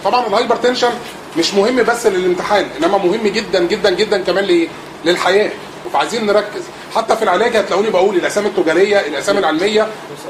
طبعا الهايبر تنشن مش مهم بس للامتحان انما مهم جدا جدا جدا كمان لايه للحياه فعايزين نركز حتى في العلاج هتلاقوني بقول الاسامي التجاريه الاسامي العلميه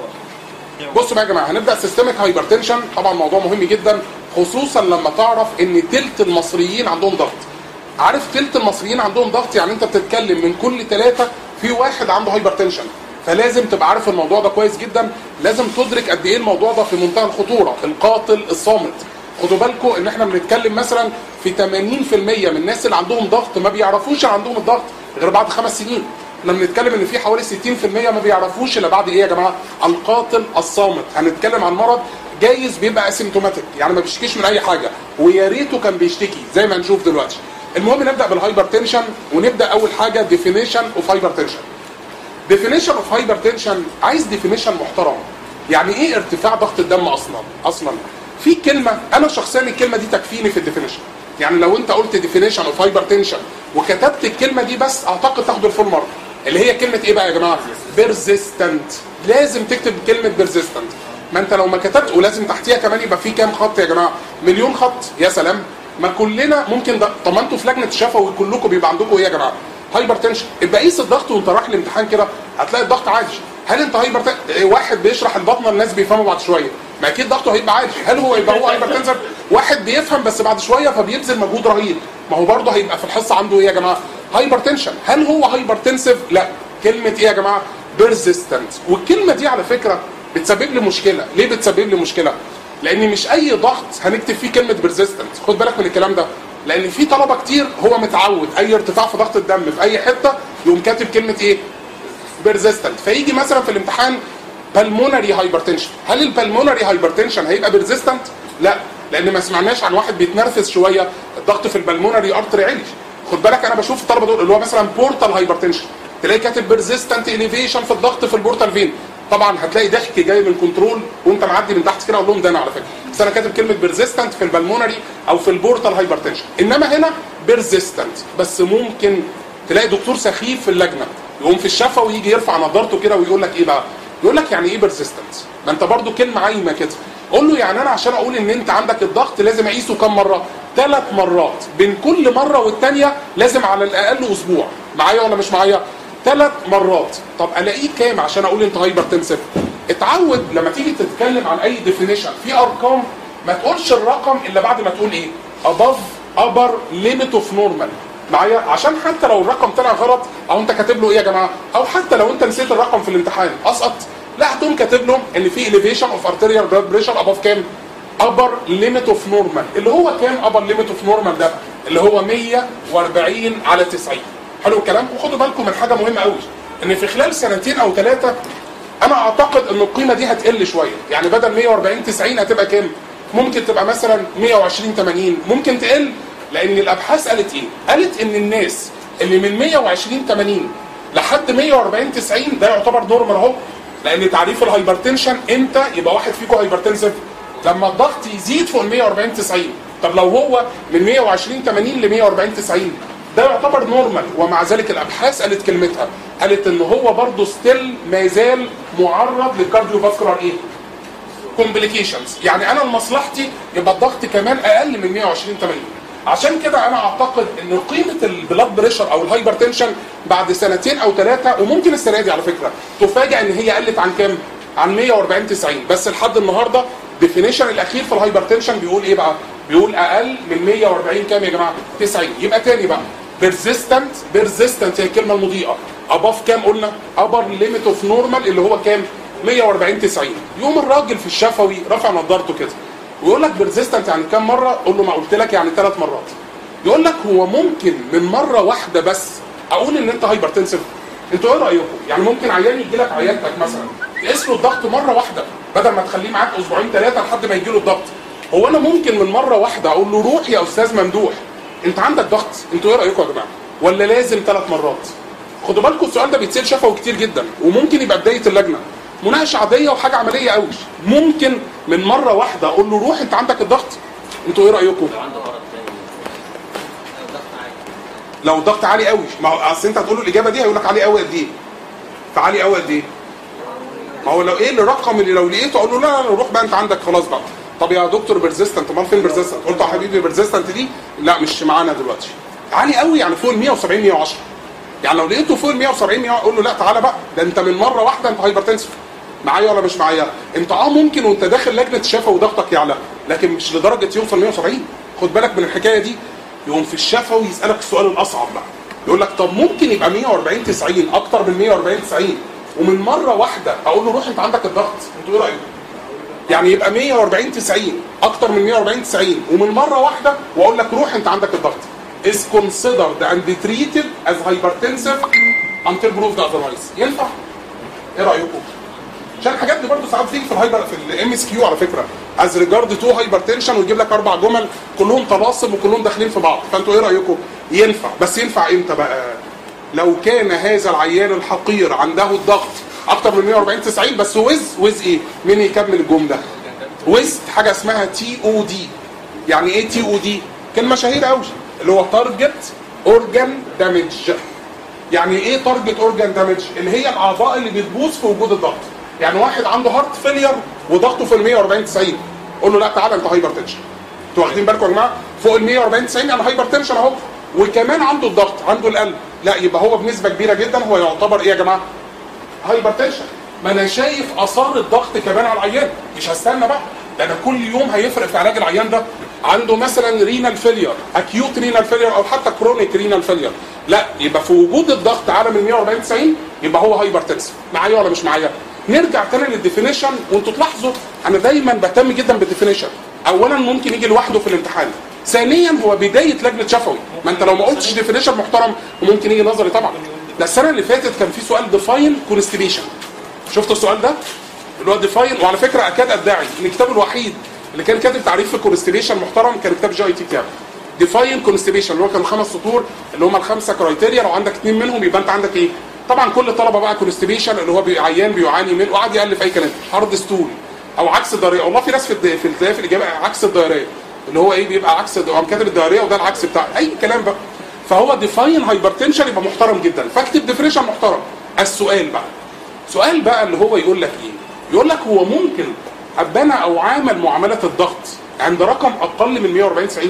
بصوا بقى يا جماعه هنبدا سيستميك هايبرتنشن طبعا موضوع مهم جدا خصوصا لما تعرف ان تلت المصريين عندهم ضغط عارف تلت المصريين عندهم ضغط يعني انت بتتكلم من كل ثلاثه في واحد عنده هايبرتنشن فلازم تبقى عارف الموضوع ده كويس جدا لازم تدرك قد ايه الموضوع ده في منتهى الخطوره القاتل الصامت خدوا بالكم ان احنا بنتكلم مثلا في 80% من الناس اللي عندهم ضغط ما بيعرفوش عندهم الضغط غير بعد خمس سنين احنا بنتكلم ان في حوالي 60% ما بيعرفوش الا بعد ايه يا جماعه القاتل الصامت هنتكلم عن مرض جايز بيبقى اسيمتوماتيك يعني ما بيشتكيش من اي حاجه ويا ريته كان بيشتكي زي ما هنشوف دلوقتي المهم نبدا بالهايبر تنشن ونبدا اول حاجه ديفينيشن اوف هايبر تنشن ديفينيشن اوف هايبر تنشن عايز ديفينيشن محترم يعني ايه ارتفاع ضغط الدم اصلا اصلا في كلمه انا شخصيا الكلمه دي تكفيني في الديفينيشن يعني لو انت قلت ديفينيشن اوف هايبر تنشن وكتبت الكلمه دي بس اعتقد تاخد الفول مارك اللي هي كلمه ايه بقى يا جماعه بيرزيستنت لازم تكتب كلمه بيرزيستنت ما انت لو ما كتبت ولازم تحتيها كمان يبقى في كام خط يا جماعه مليون خط يا سلام ما كلنا ممكن ده طب ما انتوا في لجنه الشفوي كلكم بيبقى عندكم ايه يا جماعه هايبر تنشن يبقى قيس الضغط وانت رايح الامتحان كده هتلاقي الضغط عادي هل انت هايبر تن... واحد بيشرح البطنه الناس بيفهموا بعد شويه ما اكيد ضغطه هيبقى عادي هل هو يبقى هو هايبر تنشن واحد بيفهم بس بعد شويه فبيبذل مجهود رهيب ما هو برضه هيبقى في الحصه عنده ايه يا جماعه هايبر تنشن هل هو هايبر تنسيف لا كلمه ايه يا جماعه بيرزيستنت والكلمه دي على فكره بتسبب لي مشكله ليه بتسبب لي مشكله لان مش اي ضغط هنكتب فيه كلمه بيرزيستنت خد بالك من الكلام ده لان في طلبه كتير هو متعود اي ارتفاع في ضغط الدم في اي حته يقوم كاتب كلمه ايه بيرزيستنت فيجي مثلا في الامتحان بالمونري هايبرتنشن هل البالمونري هايبرتنشن هيبقى بيرزيستنت لا لان ما سمعناش عن واحد بيتنرفز شويه الضغط في البالمونري ارتري عالي خد بالك انا بشوف الطلبه دول اللي هو مثلا بورتال هايبرتنشن تلاقي كاتب بيرزيستنت اليفيشن في الضغط في البورتال فين طبعا هتلاقي ضحك جاي من كنترول وانت معدي من تحت كده اقول لهم ده انا على فكره بس انا كاتب كلمه بيرزيستنت في البلمونري او في البورتال هايبرتنشن انما هنا بيرزيستنت بس ممكن تلاقي دكتور سخيف في اللجنه يقوم في الشفا ويجي يرفع نظارته كده ويقول لك ايه بقى يقول لك يعني ايه بيرزيستنت ما انت برضو كلمه عايمه كده قول له يعني انا عشان اقول ان انت عندك الضغط لازم اقيسه كم مره ثلاث مرات بين كل مره والثانيه لازم على الاقل اسبوع معايا ولا مش معايا ثلاث مرات طب الاقيه كام عشان اقول انت هايبر تنسف اتعود لما تيجي تتكلم عن اي ديفينيشن في ارقام ما تقولش الرقم الا بعد ما تقول ايه above upper limit of normal معايا عشان حتى لو الرقم طلع غلط او انت كاتب له ايه يا جماعه او حتى لو انت نسيت الرقم في الامتحان اسقط لا هتقوم كاتب لهم ان في elevation of arterial blood pressure above كام upper limit of normal اللي هو كام upper limit of normal ده اللي هو 140 على 90 حلو الكلام وخدوا بالكم من حاجه مهمه قوي ان في خلال سنتين او ثلاثه انا اعتقد ان القيمه دي هتقل شويه يعني بدل 140 90 هتبقى كام ممكن تبقى مثلا 120 80 ممكن تقل لان الابحاث قالت ايه قالت ان الناس اللي من 120 80 لحد 140 90 ده يعتبر نورمال اهو لان تعريف الهايبرتنشن امتى يبقى واحد فيكم هايبرتنسف لما الضغط يزيد فوق ال 140 90 طب لو هو من 120 80 ل 140 90 ده يعتبر نورمال ومع ذلك الابحاث قالت كلمتها قالت ان هو برضه ستيل ما زال معرض للكارديو فاسكولار ايه كومبليكيشنز يعني انا لمصلحتي يبقى الضغط كمان اقل من 120 80 عشان كده انا اعتقد ان قيمه البلاد بريشر او الهايبر تنشن بعد سنتين او ثلاثه وممكن السنه دي على فكره تفاجئ ان هي قلت عن كام؟ عن 140 90 بس لحد النهارده ديفينيشن الاخير في الهايبر تنشن بيقول ايه بقى؟ بيقول اقل من 140 كام يا جماعه؟ 90 يبقى تاني بقى بيرزيستنت بيرزيستنت هي الكلمه المضيئه اباف كام قلنا؟ ابر ليميت اوف نورمال اللي هو كام؟ 140 90 يقوم الراجل في الشفوي رفع نظارته كده ويقول لك بيرزيستنت يعني كام مره؟ قول له ما قلت لك يعني ثلاث مرات. يقول لك هو ممكن من مره واحده بس اقول ان انت هايبر تنسف انتوا ايه رايكم؟ يعني ممكن عيان يجي لك عيادتك مثلا تقيس له الضغط مره واحده بدل ما تخليه معاك اسبوعين ثلاثه لحد ما يجي له الضغط. هو انا ممكن من مره واحده اقول له روح يا استاذ ممدوح انت عندك ضغط انتوا ايه رايكم يا جماعه؟ ولا لازم ثلاث مرات؟ خدوا بالكم السؤال ده بيتسال شفوي كتير جدا وممكن يبقى بدايه اللجنه. مناقشه عاديه وحاجه عمليه قوي ممكن من مره واحده اقول له روح انت عندك الضغط انتوا ايه رايكم لو عنده مرض تاني لو ضغط عالي لو الضغط عالي قوي ما هو اصل انت هتقول له الاجابه دي هيقول لك عالي قوي قد ايه فعالي قوي قد ايه ما هو لو ايه الرقم اللي لو لقيته اقول له لا لا روح بقى انت عندك خلاص بقى طب يا دكتور بيرزيستنت امال فين بيرزيستنت قلت يا حبيبي بيرزيستنت دي لا مش معانا دلوقتي عالي قوي يعني فوق ال 170 110 يعني لو لقيته فوق ال 170 100 اقول له لا تعالى بقى ده انت من مره واحده انت هايبرتنسف معايا ولا مش معايا انت اه ممكن وانت داخل لجنه الشفا وضغطك يعلى لكن مش لدرجه يوصل 170 خد بالك من الحكايه دي يقوم في الشفوي يسالك السؤال الاصعب بقى يقول لك طب ممكن يبقى 140 90 اكتر من 140 90 ومن مره واحده اقول له روح انت عندك الضغط انتوا ايه رايكم يعني يبقى 140 90 اكتر من 140 90 ومن مره واحده واقول لك روح انت عندك الضغط is considered and treated as hypertensive until proved otherwise ينفع؟ ايه رايكم؟ عشان الحاجات دي برضه ساعات بتيجي في الهايبر في الام اس كيو على فكره از ريجارد تو هايبرتنشن ويجيب لك اربع جمل كلهم طلاسم وكلهم داخلين في بعض فانتوا ايه رايكم؟ ينفع بس ينفع امتى بقى؟ لو كان هذا العيان الحقير عنده الضغط اكتر من 140 90 بس ويز ويز ايه؟ مين يكمل الجمله؟ ويز حاجه اسمها تي او دي يعني ايه تي او دي؟ كلمه شهيره قوي اللي هو تارجت اورجان دامج يعني ايه تارجت اورجان دامج؟ اللي هي الاعضاء اللي بتبوظ في وجود الضغط يعني واحد عنده هارت فيلير وضغطه في ال 140 90 قول له لا تعالى انت هايبر تنشن انتوا واخدين بالكم يا جماعه فوق ال 140 90 يعني هايبر تنشن اهو وكمان عنده الضغط عنده القلب لا يبقى هو بنسبه كبيره جدا هو يعتبر ايه يا جماعه هايبر تنشن ما انا شايف اثار الضغط كمان على العيان مش هستنى بقى ده انا كل يوم هيفرق في علاج العيان ده عنده مثلا رينال فيلير اكيوت رينال فيلير او حتى كرونيك رينال فيلير لا يبقى في وجود الضغط اعلى من 140 90 يبقى هو هايبر تنسف معايا ولا مش معايا نرجع تاني للديفينيشن وانتوا تلاحظوا انا دايما بهتم جدا بالديفينيشن اولا ممكن يجي لوحده في الامتحان ثانيا هو بدايه لجنه شفوي ما انت لو ما قلتش ديفينيشن محترم وممكن يجي نظري طبعا ده السنه اللي فاتت كان في سؤال ديفاين كونستيبيشن شفتوا السؤال ده اللي هو ديفاين وعلى فكره اكاد ادعي ان الكتاب الوحيد اللي كان كاتب تعريف في الكونستيبيشن محترم كان كتاب جي اي تي كتاب ديفاين كونستيبيشن اللي هو كانوا خمس سطور اللي هم الخمسه كرايتيريا لو عندك اثنين منهم يبقى انت عندك ايه طبعا كل الطلبه بقى كونستيبيشن اللي هو بي- عيان بيعاني منه وقعد يالف اي كلام هارد ستول او عكس الدايريه والله في ناس في الد- في الت- في الاجابه عكس الدايريه اللي هو ايه بيبقى عكس الد- قام كاتب الدايريه وده العكس بتاع اي كلام بقى فهو ديفاين هايبرتنشن يبقى محترم جدا فاكتب ديفريشن محترم السؤال بقى سؤال بقى اللي هو يقول لك ايه يقول لك هو ممكن ابقى انا او عامل معامله الضغط عند رقم اقل من 140 90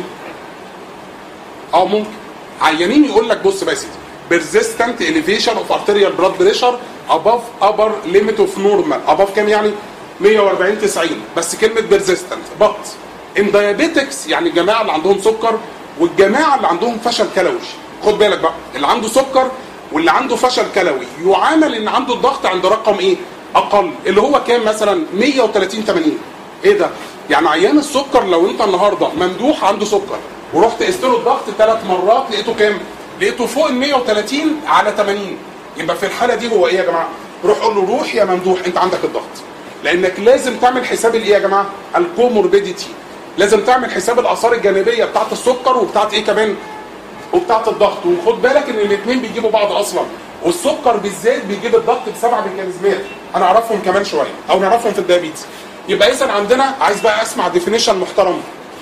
اه ممكن عيانين يقول لك بص بقى يا سيدي persistent elevation of arterial blood pressure above upper limit of normal above كام يعني 140 90 بس كلمه persistent but in diabetics يعني الجماعه اللي عندهم سكر والجماعه اللي عندهم فشل كلوي خد بالك بقى اللي عنده سكر واللي عنده فشل كلوي يعامل ان عنده الضغط عند رقم ايه اقل اللي هو كام مثلا 130 80 ايه ده يعني عيان السكر لو انت النهارده ممدوح عنده سكر ورحت قست له الضغط ثلاث مرات لقيته كام لقيته فوق ال 130 على 80 يبقى في الحاله دي هو ايه يا جماعه روح قول له روح يا ممدوح انت عندك الضغط لانك لازم تعمل حساب الايه يا جماعه الكوموربيديتي لازم تعمل حساب الاثار الجانبيه بتاعت السكر وبتاعت ايه كمان وبتاعت الضغط وخد بالك ان الاثنين بيجيبوا بعض اصلا والسكر بالذات بيجيب الضغط بسبع ميكانيزمات هنعرفهم كمان شويه او نعرفهم في الدايابيتس يبقى اذا عندنا عايز بقى اسمع ديفينيشن محترم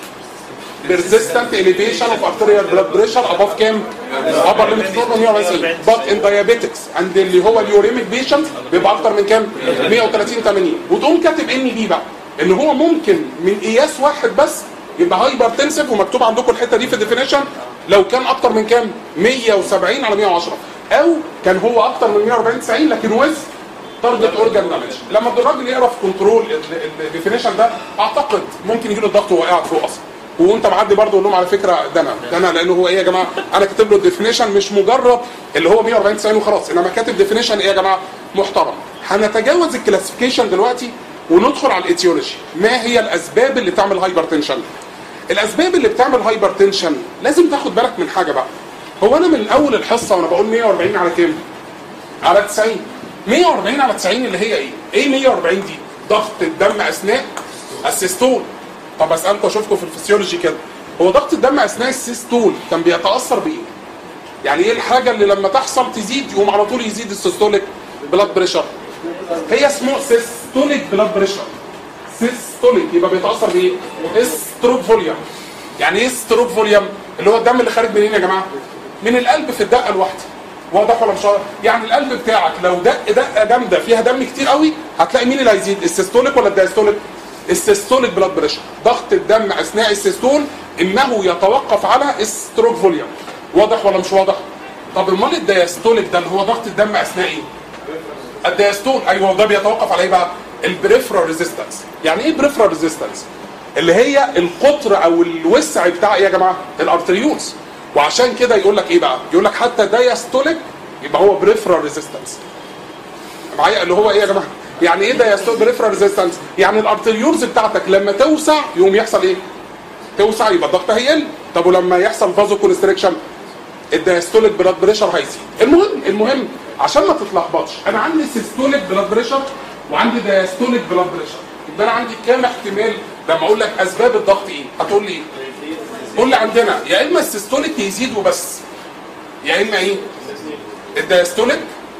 persistent elevation of arterial blood pressure above كام؟ upper limit of normal 120 but in diabetics and اللي هو اليوريميك بيشنت بيبقى اكتر من كام؟ 130 80 وتقوم كاتب ان بي بقى ان هو ممكن من قياس واحد بس يبقى هايبر تنسف ومكتوب عندكم الحته دي في الديفينيشن لو كان اكتر من كام؟ 170 على 110 او كان هو اكتر من 140 90 لكن وز تارجت اورجان دامج لما الراجل يقرا في كنترول الديفينيشن ده اعتقد ممكن يجي له الضغط وهو قاعد فوق اصلا وانت معدي برضه قول لهم على فكره ده انا ده انا لانه هو ايه يا جماعه انا كاتب له الديفينيشن مش مجرد اللي هو 140 90 وخلاص انما كاتب ديفينيشن ايه يا جماعه محترم هنتجاوز الكلاسيفيكيشن دلوقتي وندخل على الايتيولوجي ما هي الاسباب اللي تعمل هايبرتنشن الاسباب اللي بتعمل هايبرتنشن لازم تاخد بالك من حاجه بقى هو انا من اول الحصه وانا بقول 140 على كام على 90 140 على 90 اللي هي ايه ايه 140 دي ضغط الدم اثناء السيستول طب اسالكم اشوفكم في الفسيولوجي كده هو ضغط الدم اثناء السيستول كان بيتاثر بايه يعني ايه الحاجه اللي لما تحصل تزيد يقوم على طول يزيد السيستوليك بلاد بريشر هي اسمه سيستوليك بلاد بريشر سيستوليك يبقى بيتاثر بايه استروب فوليوم يعني ايه استروب فوليوم اللي هو الدم اللي خارج منين يا جماعه من القلب في الدقه الواحده واضح ولا مش واضح؟ يعني القلب بتاعك لو دق دقه جامده فيها دم كتير قوي هتلاقي مين اللي هيزيد السيستوليك ولا الدايستوليك السيستوليك بلاد بريشر ضغط الدم اثناء السيستول انه يتوقف على الستروك فوليوم واضح ولا مش واضح طب امال الدياستوليك ده اللي هو ضغط الدم اثناء ايه الدياستول ايوه ده بيتوقف على ايه بقى البريفرال ريزيستنس يعني ايه بريفرال ريزيستنس اللي هي القطر او الوسع بتاع ايه يا جماعه الارتريولز وعشان كده يقول لك ايه بقى يقول لك حتى دايستوليك يبقى هو بريفرال ريزيستنس معايا اللي هو ايه يا جماعه يعني ايه دايستوليك بريفرال ريزيستنس يعني الارتريولز بتاعتك لما توسع يقوم يحصل ايه توسع يبقى الضغط هيقل طب ولما يحصل فازو كونستريكشن الدايستوليك بلاد بريشر هيزيد المهم المهم عشان ما تتلخبطش انا عندي سيستوليك بلاد بريشر وعندي دايستوليك بلاد بريشر يبقى انا عندي كام احتمال لما اقول لك اسباب الضغط ايه هتقول لي ايه قول لي عندنا يا اما السيستوليك يزيد وبس يا اما ايه الدايستوليك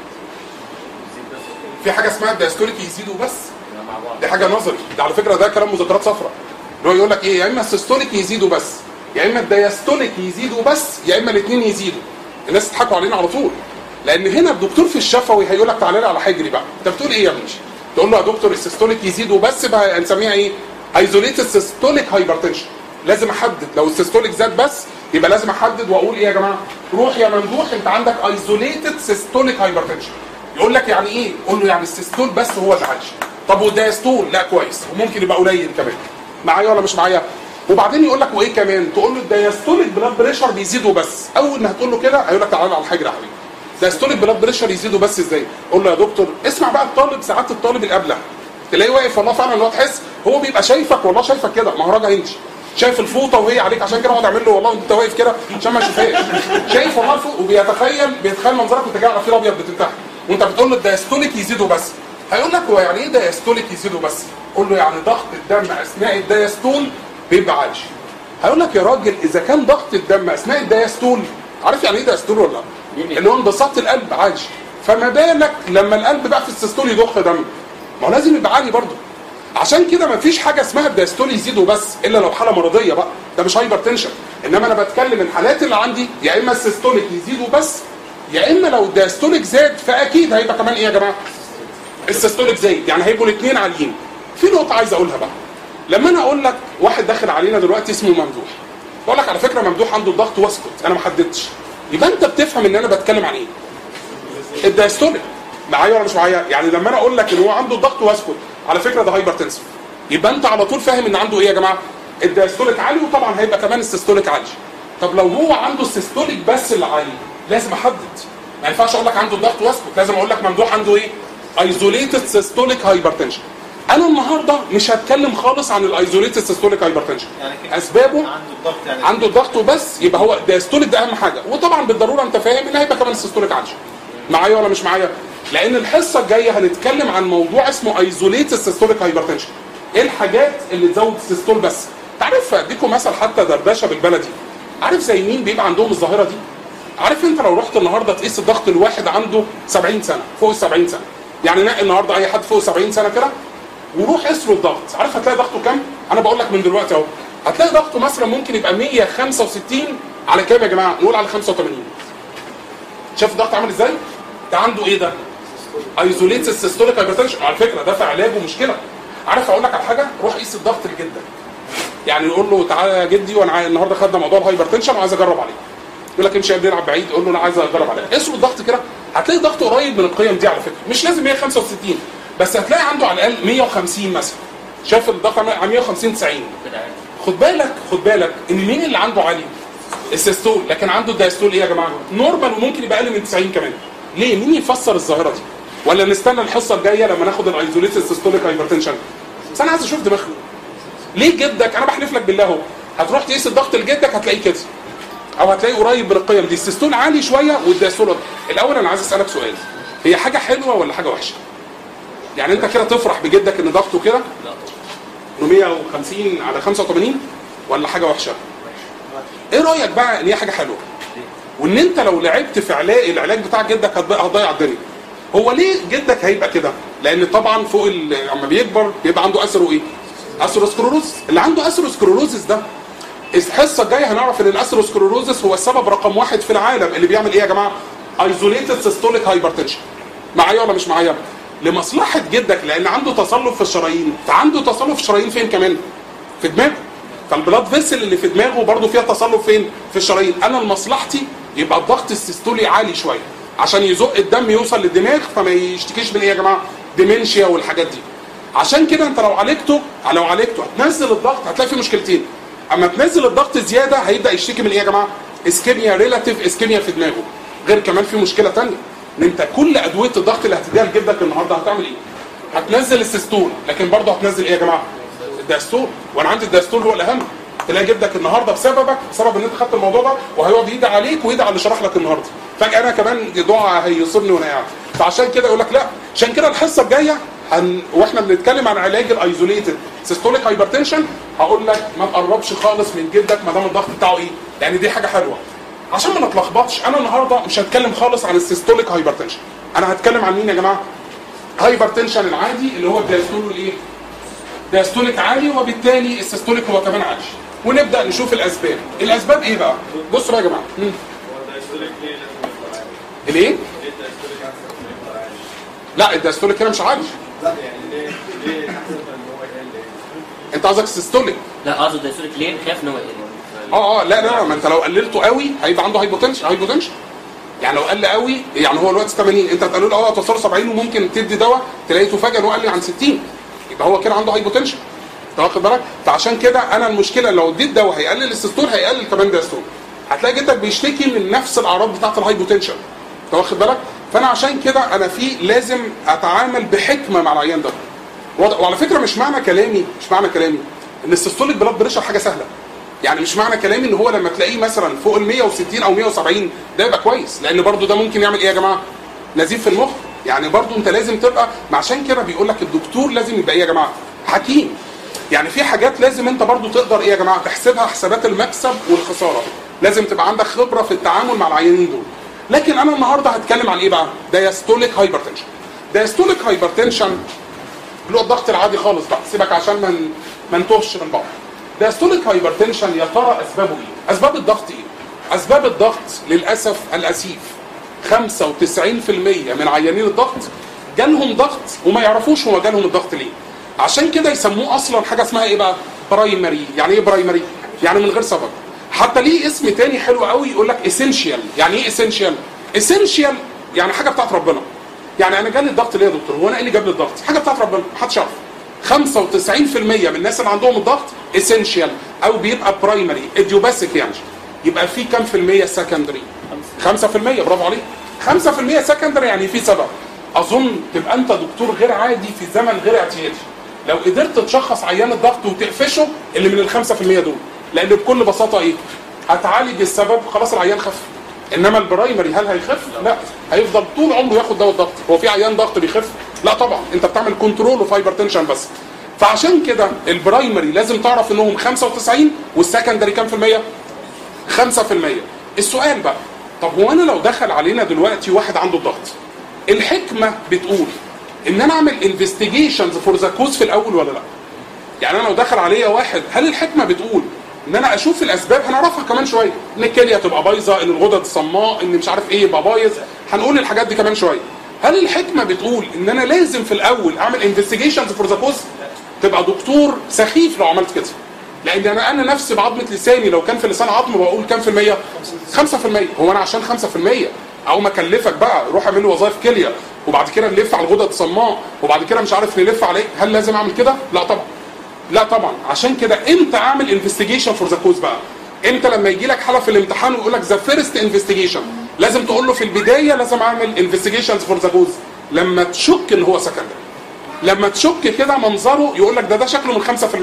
في حاجه اسمها الدايستوليك يزيد وبس مع بعض دي حاجه نظري ده على فكره ده كلام مذكرات صفراء اللي هو يقول لك ايه يا اما السيستوليك يزيد وبس يا اما الدايستوليك يزيد وبس يا اما الاثنين يزيدوا الناس تضحكوا علينا على طول لان هنا الدكتور في الشفوي هيقول لك تعالى لي على حجري بقى انت بتقول ايه يا ابني تقول له يا دكتور السيستوليك يزيد وبس بقى هنسميها ايه ايزوليتد سيستوليك هايبرتنشن لازم احدد لو السيستوليك زاد بس يبقى لازم احدد واقول ايه يا جماعه روح يا ممدوح انت عندك ايزوليتد سيستوليك هايبرتنشن يقول لك يعني ايه قول له يعني السيستول بس هو اللي عايش طب والدايستول لا كويس وممكن يبقى قليل كمان معايا ولا مش معايا وبعدين يقول لك وايه كمان تقول له الدايستوليك بلاد بريشر بيزيد وبس اول ما هتقول له كده هيقول لك تعالى على الحجر يا حبيبي دايستوليك بلاد بريشر يزيد وبس ازاي قول له يا دكتور اسمع بقى الطالب ساعات الطالب اللي قبلها تلاقيه واقف والله فعلا اللي هو تحس هو بيبقى شايفك والله شايفك كده مهرجة هندي شايف الفوطه وهي عليك عشان كده اقعد اعمل له والله انت واقف كده عشان ما اشوفهاش شايف والله الفوق وبيتخيل بيتخيل منظرك وانت جاي على فيل ابيض بتنتحر وانت بتقول له الدايستوليك يزيد وبس هيقول لك هو يعني ايه دايستوليك يزيد وبس قول له يعني ضغط الدم اثناء الدايستول بيبقى عالي هيقول لك يا راجل اذا كان ضغط الدم اثناء الدايستول عارف يعني ايه دايستول ولا لا اللي هو انبساط القلب عالي فما بالك لما القلب بقى في السيستول يضخ دم ما هو لازم يبقى عالي برضه عشان كده ما فيش حاجه اسمها الدايستول يزيد وبس الا لو حاله مرضيه بقى ده مش هايبر تنشن انما انا بتكلم الحالات اللي عندي يا اما السيستوليك يزيد وبس يا اما لو الدايستوليك زاد فاكيد هيبقى كمان ايه يا جماعه السيستوليك زايد يعني هيبقوا الاثنين عاليين في نقطه عايز اقولها بقى لما انا اقول لك واحد داخل علينا دلوقتي اسمه ممدوح بقول لك على فكره ممدوح عنده الضغط واسكت انا ما حددتش يبقى انت بتفهم ان انا بتكلم عن ايه الدايستوليك معايا ولا مش معايا يعني لما انا اقول لك ان هو عنده الضغط واسكت على فكره ده هايبر تنسف يبقى انت على طول فاهم ان عنده ايه يا جماعه الدايستوليك عالي وطبعا هيبقى كمان السيستوليك عالي طب لو هو عنده السيستوليك بس اللي عالي لازم احدد ما ينفعش اقول لك عنده الضغط واسكت لازم اقول لك ممدوح عنده ايه ايزوليتد سيستوليك هايبرتنشن انا النهارده مش هتكلم خالص عن الايزوليتد سيستوليك هايبرتنشن يعني كده اسبابه عنده الضغط يعني عنده الضغط وبس يبقى هو الدايستوليك ده اهم حاجه وطبعا بالضروره انت فاهم ان هيبقى كمان السيستوليك عالي معايا ولا مش معايا لان الحصه الجايه هنتكلم عن موضوع اسمه ايزوليتد سيستوليك هايبرتنشن ايه الحاجات اللي تزود السيستول بس تعرف اديكم مثل حتى دردشه بالبلدي عارف زي مين بيبقى عندهم الظاهره دي عارف انت لو رحت النهارده تقيس الضغط الواحد عنده 70 سنه فوق ال 70 سنه يعني نقي النهارده اي حد فوق 70 سنه كده وروح قيس له الضغط عارف هتلاقي ضغطه كام انا بقول لك من دلوقتي اهو هتلاقي ضغطه مثلا ممكن يبقى 165 على كام يا جماعه نقول على 85 شايف الضغط عامل ازاي ده عنده ايه ده ايزوليتد سيستوليك هايبرتنشن على فكره ده في علاجه مشكله عارف اقول لك على حاجه روح قيس الضغط لجدك يعني نقول له تعالى يا جدي وانا عاي- النهارده خدنا موضوع الهايبرتنشن وعايز اجرب عليه يقول لك امشي يا ابني العب بعيد قول له انا عايز اجرب عليه قيس له الضغط كده هتلاقي ضغطه قريب من القيم دي على فكره مش لازم 165 بس هتلاقي عنده على الاقل 150 مثلا شايف الضغط عامل عامل 150 90 كده عادي خد بالك خد بالك ان مين اللي عنده عالي السيستول لكن عنده الدايستول ايه يا جماعه نورمال وممكن يبقى اقل من 90 كمان ليه مين يفسر الظاهره دي ولا نستنى الحصه الجايه لما ناخد الايزوليتد سيستوليك هايبرتنشن بس انا عايز اشوف دماغه ليه جدك انا بحلف لك بالله اهو هتروح تقيس الضغط لجدك هتلاقيه كده او هتلاقيه قريب من القيم دي السيستول عالي شويه والدايستول واطي. الاول انا عايز اسالك سؤال هي حاجه حلوه ولا حاجه وحشه يعني انت كده تفرح بجدك ان ضغطه كده لا طبعا 150 على 85 ولا حاجه وحشه ايه رايك بقى ان هي حاجه حلوه وان انت لو لعبت في علاج العلاج بتاع جدك هتضيع هتضيع الدنيا هو ليه جدك هيبقى كده لان طبعا فوق ال- اما بيكبر بيبقى عنده اثرو ايه اثيروسكلروز اللي عنده اثيروسكلروزس ده الحصه الجايه هنعرف ان الاثيروسكلروزس هو السبب رقم واحد في العالم اللي بيعمل ايه يا جماعه ايزوليتد سيستوليك هايبرتنشن معايا ولا مش معايا لمصلحه جدك لان عنده تصلب في الشرايين فعنده تصلب في الشرايين فين كمان في دماغه فالبلاد فيسل اللي في دماغه برضه فيها تصلب فين في الشرايين انا لمصلحتي يبقى الضغط السيستولي عالي شويه عشان يزق الدم يوصل للدماغ فما يشتكيش من ايه يا جماعه ديمنشيا والحاجات دي عشان كده انت لو عالجته لو عالجته هتنزل الضغط هتلاقي فيه مشكلتين اما تنزل الضغط زياده هيبدا يشتكي من ايه يا جماعه اسكيميا ريلاتيف اسكيميا في دماغه غير كمان في مشكله ثانيه ان انت كل ادويه الضغط اللي هتديها لجدك النهارده هتعمل ايه هتنزل السيستول لكن برضه هتنزل ايه يا جماعه الداستول وانا عندي الداستول هو الاهم تلاقي جدك النهارده بسببك بسبب ان انت خدت الموضوع ده وهيقعد يدعي عليك ويدعي على اللي شرح لك النهارده فجاه انا كمان دعاء هيصيبني وانا قاعد فعشان كده يقول لك لا عشان كده الحصه الجايه هن... واحنا بنتكلم عن علاج الايزوليتد سيستوليك هايبرتنشن هقول لك ما تقربش خالص من جدك ما دام الضغط بتاعه ايه يعني دي حاجه حلوه عشان ما نتلخبطش انا النهارده مش هتكلم خالص عن السيستوليك هايبرتنشن انا هتكلم عن مين يا جماعه هايبرتنشن العادي اللي هو الدايستول والايه دايستوليك عالي وبالتالي السيستوليك هو كمان عالي ونبدا نشوف الاسباب الاسباب ايه بقى بصوا بقى يا جماعه مم. الايه لا الدايستوليك هنا مش عالي انت قصدك السيستوليك لا قصده دايسوليك ليه خاف ان هو يقل اه اه لا لا ما انت لو قللته قوي هيبقى عنده هايبوتنشن هايبوتنشن يعني لو قل قوي يعني هو الوقت 80 انت هتقول له اه توصله 70 وممكن تدي دواء تلاقيه فجاه ان هو قل لي عن 60 يبقى هو كده عنده هايبوتنشن انت واخد بالك فعشان كده انا المشكله لو اديت دواء هيقلل السيستول هيقلل كمان دايستول هتلاقي جدك بيشتكي من نفس الاعراض بتاعه الهايبوتنشن انت واخد بالك فانا عشان كده انا في لازم اتعامل بحكمه مع العيان ده وضع- وعلى فكره مش معنى كلامي مش معنى كلامي ان السيستوليك بلاد بريشر حاجه سهله يعني مش معنى كلامي ان هو لما تلاقيه مثلا فوق ال 160 او 170 ده يبقى كويس لان برضو ده ممكن يعمل ايه يا جماعه نزيف في المخ يعني برضو انت لازم تبقى ما عشان كده بيقول لك الدكتور لازم يبقى ايه يا جماعه حكيم يعني في حاجات لازم انت برضو تقدر ايه يا جماعه تحسبها حسابات المكسب والخساره لازم تبقى عندك خبره في التعامل مع العيانين دول لكن انا النهارده هتكلم عن ايه بقى دايستوليك هايبرتنشن دايستوليك هايبرتنشن اللي هو الضغط العادي خالص بقى سيبك عشان ما ن- ما نتوهش من بعض دايستوليك هايبرتنشن يا ترى اسبابه ايه اسباب الضغط ايه اسباب الضغط للاسف الاسيف 95% من عيانين الضغط جالهم ضغط وما يعرفوش هو جالهم الضغط ليه عشان كده يسموه اصلا حاجه اسمها ايه بقى برايمري يعني ايه برايمري يعني من غير سبب حتى ليه اسم تاني حلو قوي يقول لك اسينشال يعني ايه اسينشال اسينشال يعني حاجه بتاعت ربنا يعني انا جالي الضغط ليه يا دكتور هو انا ايه اللي جاب لي الضغط حاجه بتاعت ربنا محدش يعرف 95% من الناس اللي عندهم الضغط اسينشال او بيبقى برايمري اديوباسيك يعني يبقى في كام في المية سكندري 5% برافو عليك 5% سكندري يعني في سبب اظن تبقى انت دكتور غير عادي في زمن غير اعتيادي لو قدرت تشخص عيان الضغط وتقفشه اللي من ال 5% دول لان بكل بساطه ايه هتعالج السبب خلاص العيان خف انما البرايمري هل هيخف لا هيفضل طول عمره ياخد دواء الضغط هو في عيان ضغط بيخف لا طبعا انت بتعمل كنترول اوف هايبرتنشن بس فعشان كده البرايمري لازم تعرف انهم 95 والسكندري كام في المية 5% السؤال بقى طب هو انا لو دخل علينا دلوقتي واحد عنده ضغط الحكمه بتقول ان انا اعمل انفستيجيشنز فور ذا كوز في الاول ولا لا يعني انا لو دخل عليا واحد هل الحكمه بتقول ان انا اشوف الاسباب هنعرفها كمان شويه ان الكليه تبقى بايظه ان الغدد صماء ان مش عارف ايه يبقى بايظ هنقول الحاجات دي كمان شويه هل الحكمه بتقول ان انا لازم في الاول اعمل انفستيجيشنز فور ذا كوز تبقى دكتور سخيف لو عملت كده لان انا انا نفسي بعظمه لساني لو كان في لسان عظم بقول كام في الميه 5% هو انا عشان 5% او ما اكلفك بقى روح اعمل له وظائف كليه وبعد كده نلف على الغدد الصماء وبعد كده مش عارف نلف على ايه هل لازم اعمل كده لا طبعا لا طبعا عشان كده امتى اعمل انفستيجيشن فور ذا كوز بقى امتى لما يجي لك حاله في الامتحان ويقول لك ذا فيرست انفستيجيشن لازم تقول له في البدايه لازم اعمل انفستيجيشنز فور ذا كوز لما تشك ان هو سكندري لما تشك كده منظره يقول لك ده ده شكله من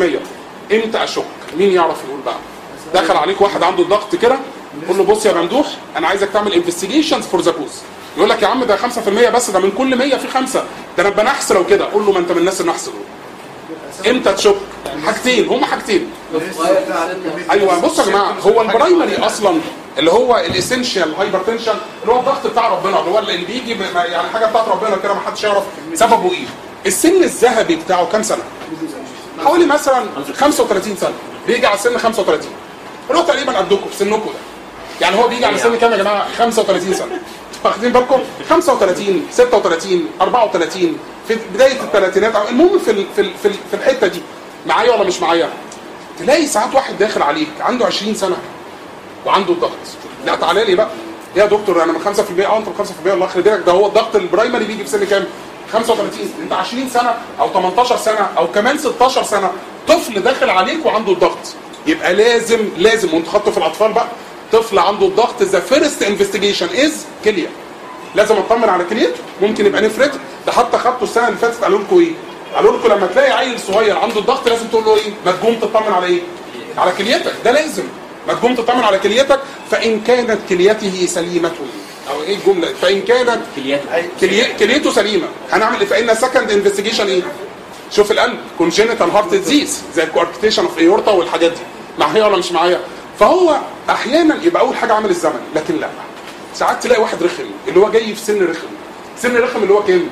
5% امتى اشك مين يعرف يقول بقى دخل عليك واحد عنده ضغط كده قول له بص يا ممدوح انا عايزك تعمل انفستيجيشنز فور ذا كوز يقول لك يا عم ده 5% بس ده من كل 100 في 5 ده انا ابقى نحس لو كده قول له ما انت من الناس النحس دول امتى تشك حاجتين هما حاجتين ايوه بصوا يا جماعه هو البرايمري اصلا اللي هو الاسينشال هايبرتنشن اللي هو الضغط بتاع ربنا اللي هو اللي بيجي ب- يعني حاجه بتاعت ربنا كده ما حدش يعرف سببه ايه السن الذهبي بتاعه كام سنه حوالي مثلا 35 سنه بيجي على سن 35 اللي هو تقريبا قدكم في سنكم ده يعني هو بيجي على سن كام يا جماعه 35 سنه واخدين بالكم 35 36 34 في بدايه الثلاثينات أو المهم في ال- في ال- في ال- في الحته دي معايا ولا مش معايا تلاقي ساعات واحد داخل عليك عنده 20 سنه وعنده الضغط لا تعالى لي بقى يا دكتور انا من 5% اه انت من 5% الله يخلي بالك ده هو الضغط البرايمري بيجي في سن كام 35 انت 20 سنه او 18 سنه او كمان 16 سنه طفل داخل عليك وعنده الضغط يبقى لازم لازم وانتوا خدتوا في الاطفال بقى طفل عنده الضغط ذا فيرست انفستيجيشن از كليه لازم اطمن على كليته ممكن يبقى نفرته ده حتى خدته السنه اللي فاتت قالوا لكم ايه قالوا لكم لما تلاقي عيل صغير عنده الضغط لازم تقول له ايه ما تقوم تطمن على ايه على كليتك ده لازم ما تقوم تطمن على كليتك فان كانت كليته سليمه او ايه الجمله فان كانت كليات كلي- كليته سليمه هنعمل ايه فان سكند انفستيجيشن ايه شوف القلب كونجينيتال هارت ديزيز زي الكواركتيشن اوف ايورتا والحاجات دي معايا ولا مش معايا فهو احيانا يبقى اول حاجه عامل الزمن لكن لا ساعات تلاقي واحد رخم اللي هو جاي في سن رخم سن رخم اللي هو كام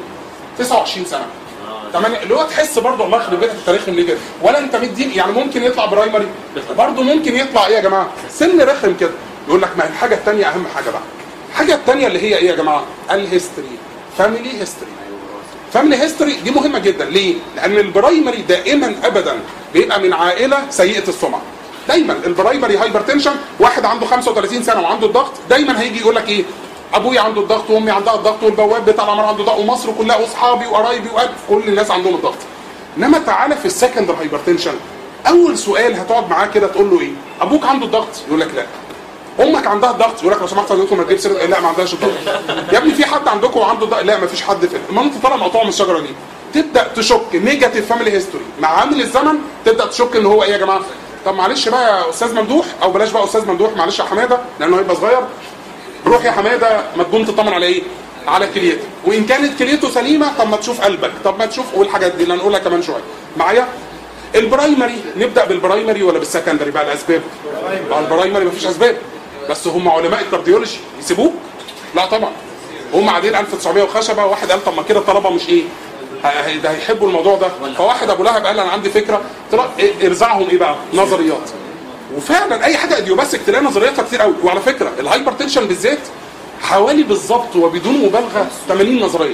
29 سنه تمام اللي هو تحس برضه الله يخرب بيتك انت رخم ليه كده ولا انت مدين يعني ممكن يطلع برايمري برضه ممكن يطلع ايه يا جماعه سن رخم كده يقول لك ما هي الحاجه الثانيه اهم حاجه بقى الحاجه الثانيه اللي هي ايه يا جماعه الهيستوري فاميلي هيستوري فاميلي هيستوري دي مهمه جدا ليه لان البرايمري دائما ابدا بيبقى من عائله سيئه السمعه دايما البرايمري هايبرتنشن واحد عنده 35 سنه وعنده الضغط دايما هيجي يقول لك ايه ابويا عنده الضغط وامي عندها الضغط والبواب بتاع العماره عنده ضغط ومصر كلها واصحابي وقرايبي وأهلي، كل الناس عندهم الضغط انما تعالى في السكندري هايبرتنشن اول سؤال هتقعد معاه كده تقول له ايه ابوك عنده الضغط يقول لك لا امك عندها الضغط يقول لك لو سمحت حضرتك ما تجيب سيره لا ما عندهاش الضغط يا ابني في حد عندكم عنده الضغط لا ما فيش حد في ما انت طالع مقطوع من الشجره دي تبدا تشك نيجاتيف فاميلي هيستوري مع عامل الزمن تبدا تشك ان هو ايه يا جماعه طب معلش بقى يا استاذ ممدوح او بلاش بقى استاذ ممدوح معلش يا حماده لانه هيبقى صغير روح يا حماده ما تقوم تطمن على ايه على كليته وان كانت كليته سليمه طب ما تشوف قلبك طب ما تشوف والحاجات دي اللي هنقولها كمان شويه معايا البرايمري نبدا بالبرايمري ولا بالسكندري بقى الاسباب آه، البرايمري مفيش اسباب بس هم علماء الكارديولوجي يسيبوك لا طبعا هم قاعدين 1900 وخشبه واحد قال طب ما كده الطلبه مش ايه ه- ه- ده هيحبوا الموضوع ده فواحد ابو لهب قال انا عندي فكره طلع إيه- ارزعهم ايه بقى نظريات وفعلا اي حاجه اديوباسك تلاقي نظرياتها كتير قوي وعلى فكره الهايبر تنشن بالذات حوالي بالظبط وبدون مبالغه 80 نظريه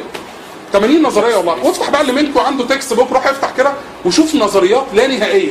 80 نظريه والله وافتح بقى اللي منكم عنده تكست بوك روح افتح كده وشوف نظريات لا نهائيه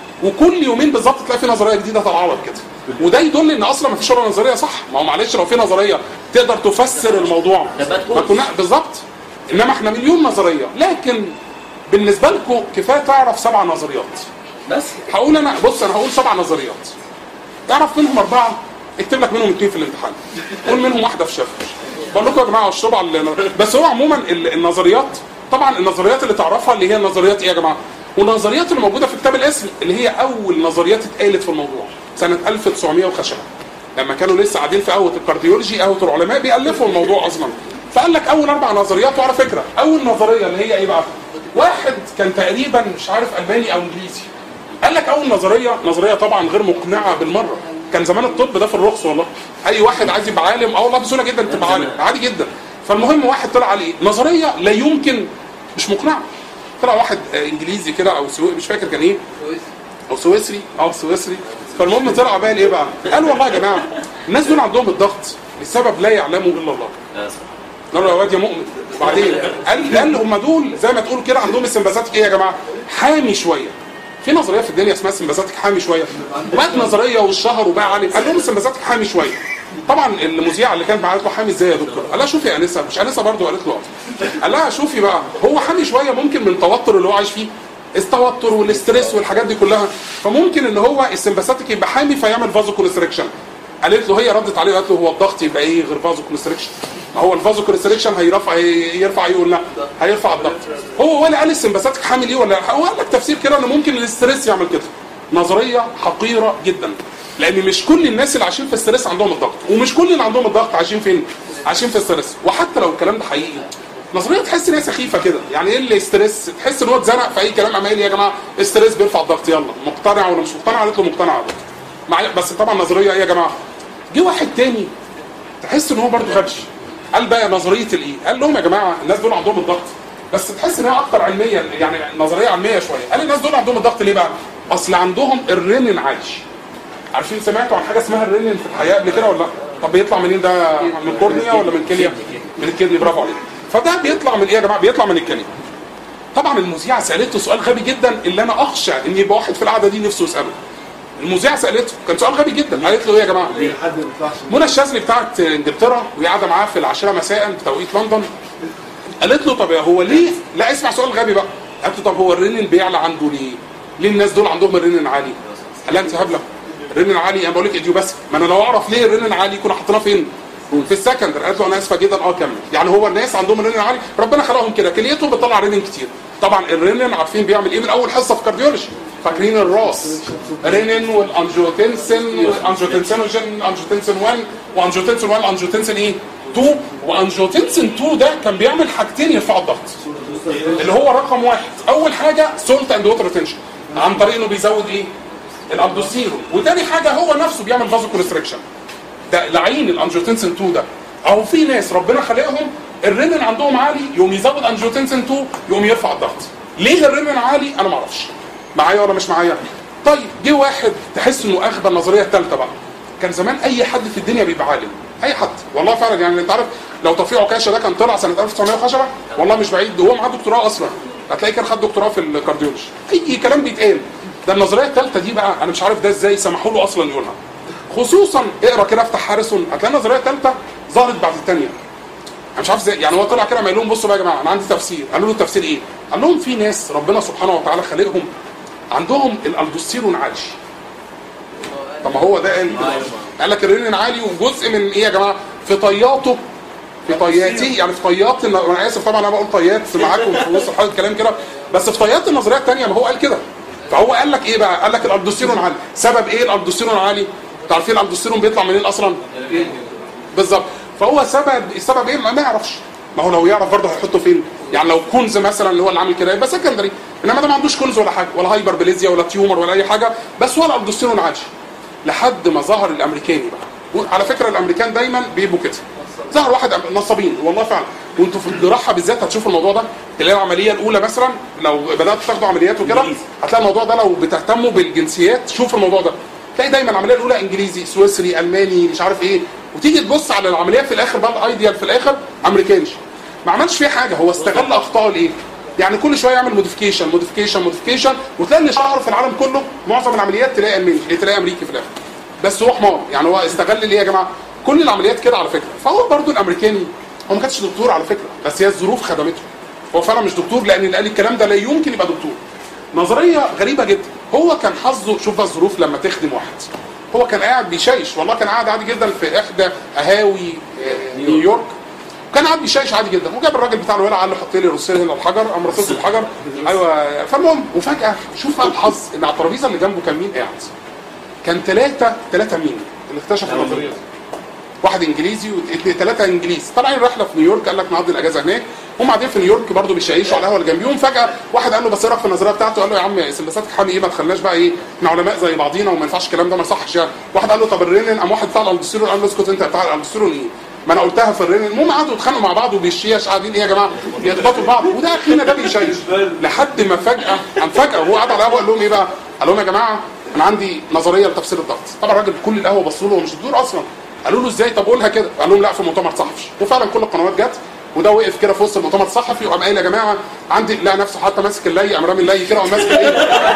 وكل يومين بالظبط تلاقي في نظريه جديده طالعه لك كده وده يدل ان اصلا ما فيش ولا نظريه صح ما هو معلش لو في نظريه تقدر تفسر الموضوع تبقى تكون. ما كنا بالظبط انما احنا مليون نظريه لكن بالنسبه لكم كفايه تعرف سبع نظريات بس هقول انا بص انا هقول سبع نظريات تعرف منهم اربعه اكتب لك منهم اثنين في الامتحان قول منهم واحده في شفر بقول لكم يا جماعه اشربوا على ال- بس هو عموما ال- النظريات طبعا النظريات اللي تعرفها اللي هي النظريات ايه يا جماعه والنظريات اللي موجوده في كتاب الاسم اللي هي اول نظريات اتقالت في الموضوع سنه 1900 وخشبه لما كانوا لسه قاعدين في قهوه الكارديولوجي قهوه العلماء بيالفوا الموضوع اصلا فقال لك اول اربع نظريات وعلى فكره اول نظريه اللي هي ايه بقى واحد كان تقريبا مش عارف الماني او انجليزي قال لك اول نظريه نظريه طبعا غير مقنعه بالمره كان زمان الطب ده في الرخص والله اي واحد عايز يبقى عالم اه والله بسهوله جدا تبقى عالم عادي جدا فالمهم واحد طلع على ايه نظريه لا يمكن مش مقنعه طلع واحد آه، انجليزي كده او سوي مش فاكر كان ايه او سويسري اه سويسري فالمهم طلع بقى ايه بقى قال والله يا جماعه الناس دول عندهم الضغط لسبب لا يعلمه الا الله لا صح قال له يا واد يا مؤمن وبعدين قال قال هم دول زي ما تقول كده عندهم السمباثاتيك ايه يا جماعه حامي شويه في نظريه في الدنيا اسمها السمباثاتيك حامي شويه وبقت نظريه والشهر وبقى عالم قال لهم السمباثاتيك حامي شويه طبعا المذيعه اللي كانت معاه قالت له حامي ازاي يا دكتور قال لها شوفي يا انسه مش انسه برضه قالت له آه. قال لها شوفي بقى هو حامي شويه ممكن من التوتر اللي هو عايش فيه التوتر والاسترس والحاجات دي كلها فممكن ان هو السمباثاتيك يبقى حامي فيعمل فازو كونستريكشن قالت له هي ردت عليه وقالت له هو الضغط يبقى ايه غير فازو كونستريكشن ما هو الفازو كونستريكشن هيرفع يرفع يقول لا هيرفع الضغط هو ولا قال السمباثاتيك حامل ايه ولا هو قال لك تفسير كده ان ممكن الاسترس يعمل كده نظريه حقيره جدا لان مش كل الناس اللي عايشين في الستريس عندهم الضغط ومش كل اللي عندهم الضغط عايشين فين عايشين في الستريس وحتى لو الكلام ده حقيقي نظريه تحس ان هي سخيفه كده يعني ايه اللي ستريس تحس ان هو اتزنق في اي كلام عمال يا جماعه ستريس بيرفع الضغط يلا مقتنع ولا مش مقتنع قالت له مقتنع على طول. معايا بس طبعا نظريه ايه يا جماعه جه واحد تاني تحس ان هو برضه غبش قال بقى نظريه الايه قال لهم يا جماعه الناس دول عندهم الضغط بس تحس ان هي اكتر علميا يعني نظريه علميه شويه قال الناس دول عندهم الضغط ليه بقى اصل عندهم الرينين عايش عارفين سمعتوا عن حاجه اسمها الرينين في الحياه قبل كده ولا لا طب بيطلع منين ده من الكورنيا ولا من الكليه من الكدني برافو عليك فده بيطلع من ايه يا جماعه بيطلع من الكليه طبعا المذيعه سالته سؤال غبي جدا اللي انا اخشى ان يبقى واحد في القعده دي نفسه يساله المذيعه سالته كان سؤال غبي جدا قالت له ايه يا جماعه حد ما يطلعش منى الشاذلي بتاعت انجلترا وهي قاعده معاه في العاشره مساء بتوقيت لندن قالت له طب هو ليه لا اسمع سؤال غبي بقى قالت له طب هو الرنين بيعلى عنده ليه؟ ليه الناس دول عندهم الرنين عالي؟ قال لها انت هبله الرنين عالي انا بقول لك اديو بس ما انا لو اعرف ليه الرنين عالي كنا حطيناه فين؟ في السكندر قالت له انا اسفه جدا اه كمل يعني هو الناس عندهم الرنين عالي ربنا خلقهم كده كليتهم بتطلع رنين كتير طبعا الرنين عارفين بيعمل ايه من اول حصه في كارديولوجي فاكرين الراس رينين والانجيوتنسن والانجيوتنسينوجين انجيوتنسن 1 وانجيوتنسن 1 انجيوتنسن ايه 2 وانجيوتنسن 2 ده كان بيعمل حاجتين يرفعوا الضغط اللي هو رقم واحد اول حاجه سولت اند ووتر ريتنشن عن طريق انه بيزود ايه الابدوسيرون وتاني حاجه هو نفسه بيعمل فازو كونستريكشن ده لعين الانجيوتنسن 2 ده اهو في ناس ربنا خلقهم الرينين عندهم عالي يقوم يزود انجيوتنسن 2 يقوم يرفع الضغط ليه الرينين عالي انا ما اعرفش معايا ولا مش معايا طيب جه واحد تحس انه اخذ النظريه الثالثه بقى كان زمان اي حد في الدنيا بيبقى عالم اي حد والله فعلا يعني انت عارف لو توفيق عكاشه ده كان طلع سنه 1910 والله مش بعيد هو معاه دكتوراه اصلا هتلاقي كان خد دكتوراه في الكارديولوجي اي كلام بيتقال ده النظريه الثالثه دي بقى انا مش عارف ده ازاي سمحوا له اصلا يقولها خصوصا اقرا كده افتح هاريسون هتلاقي النظريه الثالثه ظهرت بعد الثانيه انا مش عارف ازاي يعني هو طلع كده قال لهم بصوا بقى يا جماعه انا عندي تفسير قالوا له التفسير ايه؟ قال لهم في ناس ربنا سبحانه وتعالى خلقهم عندهم الالدوستيرون عالي طب ما هو ده قال كده. قال لك الرينين عالي وجزء من ايه يا جماعه في طياته في طياتي يعني في طيات انا اسف طبعا انا بقول طيات معاكم في وسط حاجه الكلام كده بس في طيات النظريه الثانيه ما هو قال كده فهو قال لك ايه بقى؟ قال لك الالدوستيرون عالي سبب ايه الالدوستيرون عالي؟ انتوا عارفين الالدوستيرون بيطلع منين اصلا؟ بالظبط فهو سبب السبب ايه ما ما يعرفش ما هو لو يعرف برضه هيحطه فين يعني لو كنز مثلا اللي هو اللي عامل كده يبقى سكندري انما ده ما عندوش كنز ولا حاجه ولا هايبر بليزيا ولا تيومر ولا اي حاجه بس هو الالدوستيرون عالي لحد ما ظهر الامريكاني بقى على فكره الامريكان دايما بيبقوا كده ظهر واحد أم- نصابين والله فعلا وانتوا في الجراحه بالذات هتشوفوا الموضوع ده تلاقي العمليه الاولى مثلا لو بدات تاخدوا عمليات وكده هتلاقي الموضوع ده لو بتهتموا بالجنسيات شوفوا الموضوع ده تلاقي دايما العمليه الاولى انجليزي سويسري الماني مش عارف ايه وتيجي تبص على العمليات في الاخر بقى الايديال في الاخر امريكاني ما عملش فيه حاجه هو استغل اخطائه لايه؟ يعني كل شويه يعمل موديفيكيشن موديفيكيشن موديفيكيشن وتلاقي اللي شهر في العالم كله معظم العمليات تلاقي الماني تلاقي امريكي في الاخر بس هو حمار يعني هو استغل ليه يا جماعه كل العمليات كده على فكره فهو برضو الامريكاني هو ما كانش دكتور على فكره بس هي الظروف خدمته هو فعلا مش دكتور لان اللي قال الكلام ده لا يمكن يبقى دكتور نظريه غريبه جدا هو كان حظه شوف بقى الظروف لما تخدم واحد هو كان قاعد بيشيش والله كان قاعد عادي جدا في احدى قهاوي آه، نيويورك كان قاعد بيشيش عادي جدا وجاب الراجل بتاع الولع قال له حط لي رصين هنا الحجر قام رصص له الحجر ايوه فالمهم وفجاه شوف بقى الحظ ان على الترابيزه اللي جنبه كان مين قاعد كان ثلاثه ثلاثه مين اللي اكتشفوا النظريه دي واحد انجليزي واثنين ثلاثه انجليز طالعين رحله في نيويورك قال لك نقضي الاجازه هناك هم قاعدين في نيويورك برضه بيشيشوا على القهوه اللي جنبيهم فجاه واحد قال له بس ايه رايك في النظريه بتاعته قال له يا عم سلساتك حامي ايه ما تخليناش بقى ايه احنا علماء زي بعضينا وما ينفعش الكلام ده ما يصحش يعني واحد قال له طب الرينين قام واحد بتاع الالدوستيرون قال له اسكت انت بتاع الالدوستيرون ايه ما انا قلتها في الرينين المهم قعدوا يتخانقوا مع بعض وبيشيش قاعدين ايه يا جماعه يخبطوا بعض وده اخينا ده بيشيش لحد ما فجاه قام فجاه وهو قاعد على القهوه قال لهم ايه بقى؟ قال لهم يا جماعه انا عندي نظريه لتفسير الضغط طبعا الراجل كل القهوه بصوا له هو مش دكتور اصلا قالوا له ازاي طب قولها كده قال لهم لا في مؤتمر صحفي وفعلا كل القنوات جت وده وقف كده في وسط المؤتمر الصحفي وقام قايل يا جماعه عندي لا نفسه حتى ماسك اللي قام رامي اللي كده وقام ماسك ايه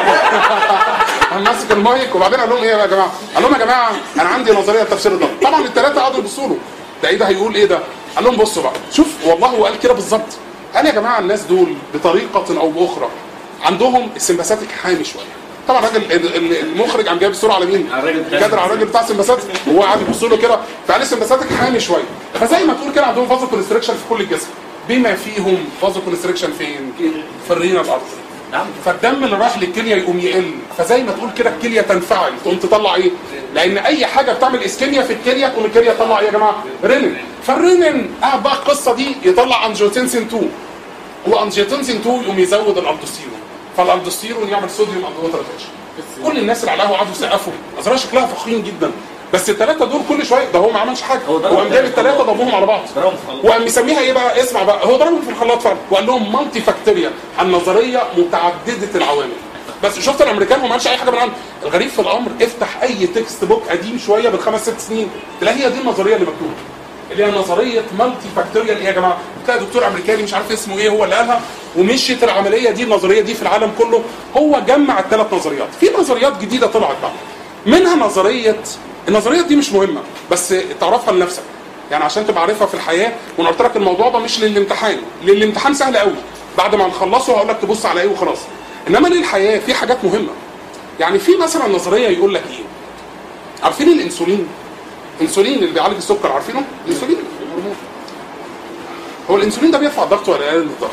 قام ماسك المايك وبعدين قال لهم ايه يا جماعه قال لهم يا جماعه انا عندي نظريه لتفسير الضغط طبعا الثلاثه قعدوا يبصوا له ده ايه ده هيقول ايه ده قال لهم بصوا بقى شوف والله هو قال كده بالظبط قال يا جماعه الناس دول بطريقه او باخرى عندهم السمباثيك حامي شويه طبعا الراجل ال- ال- المخرج قام جايب الصوره على مين؟ على الراجل بتاع قادر على الراجل بتاع السمباثيك وهو قاعد يبص له كده فقال السمباثيك حامي شويه فزي ما تقول كده عندهم فازو كونستريكشن في كل الجسم بما فيهم فازو كونستريكشن فين؟ في الرينا الارض نعم فالدم اللي رايح للكليه يقوم يقل فزي ما تقول كده الكليه تنفعل تقوم تطلع ايه؟ لان اي حاجه بتعمل اسكيميا في الكليه تقوم الكليه تطلع ايه يا جماعه؟ رينين فالرينين قاعد بقى القصه دي يطلع انجيوتنسين 2 وانجيوتنسين 2 يقوم يزود الالدوستيرون فالالدوستيرون يعمل صوديوم اند ووتر ريتنشن كل الناس اللي على القهوه قعدوا يسقفوا نظرها شكلها فخين جدا بس الثلاثه دول كل شويه ده هو ما عملش حاجه هو ضرب هو قام جايب التلاتة. الثلاثه ضربهم على بعض ضربهم في الخلاط. وقام مسميها ايه بقى اسمع بقى هو ضربهم في الخلاط فعلا وقال لهم مالتي فاكتوريا النظريه متعدده العوامل بس شفت الامريكان هو ما قالش اي حاجه من عنده الغريب في الامر افتح اي تكست بوك قديم شويه من خمس ست سنين تلاقي هي دي النظريه اللي مكتوبه اللي هي نظريه مالتي فاكتوريال ايه يا جماعه بتلاقي دكتور امريكاني مش عارف اسمه ايه هو اللي قالها ومشيت العمليه دي النظريه دي في العالم كله هو جمع الثلاث نظريات في نظريات جديده طلعت بقى منها نظريه النظريات دي مش مهمه بس تعرفها لنفسك يعني عشان تبقى عارفها في الحياه وانا قلت لك الموضوع ده مش للامتحان للامتحان سهل قوي بعد ما نخلصه هقول لك تبص على ايه وخلاص انما للحياه في حاجات مهمه يعني في مثلا نظريه يقول لك ايه عارفين الانسولين الانسولين اللي بيعالج السكر عارفينه الانسولين الهرمون. هو الانسولين ده بيرفع الضغط ولا يقلل الضغط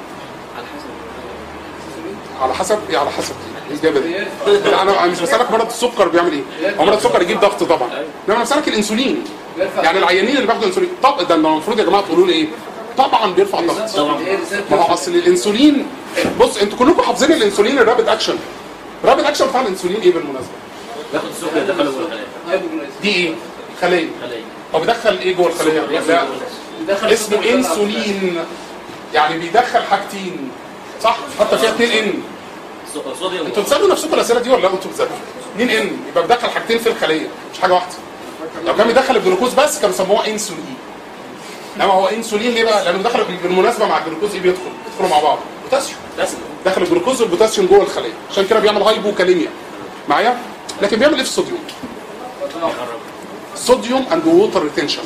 على حسب على حسب ايه على حسب ايه الاجابه دي لا انا أنا مش بسالك مرض السكر بيعمل ايه هو مرض السكر يجيب ضغط طبعا انما انا بسالك الانسولين يعني العيانين اللي بياخدوا انسولين طب ده المفروض يا جماعه تقولوا لي ايه طبعا بيرفع الضغط طبعا ما هو اصل الانسولين بص انتوا كلكم حافظين الانسولين الرابid اكشن رابid اكشن بتاع الانسولين ايه بالمناسبه بياخد السكر يدخله جوه الخلايا دي ايه خليه خلايا هو بيدخل ايه جوه الخليه لا اسمه انسولين يعني بيدخل حاجتين صح حتى فيها 2 ان صوديوم انتوا بتسالوا نفسكم الاسئله دي ولا لا انتوا بتذاكروا 2 ان يبقى بيدخل حاجتين في الخليه مش حاجه واحده لو كان بيدخل الجلوكوز بس كانوا سموه انسولين انما هو انسولين ليه بقى؟ لانه دخل بالمناسبه مع الجلوكوز ايه بيدخل؟ بيدخلوا مع بعض بوتاسيوم بس دخل الجلوكوز والبوتاسيوم جوه الخليه عشان كده بيعمل هايبوكاليميا معايا؟ لكن بيعمل ايه في الصوديوم؟ صوديوم اند ووتر ريتنشن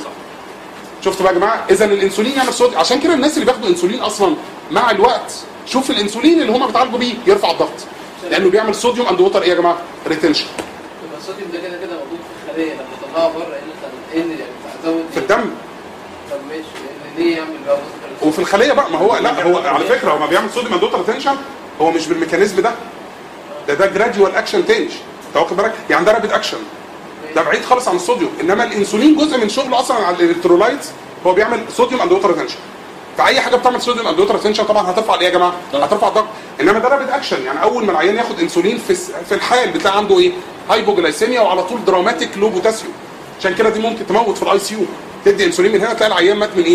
شفتوا بقى يا جماعه اذا الانسولين يعمل صوديوم عشان كده الناس اللي بياخدوا انسولين اصلا مع الوقت شوف الانسولين اللي هم بيتعالجوا بيه يرفع الضغط لانه بيعمل صوديوم اند ووتر ايه يا جماعه ريتنشن يبقى الصوديوم ده كده كده موجود في الخليه لما تطلعه بره ايه اللي خل- ايه اللي يعني في الدم طب ماشي يعني ليه يعمل بقى وسط وفي الخليه بقى ما هو لا هو على فكره هو ما بيعمل صوديوم اند ووتر ريتنشن هو مش بالميكانيزم ده ده ده جراديوال اكشن تاني انت واخد بالك يعني ده رابيد اكشن ده بعيد خالص عن الصوديوم انما الانسولين جزء من شغله اصلا على الالكترولايتس هو بيعمل صوديوم اند ووتر ريتنشن فاي حاجه بتعمل صوديوم اند ووتر ريتنشن طبعا هترفع ايه يا جماعه؟ ضغط. هترفع الضغط انما ده رابيد اكشن يعني اول ما العيان ياخد انسولين في الس- في الحال بتاع عنده ايه؟ هايبوجلايسيميا وعلى طول دراماتيك لو بوتاسيوم عشان كده دي ممكن تموت في الاي سي يو تدي انسولين من هنا تلاقي العيان مات من ايه؟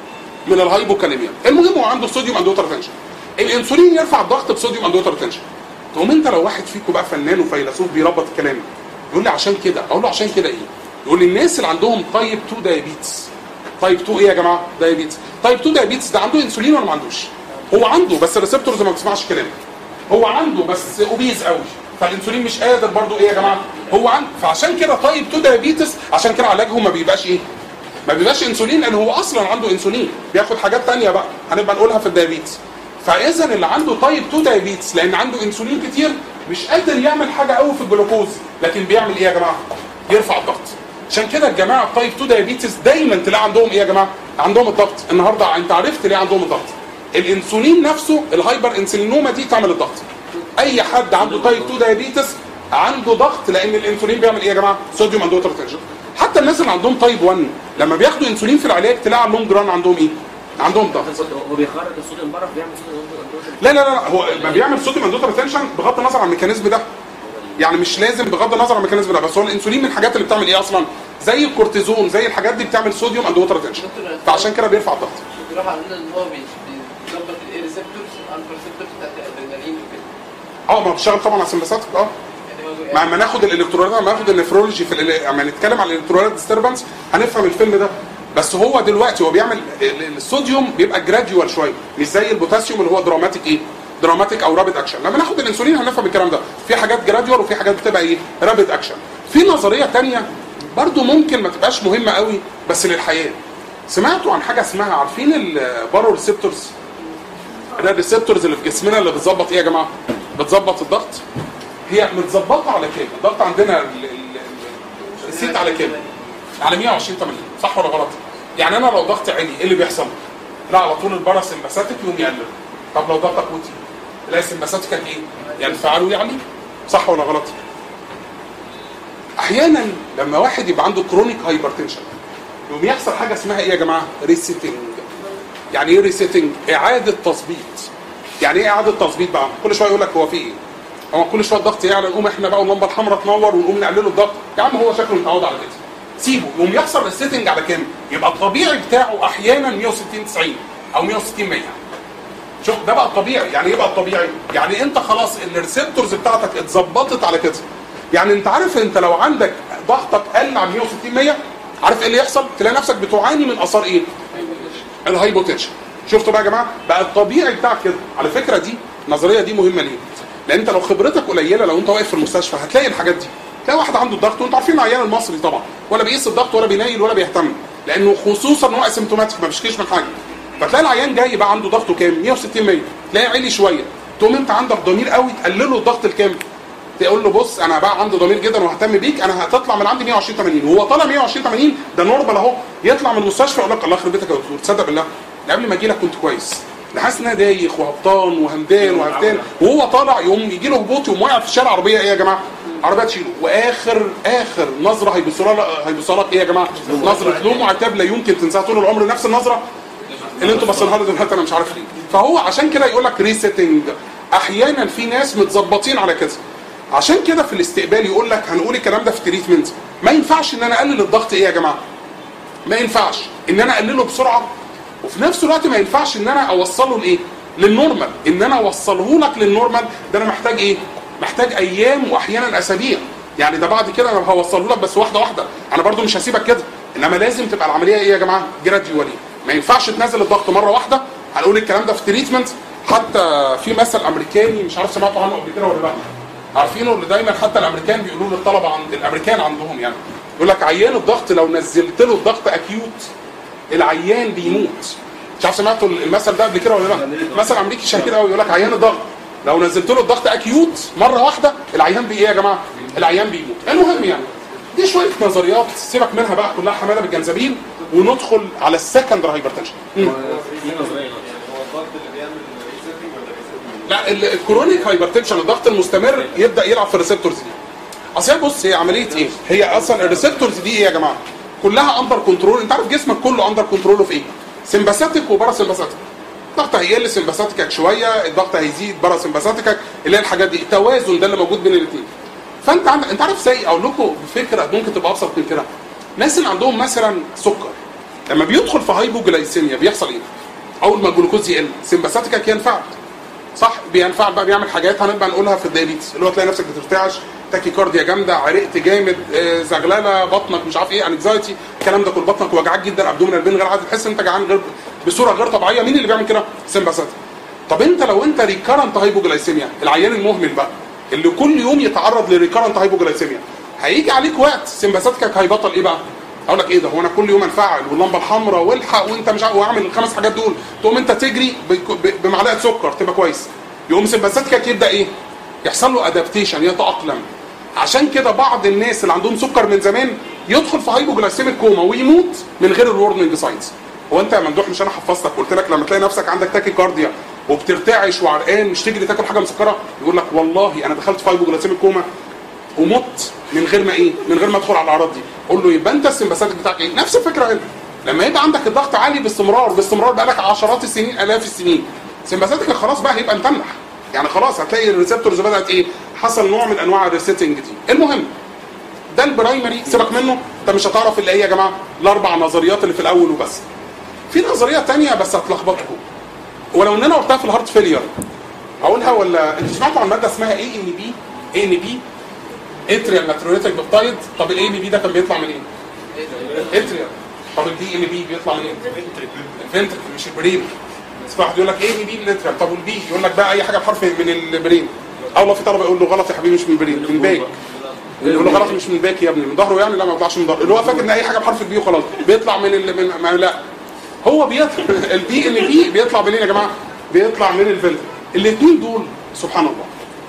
من الهايبوكاليميا المهم هو عنده صوديوم اند ووتر ريتنشن الانسولين يرفع الضغط بصوديوم اند ووتر ريتنشن تقوم انت لو واحد فيكم بقى فنان وفيلسوف بيربط الكلام يقول لي عشان كده اقول له عشان كده ايه يقول لي الناس اللي عندهم تايب 2 دايابيتس تايب 2 ايه يا جماعه دايابيتس تايب 2 دايابيتس ده عنده انسولين ولا ما عندوش هو عنده بس الريسبتورز ما بتسمعش كلام هو عنده بس اوبيز قوي فالانسولين مش قادر برضو ايه يا جماعه هو عنده فعشان كده تايب 2 دايابيتس عشان كده علاجهم ما بيبقاش ايه ما بيبقاش انسولين لان هو اصلا عنده انسولين بياخد حاجات تانية بقى هنبقى نقولها في الدايابيتس فاذا اللي عنده تايب 2 دايابيتس لان عنده انسولين كتير مش قادر يعمل حاجه قوي في الجلوكوز لكن بيعمل ايه يا جماعه يرفع الضغط عشان كده الجماعه التايب 2 دايابيتس دايما تلاقي عندهم ايه يا جماعه عندهم الضغط النهارده انت عرفت ليه عندهم الضغط الانسولين نفسه الهايبر انسولينوما دي تعمل الضغط اي حد عنده تايب 2 دايابيتس عنده ضغط لان الانسولين بيعمل ايه يا جماعه صوديوم اند ووتر ريتنشن حتى الناس اللي عندهم تايب 1 لما بياخدوا انسولين في العلاج تلاقي على اللونج ران عندهم ايه عندهم ضغط هو بيخرج الصوديوم بره بيعمل صوديوم لا لا لا لا، هو ما بيعمل صوديوم اند ووتر ريتنشن بغض النظر عن الميكانيزم ده يعني مش لازم بغض النظر عن الميكانيزم ده بس هو الانسولين من الحاجات اللي بتعمل ايه اصلا زي الكورتيزون زي الحاجات دي بتعمل صوديوم اند ووتر ريتنشن فعشان كده بيرفع الضغط راح قالنا ان هو بي- بيظبط الاي ريسبتورز الالفا ريسبتورز بتاعت الادرينالين وكده اه ما بتشتغل طبعا على السمباثيك اه يعني هو مع ما ناخد الالكترونات لما ناخد النفرولوجي في ال- لما نتكلم على الالكترونات ديستربنس هنفهم الفيلم ده بس هو دلوقتي هو بيعمل ال- ال- الصوديوم بيبقى جراديوال شويه مش زي البوتاسيوم اللي هو دراماتيك ايه دراماتيك او رابيد اكشن لما ناخد الانسولين هنفهم الكلام ده في حاجات جراديوال وفي حاجات بتبقى ايه رابيد اكشن في نظريه تانية برضو ممكن ما تبقاش مهمه قوي بس للحياه سمعتوا عن حاجه اسمها عارفين البارو ريسبتورز الريسبتورز اللي في جسمنا اللي بتظبط ايه يا جماعه بتظبط الضغط هي متظبطه على كام الضغط عندنا ال- ال- ال- السيت على كام على 120 80 صح ولا غلط يعني انا لو ضغطي عالي ايه اللي بيحصل لا على طول الباراسمباثيك يقوم يقلل طب لو ضغطك وطي تلاقي السمباثيك ايه ينفعل ويعلي صح ولا غلط احيانا لما واحد يبقى عنده كرونيك هايبرتنشن يقوم يحصل حاجه اسمها ايه يا جماعه ريسيتنج يعني ايه ريسيتنج اعاده تظبيط يعني ايه اعاده تظبيط بقى كل شويه يقول لك هو في ايه هو كل شويه الضغط يعلى نقوم احنا بقى واللمبه الحمراء تنور ونقوم نقلله الضغط يا عم هو شكله متعود على كده سيبه يقوم يحصل ريسيتنج على كام يبقى الطبيعي بتاعه احيانا 160 90 او 160 100 شوف ده بقى الطبيعي يعني ايه بقى الطبيعي يعني انت خلاص الريسبتورز بتاعتك اتظبطت على كده يعني انت عارف انت لو عندك ضغطك قل عن 160 100 عارف ايه اللي يحصل تلاقي نفسك بتعاني من اثار ايه الهايبوتنشن شفتوا بقى يا جماعه بقى الطبيعي بتاعك كده على فكره دي النظريه دي مهمه ليه لان انت لو خبرتك قليله لو انت واقف في المستشفى هتلاقي الحاجات دي تلاقي واحد عنده الضغط وانتوا عارفين العيان المصري طبعا ولا بيقيس الضغط ولا بينيل ولا بيهتم لانه خصوصا ان هو اسيمتوماتيك ما بيشكيش من حاجه فتلاقي العيان جاي بقى عنده ضغطه كام 160 100 تلاقي عالي شويه تقوم انت عندك ضمير قوي تقلله الضغط الكام تقول له بص انا بقى عندي ضمير جدا وههتم بيك انا هتطلع من عندي 120 80 وهو طالع 120 80 ده نورمال اهو يطلع من المستشفى يقول لك الله يخرب بيتك يا دكتور تصدق بالله ده قبل ما اجي لك كنت كويس ده حاسس ان انا دايخ وهبطان وهمدان وهبتان وهو طالع يقوم يجي له هبوط يقوم واقع في الشارع عربيه ايه يا جماعه؟ عربيه تشيله واخر اخر نظره هيبصوا لك هيبصوا لك ايه يا جماعه؟ نظره لوم وعتاب لا يمكن تنساها طول العمر نفس النظره اللي انتوا باصينها له دلوقتي انا مش عارف ليه فهو عشان كده يقول لك ريسيتنج احيانا في ناس متظبطين على كده عشان كده في الاستقبال يقول لك هنقول الكلام ده في تريتمنت ما ينفعش ان انا اقلل الضغط ايه يا جماعه ما ينفعش ان انا اقلله بسرعه وفي نفس الوقت ما ينفعش ان انا اوصله لايه للنورمال ان انا اوصله لك للنورمال ده انا محتاج ايه محتاج ايام واحيانا اسابيع يعني ده بعد كده انا هوصله لك بس واحده واحده انا برضو مش هسيبك كده انما لازم تبقى العمليه ايه يا جماعه جراديوالي ما ينفعش تنزل الضغط مره واحده هنقول الكلام ده في تريتمنت حتى في مثل امريكاني مش عارف سمعتوا عنه قبل كده ولا لا عارفينه اللي دايما حتى الامريكان بيقولوا للطلبه عند الامريكان عندهم يعني يقول لك عيان الضغط لو نزلت له الضغط اكيوت العيان بيموت مش عارف سمعتوا المثل ده قبل كده ولا لا مثل امريكي شهير كده قوي يقول لك عيان الضغط لو نزلت له الضغط اكيوت مره واحده العيان بي ايه يا جماعه العيان بيموت المهم يعني دي شويه نظريات سيبك منها بقى كلها حماده بالجنزبيل وندخل على السكندر هايبرتنشن في نظريه هو الضغط اللي بيعمل ريسيتنج ولا ريسيتنج؟ لا ال- الكرونيك هايبرتنشن الضغط المستمر يبدا يلعب في الريسبتورز دي اصل هي بص هي عمليه ايه هي اصلا الريسبتورز دي ايه يا جماعه كلها اندر كنترول انت عارف جسمك كله اندر كنترول في ايه سمباثيك وبارا سمباثيك الضغط هيقل سمباثيكك شويه الضغط هيزيد بارا سمباثيكك اللي هي الحاجات دي التوازن ده اللي موجود بين الاثنين فانت عندك انت عارف زي اقول لكم فكره ممكن تبقى ابسط من كده ناس اللي عندهم مثلا سكر لما بيدخل في هايبوجلايسيميا بيحصل ايه اول ما الجلوكوز يقل سمباثيكك ينفعل صح بينفع بقى بيعمل حاجات هنبقى نقولها في الدايابيتس اللي هو تلاقي نفسك بترتعش تاكيكارديا جامده عرقت جامد آه، زغلله بطنك مش عارف ايه انكزايتي الكلام ده كله بطنك وجعك جدا ابدومينال بين غير عادي تحس ان انت جعان غير بصوره غير طبيعيه مين اللي بيعمل كده؟ سمباثيك طب انت لو انت ريكارنت هايبوجلايسيميا العيان المهمل بقى اللي كل يوم يتعرض لريكارنت هايبوجلايسيميا هيجي عليك وقت سمباثيكك هيبطل ايه بقى؟ اقول لك ايه ده هو انا كل يوم انفعل واللمبه الحمراء والحق وانت مش عارف واعمل الخمس حاجات دول تقوم انت تجري بك- ب- بمعلقه سكر تبقى كويس يقوم سمباثيكك يبدا ايه؟ يحصل له ادابتيشن يتاقلم عشان كده بعض الناس اللي عندهم سكر من زمان يدخل في هايبوجلايسيميك كوما ويموت من غير الورنينج ساينز هو انت يا ممدوح مش انا حفظتك قلت لك لما تلاقي نفسك عندك تاكي كارديا وبترتعش وعرقان مش تجري تاكل حاجه مسكره يقول لك والله انا دخلت في هايبوجلايسيميك كوما ومت من غير ما ايه من غير ما ادخل على الاعراض دي قول له يبقى انت السمباثيك بتاعك ايه نفس الفكره هنا لما يبقى عندك الضغط عالي باستمرار باستمرار بقالك عشرات السنين الاف السنين سمباثيك خلاص بقى هيبقى متنح يعني خلاص هتلاقي الريسبتورز بدات ايه حصل نوع من انواع الريسيتنج دي المهم ده البرايمري سيبك منه انت مش هتعرف اللي هي يا جماعه الاربع نظريات اللي في الاول وبس في نظريه تانية بس هتلخبطكم ولو ان انا قلتها في الهارت فيلير اقولها ولا انتوا سمعتوا عن ماده اسمها اي ان بي اي ان بي اتريال ناتريوليتك بيبتايد طب الاي ان بي ده كان بيطلع من ايه؟ اتريال طب الدي ان بي بيطلع من ايه؟ الفنتركل مش البرين بس واحد يقول لك ايه ان بي الاتريال طب والبي يقول لك بقى اي حاجه بحرف من البرين او لو في طلبه يقول له غلط يا حبيبي مش من البرين من باك يقول له غلط مش من باك يا ابني من ظهره يعني لا ما بيطلعش من ظهره اللي هو فاكر ان اي حاجه بحرف البي وخلاص بيطلع من, ال... من ما لا هو بيطلع البي ان بي بيطلع منين يا جماعه؟ بيطلع من الفلتر الاثنين دول سبحان الله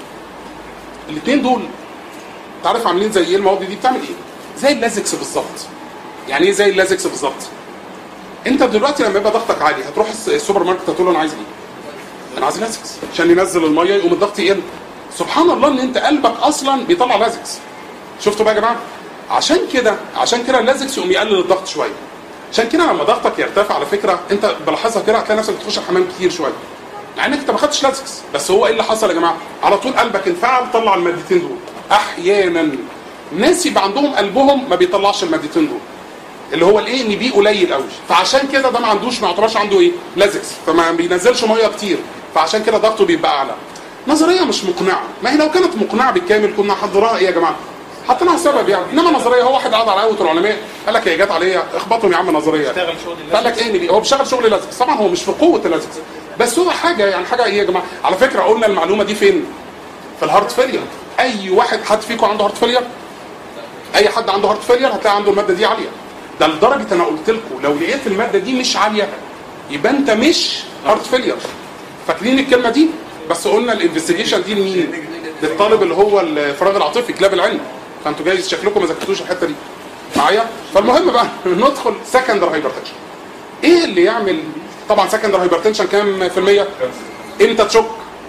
الاثنين دول تعرف عاملين زي ايه المواد دي بتعمل ايه؟ زي اللازكس بالظبط يعني ايه زي اللازكس بالظبط؟ انت دلوقتي لما يبقى ضغطك عالي هتروح الس- السوبر ماركت هتقول له انا عايز ايه؟ انا عايز لازكس عشان ينزل الميه يقوم الضغط يقل سبحان الله ان انت قلبك اصلا بيطلع لازكس شفتوا بقى يا جماعه عشان كده عشان كده اللازكس يقوم يقلل الضغط شويه عشان كده لما ضغطك يرتفع على فكره انت بلاحظها كده هتلاقي نفسك بتخش الحمام كتير شويه مع انك انت ما خدتش لازكس بس هو ايه اللي حصل يا جماعه على طول قلبك انفعل طلع المادتين دول احيانا ناس يبقى عندهم قلبهم ما بيطلعش المادتين دول اللي هو الايه ان بي قليل قوي فعشان كده ده ما عندوش ما يعتبرش عنده ايه لازكس فما بينزلش ميه كتير فعشان كده ضغطه بيبقى اعلى نظريه مش مقنعه ما هي لو كانت مقنعه بالكامل كنا حضرها ايه يا جماعه حط لها سبب يعني انما نظريه هو واحد قعد على قهوه العلماء قال لك هي جت عليا اخبطهم يا عم نظريه اشتغل شغل قال لك ايه هو بيشتغل شغل لازكس طبعا هو مش في قوه اللازكس بس هو حاجه يعني حاجه ايه يا جماعه على فكره قلنا المعلومه دي فين في الهارت فيلير اي واحد حد فيكم عنده هارت فيلير اي حد عنده هارت فيلير هتلاقي عنده الماده دي عاليه ده لدرجه انا قلت لكم لو لقيت الماده دي مش عاليه يبقى انت مش هارت فيلير فاكرين الكلمه دي بس قلنا الانفستيجيشن دي لمين للطالب اللي هو الفراغ العاطفي كلاب العلم فانتوا جايز شكلكم ما ذاكرتوش الحته دي معايا فالمهم بقى ندخل سكندر هايبرتنشن ايه اللي يعمل طبعا سكندر هايبرتنشن كام في المية امتى تشك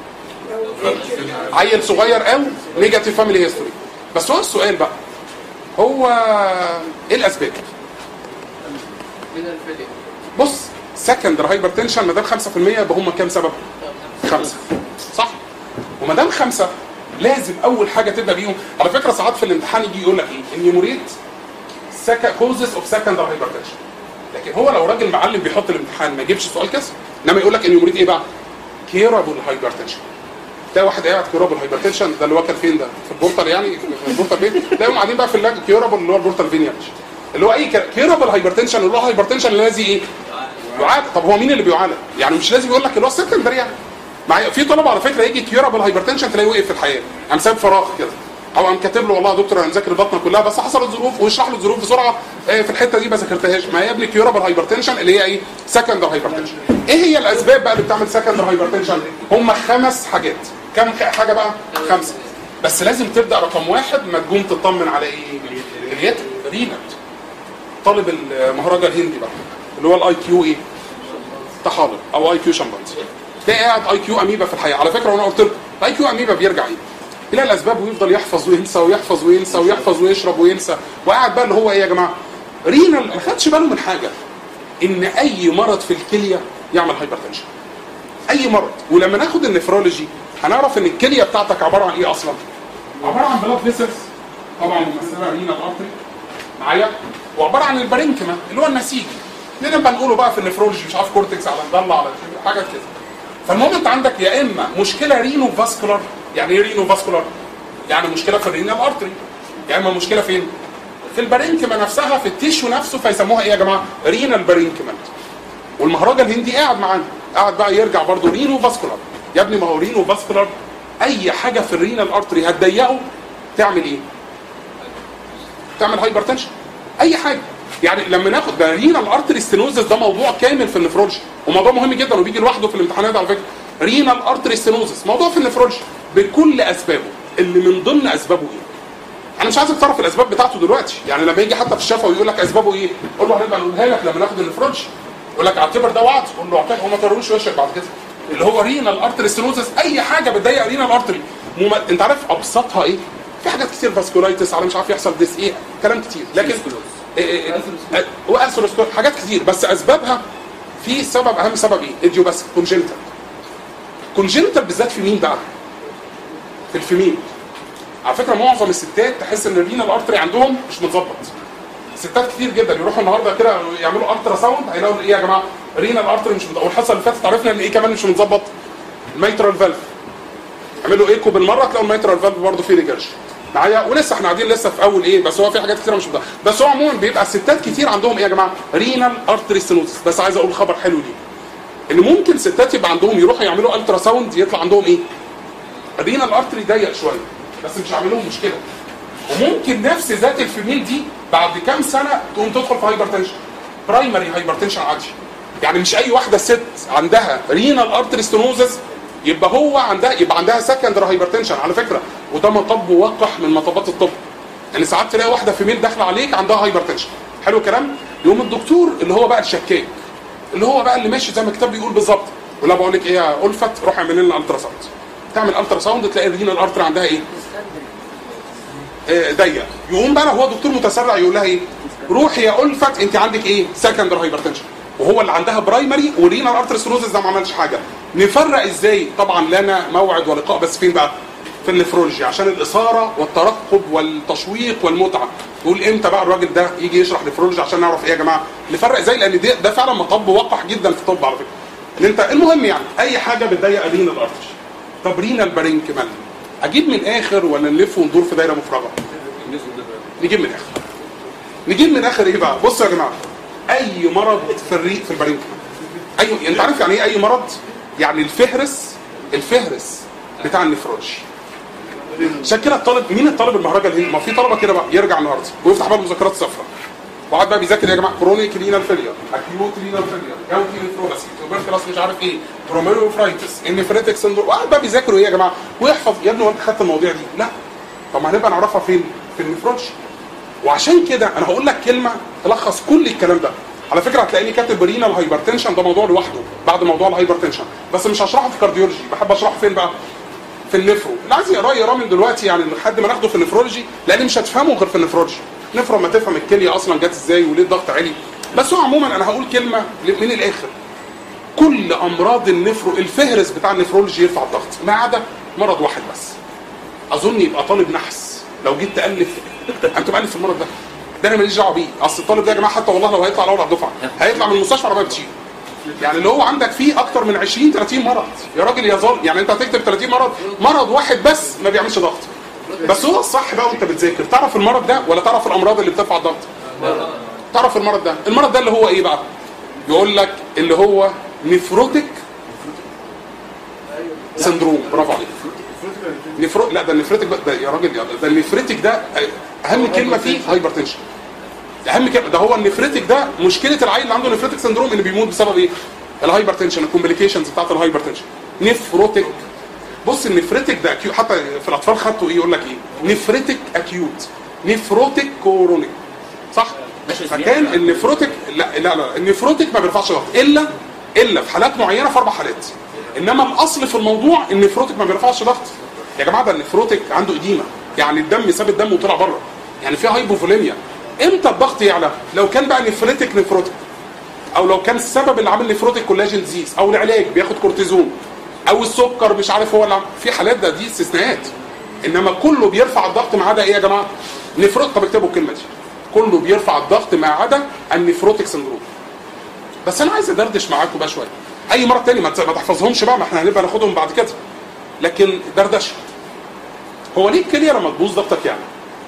عيل صغير او نيجاتيف فاميلي هيستوري بس هو السؤال بقى هو ايه الاسباب من الفيلم بص سكندر هايبرتنشن ما دام 5% يبقى هم كام سبب خمسه صح وما دام خمسه لازم اول حاجه تبدا بيهم على فكره ساعات في الامتحان يجي يقول لك ايه النيومريت كوزز اوف سكندر هايبرتنشن لكن هو لو راجل معلم بيحط الامتحان ما يجيبش سؤال كسر انما يقول لك النيومريت ايه بقى كيرابل هايبرتنشن تلاقي واحد قاعد كيرابل هايبرتنشن ده اللي هو كان فين ده في البورتال يعني في البورتال فين تلاقيهم قاعدين بقى في اللاج كيرابل اللي هو البورتال فين يعني اللي هو اي كيرابل هايبرتنشن اللي هو هايبرتنشن الذي ايه يعالج طب هو مين اللي بيعالج يعني مش لازم يقول لك اللي هو السكندري يعني معايا في طلبه على فكره يجي كيورابل هايبرتنشن تلاقيه وقف في الحياه قام ساب فراغ كده او قام كاتب له والله يا دكتور انا مذاكر البطنه كلها بس حصلت ظروف ويشرح له الظروف بسرعه آه، في الحته دي ما ذاكرتهاش ما هي يا ابني كيورابل هايبرتنشن اللي هي ايه سكندر هايبرتنشن ايه هي الاسباب بقى اللي بتعمل سكندر هايبرتنشن هم خمس حاجات كم خ- حاجه بقى خمسه بس لازم تبدا رقم واحد ما تقوم تطمن على ايه اليد رينت طالب المهرجان الهندي بقى اللي هو الاي كيو ايه طحالب او اي كيو شمبانزي تلاقي قاعد اي كيو اميبا في الحياه على فكره وانا قلت لكم الاي كيو اميبا بيرجع ايه الى الاسباب ويفضل يحفظ وينسى ويحفظ وينسى ويحفظ ويشرب وينسى وقاعد بقى اللي هو ايه يا جماعه رينال ما خدش باله من حاجه ان اي مرض في الكليه يعمل هايبرتنشن اي مرض ولما ناخد النفرولوجي هنعرف ان الكليه بتاعتك عباره عن ايه اصلا عباره عن بلاد فيسلز طبعا ممثله رينال ارتري معايا وعباره عن البارينكما اللي هو النسيج اللي نبقى نقوله بقى في النفرولوجي مش عارف كورتكس على مضله على حاجات كده فالمهم انت عندك يا اما مشكله رينو فاسكولار يعني ايه رينو فاسكولار؟ يعني مشكله في الرينال ارتري يا اما مشكله فين؟ في البارينكما نفسها في التيشو نفسه فيسموها ايه يا جماعه؟ رينال بارينكما والمهرجة الهندي قاعد معانا قاعد بقى يرجع برضه رينو فاسكولار يا ابني ما هو رينو فاسكولار اي حاجه في الرينال ارتري هتضيقه تعمل ايه؟ تعمل هايبرتنشن اي حاجه يعني لما ناخد ده رينال ارتري ستينوزس ده موضوع كامل في النفرولوجي وموضوع مهم جدا وبيجي لوحده في الامتحانات على فكره رينال ارتري ستينوزس موضوع في النفرولوجي بكل اسبابه اللي من ضمن اسبابه ايه انا مش عايزك تعرف الاسباب بتاعته دلوقتي يعني لما يجي حتى في الشفا ويقول لك اسبابه ايه قول له هنبقى نقولها لك لما ناخد النفرولوجي يقول لك اعتبر ده وعد قول له اعتبر وما تروش وشك بعد كده اللي هو رينال ارتري ستينوزس اي حاجه بتضيق رينال ارتري مم... انت عارف ابسطها ايه في حاجات كتير فاسكولايتس على مش عارف يحصل ديس ايه كلام كتير لكن إيه إيه إيه وأثيروسكلوز حاجات كتير بس اسبابها في سبب اهم سبب ايه ايديوباس كونجنتال كونجنتال بالذات في مين بقى في الفيميل على فكره معظم الستات تحس ان الرينال ارتري عندهم مش متظبط ستات كتير جدا يروحوا النهارده كده يعملوا الترا ساوند هيلاقوا ايه يا جماعه رينال ارتري مش متظبط والحصه اللي فاتت عرفنا ان ايه كمان مش متظبط الميترال فالف اعملوا ايكو بالمره تلاقوا الميترال فالف برضه فيه ريجرش معايا ولسه احنا قاعدين لسه في اول ايه بس هو في حاجات كتيره مش متظبطه بس هو عموما بيبقى الستات كتير عندهم ايه يا جماعه رينال ارتري ستينوزس بس عايز اقول خبر حلو ليه ان ممكن ستات يبقى عندهم يروحوا يعملوا الترا ساوند يطلع عندهم ايه الرينال ارتري ضيق شويه بس مش عامل لهم مشكله وممكن نفس ذات الفيميل دي بعد كام سنه تقوم تدخل في هايبرتنشن برايمري هايبرتنشن عادي يعني مش اي واحده ست عندها رينال ارتري ستينوزس يبقى هو عندها يبقى عندها سكندري هايبرتنشن على فكره وده مطب وقح من مطبات الطب يعني ساعات تلاقي واحده فيميل داخله عليك عندها هايبرتنشن حلو الكلام يقوم الدكتور اللي هو بقى الشكاك اللي هو بقى اللي ماشي زي ما الكتاب بيقول بالظبط ولا بقول لك ايه يا الفت روح اعمل لنا الترا ساوند تعمل الترا ساوند تلاقي الرينال ارتري عندها ايه آه، ضيق يقوم بقى هو دكتور متسرع يقول لها ايه روحي يا الفت انت عندك ايه سكندري هايبرتنشن وهو اللي عندها برايمري ورينال ارتري ستينوزس ده ما عملش حاجه نفرق ازاي طبعا لنا موعد ولقاء بس فين بقى في النفرولوجي عشان الاثاره والترقب والتشويق والمتعه تقول امتى بقى الراجل ده يجي يشرح نفرولوجي عشان نعرف ايه يا جماعه نفرق ازاي لان ده, ده فعلا مطب وقح جدا في الطب على فكره ان انت المهم يعني اي حاجه بتضيق رينال ارتري طب رينال بارينكمان اجيب من الاخر ولا نلف وندور في دايره مفرغه نجيب من الاخر نجيب من الاخر ايه بقى بصوا يا جماعه اي مرض في الريق في البرينكما اي انت عارف يعني ايه اي مرض يعني الفهرس الفهرس بتاع النفرولوجي عشان كده الطالب مين الطالب المهرجه الهندي ما في طلبه كده بقى يرجع النهارده ويفتح بقى المذكرات الصفراء وقعد بقى بيذاكر يا جماعه كرونيك رينال فيلير اكيوت رينال فيلير جاوتي نفروباسي توبركلاس مش عارف ايه بروميروفرايتس انفريتك سندروم وقعد بقى بيذاكر ايه يا جماعه ويحفظ يا ابني هو انت خدت المواضيع دي لا طب ما هنبقى نعرفها فين في النفرولوجي وعشان كده انا هقول لك كلمه تلخص كل الكلام ده على فكره هتلاقيني كاتب رينال هايبرتنشن ده موضوع لوحده بعد موضوع الهايبرتنشن بس مش هشرحه في كارديولوجي بحب اشرحه فين بقى في النفرو اللي عايز يقراه يقراه من دلوقتي يعني لحد ما ناخده في النفرولوجي لان مش هتفهمه غير في النفرولوجي نفرو ما تفهم الكليه اصلا جت ازاي وليه الضغط عالي بس هو عموما انا هقول كلمه من الاخر كل امراض النفرو الفهرس بتاع النفرولوجي يرفع الضغط ما عدا مرض واحد بس اظن يبقى طالب نحس لو جيت تالف انت مالف في المرض ده ده انا ماليش دعوه بيه اصل الطالب ده يا جماعه حتى والله لو هيطلع الاول على الدفعه هيطلع من المستشفى عربيه بتشيل يعني اللي هو عندك فيه اكتر من 20 30 مرض يا راجل يا ظالم يعني انت هتكتب 30 مرض مرض واحد بس ما بيعملش ضغط بس هو الصح بقى وانت بتذاكر تعرف المرض ده ولا تعرف الامراض اللي بترفع الضغط تعرف المرض ده المرض ده اللي هو ايه بقى يقول لك اللي هو نفروتك سندروم برافو عليك نفرو لا ده النفرتك بقى ده يا راجل يا- ده النفرتك ده اهم كلمه فيه هايبرتنشن اهم كلمه ده هو النفرتك ده مشكله العيل اللي عنده نفرتك سندروم اللي بيموت بسبب ايه الهايبرتنشن الكومبليكيشنز بتاعت الهايبرتنشن نفروتك بص النفرتك ده اكيوت حتى في الاطفال خدته ايه يقول لك ايه نفرتك اكيوت نفروتك كورونيك صح ماشي فكان زيادة. النفروتك لا لا لا النفروتك ما بيرفعش ضغط الا الا في حالات معينه في اربع حالات انما الاصل في الموضوع ان النفروتك ما بيرفعش ضغط يا جماعه ده النفروتك عنده اديمه يعني الدم ساب الدم وطلع بره يعني فيها هايبوفوليميا امتى الضغط يعلى لو كان بقى نفرتك نفروتك او لو كان السبب اللي عامل نفروتك كولاجين ديزيز او العلاج بياخد كورتيزون او السكر مش عارف هو اللي عامل- في حالات ده دي استثناءات انما كله بيرفع الضغط ما عدا ايه يا جماعه نفروت طب اكتبوا الكلمه دي كله بيرفع الضغط ما عدا النفروتك سندروم بس انا عايز ادردش معاكم بقى شويه اي مره تاني ما ت- ما تحفظهمش بقى ما احنا هنبقى ناخدهم بعد كده لكن دردشه هو ليه الكليه لما تبوظ ضغطك يعني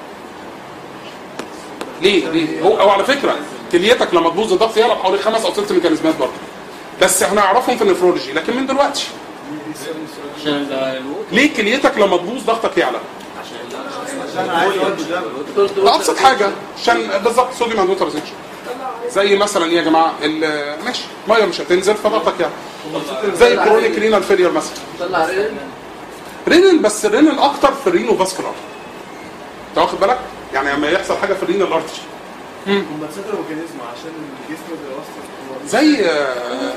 ليه ليه هو او على فكره كليتك لما تبوظ الضغط يعلى بحوالي خمس او ست ميكانيزمات برضه بس احنا نعرفهم في النفرولوجي لكن من دلوقتي عشان ال- الوقت ليه كليتك لما تبوظ ضغطك يعلى عشان عشان عايز يودي دم ده ابسط حاجه عشان بالظبط صوديوم اند ووتر ريزنشن زي مثلا ايه يا جماعه ال- ماشي ميه مش هتنزل فضغطك يعني زي كرونيك رينال فيلير مثلا طلع ريل رينال بس الرينال اكتر في الرينو فاسكولار انت واخد بالك يعني لما يحصل حاجه في الرينال ارتري هم ستروا ميكانيزم عشان الجسم بيوصل زي آه،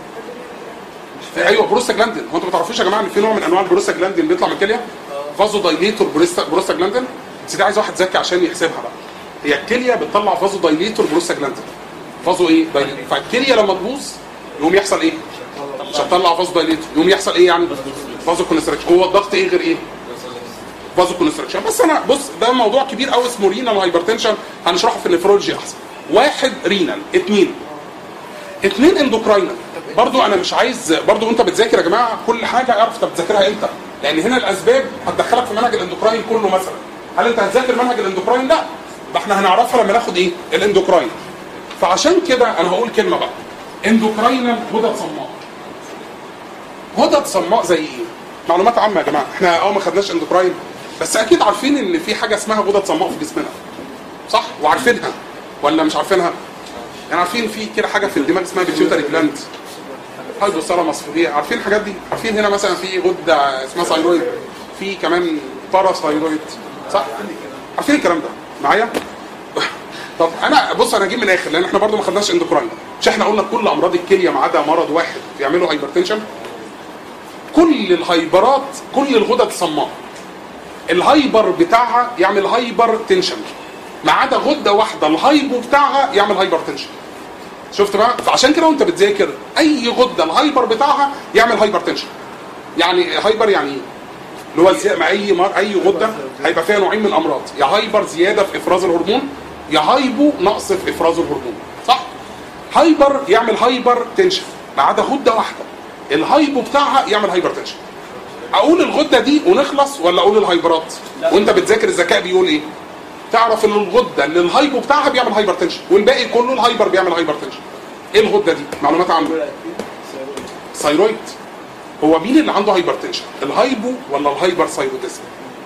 ايوه بروستاجلاندين هو انتوا ما تعرفوش يا جماعه ان في نوع من انواع البروستاجلاندين اللي بيطلع من الكليه فازو دايليتور بروستا- بروستاجلاندين بس دي عايز واحد ذكي عشان يحسبها بقى هي الكليه بتطلع فازو دايليتور بروستاجلاندين فازو ايه دايليتور فالكليه لما تبوظ يقوم يحصل ايه مش هتطلع فازو دايليتور يقوم يحصل ايه يعني فازو كونستركشن هو الضغط ايه غير ايه فازو كونستركشن بس انا بص ده موضوع كبير قوي اسمه رينال هايبرتنشن هنشرحه في النفرولوجي احسن واحد رينال اثنين اثنين اندوكراينال برضو انا مش عايز برضو انت بتذاكر يا جماعه كل حاجه اعرف انت بتذاكرها امتى لان هنا الاسباب هتدخلك في منهج الاندوكراين كله مثلا هل انت هتذاكر منهج الاندوكراين لا ده احنا هنعرفها لما ناخد ايه الاندوكراين فعشان كده انا هقول كلمه بقى اندوكراينال غدد صماء غدد صماء زي ايه معلومات عامه يا جماعه احنا اه ما خدناش اندوكراين بس اكيد عارفين ان في حاجه اسمها غدد صماء في جسمنا صح وعارفينها ولا مش عارفينها يعني عارفين في كده حاجه في الدماغ اسمها بيتيوتري جلاند هايدروثالاموس في عارفين الحاجات دي عارفين هنا مثلا في غده اسمها ثايرويد في كمان باراثايرويد صح عارفين الكلام ده معايا طب انا بص انا اجيب من الاخر لان احنا برضو ما خدناش اندوكراين مش احنا قلنا كل امراض الكليه ما عدا مرض واحد بيعملوا هايبرتنشن كل الهايبرات كل الغدد صماء الهايبر بتاعها يعمل هايبر تنشن ما عدا غده واحده الهايبو بتاعها يعمل هايبر تنشن شفت بقى فعشان كده وانت بتذاكر اي غده الهايبر بتاعها يعمل هايبر تنشن يعني هايبر يعني ايه اللي هو زي- مع اي مر... اي غده هيبقى فيها نوعين من الامراض يا هايبر زياده في افراز الهرمون يا هايبو نقص في افراز الهرمون صح هايبر يعمل هايبر تنشن ما عدا غده واحده الهايبو بتاعها يعمل هايبر تنشن اقول الغده دي ونخلص ولا اقول الهايبرات وانت بتذاكر الذكاء بيقول ايه تعرف ان الغده اللي الهايبو بتاعها بيعمل هايبرتنشن والباقي كله الهايبر بيعمل هايبرتنشن ايه الغده دي معلومات عامه ثايرويد هو مين اللي عنده هايبرتنشن الهايبو ولا الهايبر ثايروديزم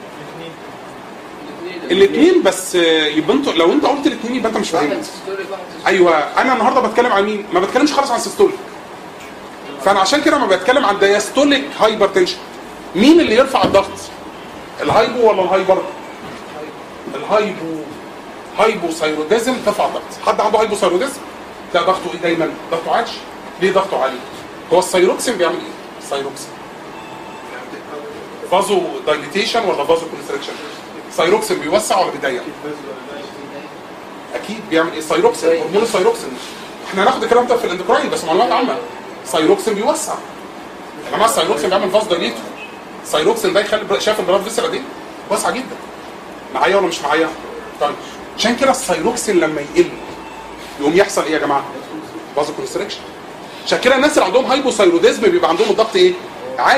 الاثنين بس آه، يبقى انتوا لو انت قلت الاثنين يبقى انت مش فاهم واحد سيستوليك واحد سيستوليك. ايوه انا النهارده بتكلم عن مين ما بتكلمش خالص عن سيستوليك فانا عشان كده ما بتكلم عن دايستوليك هايبرتنشن مين اللي يرفع الضغط الهايبو ولا الهايبر الهايبو هايبو ثايروديزم ترفع الضغط حد عنده هايبو ثايروديزم لا ضغطه ايه دايما ضغطه عالي ليه ضغطه عالي هو الثايروكسين بيعمل ايه الثايروكسين فازو دايليتيشن ولا فازو كونستريكشن ثايروكسين بيوسع ولا بيضيق اكيد بيعمل ايه ثايروكسين هرمون الثايروكسين احنا هناخد الكلام ده في الاندوكراين بس معلومات عامه ثايروكسين بيوسع يا جماعه الثايروكسين بيعمل فاز دايليتور الثايروكسين ده يخلي شايف البلاد فيسل قد ايه واسعه جدا معايا ولا مش معايا طيب عشان كده الثايروكسين لما يقل يقوم يحصل ايه يا جماعه فازو كونستريكشن عشان كده الناس اللي عندهم هايبوثايروديزم بيبقى عندهم الضغط ايه عالي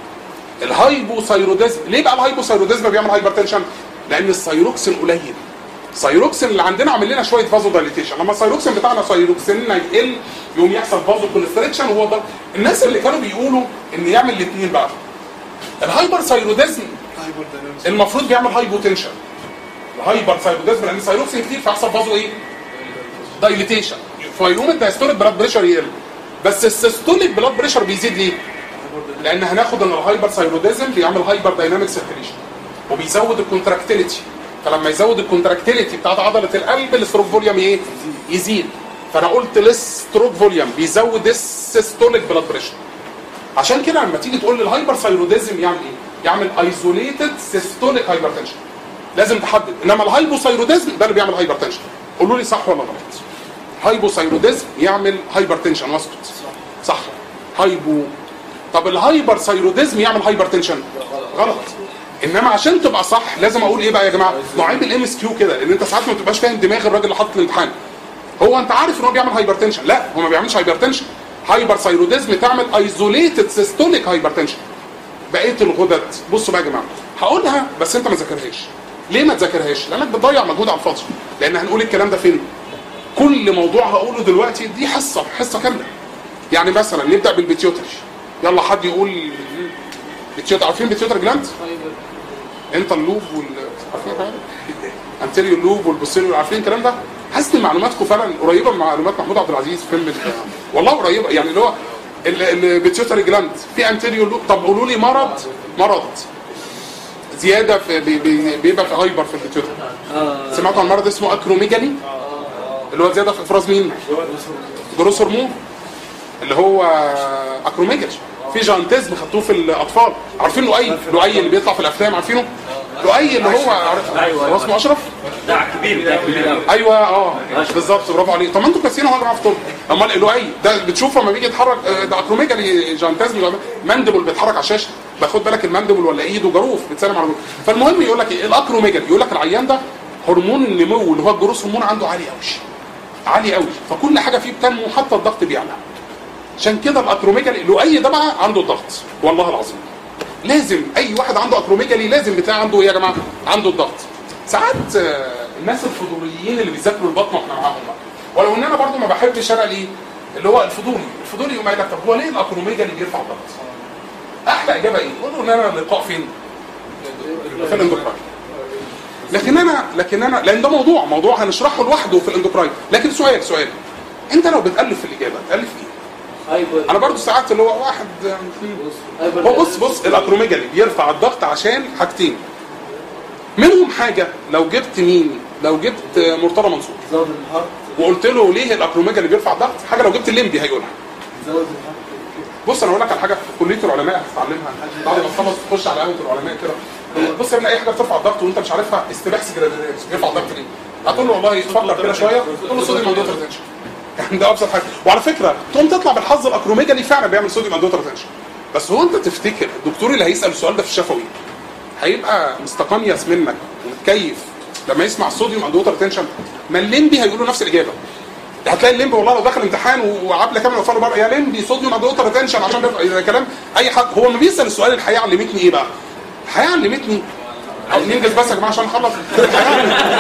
الهايبوثايروديزم ليه بقى الهايبوثايروديزم بيعمل هايبرتنشن لان الثايروكسين قليل الثايروكسين اللي عندنا عامل لنا شويه فازو دايليتيشن لما الثايروكسين بتاعنا ثايروكسيننا يقل يقوم يحصل فازو كونستريكشن وهو ده الناس اللي كانوا بيقولوا ان يعمل الاثنين بقى الهايبر ثايروديزم هايبر داينامكس المفروض بيعمل هايبوتنشن الهايبر ثايروديزم لان الثايروكسين كتير فيحصل فازو ايه دايليتيشن فيقوم الدايستوليك بلاد بريشر يقل بس السيستوليك بلاد بريشر بيزيد ليه لان هناخد ان الهايبر ثايروديزم بيعمل هايبر دايناميك سيركيليشن وبيزود الكونتراكتيليتي فلما يزود الكونتراكتيليتي بتاعت عضله القلب الستروك فوليوم ايه يزيد فانا قلت الستروك فوليوم بيزود السيستوليك بلاد بريشر عشان كده لما تيجي تقول لي الهايبر ثايروديزم يعمل ايه يعمل ايزوليتد سيستوليك هايبرتنشن لازم تحدد انما الهايبوثايروديزم ده اللي بيعمل هايبرتنشن قولوا لي صح ولا غلط هايبوثايروديزم يعمل هايبرتنشن واسكت صح هايبو طب الهايبر ثايروديزم يعمل هايبرتنشن غلط انما عشان تبقى صح لازم اقول ايه بقى يا جماعه نوعين الام اس كيو كده لان انت ساعات ما بتبقاش فاهم دماغ الراجل اللي حاطط الامتحان هو انت عارف ان هو بيعمل هايبرتنشن لا هو ما بيعملش هايبرتنشن هايبر ثايروديزم تعمل ايزوليتد سيستوليك هايبرتنشن بقيه الغدد بصوا بقى يا جماعه هقولها بس انت ما تذاكرهاش ليه ما تذاكرهاش لانك بتضيع مجهود على الفاضي لان هنقول الكلام ده فين كل موضوع هقوله دلوقتي دي حصه حصه كامله يعني مثلا نبدا بالبيتيوتري يلا حد يقول بيتيوتري عارفين بيتيوتري جلاند هايبر انت اللوب وال عارفين حاجه انتيريو اللوب والبوستيريو عارفين الكلام ده حاسس ان معلوماتكم فعلا قريبه من معلومات محمود عبد العزيز فيلم ال- والله قريبه يعني اللي هو البيتيوتري جلاند في انتيريو لوب طب قولوا لي مرض مرض زياده في بي- بي- بيبقى في هايبر في البيتيوتري آه سمعتوا عن مرض اسمه اكروميجالي اللي هو زياده في افراز مين جروس هرمون اللي هو اكروميجالي في جانتيزم خدتوه في الاطفال عارفين لؤي لؤي اللي بيطلع في الافلام عارفينه لؤي اللي هو عارف أيوة. هو اسمه اشرف ده كبير ده كبير قوي ايوه اه بالظبط برافو عليك طب ما انتوا كويسين اهو يا جماعه في طب امال لؤي ده بتشوف لما بيجي يتحرك آه، ده اكروميجالي جانتيزم ماندبل بيتحرك على الشاشه باخد بالك الماندبل ولا ايده جروف بتسلم على جروف فالمهم يقول لك ايه الاكروميجالي يقول لك العيان ده هرمون النمو اللي هو الجروس هرمون عنده عالي قوي عالي قوي فكل حاجه فيه بتنمو حتى الضغط بيعلى عشان كده الاكروميجالي لؤي ده بقى عنده الضغط والله العظيم لازم اي واحد عنده اكروميجالي لازم بتاع عنده ايه يا جماعه عنده الضغط ساعات آه، الناس الفضوليين اللي بيذاكروا البطن واحنا معاهم بقى ولو ان انا برضو ما بحبش انا ليه اللي هو الفضولي الفضولي يقوم قايل لك طب هو ليه الاكروميجالي بيرفع الضغط احلى اجابه ايه قولوا ان انا اللقاء فين في الاندوكراين لكن انا لكن انا لان ده موضوع موضوع هنشرحه لوحده في الاندوكراين لكن سؤال سؤال انت لو بتالف في الاجابه تالف ايه هايبر انا برضو ساعات اللي هو واحد هايبر هو بص بص الاكروميجالي بيرفع الضغط عشان حاجتين منهم حاجه لو جبت مين لو جبت مرتضى منصور زود الهارت وقلت له ليه الاكروميجالي بيرفع الضغط حاجه لو جبت الليمبي هيقولها زود الهارت بص انا اقول لك على حاجه في كليه العلماء هتتعلمها بعد ما تخلص تخش على قهوه العلماء كده بص يا ابني اي حاجه بترفع الضغط وانت مش عارفها استباحس جراديريز بيرفع الضغط ليه؟ هتقول له والله اتفضل كده شويه تقول له صوديوم اندوتر تنشن يعني ده ابسط حاجه وعلى فكره تقوم تطلع بالحظ الاكروميجالي فعلا بيعمل صوديوم اندوتر تنشن بس هو انت تفتكر الدكتور اللي هيسال السؤال ده في الشفوي هيبقى مستقنيس منك ومتكيف لما يسمع الصوديوم اندوتر تنشن ما الليمبي هيقول له نفس الاجابه هتلاقي الليمبي والله لو دخل امتحان وعبله كامل وقفله بره يا ليمبي صوديوم اندوتر تنشن عشان بيرفع ده كلام اي حد هو لما بيسال السؤال الحياه علمتني ايه بقى؟ الحياه علمتني او ننجز بس يا جماعه عشان نخلص الحياه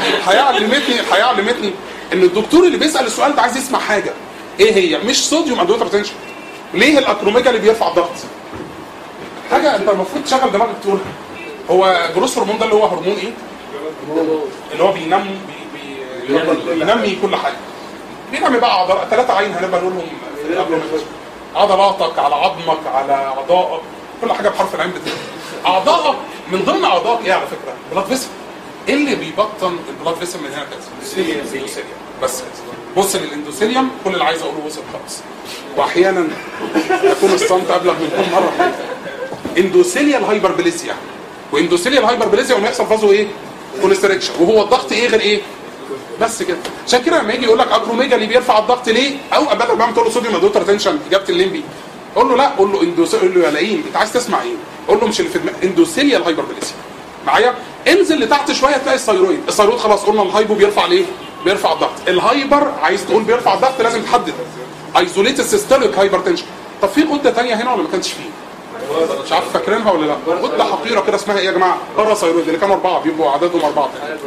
الحياه علمتني الحياه علمتني ان الدكتور اللي بيسال السؤال ده عايز يسمع حاجه ايه هي مش صوديوم اندوتر تنشن ليه الاكروميجا اللي بيرفع الضغط حاجه انت المفروض تشغل دماغك تقولها هو جروس هرمون ده اللي هو هرمون ايه اللي هو بينمي بي بي بينمي كل حاجه بينمي بقى عضلات ثلاثه عين هنبقى نقولهم في الأكروميجا. عضلاتك على عظمك على اعضائك كل حاجه بحرف العين بتبقى اعضائك من ضمن اعضائك ايه على فكره بلاد فيسل ايه اللي بيبطن البلاد فيسل من هنا كده الاندوثيليوم بس كده بص للاندوثيليوم كل اللي عايز اقوله وصل خلاص واحيانا يكون الصمت ابلغ منكم مره اندوثيليال هايبربليزيا واندوثيليال هايبربليزيا وما يحصل فازو ايه كونستريكشن وهو الضغط ايه غير ايه بس كده عشان كده لما يجي يقول لك اكروميجالي بيرفع الضغط ليه او بدل ما تقول له صوديوم ادوتر تنشن اجابه الليمبي قول له لا قول له اندوس قول له يا لئيم انت عايز تسمع ايه قول له مش اللي في دماغك اندوثيليال هايبربليزيا معايا انزل لتحت شويه تلاقي الثيرويد الثيرويد خلاص قلنا الهايبو بيرفع ليه بيرفع الضغط الهايبر عايز تقول بيرفع الضغط لازم تحدد ايزوليت سيستوليك هايبرتنشن طب في غده ثانيه هنا ولا ما كانش فيه مش عارف فاكرينها ولا لا غده حقيره كده اسمها ايه يا جماعه بره ثيرويد اللي كانوا اربعه بيبقوا عددهم اربعه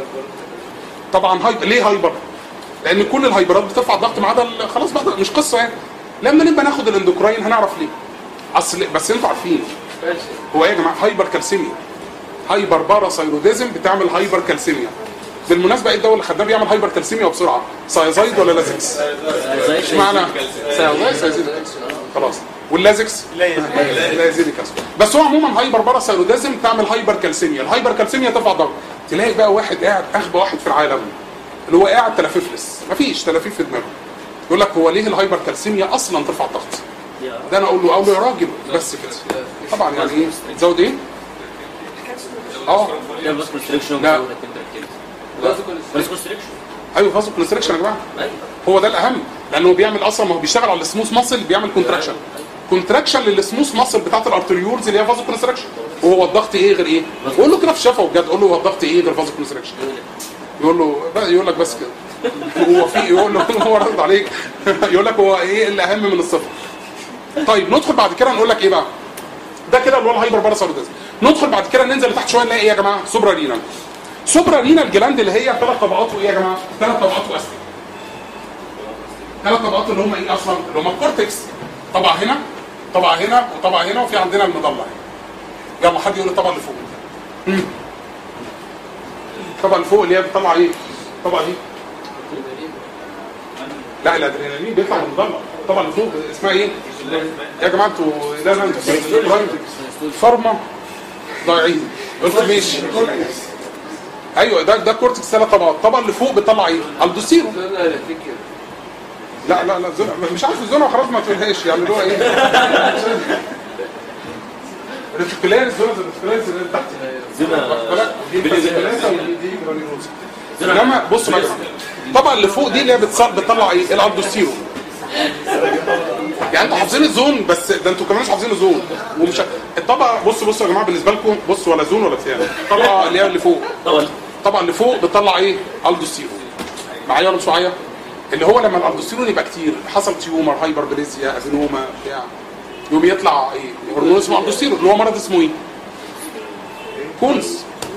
طبعا هايبر ليه هايبر لان كل الهايبرات بترفع الضغط ما عدا ال- خلاص بقى ده مش قصه يعني لما نبقى ناخد الاندوكراين هنعرف ليه اصل بس انتوا عارفين هو ايه يا جماعه هايبر كالسيميا هايبر باراثايروديزم بتعمل هايبر كالسيميا بالمناسبه ايه الدواء اللي خدناه بيعمل هايبر كالسيميا وبسرعه سايزايد ولا لازكس مش معنى سايزايد سايزايد خلاص واللازكس لازيليك اسيد بس هو عموما هايبر باراثايروديزم تعمل هايبر كالسيميا الهايبر كالسيميا ترفع الضغط تلاقي بقى واحد قاعد اغبى واحد في العالم اللي هو قاعد تلافيفلس مفيش تلافيف في دماغه يقول لك هو ليه الهايبر كالسيميا اصلا ترفع الضغط ده انا اقول له اقول له يا راجل بس كده طبعا يعني ايه تزود ايه اه ده بس كونستريكشن لا. بس كونستريكشن ايوه فازو كونستريكشن يا جماعه ايوه هو ده الاهم لانه بيعمل اصلا ما هو بيشتغل على السموث ماسل بيعمل كونتراكشن كونتراكشن للسموث ماسل بتاعت الارتريولز اللي هي فازو كونستريكشن وهو الضغط ايه غير ايه قول له كده في شفا بجد قول له هو الضغط ايه غير فازو كونستريكشن يقول له بقى يقول لك بس كده هو في يقول له هو رد عليك يقول لك هو ايه اللي اهم من الصفر طيب ندخل بعد كده نقول لك ايه بقى ده كده اللي هو الهايبر باراثايروديزم ندخل بعد كده ننزل لتحت شويه نلاقي ايه يا جماعه سوبرا رينال سوبرا رينال جلاند اللي هي ثلاث طبقات وايه يا جماعه ثلاث طبقات واستيك ثلاث طبقات اللي هم ايه اصلا اللي هم الكورتكس طبقه هنا طبقه هنا وطبقه هنا وفي عندنا المضله هنا يلا حد يقول الطبقه اللي فوق مم. الطبقه اللي فوق اللي هي بتطلع ايه الطبقه دي لا الادرينالين بيطلع من المضله الطبقه اللي فوق اسمها ايه يا جماعه انتوا لا لا انتوا فارما ضايعين قلت ماشي ايوه ده ده كورتكس ثلاث طبقات الطبقه اللي فوق بتطلع ايه الدوسيرو لا لا لا زنا مش عارف الزنا خلاص ما تقولهاش يعني اللي هو ايه ريتيكولاريس زنا ريتيكولاريس اللي تحت زنا دي فاسيكولاريس ودي جرانيولوز انما بص بقى الطبقه اللي فوق دي اللي هي بتص- بتطلع ايه الالدوستيرو يعني انتوا حافظين الزون بس ده انتوا كمان مش حافظين الزون ومش الطبقه بص بصوا يا جماعه بالنسبه لكم بص ولا زون ولا بتاع الطبقه اللي هي اللي فوق طبعا الطبقه اللي فوق بتطلع ايه الدوستيرون معايا ولا مش معايا اللي هو لما الالدوستيرون يبقى كتير حصل تيومر هايبربليزيا ادينوما بتاع يقوم يطلع ايه هرمون اسمه الدوستيرون اللي هو مرض اسمه ايه كونز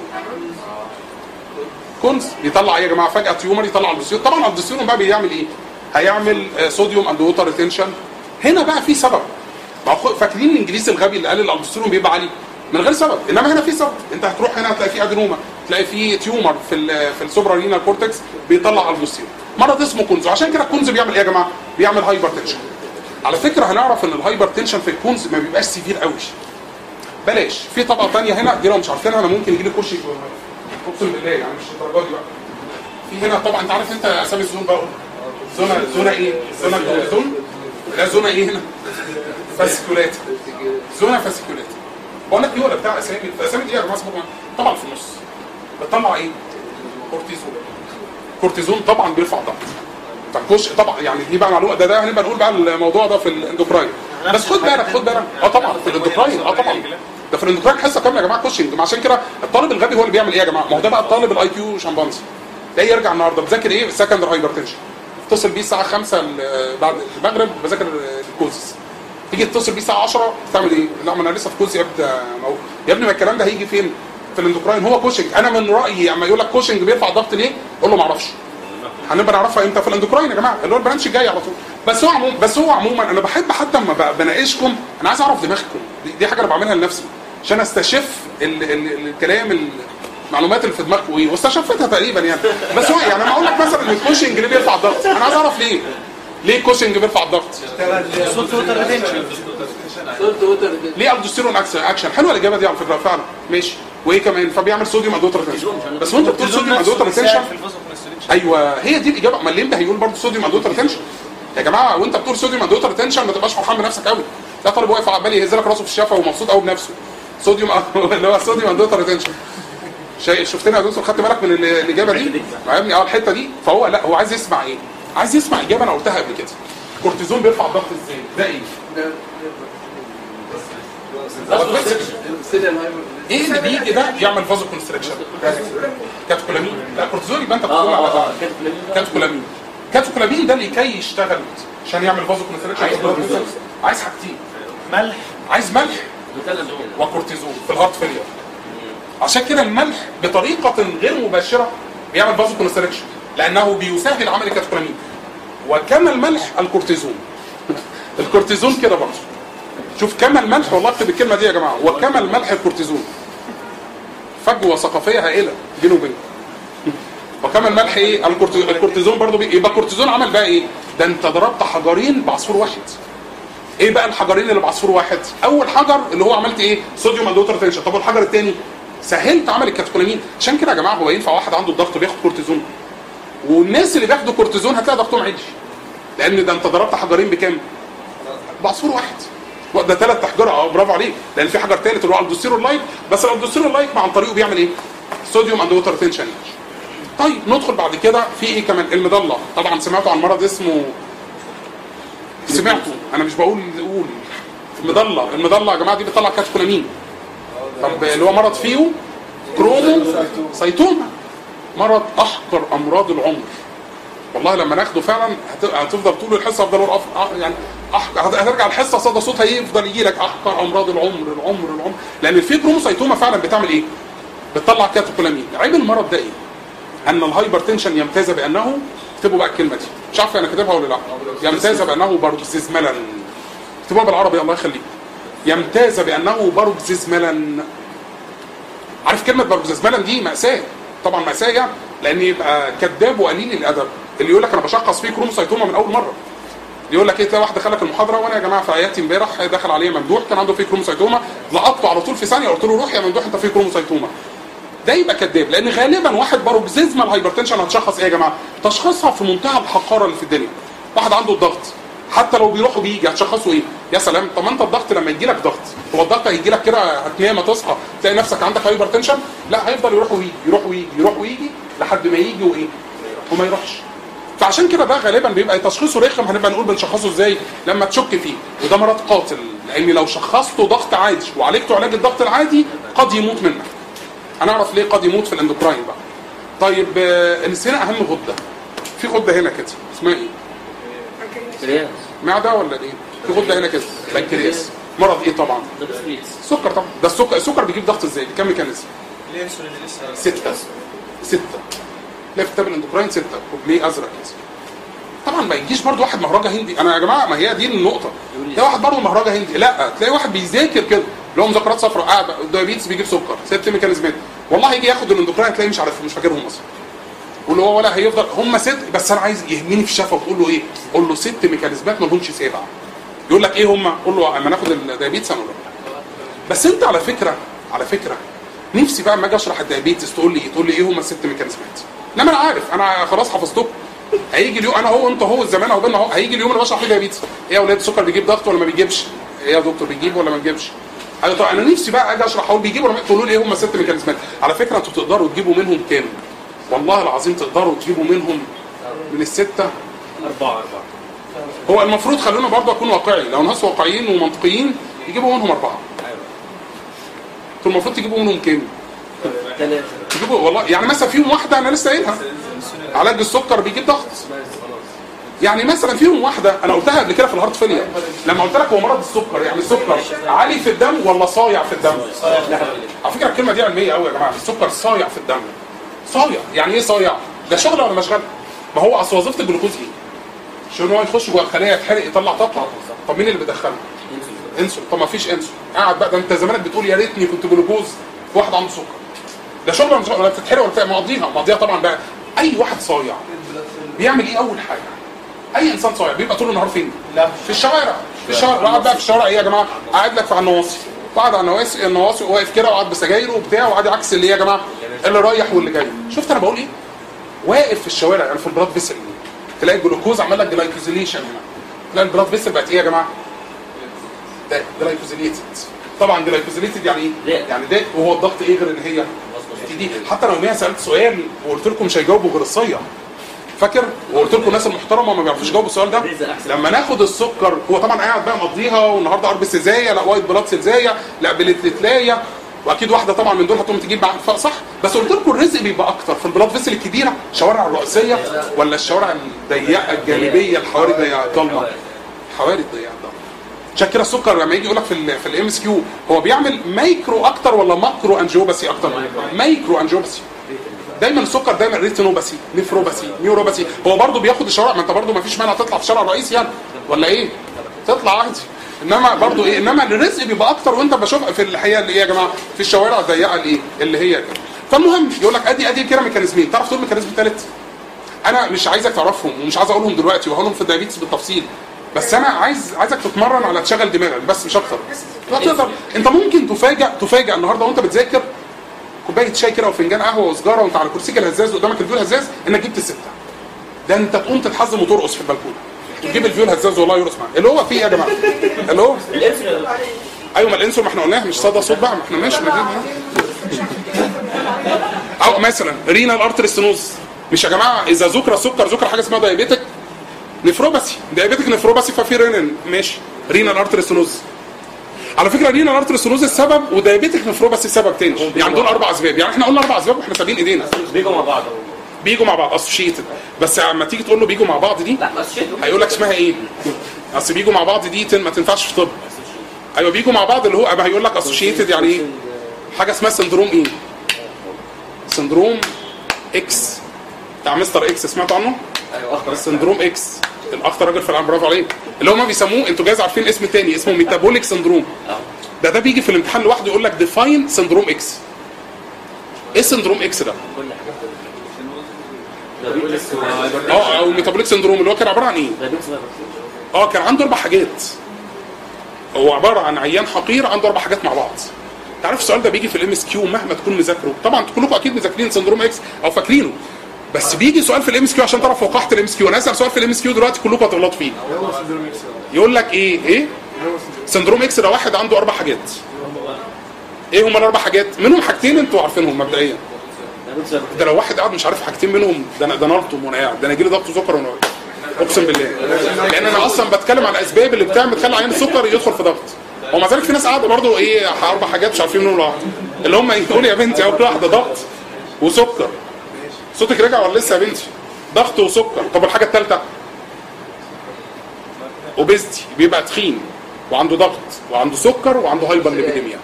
كونز بيطلع ايه يا جماعه فجاه تيومر يطلع الدوستيرون طبعا الدوستيرون بقى بيعمل ايه هيعمل آه، صوديوم اند ووتر ريتنشن هنا بقى في سبب ما هو فاكرين الانجليزي الغبي اللي قال الالدوستيرون بيبقى عالي من غير سبب انما هنا في سبب انت هتروح هنا هتلاقي في ادينوما تلاقي في تيومر في ال في السوبرا رينال كورتكس بيطلع الدوستيرون مرض اسمه كونز وعشان كده الكونز بيعمل ايه يا جماعه بيعمل هايبر تنشن على فكره هنعرف ان الهايبر تنشن في الكونز ما بيبقاش سيفير قوي بلاش في طبقه ثانيه هنا دي لو مش عارفينها انا ممكن يجي لي كوشي اقسم بالله يعني مش الدرجه دي بقى في هنا طبعا انت عارف انت اسامي الزون بقى زونه زونه ايه زونه زون لا زونه ايه هنا فاسكولات زونه فاسكولات بقول لك ايه ولا بتاع اسامي الاسامي دي يا جماعه اسمها طبعا في النص بتطلع ايه كورتيزون كورتيزون طبعا بيرفع الضغط فالكوش طبعا يعني دي بقى معلومه ده ده هنبقى نقول بقى الموضوع ده في الاندوكراين بس خد بالك خد بالك اه طبعا في الاندوكراين اه طبعا ده في الاندوكراين حصه كامله يا جماعه كوشنج عشان كده الطالب الغبي هو اللي بيعمل ايه يا جماعه ما هو ده بقى الطالب الاي كيو شمبانزي ده يرجع النهارده بذاكر ايه سكندري هايبرتنشن اتصل بيه الساعه 5 ال- بعد المغرب بذاكر الكوزس تيجي تتصل بيه الساعه 10 تعمل ايه؟ لا ما انا لسه في كوز يا ابني مو- يا ابني ما الكلام ده هيجي فين؟ في الاندوكراين هو كوشنج انا من رايي اما يقول لك كوشنج بيرفع الضغط ليه اقول له ما اعرفش هنبقى نعرفها امتى في الاندوكراين يا جماعه اللي هو البرانش الجاي على طول بس هو عموما بس هو عموما انا بحب حتى اما ب- بناقشكم انا عايز اعرف دماغكم دي, دي حاجه انا بعملها لنفسي عشان استشف ال ال الكلام المعلومات اللي في دماغكم ايه واستشفتها تقريبا يعني بس هو يعني لما اقول لك مثلا ان الكوشنج ليه بيرفع الضغط انا عايز اعرف ليه ليه الكوشنج بيرفع الضغط صوت ووتر ريتنشن سولت ووتر ليه الدوستيرون اكشن اكشن حلوه الاجابه دي على فكره فعلا ماشي وايه كمان فبيعمل صوديوم ادوتر ريتنشن بس وانت بتقول صوديوم ادوتر ريتنشن ايوه هي دي الاجابه ما الليمبا هيقول برضه صوديوم ادوتر ريتنشن يا جماعه وانت بتقول صوديوم ادوتر ريتنشن ما تبقاش فرحان بنفسك قوي ده طالب واقف عمال يهز لك راسه في الشفه ومبسوط قوي بنفسه صوديوم اللي هو صوديوم ادوتر ريتنشن شايف شفتني يا دكتور خدت بالك من ال- الاجابه دي فاهمني اه الحته دي فهو لا هو عايز يسمع ايه عايز يسمع اجابه انا قلتها قبل كده الكورتيزون بيرفع الضغط ازاي ده ايه سيريال هايبر ايه اللي بيجي ده يعمل فازو كونستريكشن كاتكولامين لا كورتيزون يبقى انت اه بتقول على اه ده اه كانت فلانين ده. كاتكولامين كاتكولامين ده لكي يشتغل عشان يعمل فازو كونستريكشن عايز حاجتين ملح عايز ملح بتكلم كده. وكورتيزون في الهارت فيلير عشان كده الملح بطريقه غير مباشره بيعمل فازو كونستريكشن لانه بيسهل عمل الكاتكولامين وكما الملح الكورتيزون الكورتيزون كده برضه شوف كما الملح والله اكتب الكلمه دي يا جماعه وكما الملح الكورتيزون فجوه ثقافيه هائله بينه وبينه وكما الملح ايه الكورتي- الكورتيزون برضه بي... يبقى الكورتيزون عمل بقى ايه ده انت ضربت حجرين بعصفور واحد ايه بقى الحجرين اللي بعصفور واحد اول حجر اللي هو عملت ايه صوديوم اندوتر تنشن طب والحجر الثاني سهلت عمل الكاتكولامين عشان كده يا جماعه هو ينفع واحد عنده الضغط بياخد كورتيزون والناس اللي بياخدوا كورتيزون هتلاقي ضغطهم عالي لان ده انت ضربت حجرين بكام بعصفور واحد ده ثلاث احجار اه برافو عليك لان في حجر ثالث اللي هو الدوستيرون لايك بس الدوستيرون لايك مع عن طريقه بيعمل ايه صوديوم اند ووتر تنشن طيب ندخل بعد كده في ايه كمان المضله طبعا سمعتوا عن مرض اسمه سمعتوا انا مش بقول قول المضله المضله يا جماعه دي بتطلع كاتكولامين طب اللي هو مرض فيه كرومو سيتوما مرض احقر امراض العمر والله لما ناخده فعلا هت- هتفضل طول الحصه افضل اقول أف- أح- يعني أح- هت- هترجع الحصه صدى صوتها يفضل يجي لك احقر امراض العمر العمر العمر لان في كروموسيتوما فعلا بتعمل ايه؟ بتطلع كاتوكولامين عيب المرض ده ايه؟ ان الهايبرتنشن يمتاز بانه اكتبوا بقى الكلمه دي مش عارف انا كاتبها ولا لا يمتاز بانه باروكسيزمالا اكتبوها بالعربي الله يخليك يمتاز بانه باروكسيزمالا عارف كلمه باروكسيزمالا دي ماساه طبعا ماساه يعني لان يبقى كذاب وقليل الادب اللي يقول لك انا بشخص فيه كروموسيتوما من اول مره يقول لك ايه تلاقي واحد دخلك المحاضره وانا يا جماعه في اياتي امبارح دخل عليا ممدوح كان عنده فيه كروموسيتوما لقطته على طول في ثانيه قلت له روح يا ممدوح انت فيه كروموسيتوما ده يبقى كذاب لان غالبا واحد باروكسيزمال هايبرتنشن هتشخص ايه يا جماعه؟ تشخيصها في منتهى الحقاره اللي في الدنيا. واحد عنده الضغط حتى لو بيروح وبيجي هتشخصه ايه؟ يا سلام طب ما انت الضغط لما يجي لك ضغط هو الضغط هيجي لك كده هتنام تصحى تلاقي نفسك عندك هايبرتنشن؟ لا هيفضل يروح ويجي يروح ويجي يروح ويجي لحد ما يجي وايه؟ وما يروحش. فعشان كده بقى غالبا بيبقى تشخيصه رخم هنبقى نقول بنشخصه ازاي لما تشك فيه وده مرض قاتل لان لو شخصته ضغط عادي وعالجته علاج الضغط العادي قد يموت منك هنعرف ليه قد يموت في الاندوكراين بقى طيب آه، نسينا اهم غده في غده هنا كده اسمها ايه رياض معده ولا ايه في غده هنا كده بنكرياس مرض ايه طبعا ده بسكريتس سكر طبعا ده السكر السكر بيجيب ضغط ازاي بكام ميكانيزم الانسولين لسه ستة ستة لا في كتاب الاندوكراين ستة ليه ازرق كده طبعا ما يجيش برضو واحد مهرجة هندي انا يا جماعه ما هي دي النقطه تلاقي واحد برضو مهرجة هندي لا تلاقي واحد بيذاكر كده اللي هو مذكرات صفراء قاعد الدايابيتس بيجيب سكر ست ميكانيزمات والله يجي ياخد الاندوكراين تلاقيه مش عارف مش فاكرهم اصلا واللي هو ولا هيفضل هم ست بس انا عايز يهمني في الشفه وتقول له ايه؟ قول له ست ميكانيزمات ما لهمش سابع يقول لك ايه هم؟ قول له اما ناخد الدايابيتس انا أقول لك. بس انت على فكره على فكره نفسي بقى اما اجي اشرح الدايابيتس تقول لي تقول لي ايه هم الست ميكانيزمات انما انا عارف انا خلاص حفظتكم هيجي اليوم انا هو انت هو الزمان اهو بينا اهو هيجي اليوم اللي بشرح فيه دايابيتس ايه يا اولاد السكر بيجيب ضغط ولا ما بيجيبش؟ ايه يا دكتور بيجيب ولا ما بيجيبش؟ ايوه طب انا نفسي بقى اجي اشرح اقول بيجيب ولا ما تقولوا لي ايه هم الست ميكانيزمات على فكره انتوا تقدروا تجيبوا منهم كام؟ والله العظيم تقدروا تجيبوا منهم من السته أربعة أربعة هو المفروض خلونا برضه اكون واقعي لو ناس واقعيين ومنطقيين يجيبوا منهم اربعه انتوا المفروض تجيبوا منهم كام؟ ثلاثة تجيبوا والله يعني مثلا فيهم واحده انا لسه قايلها علاج السكر بيجيب ضغط يعني مثلا فيهم واحده انا قلتها قبل كده في الهارت فيلير لما قلت لك هو مرض السكر يعني السكر عالي في الدم ولا صايع في الدم على فكره الكلمه دي علميه قوي يا جماعه السكر صايع في الدم صايع يعني ايه صايع ده شغل ولا مشغله ما هو اصل وظيفه الجلوكوز ايه شو ان هو يخش جوه الخليه يتحرق يطلع طاقه طب مين اللي بيدخله انسولين طب ما فيش انسولين قاعد بقى ده انت زمانك بتقول يا ريتني كنت جلوكوز في واحد عنده سكر ده شغل ولا مش شغل؟ ولا بتتحرق ولا بتاع مقضيها مقضيها طبعا بقى اي واحد صايع بيعمل ايه اول حاجه اي انسان صايع بيبقى طول النهار فين في الشوارع في الشوارع قاعد بقى في الشوارع ايه يا جماعه قاعد لك في على النواصي قاعد على النواصي النواصي واقف كده وقاعد بسجايره وبتاع وقاعد عكس اللي إيه يا جماعه اللي رايح واللي جاي شفت انا بقول ايه واقف في الشوارع يعني في البلاد فيسل تلاقي الجلوكوز عمل لك جلايكوزيليشن هنا تلاقي البلاد فيسل بقت ايه يا جماعه ده جلايكوزيليتد طبعا جلايكوزيليتد يعني ايه لا. يعني ده وهو الضغط ايه غير ان هي دي حتى لو مية سالت سؤال وقلت لكم مش هيجاوبوا غير الصيع فاكر وقلت لكم الناس المحترمه ما بيعرفوش يجاوبوا السؤال ده رزق أحسن. لما ناخد السكر هو طبعا قاعد بقى مقضيها والنهارده ارب سيزايه لا وايت بلاد سيزايه لا بليتلايه واكيد واحده طبعا من دول هتقوم تجيب معاك انفاق صح بس قلت لكم الرزق بيبقى اكتر في البلاد فيسل الكبيره الشوارع الرئيسيه ولا الشوارع الضيقه الجانبيه الحواري الضيقه الضلمه حواري الضيقه الضلمه عشان كده السكر لما يجي يقول لك في ال في الام اس كيو هو بيعمل مايكرو اكتر ولا ماكرو انجيوباسي اكتر مايكرو انجيوباسي دايما السكر دايما ريتينوباسي نفروباسي نيوروباسي هو برضه بياخد الشوارع ما انت برضه ما فيش مانع تطلع في الشارع الرئيسي يعني ولا ايه تطلع عادي انما برضه ايه انما الرزق بيبقى اكتر وانت بشوف في الحقيقه اللي ايه يا جماعه في الشوارع الضيقه الايه اللي هي كده فالمهم يقول لك ادي ادي كده ميكانيزمين تعرف تقول الميكانيزم الثالث انا مش عايزك تعرفهم ومش عايز اقولهم دلوقتي وهقولهم في الدايابيتس بالتفصيل بس انا عايز عايزك تتمرن على تشغل دماغك بس مش اكتر لا تقدر انت ممكن تفاجئ تفاجئ النهارده وانت بتذاكر كوبايه شاي كده وفنجان قهوه وسجاره وانت على كرسيك الهزاز قدامك الفيو الهزاز انك جبت السته ده انت تقوم تتحزم وترقص في البلكونه وتجيب الفيو الهزاز والله يرقص معاك اللي هو فيه ايه يا جماعه اللي هو الانسولين ايوه ما الانسول ما احنا قلناها مش صدى صوت بقى ما احنا ماشي ما او مثلا رينال ارتري ستينوز مش يا جماعه اذا ذكر السكر ذكر حاجه اسمها دايابيتك نفروباسي دايابيتك نفروباسي ففي رينين ماشي رينال ارتري ستينوز على فكره رينال ارتري ستينوز السبب ودايابيتك نفروباسي سبب تاني يعني دول اربع اسباب يعني احنا قلنا اربع اسباب واحنا سابين ايدينا بيجوا مع بعض بيجوا مع بعض اسوشيتد بس لما تيجي تقول له بيجوا مع بعض دي لا بس شيء هيقول لك اسمها ايه؟ اصل بيجوا مع بعض دي تن- ما تنفعش في طب ايوه بيجوا مع بعض اللي هو أبقى هيقول لك اسوشيتد يعني ايه؟ حاجه اسمها سندروم ايه؟ سندروم اكس بتاع مستر اكس سمعت عنه؟ ايوه سندروم اكس الاخطر راجل في العالم برافو عليك اللي هم بيسموه انتوا جايز عارفين اسم تاني اسمه ميتابوليك سندروم ده ده بيجي في الامتحان لوحده يقول لك ديفاين سندروم اكس ايه سندروم اكس ده؟ كل حاجه دايابيتس اه او ميتابوليك سندروم اللي هو كان عباره عن ايه؟ دايابيتس اه كان عنده اربع حاجات هو عباره عن عيان حقير عنده اربع حاجات مع بعض تعرف السؤال ده بيجي في الام اس كيو مهما تكون مذاكره طبعا كلكم اكيد مذاكرين سندروم اكس او فاكرينه بس بيجي سؤال في الام اس كيو عشان تعرف وقاحه الام اس كيو انا اسال سؤال في الام اس كيو دلوقتي كلكم هتغلطوا فيه هو سندروم اكس يقول لك ايه ايه هو سندروم سندروم اكس ده واحد عنده اربع حاجات ايه هم الاربع حاجات منهم حاجتين انتوا عارفينهم مبدئيا دايابيتس ده لو واحد قاعد مش عارف حاجتين منهم ده انا ده نلطم وانا قاعد ده انا يجي لي ضغط سكر وانا واقف. اقسم بالله لان انا اصلا بتكلم على الاسباب اللي بتعمل تخلي عيان السكر يدخل في ضغط ومع ذلك في ناس قاعده برضه ايه اربع حاجات مش عارفين منهم واحده اللي هم يقول يا بنتي اول واحده ضغط وسكر صوتك رجع ولا لسه يا بنتي ضغط وسكر طب الحاجه الثالثه اوبيزتي بيبقى تخين وعنده ضغط وعنده سكر وعنده هايبر ليبيديميا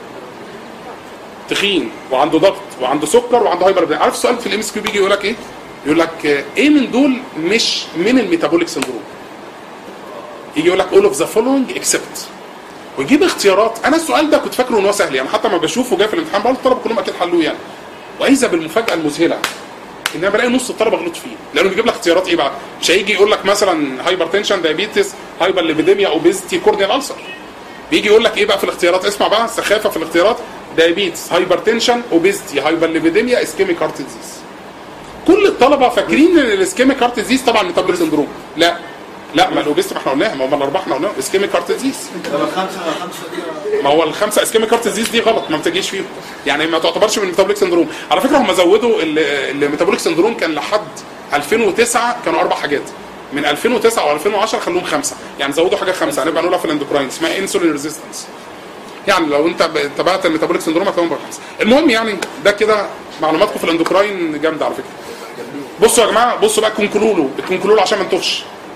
تخين وعنده ضغط وعنده سكر وعنده هايبر ليبيديميا عارف السؤال في الام اس كيو بيجي يقول لك ايه يقول لك آه، ايه من دول مش من الميتابوليك سندروم يجي يقول لك all of the following except ويجيب اختيارات انا السؤال ده كنت فاكره ان هو سهل يعني حتى ما بشوفه جاي في الامتحان بقول الطلبه كلهم اكيد حلوه يعني واذا بالمفاجاه المذهله ان انا بلاقي نص الطلبه غلط فيه لانه بيجيب لك اختيارات ايه بقى مش هيجي يقول لك مثلا هايبر تنشن دايابيتس هايبر ليبيديميا اوبيزيتي كورنيال السر بيجي يقول لك ايه بقى في الاختيارات اسمع بقى سخافه في الاختيارات دايابيتس هايبر تنشن اوبيزيتي هايبر ليبيديميا اسكيميك هارت ديزيز كل الطلبه فاكرين ان الاسكيميك هارت ديزيز طبعا ميتابوليك سندروم لا لا ما الاوبيزيتي ما احنا قلناها ما هم الاربعه احنا قلناهم اسكيميك هارت ديزيز طب الخمسه خمسه دي ما هو الخمسه اسكيميك هارت ديزيز دي غلط ما بتجيش فيهم يعني ما تعتبرش من الميتابوليك سندروم على فكره هم زودوا ال- الميتابوليك سندروم كان لحد 2009 كانوا اربع حاجات من 2009 و2010 خلوهم خمسه يعني زودوا حاجه خمسه هنبقى نقولها في الاندوكراين اسمها انسولين ريزيستنس يعني لو انت ب- تبعت الميتابوليك سندروم هتلاقيهم بقى خمسه المهم يعني ده كده معلوماتكم في الاندوكراين جامده على فكره بصوا يا جماعه بصوا بقى كونكلولو الكونكلولو عشان ما نتوهش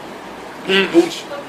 امم قول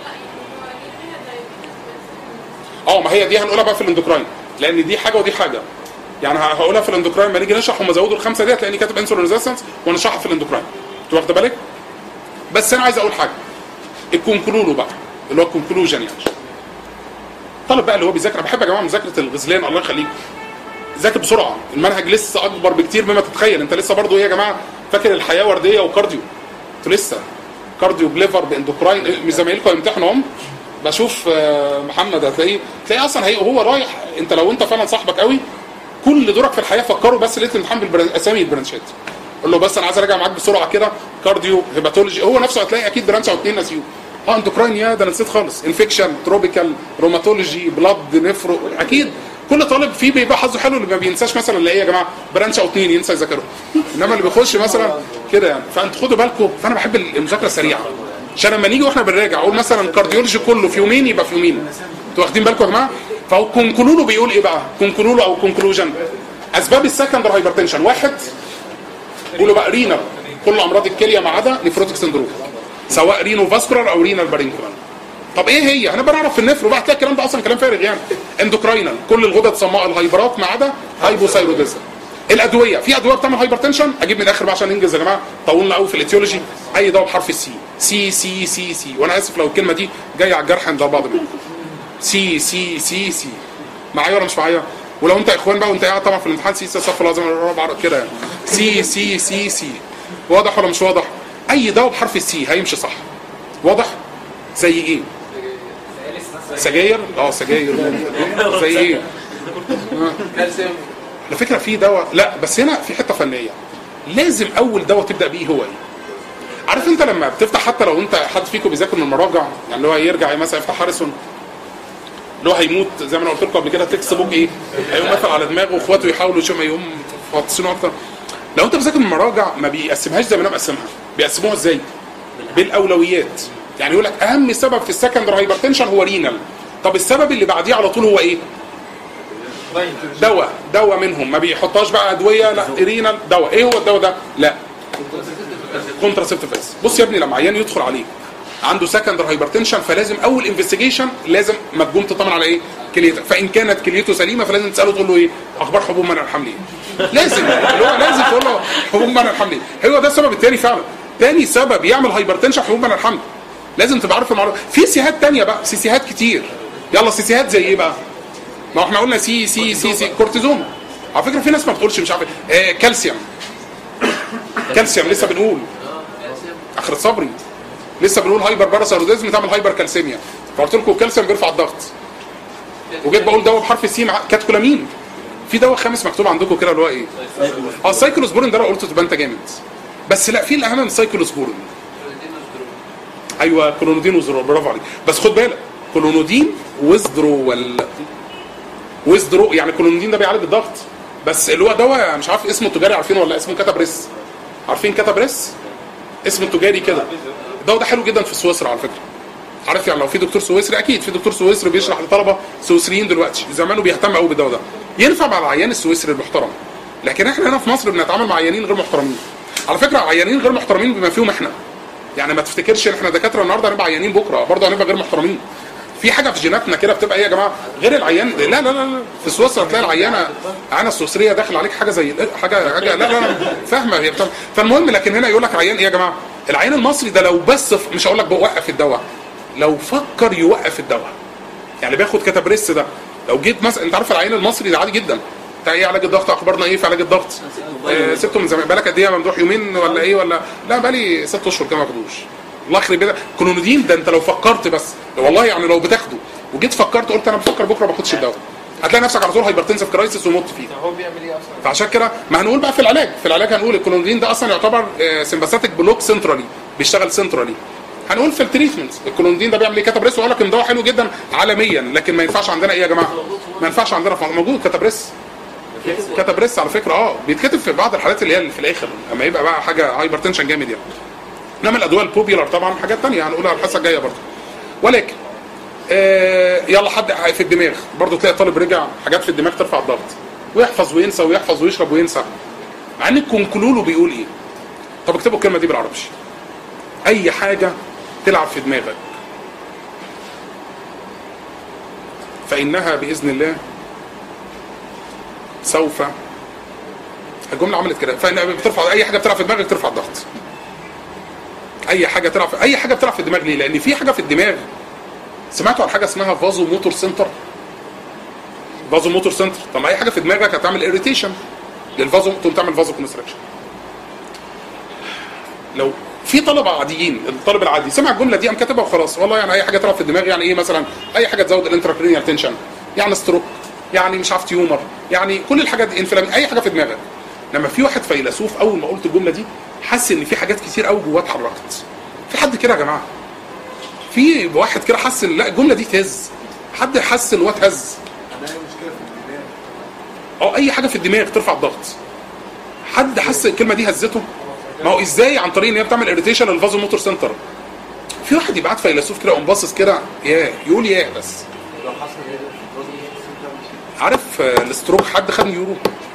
اه ما هي دي هنقولها بقى في الاندوكراين لان دي حاجه ودي حاجه يعني ه- هقولها في الاندوكراين لما نيجي نشرح هم زودوا الخمسه ديت لاني كاتب انسولين ريزيستنس ونشرحها في الاندوكراين انت واخده بالك بس انا عايز اقول حاجه الكونكلولو بقى اللي هو الكونكلوجن يعني الطالب بقى اللي هو بيذاكر أنا بحب يا جماعه مذاكره الغزلان الله يخليك ذاكر بسرعه المنهج لسه اكبر بكتير مما تتخيل انت لسه برضو ايه يا جماعه فاكر الحياه ورديه وكارديو انتوا لسه كارديو بليفر باندوكراين إيه، مش زمايلكم هيمتحنوا هم بشوف آه، محمد هتلاقيه تلاقيه اصلا هي هو رايح انت لو انت فعلا صاحبك قوي كل دورك في الحياه فكروا بس لقيت الامتحان بالاسامي البرانشات قول له بس انا عايز اراجع معاك بسرعه كده كارديو هيباتولوجي هو نفسه هتلاقي اكيد برانش او اتنين نسيوه اه اندوكراين يا ده انا نسيت خالص انفكشن تروبيكال روماتولوجي بلاد نفرو اكيد كل طالب فيه بيبقى حظه حلو اللي ما بينساش مثلا اللي ايه يا جماعه برانش او اتنين ينسى يذاكرهم انما اللي بيخش مثلا كده يعني فانتوا خدوا بالكم فانا بحب المذاكره سريعه عشان لما نيجي واحنا بنراجع اقول مثلا كارديولوجي كله في يومين يبقى في يومين انتوا واخدين بالكم يا جماعه فهو كونكلولو بيقول ايه بقى كونكلولو او كونكلوجن اسباب السكندر هايبرتنشن واحد قولوا بقى رينال كل امراض الكليه ما عدا نيفروتيك سندروم سواء رينو فاسكولار او رينال بارينكولار طب ايه هي هنبقى نعرف في النفر وبقى هتلاقي الكلام ده اصلا كلام فارغ يعني اندوكراينال كل الغدد صماء الهايبرات ما عدا هايبوثايروديزم الادويه في ادويه بتعمل هايبرتنشن اجيب من الاخر بقى عشان ننجز يا جماعه طولنا قوي في الاتيولوجي اي دواء بحرف السي سي سي سي سي وانا اسف لو الكلمه دي جايه على الجرح عند بعض منكم سي سي سي سي معايا ولا مش معايا ولو انت اخوان بقى وانت قاعد طبعا في الامتحان سي سي صف العظيم الرابع كده يعني سي سي سي سي واضح ولا مش واضح اي دواء بحرف السي هيمشي صح واضح زي ايه سجاير اه سجاير زي ايه كالسيوم على فكره في دواء لا بس هنا في حته فنيه لازم اول دواء تبدا بيه هو ايه عارف انت لما بتفتح حتى لو انت حد فيكم بيذاكر من المراجع يعني اللي هو يرجع مثلا يفتح هاريسون اللي هو هيموت زي ما انا قلت لكم قبل كده تكست بوك ايه هيقوم قافل على دماغه واخواته يحاولوا يشوفوا يقوم فاطسينه اكتر لو انت بتذاكر من المراجع ما بيقسمهاش زي ما انا مقسمها بيقسموها ازاي بالاولويات يعني يقول لك اهم سبب في السكندر هايبرتنشن هو رينال طب السبب اللي بعديه على طول هو ايه دواء دواء منهم ما بيحطهاش بقى ادويه لا رينال دواء ايه هو الدواء ده لا كونتراسيبتيف اس بص يا ابني لما عيان يدخل عليك عنده سكندر هايبرتنشن فلازم اول انفستيجيشن لازم ما تقوم تطمن على ايه كليته فان كانت كليته سليمه فلازم تساله تقول له ايه اخبار حبوب منع الحمل ايه لازم اللي هو لازم تقول له حبوب منع الحمل ايه هو ده السبب الثاني فعلا تاني سبب يعمل هايبرتنشن حبوب منع الحمل لازم تبقى عارف المعلومه في سيهات تانية بقى سيسيهات كتير يلا سيسيهات زي ايه بقى ما احنا قلنا سي سي سي سي كورتيزون على فكره في ناس ما بتقولش مش عارف إيه. آه كالسيوم كالسيوم لسه بنقول كالسيوم اخر صبري لسه بنقول هايبر باراثيروديزم تعمل هايبر كالسيميا فقلت لكم الكالسيوم بيرفع الضغط وجيت بقول دواء بحرف السي مع كاتكولامين في دواء خامس مكتوب عندكم كده اللي هو ايه اه السايكلوسبورين ده انا قلت تبقى انت جامد بس لا في الاهم من السايكلوسبورين ايوه كلونودين وزرو برافو عليك بس خد بالك كلونودين وزدرول وزدرو يعني كلونودين ده بيعالج الضغط بس اللي هو دواء مش عارف اسمه التجاري عارفينه ولا اسمه كاتابريس عارفين كاتابريس اسمه التجاري كده الدواء ده حلو جدا في سويسرا على فكره عارف يعني لو في دكتور سويسري اكيد في دكتور سويسري بيشرح لطلبه سويسريين دلوقتي زمانه بيهتم قوي بالدواء ده ينفع مع العيان السويسري المحترم لكن احنا هنا في مصر بنتعامل مع عيانين غير محترمين على فكره عيانين غير محترمين بما فيهم احنا يعني ما تفتكرش ان احنا دكاتره النهارده هنبقى عيانين بكره برضه هنبقى غير محترمين في حاجه في جيناتنا كده بتبقى ايه يا جماعه غير العيان لا لا لا, لا. في سويسرا تلاقي العيانه عيانه السويسريه داخل عليك حاجه زي حاجه حاجه لا لا, لا. فاهمه هي بتعمل فالمهم لكن هنا يقول لك عيان ايه يا جماعه العيان المصري ده لو بس ف... مش هقول لك بوقف الدواء لو فكر يوقف الدواء يعني بياخد كاتابريس ده لو جيت مثلا انت عارف العيان المصري ده عادي جدا بتاع ايه علاج الضغط اخبارنا ايه في علاج الضغط آه سبته من زمان بالك قد ايه ممدوح يومين ولا ايه ولا لا بقالي ست اشهر كده ما باخدوش الله يخرب بيتك كلونودين ده انت لو فكرت بس والله يعني لو بتاخده وجيت فكرت قلت انا بفكر بكره ما باخدش الدواء هتلاقي نفسك على طول هايبرتنسف كرايسيس ومت فيه هو بيعمل ايه اصلا؟ فعشان كده ما هنقول بقى في العلاج في العلاج هنقول الكلونودين ده اصلا يعتبر سمباثيك بلوك سنترالي بيشتغل سنترالي هنقول في التريتمنت الكلونودين ده بيعمل ايه كاتابريس ويقول لك ان دواء حلو جدا عالميا لكن ما ينفعش عندنا ايه يا جماعه ما ينفعش عندنا في موجود كاتابريس كاتابريس على فكره اه بيتكتب في بعض الحالات اللي هي اللي في الاخر اما يبقى بقى حاجه هايبرتنشن جامد يعني انما الادويه البوبيلر طبعا حاجات ثانيه هنقولها الحصه الجايه برضه ولكن آه يلا حد في الدماغ برضه تلاقي طالب رجع حاجات في الدماغ ترفع الضغط ويحفظ وينسى ويحفظ ويشرب وينسى مع ان الكونكلولو بيقول ايه طب اكتبوا الكلمه دي بالعربي اي حاجه تلعب في دماغك فانها باذن الله سوف الجمله عملت كده فإنها بترفع اي حاجه بتلعب في دماغك ترفع الضغط اي حاجه تلعب في اي حاجه بتلعب في الدماغ ليه لان في حاجه في الدماغ سمعتوا عن حاجه اسمها فازو موتور سنتر فازو موتور سنتر طب ما اي حاجه في دماغك هتعمل اريتيشن للفازو تقوم تعمل فازو كونستراكشن لو في طلبه عاديين الطالب العادي سمع الجمله دي قام كاتبها وخلاص والله يعني اي حاجه تلعب في الدماغ يعني ايه مثلا اي حاجه تزود الانتراكرينيال تنشن يعني ستروك يعني مش عارف تيومر يعني كل الحاجات دي انفلام اي حاجه في دماغك لما في واحد فيلسوف اول ما قلت الجمله دي حس ان في حاجات كتير قوي جواه اتحركت في حد كده يا جماعه في واحد كده حس ان لا الجمله دي تهز حد حس ان هو اتهز ده مشكله في الدماغ اه اي حاجه في الدماغ ترفع الضغط حد حس الكلمه دي هزته ما هو ازاي عن طريق ان هي بتعمل اريتيشن للفازو موتور سنتر في واحد يبعت فيلسوف كده يقوم باصص كده يا يقول يا بس لو حصل ايه ده في الفازو سنتر مش عارف آه، الستروك حد خد نيورو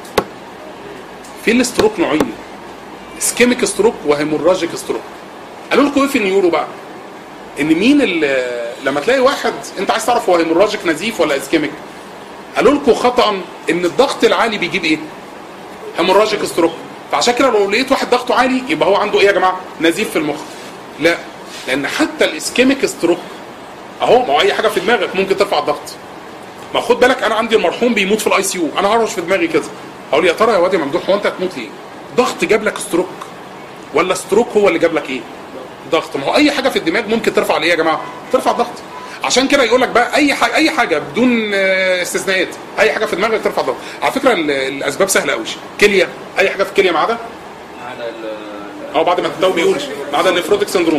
في الستروك نوعين اسكيميك ستروك وهيموراجيك ستروك قالوا لكم ايه في النيورو بقى ان مين اللي لما تلاقي واحد انت عايز تعرف هو هيموراجيك نزيف ولا اسكيميك قالوا لكم خطا ان الضغط العالي بيجيب ايه هيموراجيك ستروك فعشان كده لو لقيت واحد ضغطه عالي يبقى هو عنده ايه يا جماعه نزيف في المخ لا لان حتى الاسكيميك ستروك اهو ما هو اي حاجه في دماغك ممكن ترفع الضغط ما خد بالك انا عندي المرحوم بيموت في الاي سي يو انا هرش في دماغي كده اقول يا ترى يا واد يا ممدوح هو انت هتموت ليه ضغط جاب لك ستروك ولا ستروك هو اللي جاب لك ايه ضغط ما هو اي حاجه في الدماغ ممكن ترفع الايه يا جماعه ترفع الضغط عشان كده يقول لك بقى اي حاجه اي حاجه بدون آه، استثناءات اي حاجه في دماغك ترفع الضغط على فكره ال- الاسباب سهله قوي كليه اي حاجه في الكليه ما عدا على ال- او بعد ما الدواء بيقول ما عدا النفروتيك سندروم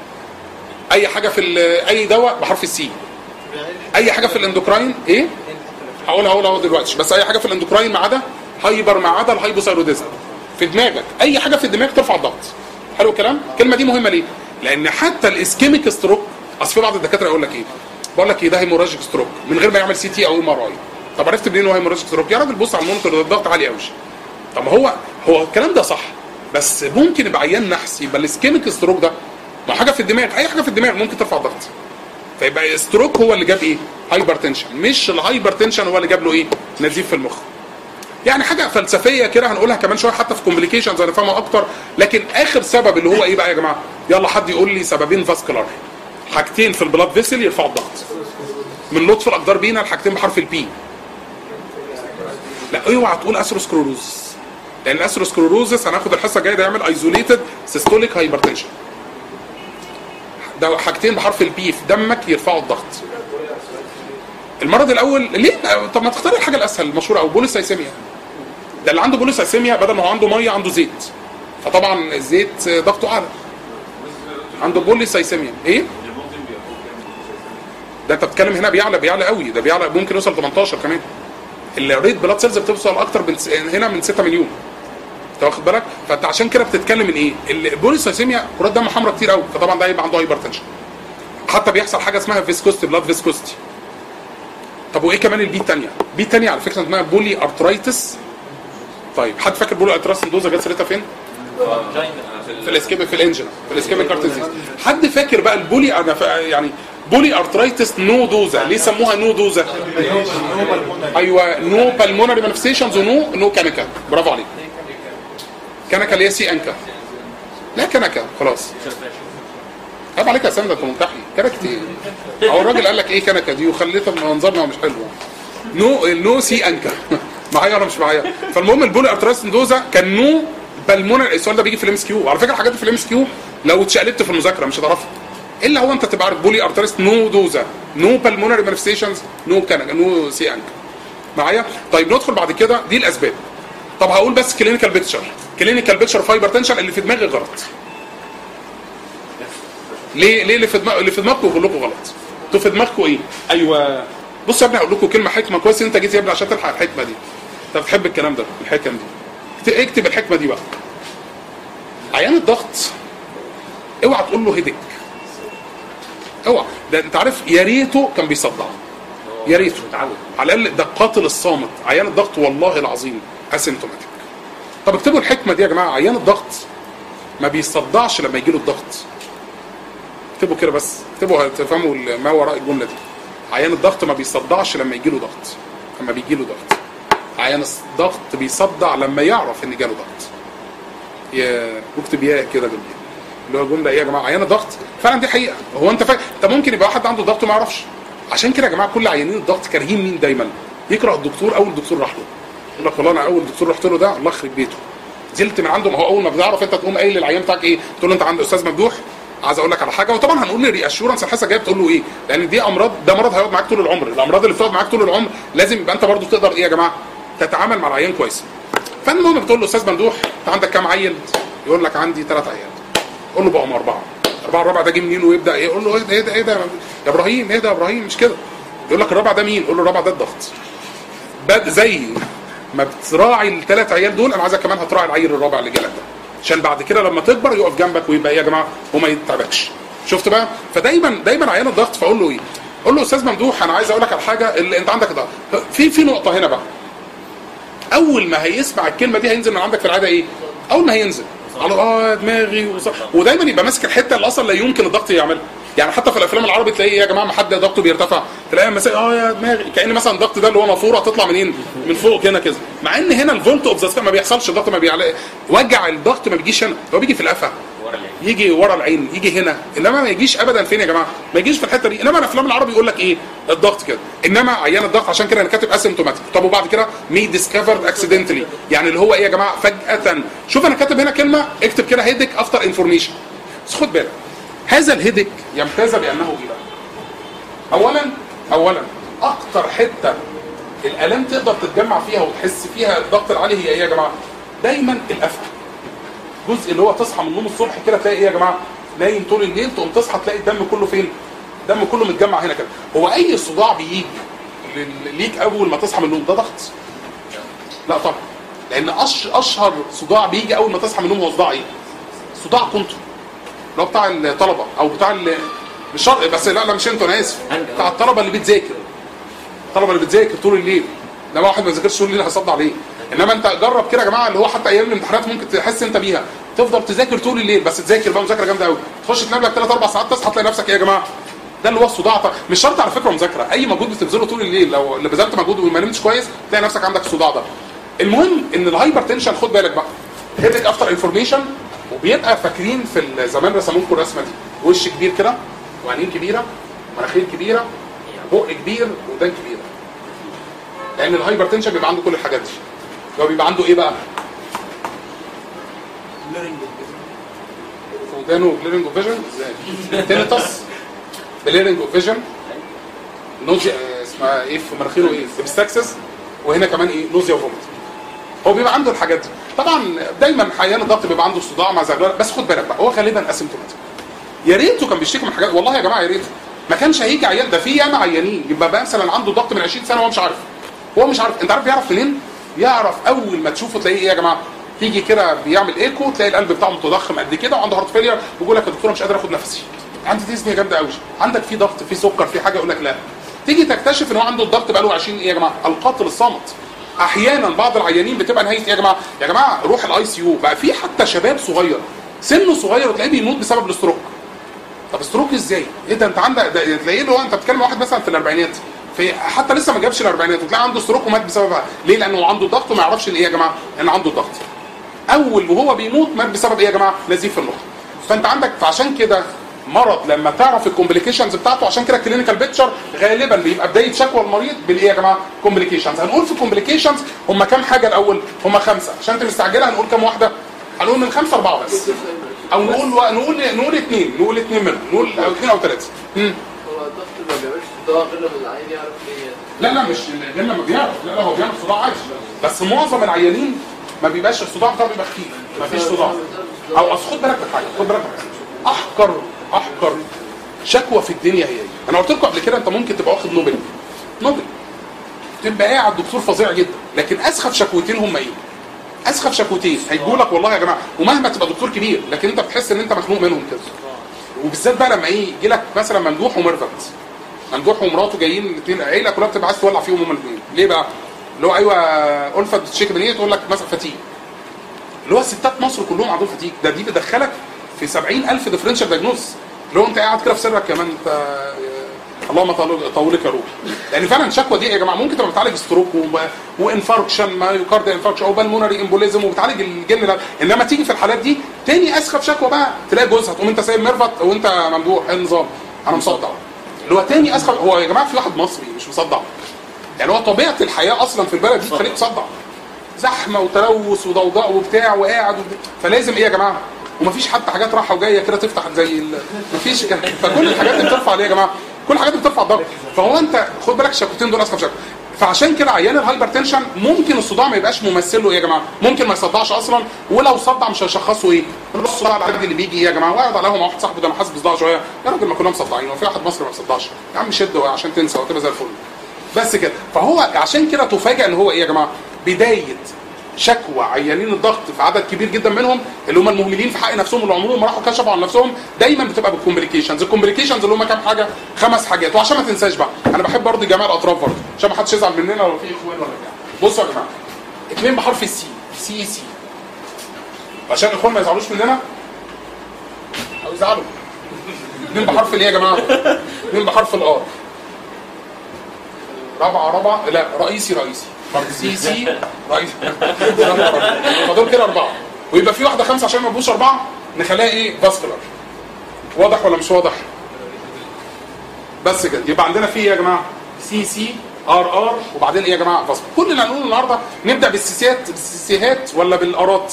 اي حاجه في ال- اي دواء بحرف السي اي حاجه في الاندوكراين ايه هقول هقول اهو دلوقتي بس اي حاجه في الاندوكراين ما عدا هايبر ما عدا الهايبوثايروديزم في دماغك اي حاجه في الدماغ ترفع الضغط حلو الكلام الكلمه دي مهمه ليه لان حتى الاسكيميك ستروك اصل في بعض الدكاتره يقول لك ايه بقول لك ايه ده هيموراجيك ستروك من غير ما يعمل سي تي او ام ار اي طب عرفت منين هو هيموراجيك ستروك يا راجل بص على المونيتور ده الضغط عالي قوي طب ما هو هو الكلام ده صح بس ممكن يبقى عيان نحس يبقى الاسكيميك ستروك ده ما حاجه في الدماغ اي حاجه في الدماغ ممكن ترفع الضغط فيبقى ستروك هو اللي جاب ايه هايبر تنشن مش الهايبر تنشن هو اللي جاب له ايه نزيف في المخ يعني حاجه فلسفيه كده هنقولها كمان شويه حتى في كومبليكيشنز هنفهمها اكتر لكن اخر سبب اللي هو ايه بقى يا جماعه يلا حد يقول لي سببين فاسكولار حاجتين في البلاد فيسل يرفعوا الضغط من لطف الاقدار بينا الحاجتين بحرف البي لا اوعى تقول اثيروسكلوروز لان الاثيروسكلوروزس هناخد الحصه الجايه ده يعمل ايزوليتد سيستوليك هايبرتنشن ده حاجتين بحرف البي في دمك يرفعوا الضغط المرض الاول ليه طب ما تختار الحاجه الاسهل المشهوره او بوليسايسيميا ده اللي عنده بوليسايسيميا بدل ما هو عنده ميه عنده زيت فطبعا الزيت ضغطه اعلى عنده بوليسايسيميا ايه ده انت بتتكلم هنا بيعلى بيعلى قوي ده بيعلى ممكن يوصل 18 كمان الريد بلاد سيلز بتوصل اكتر من س- هنا من 6 مليون انت واخد بالك فانت عشان كده بتتكلم من ايه البوليسايسيميا كرات دم حمراء كتير قوي فطبعا ده يبقى عنده هايبر تنشن حتى بيحصل حاجه اسمها فيسكوستي بلاد فيسكوستي طب وايه كمان البي الثانيه البي الثانيه على فكره اسمها بولي ارترايتس طيب حد فاكر بولي ارترايتس دوزا جت سيرتها فين في الاسكيب في الانجن في الاسكيب كارتيزيز حد فاكر بقى البولي انا فا- يعني بولي ارترايتس نو دوزا ليه سموها نو دوزا ايوه نو بالمونري مانيفستيشنز ونو نو كانكا برافو عليك كانكا اللي هي سي انكا لا كانكا خلاص عيب عليك يا سامي ده انت منتحي كانكا ايه هو الراجل قال لك ايه كانكا دي وخليتها منظرنا مش حلو نو نو سي انكا معايا ولا مش معايا فالمهم البولي ارترايتس دوزا كان نو بالمونري السؤال ده بيجي في الام اس كيو وعلى فكره الحاجات دي في الام اس كيو لو اتشقلبت في المذاكره مش هتعرفها الا هو انت تبقى عارف بولي ارترايتس نو دوزا نو بالمونري مانيفستيشنز نو كانكا نو سي انكا معايا طيب ندخل بعد كده دي الاسباب طب هقول بس كلينيكال بيكتشر كلينيكال بيكتشر فايبر تنشن اللي في دماغي غلط ليه ليه اللي في دماغ اللي في دماغكم كلكم غلط انتوا في دماغكم ايه ايوه بص يا ابني هقول لكم كلمه حكمه كويس إن انت جيت يا ابني عشان تلحق الحكمه دي انت بتحب الكلام ده الحكم دي اكت- اكتب الحكمه دي بقى عيان الضغط اوعى تقول له هدك اوعى ده انت عارف يا ريته كان بيصدع يا ريته متعود على الاقل ده القاتل الصامت عيان الضغط والله العظيم اسيمتوماتيك طب اكتبوا الحكمه دي يا جماعه عيان الضغط ما بيصدعش لما يجي له الضغط اكتبوا كده بس اكتبوا هتفهموا ال- ما وراء الجمله دي عيان الضغط ما بيصدعش لما يجي له ضغط لما بيجي له ضغط عيان الضغط بيصدع لما يعرف ان جاله ضغط يا اكتب يا كده جمله اللي هو جمله ايه يا جماعه عيان الضغط فعلا دي حقيقه هو انت فاكر انت ممكن يبقى واحد عنده ضغط وما يعرفش عشان كده يا جماعه كل عيانين الضغط كارهين مين دايما يكره الدكتور اول دكتور راح له يقول لك والله انا اول دكتور رحت له ده الله يخرب بيته زلت من عنده ما هو اول ما بتعرف انت تقوم قايل للعيان بتاعك ايه تقول له انت عند استاذ ممدوح عايز اقول لك على حاجه وطبعا هنقول ري اشورنس على حسب جاي بتقول له ايه لان دي امراض ده مرض هيقعد معاك طول العمر الامراض اللي بتقعد معاك طول العمر لازم يبقى انت برضو تقدر ايه يا جماعه تتعامل مع العيان كويس فالمهم بتقول له استاذ ممدوح انت عندك كام عيل يقول لك عندي ثلاث عيال قول له بقوا اربعه اربعه الرابع ده جه منين ويبدا ايه يقول له ايه ده ايه ده ايه ده يا ابراهيم ايه ده يا ابراهيم مش كده يقول لك الرابع ده مين قول له الرابع ده الضغط بد زي ما بتراعي الثلاث عيال دول انا عايزك كمان هتراعي العيل الرابع اللي جالك ده عشان بعد كده لما تكبر يقف جنبك ويبقى ايه يا جماعه وما يتعبكش شفت بقى فدايما دايما عيان الضغط فاقول له ايه قول له استاذ ممدوح انا عايز اقول لك على حاجه اللي انت عندك ضغط في في نقطه هنا بقى اول ما هيسمع الكلمه دي هينزل من عندك في العاده ايه اول ما هينزل على اه دماغي وص... ودايما يبقى ماسك الحته اللي اصلا لا يمكن الضغط يعملها يعني حتى في الافلام العربي تلاقي إيه يا جماعه ما حد ضغطه بيرتفع تلاقيه ماسك اه يا دماغي كان مثلا الضغط ده اللي هو نافوره تطلع منين من فوق هنا كده مع ان هنا الفولت اوف ذا ما بيحصلش الضغط ما بيعلق وجع الضغط ما بيجيش هنا هو بيجي في القفا يجي ورا العين يجي هنا انما ما يجيش ابدا فين يا جماعه ما يجيش في الحته دي انما الافلام العربي يقول لك ايه الضغط كده انما عيان الضغط عشان كده انا كاتب اسيمتوماتيك طب وبعد كده مي ديسكفرد اكسيدنتلي يعني اللي هو ايه يا جماعه فجاه شوف انا كاتب هنا كلمه اكتب كده هيدك افتر انفورميشن بس خد بالك هذا الهيدك يمتاز بانه ايه بقى اولا اولا اكتر حته الالام تقدر تتجمع فيها وتحس فيها الضغط العالي هي ايه يا جماعه دايما القفا الجزء اللي هو تصحى من النوم الصبح كده تلاقي ايه يا جماعه نايم طول الليل تقوم تصحى تلاقي الدم كله فين الدم كله متجمع هنا كده هو اي صداع بيجي لل- ليك اول ما تصحى من النوم ده ضغط لا طبعا لان أش اشهر صداع بيجي اول ما تصحى من النوم هو صداع ايه صداع كنترو اللي هو بتاع الطلبه او بتاع ال- مش شرط بس لا لا مش انتوا انا اسف بتاع الطلبه اللي بتذاكر الطلبه اللي بتذاكر طول الليل لما واحد ما بيذاكرش طول الليل هيصدع عليه انما انت جرب كده يا جماعه اللي هو حتى ايام الامتحانات ممكن تحس انت بيها تفضل تذاكر طول الليل بس تذاكر بقى مذاكره جامده قوي تخش تنام لك 3 4 ساعات تصحى تلاقي نفسك ايه يا جماعه ده اللي هو الصداع طبعا. مش شرط على فكره مذاكره اي مجهود بتبذله طول الليل لو اللي بذلت مجهود وما نمتش كويس تلاقي نفسك عندك الصداع ده المهم ان الهايبر تنشن خد بالك بقى هيدك افتر انفورميشن وبيبقى فاكرين في ال- زمان رسموا لكم الرسمه دي وش كبير كده وعينين كبيره ومناخير كبيره بق كبير ودان كبيره لان الهايبر تنشن بيبقى عنده كل الحاجات دي هو بيبقى عنده ايه بقى ودانه بليرنج اوف فيجن تينيتس بليرنج اوف فيجن نوزيا آه، اسمها ايه في مناخيره ايه ابستاكسس وهنا كمان ايه نوزيا وفومت هو بيبقى عنده الحاجات دي طبعا دايما عيان الضغط بيبقى عنده صداع مع زغلله بس خد بالك بقى هو غالبا اسيمتوماتيك يا ريته كان بيشتكي من حاجات والله يا جماعه يا ريته ما كانش هيجي عيان ده في ياما عيانين يبقى بقى مثلا عنده ضغط من 20 سنه وهو مش عارف هو مش عارف انت عارف يعرف منين يعرف اول ما تشوفه تلاقيه ايه يا جماعه تيجي كده بيعمل ايكو تلاقي القلب بتاعه متضخم قد كده وعنده هارت فيلير ويقول لك يا دكتور مش قادر اخد نفسي عندي ديزني جامده قوي عندك في ضغط في سكر في حاجه يقول لك لا تيجي تكتشف ان هو عنده الضغط بقاله 20 ايه يا جماعه القاتل الصامت احيانا بعض العيانين بتبقى نهايه إيه يا جماعه يا جماعه روح الاي سي يو بقى في حتى شباب صغير سنه صغير وتلاقيه بيموت بسبب الاستروك طب ستروك ازاي؟ ايه ده انت عندك ده تلاقيه اللي هو انت بتتكلم واحد مثلا في الاربعينات في حتى لسه ما جابش الاربعينات وتلاقي عنده ستروك ومات بسببها ليه؟ لانه عنده ضغط وما يعرفش ان ايه يا جماعه؟ ان عنده ضغط. اول وهو بيموت مات بسبب ايه يا جماعه؟ نزيف في النقطه. فانت عندك فعشان كده مرض لما تعرف الكومبليكيشنز بتاعته عشان كده الكلينيكال بيكتشر غالبا بيبقى بدايه شكوى المريض بالايه يا جماعه؟ كومبليكيشنز هنقول في الكومبليكيشنز هم كام حاجه الاول؟ هم خمسه عشان انت مستعجله هنقول كام واحده؟ هنقول من خمسه اربعه بس او نقول نقول نقول اثنين نقول اثنين منهم نقول او اثنين او ثلاثه هو الضغط ما بيعملش صداع غير لما العين يعرف ليه لا لا مش غير لما بيعرف لا لا هو بيعمل صداع عادي بس معظم العيانين ما بيبقاش الصداع بتاعه بيبقى خفيف ما فيش صداع او اصل خد بالك من حاجه خد بالك من حاجه احقر احقر شكوى في الدنيا هي ايه؟ انا قلت لكم قبل كده انت ممكن تبقى واخد نوبل نوبل تبقى قاعد دكتور فظيع جدا لكن اسخف شكوتين هم ايه؟ اسخف شكوتين هيجوا لك والله يا جماعه ومهما تبقى دكتور كبير لكن انت بتحس ان انت مخنوق منهم كده وبالذات بقى لما ايه يجي لك مثلا ممدوح وميرفت ممدوح ومراته جايين الاثنين عيله كلها بتبقى عايز تولع فيهم هما الاثنين ليه بقى؟ اللي هو ايوه الفت بتشتكي من ايه تقول لك مثلا فتيج اللي هو ستات مصر كلهم عندهم فتيج ده دي بتدخلك في 70000 ديفرنشال دايجنوز اللي هو انت قاعد كده في سرك كمان انت اللهم طول- طولك يا روح لان فعلا الشكوى دي يا جماعه ممكن تبقى بتعالج ستروك وانفاركشن مايوكارديا انفاركشن او بالمونري امبوليزم وبتعالج الجن ده انما تيجي في الحالات دي تاني اسخف شكوى بقى تلاقي جوزها تقوم انت سايب ميرفت وانت ممدوح ايه النظام انا مصدع اللي هو تاني اسخف هو يا جماعه في واحد مصري مش مصدع يعني هو طبيعه الحياه اصلا في البلد دي تخليك تصدع زحمه وتلوث وضوضاء وبتاع وقاعد وبتاع. فلازم ايه يا جماعه ومفيش حتى حاجات رايحه وجايه كده تفتح زي ال... مفيش كده فكل الحاجات دي بترفع ليه يا جماعه كل الحاجات دي بترفع الضغط فهو انت خد بالك الشكوتين دول اسخف شكوى فعشان كده عيان الهايبرتنشن ممكن الصداع ما يبقاش ممثل له ايه يا جماعه ممكن ما يصدعش اصلا ولو صدع مش هيشخصوا ايه الصداع على العدد اللي بيجي ايه يا جماعه وقعد عليهم مع واحد صاحبه ده انا حاسس بصداع شويه يا راجل ما كلهم مصدعين وفي واحد مصري ما بيصدعش يا عم شد عشان تنسى وتبقى زي الفل بس كده فهو عشان كده تفاجئ ان هو ايه يا جماعه بدايه شكوى عيانين الضغط في عدد كبير جدا منهم اللي هم المهملين في حق نفسهم اللي عمرهم ما راحوا كشفوا عن نفسهم دايما بتبقى بالكومبليكيشنز الكومبليكيشنز اللي هم كام حاجه خمس حاجات وعشان ما تنساش بقى انا بحب برضه جميع الاطراف برضه عشان ما حدش يزعل مننا لو في اخوان ولا بتاع بصوا يا جماعه اثنين بحرف السي سي سي عشان الاخوان ما يزعلوش مننا او يزعلوا اثنين بحرف الايه يا جماعه اثنين بحرف الار رابعه رابعه لا رئيسي رئيسي سي سي رئيسي فدول كده اربعه ويبقى في واحده خمسه عشان ما يبقوش اربعه نخليها ايه فاسكولار واضح ولا مش واضح؟ بس كده يبقى عندنا في ايه يا جماعه؟ سي سي ار ار وبعدين ايه يا جماعه فاسكولار كل اللي هنقوله النهارده نبدا بالسيسيات بالسيسيهات ولا بالارات؟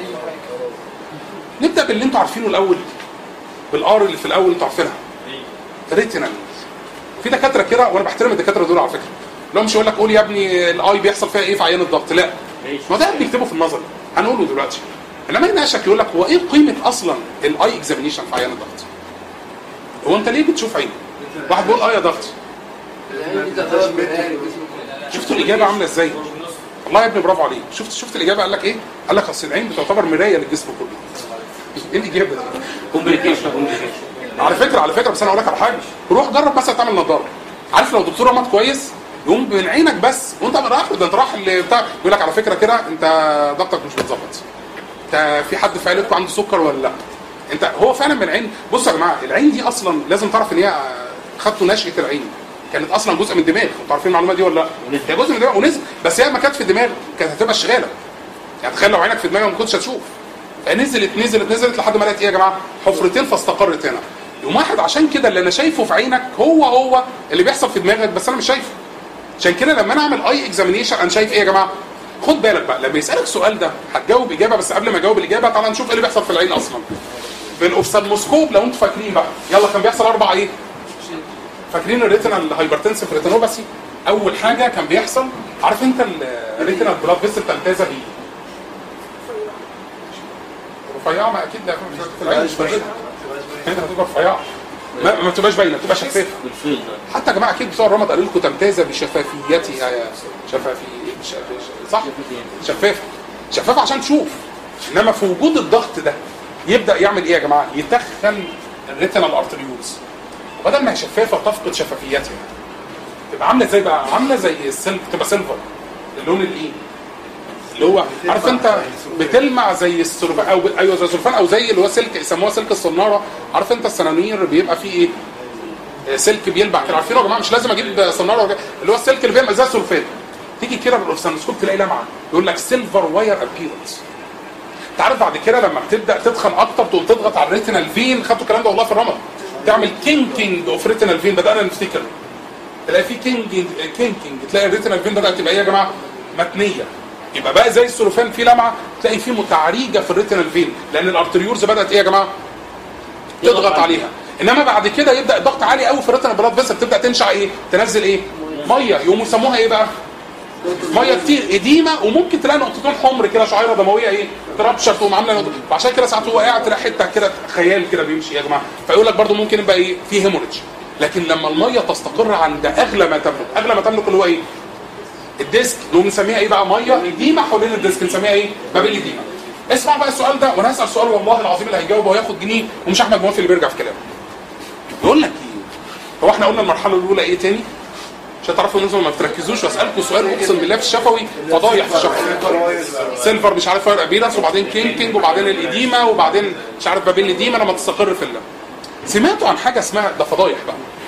نبدا باللي انتوا عارفينه الاول بالار اللي في الاول انتوا عارفينها ريتينال في دكاتره كده وانا بحترم الدكاتره دول على فكره لو مش يقول لك قول يا ابني الاي بيحصل فيها ايه في عيان الضغط لا ما ده بيكتبه في النظري هنقوله دلوقتي انما يناقشك يقول لك هو ايه قيمه اصلا الاي اكزامينيشن في عيان الضغط هو انت ليه بتشوف عينه واحد بيقول اه يا ضغط العين دي تعتبر مراية للجسم كله شفتوا الاجابه عامله ازاي والله يا ابني برافو عليك شفت شفت الاجابه قال لك ايه قال لك اصل العين بتعتبر مرايه للجسم كله ايه الاجابه دي كومبليكيشن كومبليكيشن على فكره على فكره بس انا اقول لك على حاجه روح جرب مثلا تعمل نظاره عارف لو دكتور رمض كويس يقوم من عينك بس وانت رايح ده انت راح اللي بتاع يقول لك على فكره كده انت ضغطك مش متظبط انت في حد في عيلتكم عنده سكر ولا لا انت هو فعلا من العين بصوا يا جماعه العين دي اصلا لازم تعرف ان هي خدتوا نشأة العين كانت اصلا جزء من الدماغ انتوا عارفين المعلومه دي ولا لا؟ هي جزء من الدماغ ونزل بس هي ما كانت في الدماغ كانت هتبقى شغاله يعني تخيل لو عينك في دماغك ما كنتش هتشوف فنزلت نزلت نزلت لحد ما لقيت ايه يا جماعه حفرتين فاستقرت هنا يوم واحد عشان كده اللي انا شايفه في عينك هو هو اللي بيحصل في دماغك بس انا مش شايفه عشان كده لما انا اعمل اي اكزامينيشن انا شايف ايه يا جماعه خد بالك بقى لما يسالك السؤال ده هتجاوب اجابه بس قبل ما اجاوب الاجابه تعالى نشوف ايه اللي بيحصل في العين اصلا بالاوفثالموسكوب لو انتوا فاكرين بقى يلا كان بيحصل اربع ايه فاكرين الريتينال هايبرتنسيف ريتينوباثي اول حاجه كان بيحصل عارف انت الريتينال بلاد فيسل تمتاز بيه رفيعه ما اكيد لا في العين مش باينه انت هتبقى رفيعه ما, ما تبقاش باينه تبقى شفافه بالفيل ده حتى يا جماعه اكيد بتوع الرمض قالوا لكم تمتاز بشفافيتها يا شفافي ش- ش- صح شفافه شفافه عشان تشوف انما في وجود الضغط ده يبدا يعمل ايه يا جماعه يتخن الريتينال ارتريولز وبدل ما هي شفافه تفقد شفافيتها تبقى عامله ازاي بقى عامله زي السلك تبقى سيلفر اللون الايه اللي هو عارف انت بتلمع زي السلفان او ايوه زي السلفان او زي اللي هو سلك يسموها سلك الصناره عارف انت السنانير بيبقى فيه ايه آه، سلك بيلمع كده عارفينه يا جماعه مش لازم اجيب صناره ولا- اللي هو السلك اللي بيلمع زي السلفان تيجي كده بالاوفسانوسكوب تلاقي لمعه يقول لك سيلفر واير ابيرنس انت عارف بعد كده لما بتبدا تدخن اكتر تقوم تضغط على الريتينال فين خدتوا الكلام ده والله في الرمض تعمل كينكينج اوف ريتينال فين بدانا نفتكر تلاقي في كينكينج كينكينج تلاقي الريتينال فين بدات تبقى ايه يا جماعه متنيه يبقى بقى زي السلوفان في لمعه تلاقي في متعريجه في الريتينال فين لان الارتريولز بدات ايه يا جماعه تضغط عليها انما بعد كده يبدا الضغط عالي قوي في الريتينال بلاد فيسل تبدا تنشع ايه تنزل ايه ميه يقوموا يسموها ايه بقى ميه كتير اديمه وممكن تلاقي نقطتين حمر كده شعيره دمويه ايه تربشر تقوم عامله نقطه فعشان كده ساعات هو قاعد تلاقي حته كده خيال كده بيمشي يا جماعه فيقول لك برده ممكن يبقى ايه في هيموريدج لكن لما الميه تستقر عند اغلى ما تملك اغلى ما تملك اللي هو ايه الديسك اللي هو بنسميها ايه بقى ميه اديمه حوالين الديسك نسميها ايه بابل اديمه اسمع بقى السؤال ده وانا هسال سؤال والله العظيم اللي هيجاوبه وياخد جنيه ومش احمد موافق اللي بيرجع في كلامه يقول لك ايه هو احنا قلنا المرحله الاولى ايه تاني عشان تعرفوا ان انتم ما بتركزوش واسالكم سؤال اقسم بالله في الشفوي فضايح في الشفوي سيلفر مش عارف فاير ابيرنس وبعدين كينكينج وبعدين الاديمه وبعدين مش عارف بابيل الاديمه لما تستقر في الله سمعتوا عن حاجه اسمها ده فضايح بقى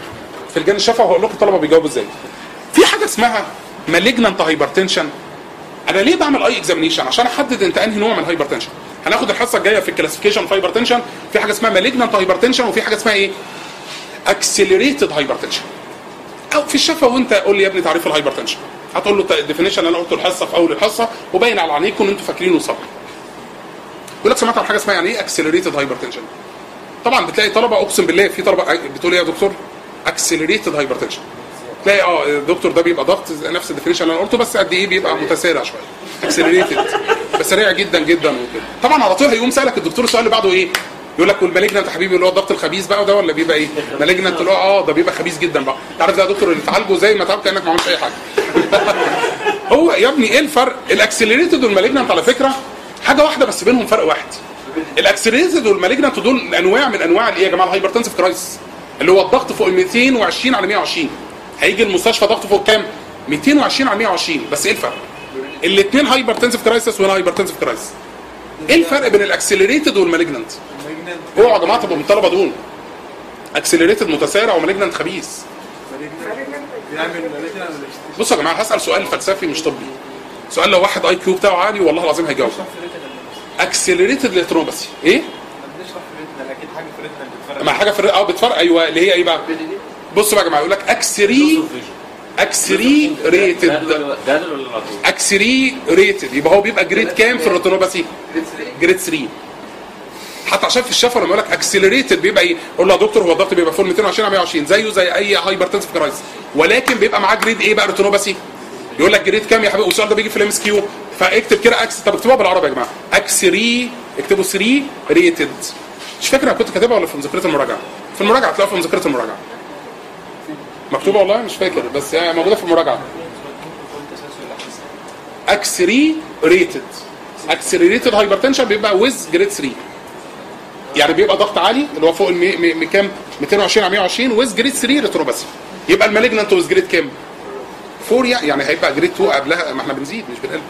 في الجانب الشفوي وهقول لكم الطلبه بيجاوبوا ازاي في حاجه اسمها مالجنانت هايبرتنشن انا ليه بعمل اي اكزامينيشن عشان احدد انت انهي نوع من الهايبرتنشن هناخد الحصه الجايه في الكلاسيفيكيشن اوف هايبرتنشن في حاجه اسمها مالجنانت هايبرتنشن وفي حاجه اسمها ايه اكسلريتد هايبرتنشن او في الشفا وانت قول لي يا ابني تعريف الهايبرتنشن هتقول له الديفينيشن اللي انا قلته الحصه في اول الحصه وباين على عينيكم ان انتوا فاكرينه صح يقول لك سمعت عن حاجه اسمها يعني ايه اكسلريتد هايبرتنشن طبعا بتلاقي طلبه اقسم بالله في طلبه بتقول ايه يا دكتور اكسلريتد هايبرتنشن تلاقي اه الدكتور ده بيبقى ضغط نفس الديفينيشن اللي انا قلته بس قد ايه بيبقى متسارع شويه اكسلريتد بس سريع جدا جدا وكده طبعا على طول هيقوم سالك الدكتور السؤال اللي بعده ايه يقول لك والمالجنت يا حبيبي اللي هو الضغط الخبيث بقى ده ولا بيبقى ايه مالجنت اللي هو اه ده بيبقى خبيث جدا بقى انت عارف ده يا دكتور اللي تعالجه زي ما تعالج كانك ما عملتش اي حاجه هو يا ابني ايه الفرق الاكسلريتد والمالجنت على فكره حاجه واحده بس بينهم فرق واحد الاكسلريتد والمالجنت دول انواع من انواع الايه يا جماعه الهايبرتنسيف كرايسيس اللي هو الضغط فوق ال 220 على 120 هيجي المستشفى ضغطه فوق كام 220 على 120 بس ايه الفرق الاثنين هايبرتنسيف كرايسيس ولا هايبرتنسيف كرايسيس ايه الفرق بين الاكسلريتد والمالجنت اوعوا يا جماعه تبقوا من الطلبه دول اكسلريتد متسارع ومالجنت خبيث بيعمل مالجنا ولا بصوا يا جماعه هسال سؤال فلسفي مش طبي سؤال لو واحد اي كيو بتاعه عالي والله العظيم هيجاوب اكسلريتد لتروباسي ايه بنشرح في ريتنا لكن حاجه في ريتنا بتفرق ما حاجه في الرئه اه بتفرق ايوه اللي هي ايه بقى بصوا بقى يا جماعه يقول لك اكسري اكسري ريتد جدل ولا العطول؟ اكسري ريتد يبقى هو بيبقى جريد كام في الريتينوباثي جريد 3 حتى عشان في الشفره لما يقول لك اكسلريتد بيبقى ايه قول له يا دكتور هو الضغط بيبقى فوق 220 على 120 زيه زي اي هايبرتنسيف كرايسيس ولكن بيبقى معاه جريد ايه بقى ريتينوباثي يقول لك جريد كام يا حبيبي والسؤال ده بيجي في الام اس كيو فاكتب كده اكس طب اكتبوها بالعربي يا جماعه اكسري اكتبوا 3 ريتد مش فاكر انا كنت كاتبها ولا في مذكره المراجعه في المراجعه هتلاقوها في مذكره المراجعه مكتوبه والله مش فاكر بس هي موجوده في المراجعه اكسري ريتد اكسلريتد هايبرتنشن بيبقى ويز جريد 3 يعني بيبقى ضغط عالي اللي هو فوق المي... مي... مي... كام 220 على 120 ويز جريد 3 ريتروباثي يبقى المالجنانت ويز جريد كام 4 يعني يعني هيبقى جريد 2 قبلها ما احنا بنزيد مش بنقل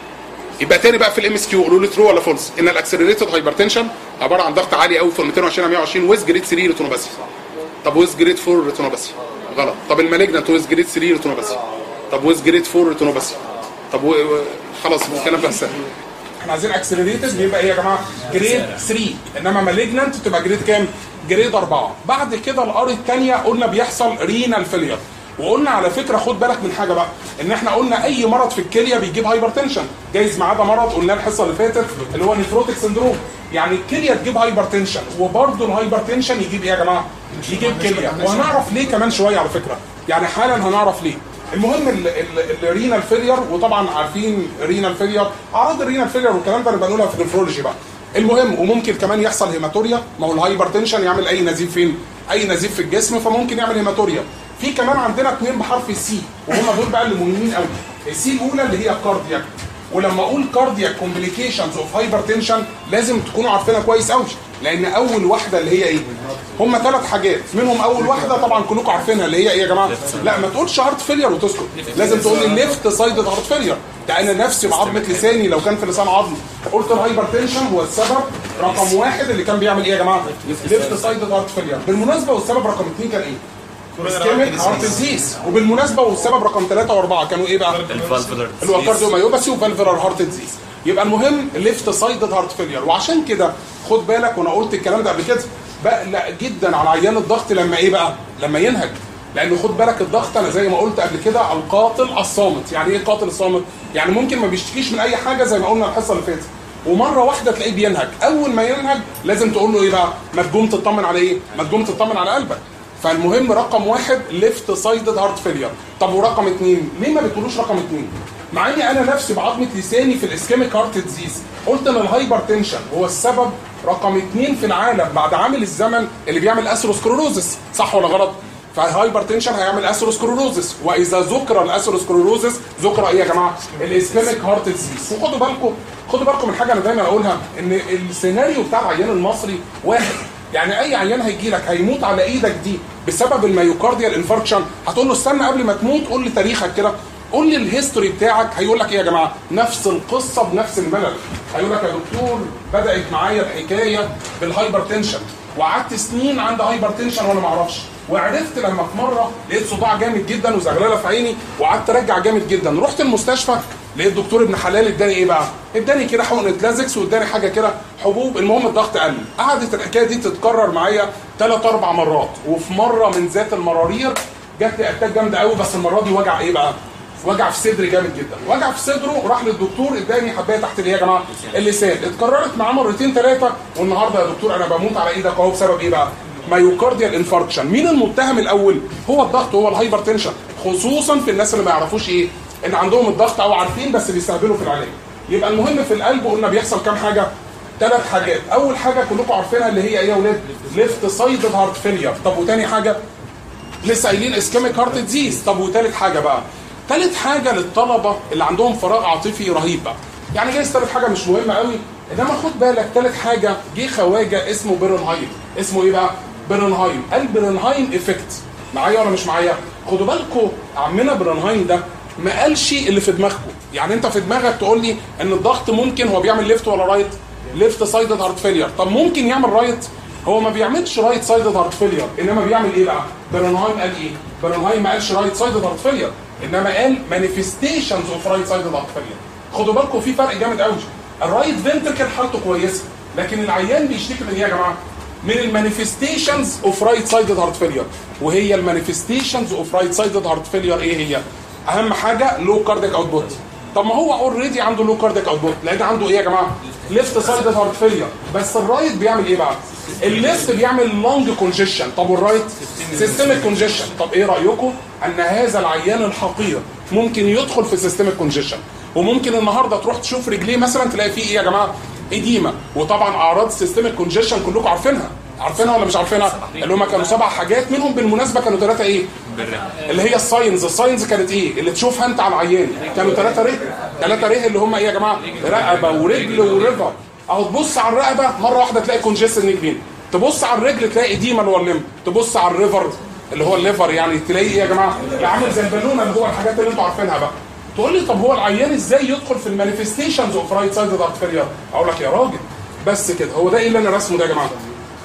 يبقى تاني بقى في الام اس كيو قولوا لي ترو ولا فولس ان الاكسلريتد هايبرتنشن عباره عن ضغط عالي قوي فوق 220 على 120 ويز جريد 3 ريتونوباثي طب ويز جريد 4 ريتونوباثي غلط طب المالجنانت ويز جريد 3 ريتونوباثي طب ويز جريد 4 ريتونوباثي طب و... و- خلاص الكلام ده سهل احنا عايزين اكسلريتد بيبقى ايه يا جماعه جريد 3 انما مالجنانت تبقى جريد كام جريد 4 بعد كده الار الثانيه قلنا بيحصل رينال فيلير وقلنا على فكره خد بالك من حاجه بقى ان احنا قلنا اي مرض في الكليه بيجيب هايبرتنشن جايز ما عدا مرض قلناه الحصه اللي فاتت اللي هو نيفروتيك سندروم يعني الكليه تجيب هايبرتنشن وبرده الهايبرتنشن يجيب ايه يا جماعه يجيب كليه وهنعرف ليه كمان شويه على فكره يعني حالا هنعرف ليه المهم ال- ال- الرينال فيلير وطبعا عارفين رينال فيلير اعراض الرينال فيلير والكلام ده نبقى نقولها في النفرولوجي بقى المهم وممكن كمان يحصل هيماتوريا ما هو الهايبرتنشن يعمل اي نزيف فين اي نزيف في الجسم فممكن يعمل هيماتوريا في كمان عندنا اثنين بحرف السي وهم دول بقى اللي مهمين قوي السي الاولى اللي هي الكاردياك ولما اقول كاردياك كومبليكيشنز اوف هايبرتنشن لازم تكونوا عارفينها كويس قوي لان اول واحده اللي هي ايه هم ثلاث حاجات منهم اول واحده طبعا كلكم عارفينها اللي هي ايه يا جماعه لا ما تقولش هارت فيلير وتسكت لازم تقول لي ليفت سايد هارت فيلير ده انا نفسي بعظمه لساني لو كان في لسان عظمي قلت الهايبرتنشن هو السبب رقم واحد اللي كان بيعمل ايه يا جماعه ليفت سايد هارت فيلير بالمناسبه والسبب رقم اثنين كان ايه اسكيميك هارت ديزيز وبالمناسبه والسبب رقم ثلاثه واربعه كانوا ايه بقى؟ الفالفولار اللي هو كارديوميوباثي وفالفولار هارت ديزيز يبقى المهم ليفت سايدد هارت فيلير وعشان كده خد بالك وانا قلت الكلام ده قبل كده بقلق جدا على عيان الضغط لما ايه بقى؟ لما ينهج لان خد بالك الضغط انا زي ما قلت قبل كده القاتل الصامت يعني ايه القاتل الصامت؟ يعني ممكن ما بيشتكيش من اي حاجه زي ما قلنا الحصه اللي فاتت ومره واحده تلاقيه بينهج اول ما ينهج لازم تقول له ايه بقى؟ ما تقوم تطمن على ايه؟ ما تقوم تطمن على قلبك فالمهم رقم واحد ليفت سايدد هارت فيلير طب ورقم اثنين ليه ما بتقولوش رقم اثنين مع اني انا نفسي بعظمه لساني في الاسكيميك هارت ديزيز قلت ان الهايبر تنشن هو السبب رقم اثنين في العالم بعد عامل الزمن اللي بيعمل اثيروسكلوروزس صح ولا غلط فالهايبر تنشن هيعمل اثيروسكلوروزس واذا ذكر الاثيروسكلوروزس ذكر ايه يا جماعه الاسكيميك هارت ديزيز وخدوا بالكم خدوا بالكم من حاجه انا دايما اقولها ان السيناريو بتاع العيان المصري واحد يعني اي عيان هيجي لك هيموت على ايدك دي بسبب الميوكارديال انفاركشن هتقول له استنى قبل ما تموت قول لي تاريخك كده قول لي الهيستوري بتاعك هيقول لك ايه يا جماعه نفس القصه بنفس الملل هيقول لك يا دكتور بدات معايا الحكايه بالهايبر تنشن وقعدت سنين عندي هايبر تنشن وانا ما اعرفش وعرفت لما في مره لقيت صداع جامد جدا وزغلله في عيني وقعدت ارجع جامد جدا رحت المستشفى لقيت دكتور ابن حلال اداني ايه بقى؟ اداني كده حقنه لازكس واداني حاجه كده حبوب المهم الضغط قل قعدت الحكايه دي تتكرر معايا ثلاث اربع مرات وفي مره من ذات المرارير جات لي اتاك جامده قوي بس المره دي وجع ايه بقى؟ وجع في صدري جامد جدا وجع في صدره راح للدكتور اداني حبايه تحت اللي هي يا جماعه اللسان اتكررت معاه مرتين ثلاثه والنهارده يا دكتور انا بموت على ايدك اهو بسبب ايه بقى مايوكارديال انفاركشن مين المتهم الاول هو الضغط هو الهايبر تنشن خصوصا في الناس اللي ما يعرفوش ايه ان عندهم الضغط او عارفين بس بيستهبلوا في العلاج يبقى المهم في القلب قلنا بيحصل كام حاجه ثلاث حاجات اول حاجه كلكم عارفينها اللي هي ايه يا اولاد ليفت سايد هارت فيلير طب وتاني حاجه لسه قايلين اسكيميك هارت ديزيز طب وتالت حاجه بقى تالت حاجه للطلبه اللي عندهم فراغ عاطفي رهيب بقى يعني جايز تالت حاجه مش مهمه قوي انما خد بالك تالت حاجه جه خواجه اسمه بيرنهايم اسمه ايه بقى بيرنهايم قال بيرنهايم افكت معايا ولا مش معايا خدوا بالكم عمنا بيرنهايم ده ما قالش اللي في دماغكم يعني انت في دماغك تقول لي ان الضغط ممكن هو بيعمل ليفت ولا رايت ليفت سايدد هارت فيلير طب ممكن يعمل رايت هو ما بيعملش رايت سايدد هارت فيلير انما بيعمل ايه بقى برنهايم قال ايه برنهايم ما قالش رايت سايدد هارت فيلير انما قال مانيفستيشنز اوف رايت سايدد هارت فيلير خدوا بالكم في فرق جامد قوي الرايت فنتركل حالته كويسه لكن العيان بيشتكي من ايه يا جماعه من المانيفستيشنز اوف رايت سايدد هارت فيلير وهي المانيفستيشنز اوف رايت سايدد هارت فيلير ايه هي اهم حاجه لو كارديك اوتبوت طب ما هو اوريدي عنده لو كارديك اوتبوت لان عنده ايه يا جماعه ليفت سايد هارت فيلير بس الرايت بيعمل ايه بقى الليفت بيعمل لونج كونجيشن طب والرايت سيستميك كونجيشن طب ايه رايكم ان هذا العيان الحقير ممكن يدخل في سيستميك كونجيشن وممكن النهارده تروح تشوف رجليه مثلا تلاقي فيه ايه يا جماعه اديمه وطبعا اعراض سيستميك كونجيشن كلكم عارفينها عارفينها ولا مش عارفينها اللي هم كانوا سبع حاجات منهم بالمناسبه كانوا ثلاثه ايه اللي هي الساينز الساينز كانت ايه اللي تشوفها انت على العيان كانوا ثلاثه ره ثلاثه ره اللي هم ايه يا جماعه رقبه ورجل وريفر اهو تبص على الرقبه مره واحده تلاقي كونجيستد نيك تبص على الرجل تلاقي ايديما اللي هو الليمب تبص على الريفر اللي هو الليفر يعني تلاقي ايه يا جماعه اللي عامل زي البالونه اللي هو الحاجات اللي انتوا عارفينها بقى تقول لي طب هو العيان ازاي يدخل في المانيفستيشنز اوف رايت سايد هارت فيلير اقول لك يا راجل بس كده هو ده ايه اللي انا رسمه ده يا جماعه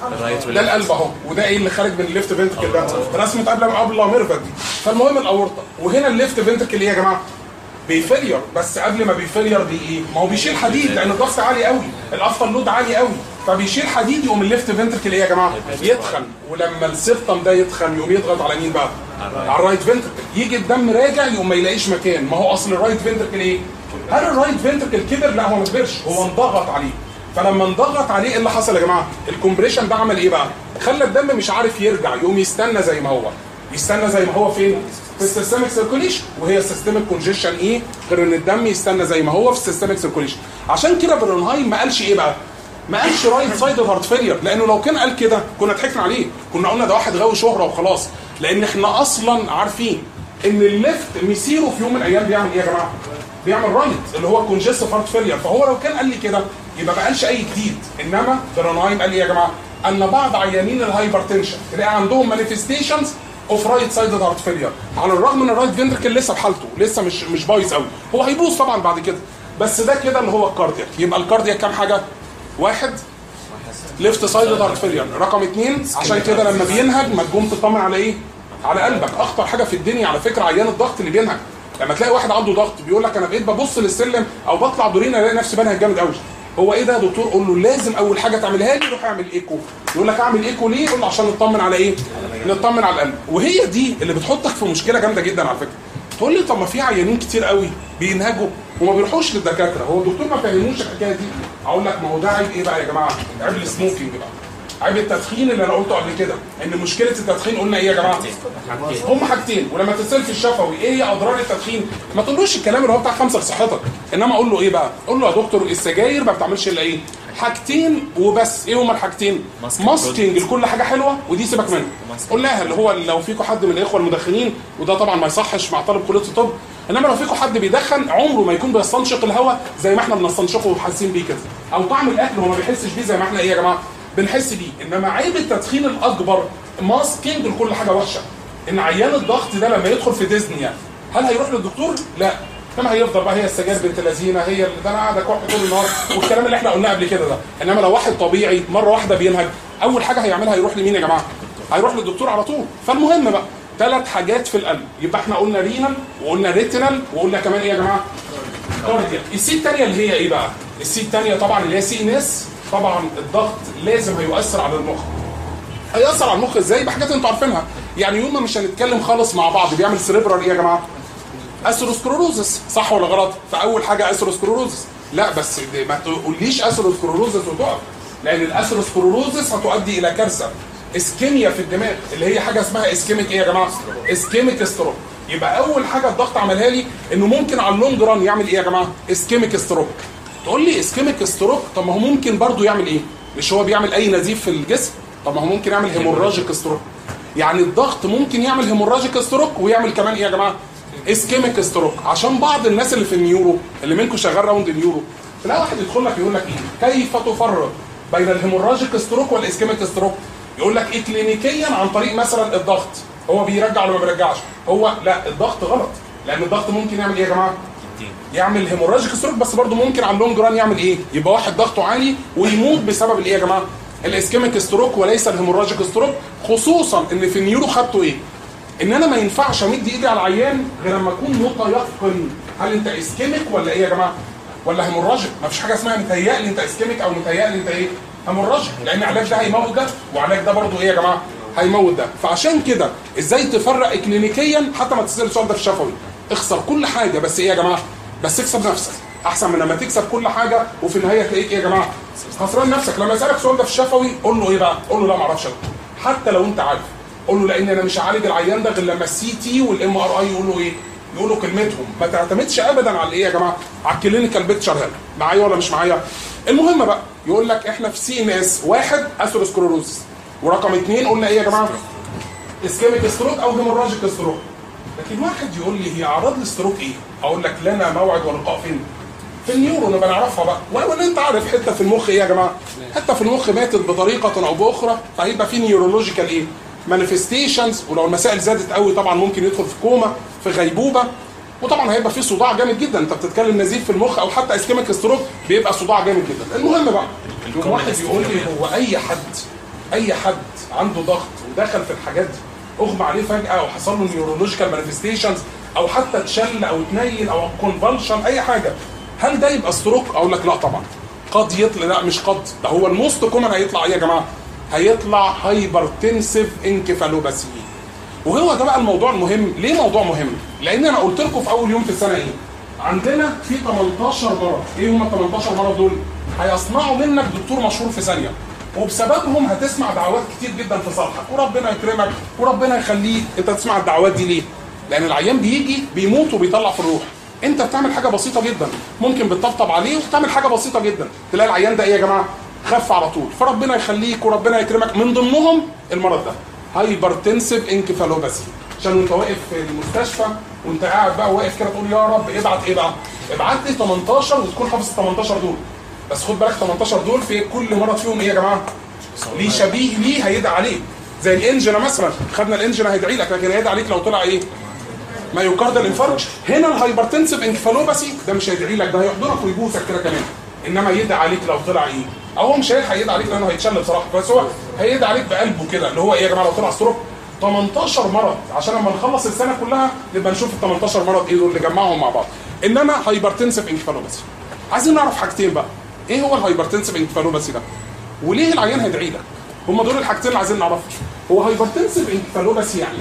ده القلب اهو وده ايه اللي خارج من الليفت فنتركل ده رسمه قبل قبل ميرفت دي فالمهم الاورطه وهنا الليفت فنتركل ايه يا جماعه بيفيلير بس قبل ما بيفيلير بي ايه ما هو بيشيل حديد لان الضغط عالي قوي الافتر لود عالي قوي فبيشيل حديد يقوم الليفت فنتركل ايه يا جماعه يتخن ولما السيبتم ده يتخن يقوم يضغط على مين بقى على الرايت فنتركل يجي الدم راجع يقوم ما يلاقيش مكان ما هو اصل الرايت فنتركل ايه هل الرايت فنتركل كبر لا هو ما كبرش هو انضغط عليه فلما انضغط عليه ايه اللي حصل يا جماعه الكومبريشن ده عمل ايه بقى خلى الدم مش عارف يرجع يقوم يستنى زي ما هو يستنى زي ما هو فين في السيستميك سيركوليشن وهي السيستميك كونجيشن ايه غير ان الدم يستنى زي ما هو في السيستميك سيركوليشن عشان كده برونهايم ما قالش ايه بقى ما قالش رايت سايد هارت فيلير لانه لو كان قال كده كنا ضحكنا عليه كنا قلنا ده واحد غاوي شهره وخلاص لان احنا اصلا عارفين ان الليفت مسيره في يوم من الايام بيعمل ايه يا جماعه بيعمل رايت اللي هو كونجستيف هارت فيلير فهو لو كان قال لي كده يبقى ما قالش اي جديد انما برونهايم قال لي يا جماعه ان بعض عيانين الهايبرتنشن تلاقي عندهم مانيفستيشنز اوف رايت سايد هارت فيلير على الرغم ان الرايت فنتركل لسه بحالته لسه مش مش بايظ قوي هو هيبوظ طبعا بعد كده بس ده كده اللي هو الكاردياك يبقى الكاردياك كام حاجه واحد ليفت سايد هارت فيلير رقم اثنين عشان كده لما بينهج ما تقوم تطمن على ايه على قلبك اخطر حاجه في الدنيا على فكره عيان الضغط اللي بينهج لما تلاقي واحد عنده ضغط بيقول لك انا بقيت ببص للسلم او بطلع دورين الاقي نفسي بنهج جامد قوي هو ايه ده يا دكتور قول له لازم اول حاجه تعملها لي روح اعمل ايكو يقول لك اعمل ايكو ليه قول له عشان نطمن على ايه نطمن على القلب وهي دي اللي بتحطك في مشكله جامده جدا على فكره تقول لي طب ما في عيانين كتير قوي بينهجوا وما بيروحوش للدكاتره هو الدكتور ما فهموش الحكايه دي اقول لك ما هو ده عيب ايه بقى يا جماعه عيب السموكينج بقى عيب التدخين اللي انا قلته قبل كده ان مشكله التدخين قلنا ايه يا جماعه هم حاجتين ولما تتصل في الشفوي ايه هي اضرار التدخين ما تقولوش الكلام اللي هو بتاع خمسه لصحتك انما اقول له ايه بقى قول له يا دكتور السجاير ما بتعملش الا ايه حاجتين وبس ايه هما الحاجتين ماسكينج لكل حاجه حلوه ودي سيبك منها قلناها اللي هو لو فيكم حد من الاخوه المدخنين وده طبعا ما يصحش مع طالب كليه الطب انما لو فيكم حد بيدخن عمره ما يكون بيستنشق الهواء زي ما احنا بنستنشقه وحاسين بيه كده او طعم الاكل هو ما بيحسش بيه زي ما احنا ايه يا جماعه بنحس بيه انما عيب التدخين الاكبر ماسكينج لكل حاجه وحشه ان عيان الضغط ده لما يدخل في ديزنيا هل هيروح للدكتور؟ لا كما هيفضل بقى هي السجاير بنت لذينه هي اللي ده انا قاعد اكح طول النهار والكلام اللي احنا قلناه قبل كده ده انما لو واحد طبيعي مره واحده بينهج اول حاجه هيعملها هيروح لمين يا جماعه؟ هيروح للدكتور على طول فالمهم بقى ثلاث حاجات في القلب يبقى احنا قلنا رينال وقلنا ريتينال وقلنا كمان ايه يا جماعه؟ كاردياك السي الثانيه اللي هي ايه بقى؟ السي الثانيه طبعا اللي هي سي ان اس طبعا الضغط لازم هيؤثر على المخ هيأثر على المخ ازاي بحاجات انتوا عارفينها يعني يوم ما مش هنتكلم خالص مع بعض بيعمل سريبرال ايه يا جماعه اثيروسكلوروزس صح ولا غلط فاول حاجه اثيروسكلوروزس لا بس دي ما تقوليش اثيروسكلوروزس وتقف لان الاثيروسكلوروزس هتؤدي الى كارثه اسكيميا في الدماغ اللي هي حاجه اسمها اسكيميك ايه يا جماعه اسكيميك ستروك يبقى اول حاجه الضغط عملها لي انه ممكن على اللونج ران يعمل ايه يا جماعه اسكيميك ستروك تقول لي اسكيميك ستروك طب ما هو ممكن برضو يعمل ايه مش هو بيعمل اي نزيف في الجسم طب ما هو ممكن يعمل هيموراجيك ستروك يعني الضغط ممكن يعمل هيموراجيك ستروك ويعمل كمان ايه يا جماعه اسكيميك ستروك عشان بعض الناس اللي في النيورو اللي منكم شغال راوند النيورو تلاقي واحد يدخل لك يقول لك ايه كيف تفرق بين الهيموراجيك ستروك والاسكيميك ستروك يقول لك ايه كلينيكيا عن طريق مثلا الضغط هو بيرجع ولا ما بيرجعش هو لا الضغط غلط لان الضغط ممكن يعمل ايه يا جماعه يعمل هيموراجيك ستروك بس برضه ممكن على اللونج ران يعمل ايه يبقى واحد ضغطه عالي ويموت بسبب الايه يا جماعه الاسكيميك ستروك وليس الهيموراجيك ستروك خصوصا ان في النيورو خدته ايه ان انا ما ينفعش امد ايدي على العيان غير لما اكون متيقن هل انت اسكيميك ولا ايه يا جماعه ولا هيموراجيك ما فيش حاجه اسمها متهيألي انت اسكيميك او متهيألي انت ايه هيموراجيك لان علاج ده هيموت ده وعلاج ده برضه ايه يا جماعه هيموت ده فعشان كده ازاي تفرق كلينيكيا حتى ما تسال السؤال ده في الشفوي اخسر كل حاجه بس ايه يا جماعه بس اكسب نفسك احسن من لما تكسب كل حاجه وفي النهايه تلاقيك ايه يا جماعه خسران نفسك لما يسالك السؤال ده في الشفوي قول له ايه بقى قول له لا ما اعرفش أنا. حتى لو انت عارف قول له لان انا مش هعالج العيان ده غير لما السي تي والام ار اي يقولوا ايه يقولوا كلمتهم ما تعتمدش ابدا على ايه يا جماعه على الكلينيكال بيكتشر هنا معايا ولا مش معايا المهم بقى يقول لك احنا في سي ان اس واحد اثيروسكلوروزس ورقم اثنين قلنا ايه يا جماعه اسكيميك ستروك او هيموراجيك ستروك لكن واحد يقول لي هي اعراض الستروك ايه اقول لك لنا موعد ولقاء فين في النيورو نبقى نعرفها بقى ولا انت عارف حته في المخ ايه يا جماعه حته في المخ ماتت بطريقه او باخرى فهيبقى في نيورولوجيكال ايه مانيفستيشنز ولو المسائل زادت قوي طبعا ممكن يدخل في كوما في غيبوبه وطبعا هيبقى في صداع جامد جدا انت بتتكلم نزيف في المخ او حتى اسكيميك ستروك بيبقى صداع جامد جدا المهم بقى يوم واحد يقول لي هو اي حد اي حد عنده ضغط ودخل في الحاجات دي اغمى عليه فجاه او حصل له نيورولوجيكال مانيفستيشنز او حتى اتشل او اتنيل او كونفالشن اي حاجه هل ده يبقى ستروك اقول لك لا طبعا قد يطلع لا مش قد ده هو الموست كومن هيطلع ايه يا جماعه هيطلع هايبرتنسيف انكفالوباسي وهو ده بقى الموضوع المهم ليه موضوع مهم لان انا قلت لكم في اول يوم في السنه ايه عندنا في 18 مرض ايه هم ال 18 مرض دول هيصنعوا منك دكتور مشهور في ثانيه وبسببهم هتسمع دعوات كتير جدا في صالحك وربنا يكرمك وربنا يخليك انت تسمع الدعوات دي ليه لان العيان بيجي بيموت وبيطلع في الروح انت بتعمل حاجه بسيطه جدا ممكن بتطبطب عليه وبتعمل حاجه بسيطه جدا تلاقي العيان ده ايه يا جماعه خف على طول فربنا يخليك وربنا يكرمك من ضمنهم المرض ده هايبرتنسيف انكفالوباسي عشان وانت واقف في المستشفى وانت قاعد بقى واقف كده تقول يا رب ابعت ايه بقى ابعت لي 18 وتكون حافظ ال 18 دول بس خد بالك 18 دول في كل مرض فيهم ايه يا جماعه ليه شبيه ليه هيدعي عليك زي الانجنا مثلا خدنا الانجنا هيدعي لك لكن هيدعي عليك لو طلع ايه مايوكاردال انفاركت هنا الهايبرتنسيف انكفالوباسي ده مش هيدعي لك ده هيحضنك ويبوسك كده كمان انما يدعي عليك لو طلع ايه او هو مش هيلحق يدعي عليك لانه هيتشل بصراحه بس هو هيدعي عليك بقلبه كده اللي هو ايه يا جماعه لو طلع ستروك 18 مرض عشان لما نخلص السنه كلها نبقى نشوف ال 18 مرض ايه دول نجمعهم مع بعض انما هايبرتنسيف انكفالوباسي عايزين نعرف حاجتين بقى ايه هو الهايبرتنسيف انكفالوباسي ده وليه العيان هيدعي لك هم دول الحاجتين اللي عايزين نعرفهم هو هايبرتنسيف انكفالوباسي يعني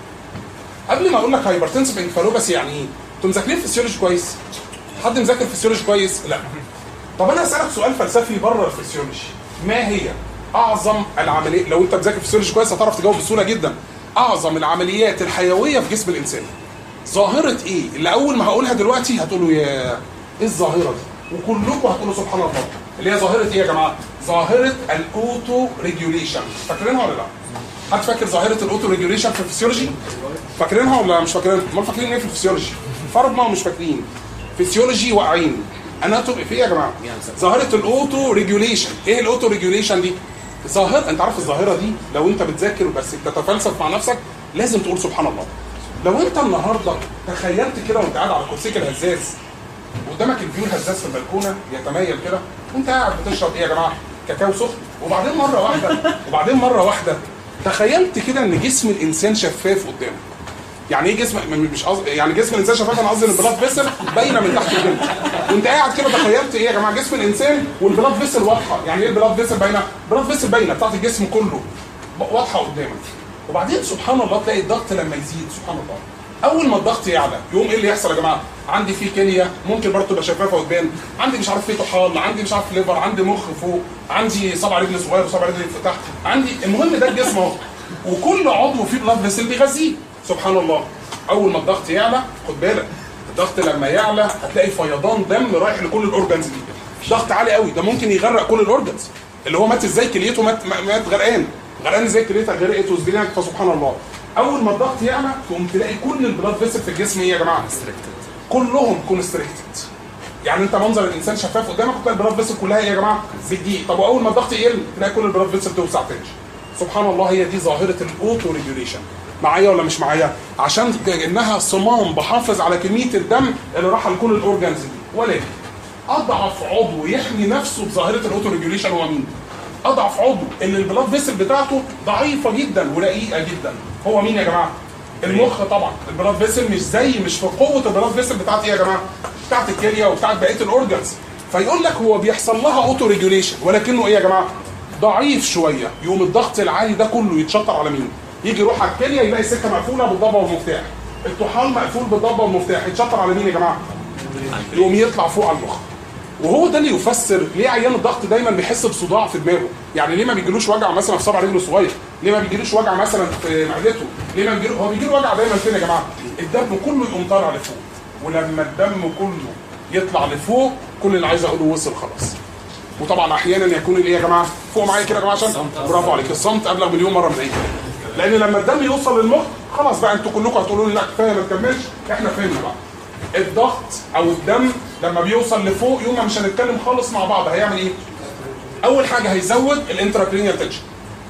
إيه؟ قبل ما اقول لك هايبرتنسيف انكفالوباسي يعني ايه انتوا مذاكرين فيسيولوجي كويس حد مذاكر فيسيولوجي كويس لا طب انا اسالك سؤال فلسفي بره الفسيولوجي ما هي اعظم العمليات لو انت بتذاكر فسيولوجي كويس هتعرف تجاوب بسهوله جدا اعظم العمليات الحيويه في جسم الانسان ظاهره ايه اللي اول ما هقولها دلوقتي هتقولوا يا ايه الظاهره دي وكلكم هتقولوا سبحان الله اللي هي ظاهره ايه يا جماعه ظاهره الاوتو ريجوليشن فاكرينها ولا لا حد فاكر ظاهره الاوتو ريجوليشن في الفسيولوجي فاكرينها ولا مش فاكرينها امال فاكرين ايه في الفسيولوجي فرضنا ومش فاكرين فسيولوجي واقعين اناتومي في ايه يا جماعه ظاهره الاوتو ريجوليشن ايه الاوتو ريجوليشن دي ظاهره انت عارف الظاهره دي لو انت بتذاكر بس بتتفلسف مع نفسك لازم تقول سبحان الله لو انت النهارده تخيلت كده وانت قاعد على كرسيك الهزاز قدامك الفيو الهزاز في البلكونه يتميل كده وانت قاعد بتشرب ايه يا جماعه كاكاو سخن وبعدين مره واحده وبعدين مره واحده تخيلت كده ان جسم الانسان شفاف قدامك يعني ايه جسم م- مش قصدي يعني جسم الانسان شفاف انا قصدي ان البلاد فيسل باينه من تحت الجلد وانت قاعد كده تخيلت ايه يا جماعه جسم الانسان والبلاد فيسل واضحه يعني ايه البلاد فيسل باينه البلاد فيسل باينه بتاعت الجسم كله ب- واضحه قدامك وبعدين سبحان الله تلاقي الضغط لما يزيد سبحان الله اول ما الضغط يعلى يقوم ايه اللي يحصل يا جماعه عندي في كليه ممكن برضه تبقى شفافه وتبان عندي مش عارف في طحال عندي مش عارف ليفر عندي مخ فوق عندي صبع رجل صغير وصبع رجل في تحت عندي المهم ده الجسم اهو وكل عضو فيه بلاد فيسل بيغذيه سبحان الله اول ما الضغط يعلى خد بالك الضغط لما يعلى هتلاقي فيضان دم رايح لكل الاورجنز دي ضغط عالي قوي ده ممكن يغرق كل الاورجنز اللي هو مات ازاي كليته مات مات غرقان غرقان ازاي كليتها غرقت وسبيلانك فسبحان الله اول ما الضغط يعلى تقوم تلاقي كل البلاد فيسل في الجسم ايه يا جماعه كلهم كونستريكتد يعني انت منظر الانسان شفاف قدامك تلاقي البلاد فيسل كلها ايه يا جماعه بتضيق طب واول ما الضغط يقل تلاقي كل البلاد فيسل توسع تاني سبحان الله هي دي ظاهره الاوتو ريجوليشن معايا ولا مش معايا عشان انها صمام بحافظ على كميه الدم اللي راح لكل الاورجانز دي ولكن اضعف عضو يحمي نفسه بظاهره الاوتو ريجوليشن هو مين اضعف عضو اللي البلاد فيسل بتاعته ضعيفه جدا ورقيقه جدا هو مين يا جماعه المخ طبعا البلاد فيسل مش زي مش في قوه البلاد فيسل بتاعت ايه يا جماعه بتاعت الكليه وبتاعت بقيه الاورجانز فيقول لك هو بيحصل لها اوتو ريجوليشن ولكنه ايه يا جماعه ضعيف شويه يقوم الضغط العالي ده كله يتشطر على مين يجي يروح على الكليه يلاقي السكه مقفوله بالضبه والمفتاح الطحال مقفول بالضبه والمفتاح يتشطر على مين يا جماعه يقوم يطلع فوق على المخ وهو ده اللي يفسر ليه عيان الضغط دايما بيحس بصداع في دماغه يعني ليه ما بيجيلوش وجع مثلا في صبع رجله الصغير ليه ما بيجيلوش وجع مثلا في معدته ليه ما بيجيله هو بيجيله وجع دايما فين يا جماعه الدم كله يقوم طالع لفوق ولما الدم كله يطلع لفوق كل اللي عايز اقوله وصل خلاص وطبعا احيانا يكون الايه يا جماعه فوق معايا كده يا جماعه عشان برافو عليك الصمت ابلغ مليون مره من اي كلام لان لما الدم يوصل للمخ خلاص بقى انتوا كلكم هتقولوا لي لا كفايه ما تكملش احنا فهمنا بقى الضغط او الدم لما بيوصل لفوق يوم ما مش هنتكلم خالص مع بعض هيعمل ايه؟ اول حاجه هيزود الانتراكرينيال تنشن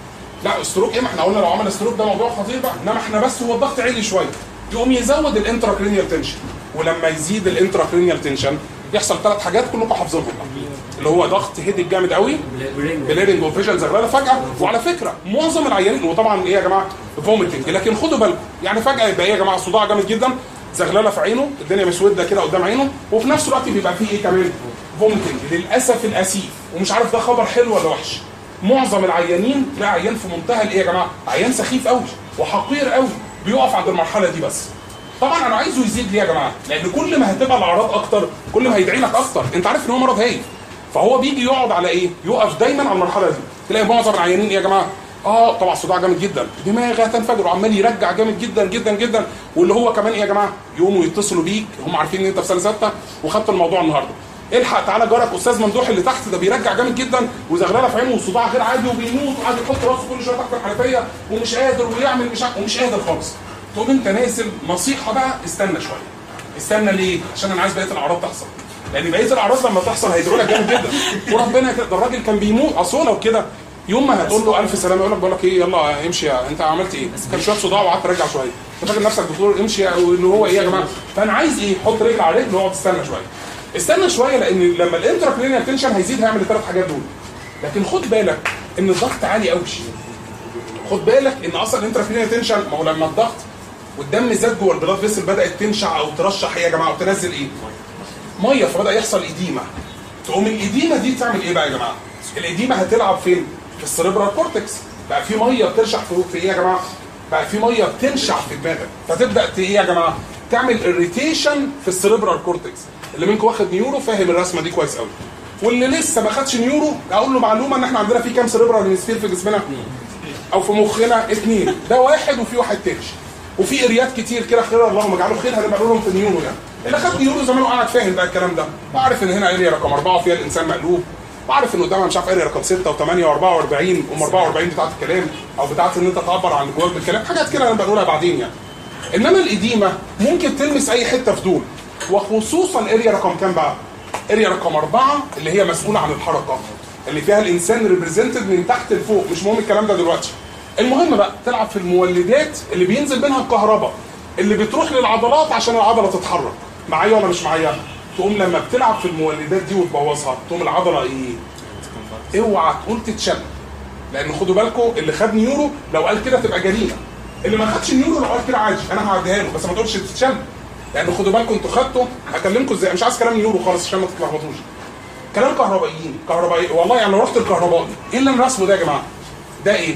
لا الستروك ايه ما احنا قلنا لو عمل ستروك ده موضوع خطير بقى انما احنا بس هو الضغط عالي شويه يقوم يزود الانتراكرينيال تنشن ولما يزيد الانتراكرينيال تنشن يحصل ثلاث حاجات كلكم حافظينهم بقى. اللي هو ضغط هيدك جامد قوي بليرنج وفيجن زغلله فجاه وعلى فكره معظم العيانين وطبعا ايه يا جماعه فوميتنج لكن خدوا بالكم يعني فجاه يبقى ايه يا جماعه صداع جامد جدا زغلله في عينه الدنيا مسوده كده قدام عينه وفي نفس الوقت بيبقى فيه ايه كمان فوميتنج للاسف الاسيف ومش عارف ده خبر حلو ولا وحش معظم العيانين تلاقي عيان في منتهى الايه يا جماعه عيان سخيف قوي وحقير قوي بيقف عند المرحله دي بس طبعا انا عايزه يزيد ليه يا جماعه لان كل ما هتبقى الاعراض اكتر كل ما هيدعي لك اكتر انت عارف ان هو مرض هايل فهو بيجي يقعد على ايه يقف دايما على المرحله دي تلاقي معظم العيانين ايه يا جماعه اه طبعا صداع جامد جدا دماغه هتنفجر وعمال يرجع جامد جدا جدا جدا واللي هو كمان ايه يا جماعه يقوموا يتصلوا بيك هم عارفين ان انت في سنه سته وخدت الموضوع النهارده الحق تعالى جارك استاذ ممدوح اللي تحت ده بيرجع جامد جدا وزغلله في عينه وصداع غير عادي وبيموت وقاعد يحط راسه كل شويه تحت الحنفيه ومش قادر ويعمل مش عارف- ومش قادر خالص تقوم انت نازل نصيحه بقى استنى شويه استنى ليه؟ عشان انا عايز بقيه الاعراض تحصل لان بقيه الاعراض لما تحصل هيدعوا لك جامد جدا وربنا كده ده الراجل كان بيموت اصل هو لو كده يوم ما هتقول له الف سلامه يقول لك بقول لك ايه يلا امشي يا انت عملت ايه؟ كان شويه صداع وقعدت ترجع شويه انت فاكر نفسك دكتور امشي واللي هو ايه يا جماعه؟ فانا عايز ايه؟ حط رجل على رجل واقعد استنى شويه استنى شويه لان لما الانتراكرينيال تنشن هيزيد هيعمل الثلاث حاجات دول لكن خد بالك ان الضغط عالي قوي خد بالك ان اصلا الانتراكرينيال تنشن ما هو لما الضغط والدم زاد جوه البلاد فيسل بدات تنشع او ترشح ايه يا جماعه وتنزل ايه؟ ميه فبدا يحصل اديمه تقوم الاديمه دي تعمل ايه بقى يا جماعه؟ الاديمه هتلعب فين؟ في السريبرال كورتكس بقى في ميه بترشح في في ايه يا جماعه؟ بقى في ميه بتنشع في دماغك فتبدا ت- ايه يا جماعه؟ تعمل اريتيشن في السريبرال كورتكس اللي منكم واخد نيورو فاهم الرسمه دي كويس قوي واللي لسه ما خدش نيورو اقول له معلومه ان احنا عندنا في كام سريبرال هيمسفير في جسمنا؟ او في مخنا اثنين ده واحد وفي واحد تاني وفي اريات كتير كده خير اللهم اجعله خير هنبقى نقول لهم في النيورو يعني اللي خد نيورو زمان وقعد فاهم بقى الكلام ده وعارف ان هنا اريا رقم اربعه فيها الانسان مقلوب وعارف ان قدامها مش عارف اريا رقم 6 و8 و44 ام 44 بتاعت الكلام او بتاعت ان انت تعبر عن جواك بالكلام حاجات كده هنبقى نقولها بعدين يعني انما الاديمه ممكن تلمس اي حته في دول وخصوصا اريا رقم كام بقى؟ اريا رقم اربعه اللي هي مسؤوله عن الحركه اللي فيها الانسان ريبريزنتد من تحت لفوق مش مهم الكلام ده دلوقتي المهم بقى تلعب في المولدات اللي بينزل منها الكهرباء اللي بتروح للعضلات عشان العضله تتحرك معايا ولا مش معايا تقوم لما بتلعب في المولدات دي وتبوظها تقوم العضله ايه اوعى تقول تتشل لان خدوا بالكم اللي خد نيورو لو قال كده تبقى جريمه اللي ما خدش نيورو لو قال كده عادي انا هعديها له بس ما تقولش تتشل لان خدوا بالكم انتوا خدتوا هكلمكم ازاي مش عايز كلام نيورو خالص عشان ما تتلخبطوش كلام كهربائيين كهربائي والله يعني لو رحت الكهربائي ايه اللي انا راسمه ده يا جماعه ده ايه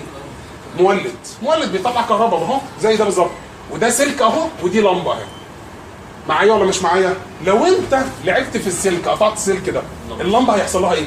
مولد مولد بيطلع كهرباء اهو زي ده بالظبط وده سلك اهو ودي لمبه اهي معايا ولا مش معايا لو انت لعبت في السلك قطعت السلك ده اللمبه هيحصل لها ايه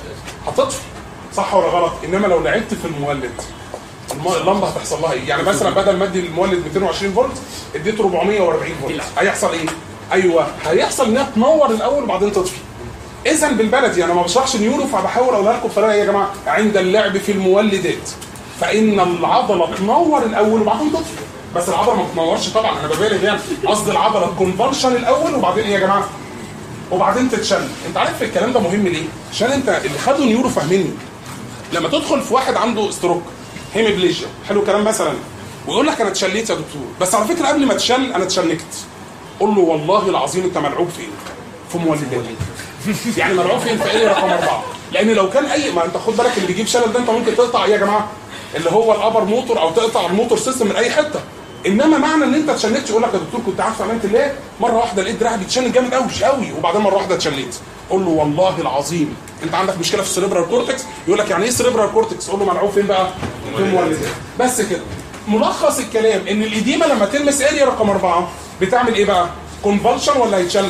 هتطفي صح ولا غلط انما لو لعبت في المولد الم- اللمبه هتحصل لها ايه يعني مثلا بدل ما ادي المولد 220 فولت اديته 440 فولت هيحصل ايه ايوه هيحصل انها تنور الاول وبعدين تطفي اذا بالبلدي انا ما بشرحش نيورو فبحاول اقولها لكم بطريقه إيه يا جماعه عند اللعب في المولدات فان العضله تنور الاول وبعدين تطفي بس العضله ما بتنورش طبعا انا ببالغ يعني قصدي العضله تكونفرشن الاول وبعدين ايه يا جماعه وبعدين تتشل انت عارف الكلام ده مهم ليه عشان انت اللي خدوا نيورو فاهميني لما تدخل في واحد عنده ستروك هيميبليجيا حلو الكلام مثلا ويقول لك انا اتشليت يا دكتور بس على فكره قبل ما تشل انا اتشنكت قول له والله العظيم انت ملعوب فين في مولدات يعني ملعوب فين في ايه رقم اربعه لان لو كان اي ما انت خد بالك اللي بيجيب شلل ده انت ممكن تقطع ايه يا جماعه اللي هو الابر موتور او تقطع الموتور سيستم من اي حته انما معنى ان انت اتشنكت يقول لك يا دكتور كنت عارف عملت ليه مره واحده لقيت دراعي بيتشنج جامد قوي قوي وبعدين مره واحده اتشليت قول له والله العظيم انت عندك مشكله في السريبرال كورتكس يقول لك يعني ايه سريبرال كورتكس قول له ملعوب فين بقى في المولدات بس كده ملخص الكلام ان الاديمه لما تلمس اريا رقم اربعه بتعمل ايه بقى كونفالشن ولا هيتشل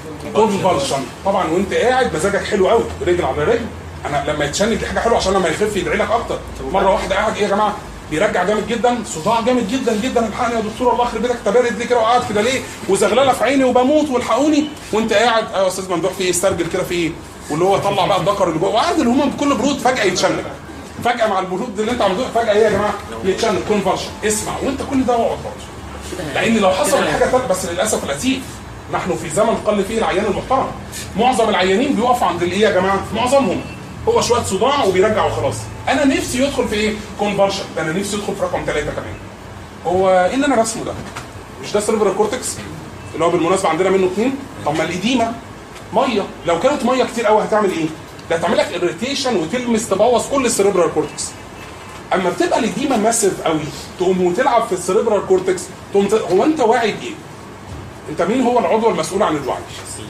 كونفالشن طبعا وانت قاعد مزاجك حلو قوي رجل على رجل انا لما يتشنج دي حاجه حلوه عشان لما يخف يدعي لك اكتر مره واحده قاعد ايه يا جماعه بيرجع جامد جدا صداع جامد جدا جدا الحقني يا دكتور الله يخرب بيتك انت بارد ليه كده وقاعد كده ليه وزغلله في عيني وبموت والحقوني وانت قاعد ايوه يا استاذ ممدوح في ايه استرجل كده في ايه واللي هو طلع بقى الذكر اللي جوه وقعد الهموم بكل برود فجاه يتشنج فجاه مع البرود اللي انت عملته فجاه ايه يا جماعه يتشنج كونفرشن اسمع وانت كل ده اقعد برضه لان لو حصل حاجه ثالثه بس للاسف الاسيف نحن في زمن قل فيه العيان المحترم معظم العيانين بيقفوا عند الايه يا جماعه معظمهم هو شويه صداع وبيرجع وخلاص انا نفسي يدخل في ايه كونفرشن ده انا نفسي يدخل في رقم ثلاثه كمان هو ايه اللي انا رسمه ده مش ده سيرفر كورتكس اللي هو بالمناسبه عندنا منه اثنين طب ما الاديمه ميه لو كانت ميه كتير قوي هتعمل ايه ده هتعمل لك اريتيشن وتلمس تبوظ كل السيربرال كورتكس اما بتبقى الاديمه ماسيف قوي تقوم وتلعب في السيربرال كورتكس تقوم ت... هو انت واعي بايه انت مين هو العضو المسؤول عن الوعي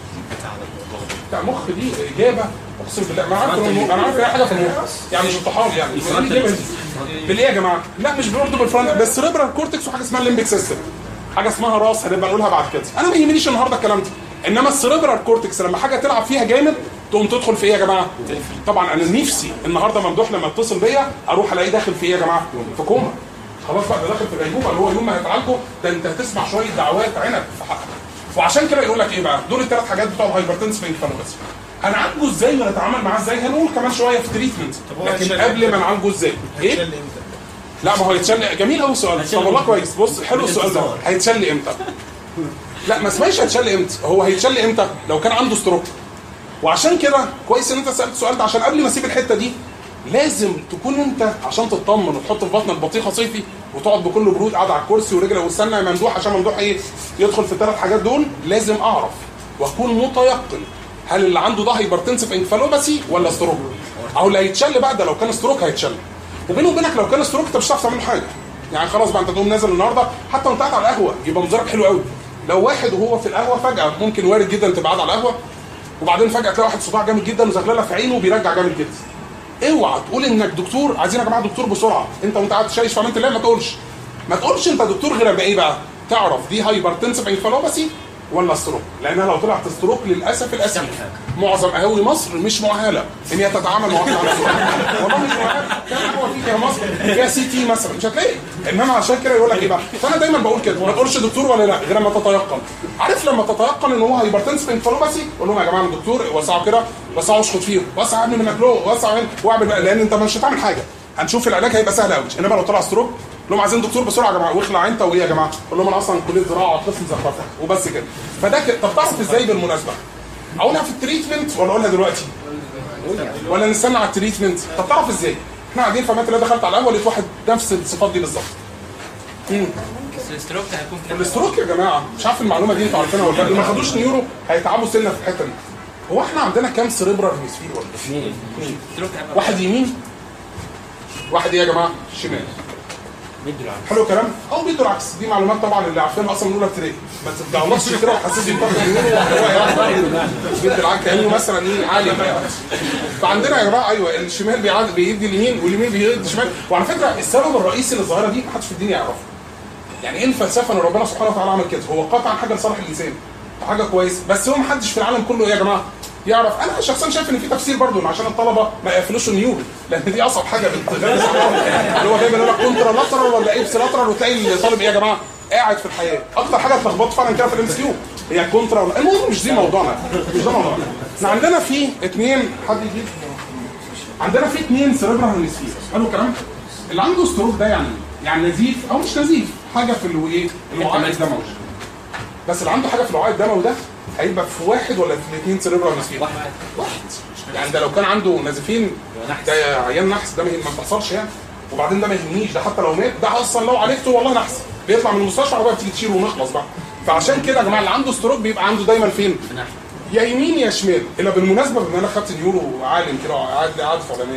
بتاع مخ دي اجابه اقسم بالله ما عارف انا عارف اي حاجه في المخ يعني مش امتحان يعني إيه الإجابة دي؟ بالايه يا جماعه لا مش برضه بالفرونت بس سيربرال كورتكس وحاجه اسمها الليمبيك سيستم حاجه اسمها راس هنبقى نقولها بعد كده انا ما يهمنيش النهارده الكلام ده انما السيربرال كورتكس لما حاجه تلعب فيها جامد تقوم تدخل في ايه يا جماعه طبعا انا نفسي النهارده ممدوح لما اتصل بيا اروح الاقيه داخل في ايه يا جماعه في كوما خلاص بقى ده داخل في غيبوبه اللي هو يوم ما هيتعالجوا ده انت هتسمع شويه دعوات عنب في حقك وعشان كده يقول لك ايه بقى دول الثلاث حاجات بتوع الهايبرتنس انفلونزا هنعالجه ازاي ونتعامل معاه ازاي هنقول كمان شويه في تريتمنت لكن قبل ما نعالجه ازاي ايه لا ما هو هيتشل جميل قوي السؤال طب والله كويس بص حلو السؤال ده هيتشل امتى لا ما اسمهاش هيتشل امتى هو هيتشل امتى لو كان عنده ستروك وعشان كده كويس ان انت سالت السؤال ده عشان قبل ما اسيب الحته دي لازم تكون انت عشان تطمن وتحط في بطنك بطيخه صيفي وتقعد بكل برود قاعد على الكرسي ورجلك واستنى يا ممدوح عشان ممدوح ايه يدخل في الثلاث حاجات دول لازم اعرف واكون متيقن هل اللي عنده ده هايبرتنسف انفالوباسي ولا ستروك او اللي هيتشل بقى ده لو كان ستروك هيتشل وبينه وبينك لو كان ستروك انت مش هتعرف تعمل حاجه يعني خلاص بقى انت تقوم نازل النهارده حتى وانت قاعد على القهوه يبقى منظرك حلو قوي لو واحد وهو في القهوه فجاه ممكن وارد جدا تبقى قاعد على القهوه وبعدين فجاه تلاقي واحد صداع جامد جدا وزغلله في عينه وبيرجع جامد جدا اوعى تقول انك دكتور عايزين يا جماعه دكتور بسرعه انت وانت قاعد شايش في امان الله ما تقولش ما تقولش انت دكتور غير اما ايه بقى تعرف دي هايبرتنسف انفالوباسي ولا ستروك لانها لو طلعت ستروك للاسف الاسف معظم قهاوي مصر مش مؤهله ان هي تتعامل مع واحد على ستروك والله مش مؤهله كام قهوه فيك يا مصر فيها سي تي مثلا مش هتلاقي انما عشان كده يقول لك ايه بقى فانا دايما بقول كده ما تقولش دكتور ولا لا غير لما تتيقن عارف لما تتيقن ان هو هايبرتنسف انفالوباسي قول لهم يا جماعه انا دكتور وسعوا كده وسعوا اشخط فيهم وسع يا ابني منك له وسع من- واعمل بقى لان انت مش هتعمل حاجه هنشوف العلاج هيبقى سهل قوي انما لو طلع ستروك لهم عايزين دكتور بسرعه يا جماعه واخلع انت وايه يا جماعه قول لهم انا اصلا كليه زراعه قسم زخرفه وبس كده فده كده طب تعرف ازاي بالمناسبه اقولها في التريتمنت ولا اقولها دلوقتي ولا نستنى على التريتمنت طب تعرف ازاي احنا قاعدين في اماكن دخلت على القهوه لقيت واحد نفس الصفات دي بالظبط مم. الستروك هيكون في الاستروك يا جماعه مش عارف المعلومه دي انتوا عارفينها ولا لا اللي ما خدوش نيورو هيتعبوا سنه في الحته دي هو احنا عندنا كام سريبرال هيمسفير ولا اثنين الستروك هيبقى واحد يمين واحد ايه يا جماعه شمال مدوا العكس حلو الكلام او بيدوا العكس دي معلومات طبعا اللي عارفينها اصلا من اولى ابتدائي ما تدعوناش كده وحسسني بفرق اليمين هو يعني بيدي العكس كانه مثلا ايه عالي كده فعندنا يا جماعه ايوه الشمال بيعد- بيدي اليمين واليمين بيدي الشمال وعلى فكره السبب الرئيسي للظاهره دي محدش في الدنيا يعرفه يعني ايه الفلسفه ان ربنا سبحانه وتعالى عمل كده هو قطعا حاجه لصالح الانسان حاجه كويسه بس هو محدش في العالم كله ايه يا جماعه يعرف انا شخصيا شايف ان في تفسير برضه إن عشان الطلبه ما يقفلوش النيور لان دي اصعب حاجه بتغلس عليهم. اللي هو دايما يقول لك كونترا لاترال ولا ايبس لاترال وتلاقي الطالب ايه يا جماعه قاعد في الحياه اكتر حاجه اتلخبطت فعلا كده في الام اس كيو هي كونترا ولا المهم مش دي موضوعنا مش ده موضوعنا احنا عندنا في اثنين حد يجيب عندنا في اثنين سيريبرال هيمسفير قالوا الكلام اللي عنده ستروك ده يعني إيه؟ يعني نزيف او مش نزيف حاجه في الايه الوعاء الدموي بس اللي عنده حاجه في الوعاء الدموي ده هيبقى في واحد ولا في الاثنين سيريبرال هيمسفير واحد واحد يعني ده لو كان عنده نزيفين ده عيان نحس ده ما ما بتحصلش يعني وبعدين ده ما يهمنيش ده حتى لو مات ده اصلا لو عالجته والله نحس بيطلع من المستشفى عربيه بتيجي تشيله ونخلص بقى فعشان كده يا جماعه اللي عنده ستروك بيبقى عنده دايما فين؟ يا يمين يا شمال الا بالمناسبه بما انا خدت اليورو عالم كده قاعد قاعد في علماء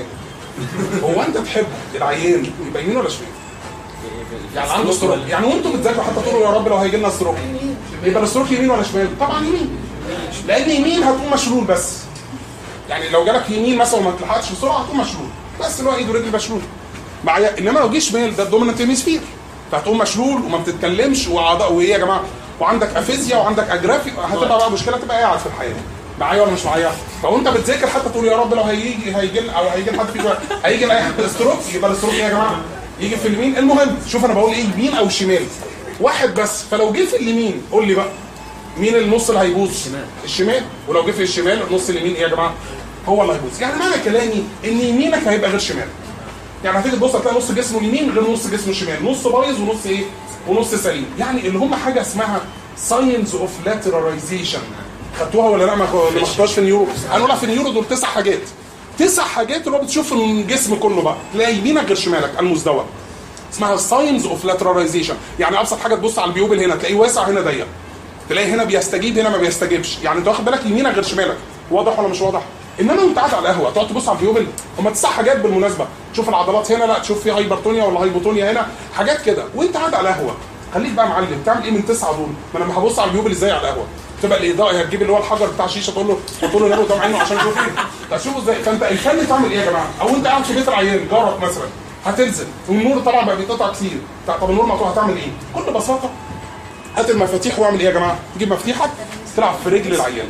هو انت تحب العيان يبقى يمين ولا شمال؟ يعني عنده ستروك يعني وانتم بتذاكروا حتى تقولوا يا رب لو هيجي لنا ستروك يبقى الستروك يمين ولا شمال؟ طبعا يمين لان يمين هتقوم مشلول بس يعني لو جالك يمين مثلا وما تلحقش بسرعه هتقوم مشلول بس اللي هو ايده ورجل مشلول معايا انما لو جه شمال ده الدومينانت هيمسفير فهتقوم مشلول وما بتتكلمش واعضاء وايه يا جماعه وعندك افيزيا وعندك اجرافي هتبقى بقى مشكله تبقى قاعد في الحياه معايا ولا مش معايا فوانت بتذاكر حتى تقول يا رب لو هيجي هيجي او هيجي لحد فيكم هيجي لاي حد ستروك يبقى الستروك ايه يا جماعه يجي في اليمين المهم شوف انا بقول ايه يمين او شمال واحد بس فلو جه في اليمين قول لي بقى مين النص اللي هيبوظ؟ الشمال الشمال ولو جه في الشمال النص اليمين ايه يا جماعه؟ هو اللي هيبوظ يعني معنى كلامي ان يمينك هيبقى غير شمال يعني هتيجي تبص هتلاقي نص جسمه اليمين غير نص جسمه الشمال نص بايظ ونص ايه؟ ونص سليم يعني اللي هم حاجه اسمها ساينز اوف لاتراليزيشن خدتوها ولا لا ما اللي ما خدتوهاش في النيورو هنقولها في النيورو دول تسع حاجات تسع حاجات اللي هو بتشوف الجسم كله بقى تلاقي يمينك غير شمالك المزدوج اسمها ساينز اوف لاتراليزيشن يعني ابسط حاجه تبص على البيوبل هنا تلاقيه واسع هنا ضيق تلاقي هنا بيستجيب هنا ما بيستجيبش يعني انت واخد بالك يمينك غير شمالك واضح ولا مش واضح انما انت قاعد على القهوه تقعد تبص على البيوبل هم تسع حاجات بالمناسبه تشوف العضلات هنا لا تشوف في هايبرتونيا ولا هايبوتونيا هنا حاجات كده وانت قاعد على القهوه خليك بقى معلم تعمل ايه من تسعه دول ما انا لما هبص على البيوبل ازاي على القهوه تبقى الاضاءه هتجيب اللي هو الحجر بتاع الشيشه تقول له تحط له نار قدام عينه عشان يشوف ايه تشوفه ازاي فانت الفن تعمل ايه يا جماعه او انت قاعد في بيت العيان جارك مثلا هتنزل والنور طبعا بقى بيتقطع كتير طب النور مقطوع هتعمل ايه بكل بساطه هات المفاتيح واعمل ايه يا جماعه تجيب مفاتيحك تلعب في رجل العيان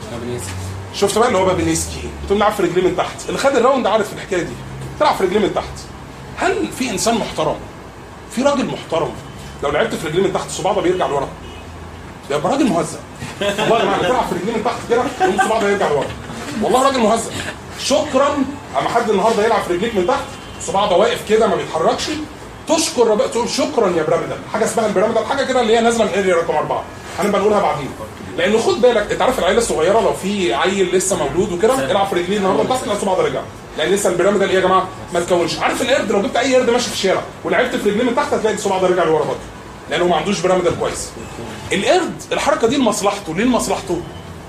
شفت بقى اللي هو بابينسكي بتقوم لعب في رجليه من تحت اللي خد الراوند عارف الحكايه دي تلعب في رجليه من تحت هل في انسان محترم في راجل محترم لو لعبت في رجليه من تحت الصباع ده بيرجع لورا ده يبقى راجل مهذب والله يا جماعه تلعب في رجليه من تحت كده يقوم الصباع ده يرجع لورا والله راجل مهذب شكرا اما حد النهارده يلعب في رجليك من تحت الصباع ده واقف كده ما بيتحركش تشكر رب... تقول شكرا يا بيراميدال حاجه اسمها البيراميدال حاجه كده اللي هي نازله من اريا رقم اربعه هنبقى نقولها بعدين لان خد بالك انت عارف العيله الصغيره لو في عيل لسه مولود وكده العب في رجليه النهارده من تحت تلاقي الصباع ده رجع لان لسه البيراميدال ايه يا جماعه ما تكونش عارف القرد لو جبت اي قرد ماشي في الشارع ولعبت في رجليه من تحت هتلاقي الصباع ده رجع لورا برضه لانه ما عندوش بيراميدال كويس القرد الحركه دي لمصلحته ليه لمصلحته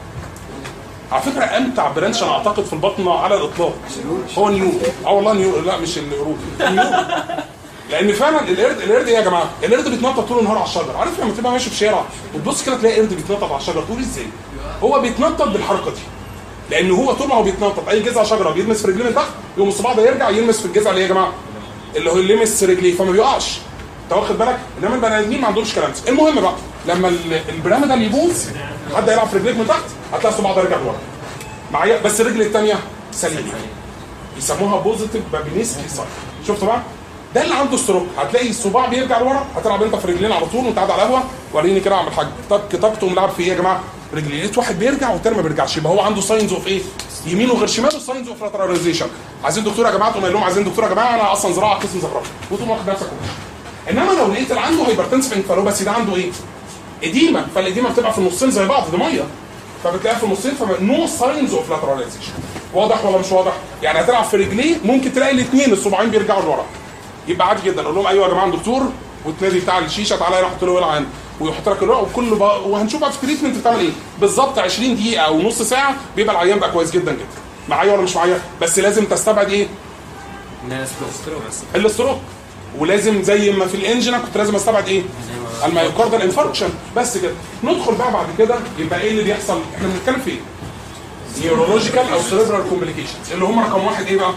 على فكره امتع برانش انا اعتقد في البطنه على الاطلاق هو نيو اه والله نيو لا مش القرود نيو لان فعلا القرد القرد ايه يا جماعه؟ القرد بيتنطط طول النهار على الشجر، عارف لما تبقى ماشي في شارع وتبص كده تلاقي قرد بيتنطط على الشجر تقول ازاي؟ هو بيتنطط بالحركه دي لان هو طول ما هو بيتنطط اي جذع شجره بيلمس في رجليه من تحت يقوم الصباع ده يرجع يلمس في الجذع اللي هي يا جماعه اللي هو يلمس رجليه فما بيقعش انت واخد بالك؟ انما البني ادمين ما عندهمش كلام ده. المهم بقى لما ال- البيراميدال يبوظ حد يلعب في رجليك من تحت هتلاقي الصباع ده رجع لورا معايا بس الرجل الثانيه سليمه يسموها بوزيتيف بابينسكي سايت شفت بقى ده اللي عنده ستروك هتلاقي الصباع بيرجع لورا هتلعب انت في رجلين على طول وانت قاعد على القهوه وريني كده اعمل حاجه طك طك تقوم لعب في ايه يا جماعه رجلين لقيت واحد بيرجع والتاني ما بيرجعش يبقى هو عنده ساينز اوف ايه يمينه غير شماله ساينز اوف لاتراليزيشن عايزين دكتور يا جماعه تقوم قايل لهم عايزين دكتور يا جماعه انا اصلا زراعه قسم زراعه وتقوم واخد نفسك وماشي. انما لو لقيت اللي عنده هايبرتنسف انفالوباسي ده عنده ايه؟ اديمه فالاديمه بتبقى في النصين زي بعض دي ميه فبتلاقيها في النصين فنو ساينز اوف لاتراليزيشن واضح ولا مش واضح؟ يعني هتلعب في رجليه ممكن تلاقي الاثنين الصباعين بيرجعوا لورا يبقى عادي جدا اقول لهم ايوه يا جماعه دكتور وتنادي بتاع الشيشه تعالى يحط له ولعه هنا ويحط لك الورق وكله بقى وهنشوف بقى في التريتمنت بتعمل ايه بالظبط 20 دقيقه او نص ساعه بيبقى العيان بقى كويس جدا جدا معايا ولا مش معايا بس لازم تستبعد ايه ناس بس الاستروك ولازم زي ما في الانجن أنا كنت لازم استبعد ايه المايوكاردال انفاركشن بس كده ندخل بقى بعد كده يبقى ايه اللي بيحصل احنا بنتكلم في ايه نيورولوجيكال او سيريبرال كومبليكيشنز اللي هم رقم واحد ايه بقى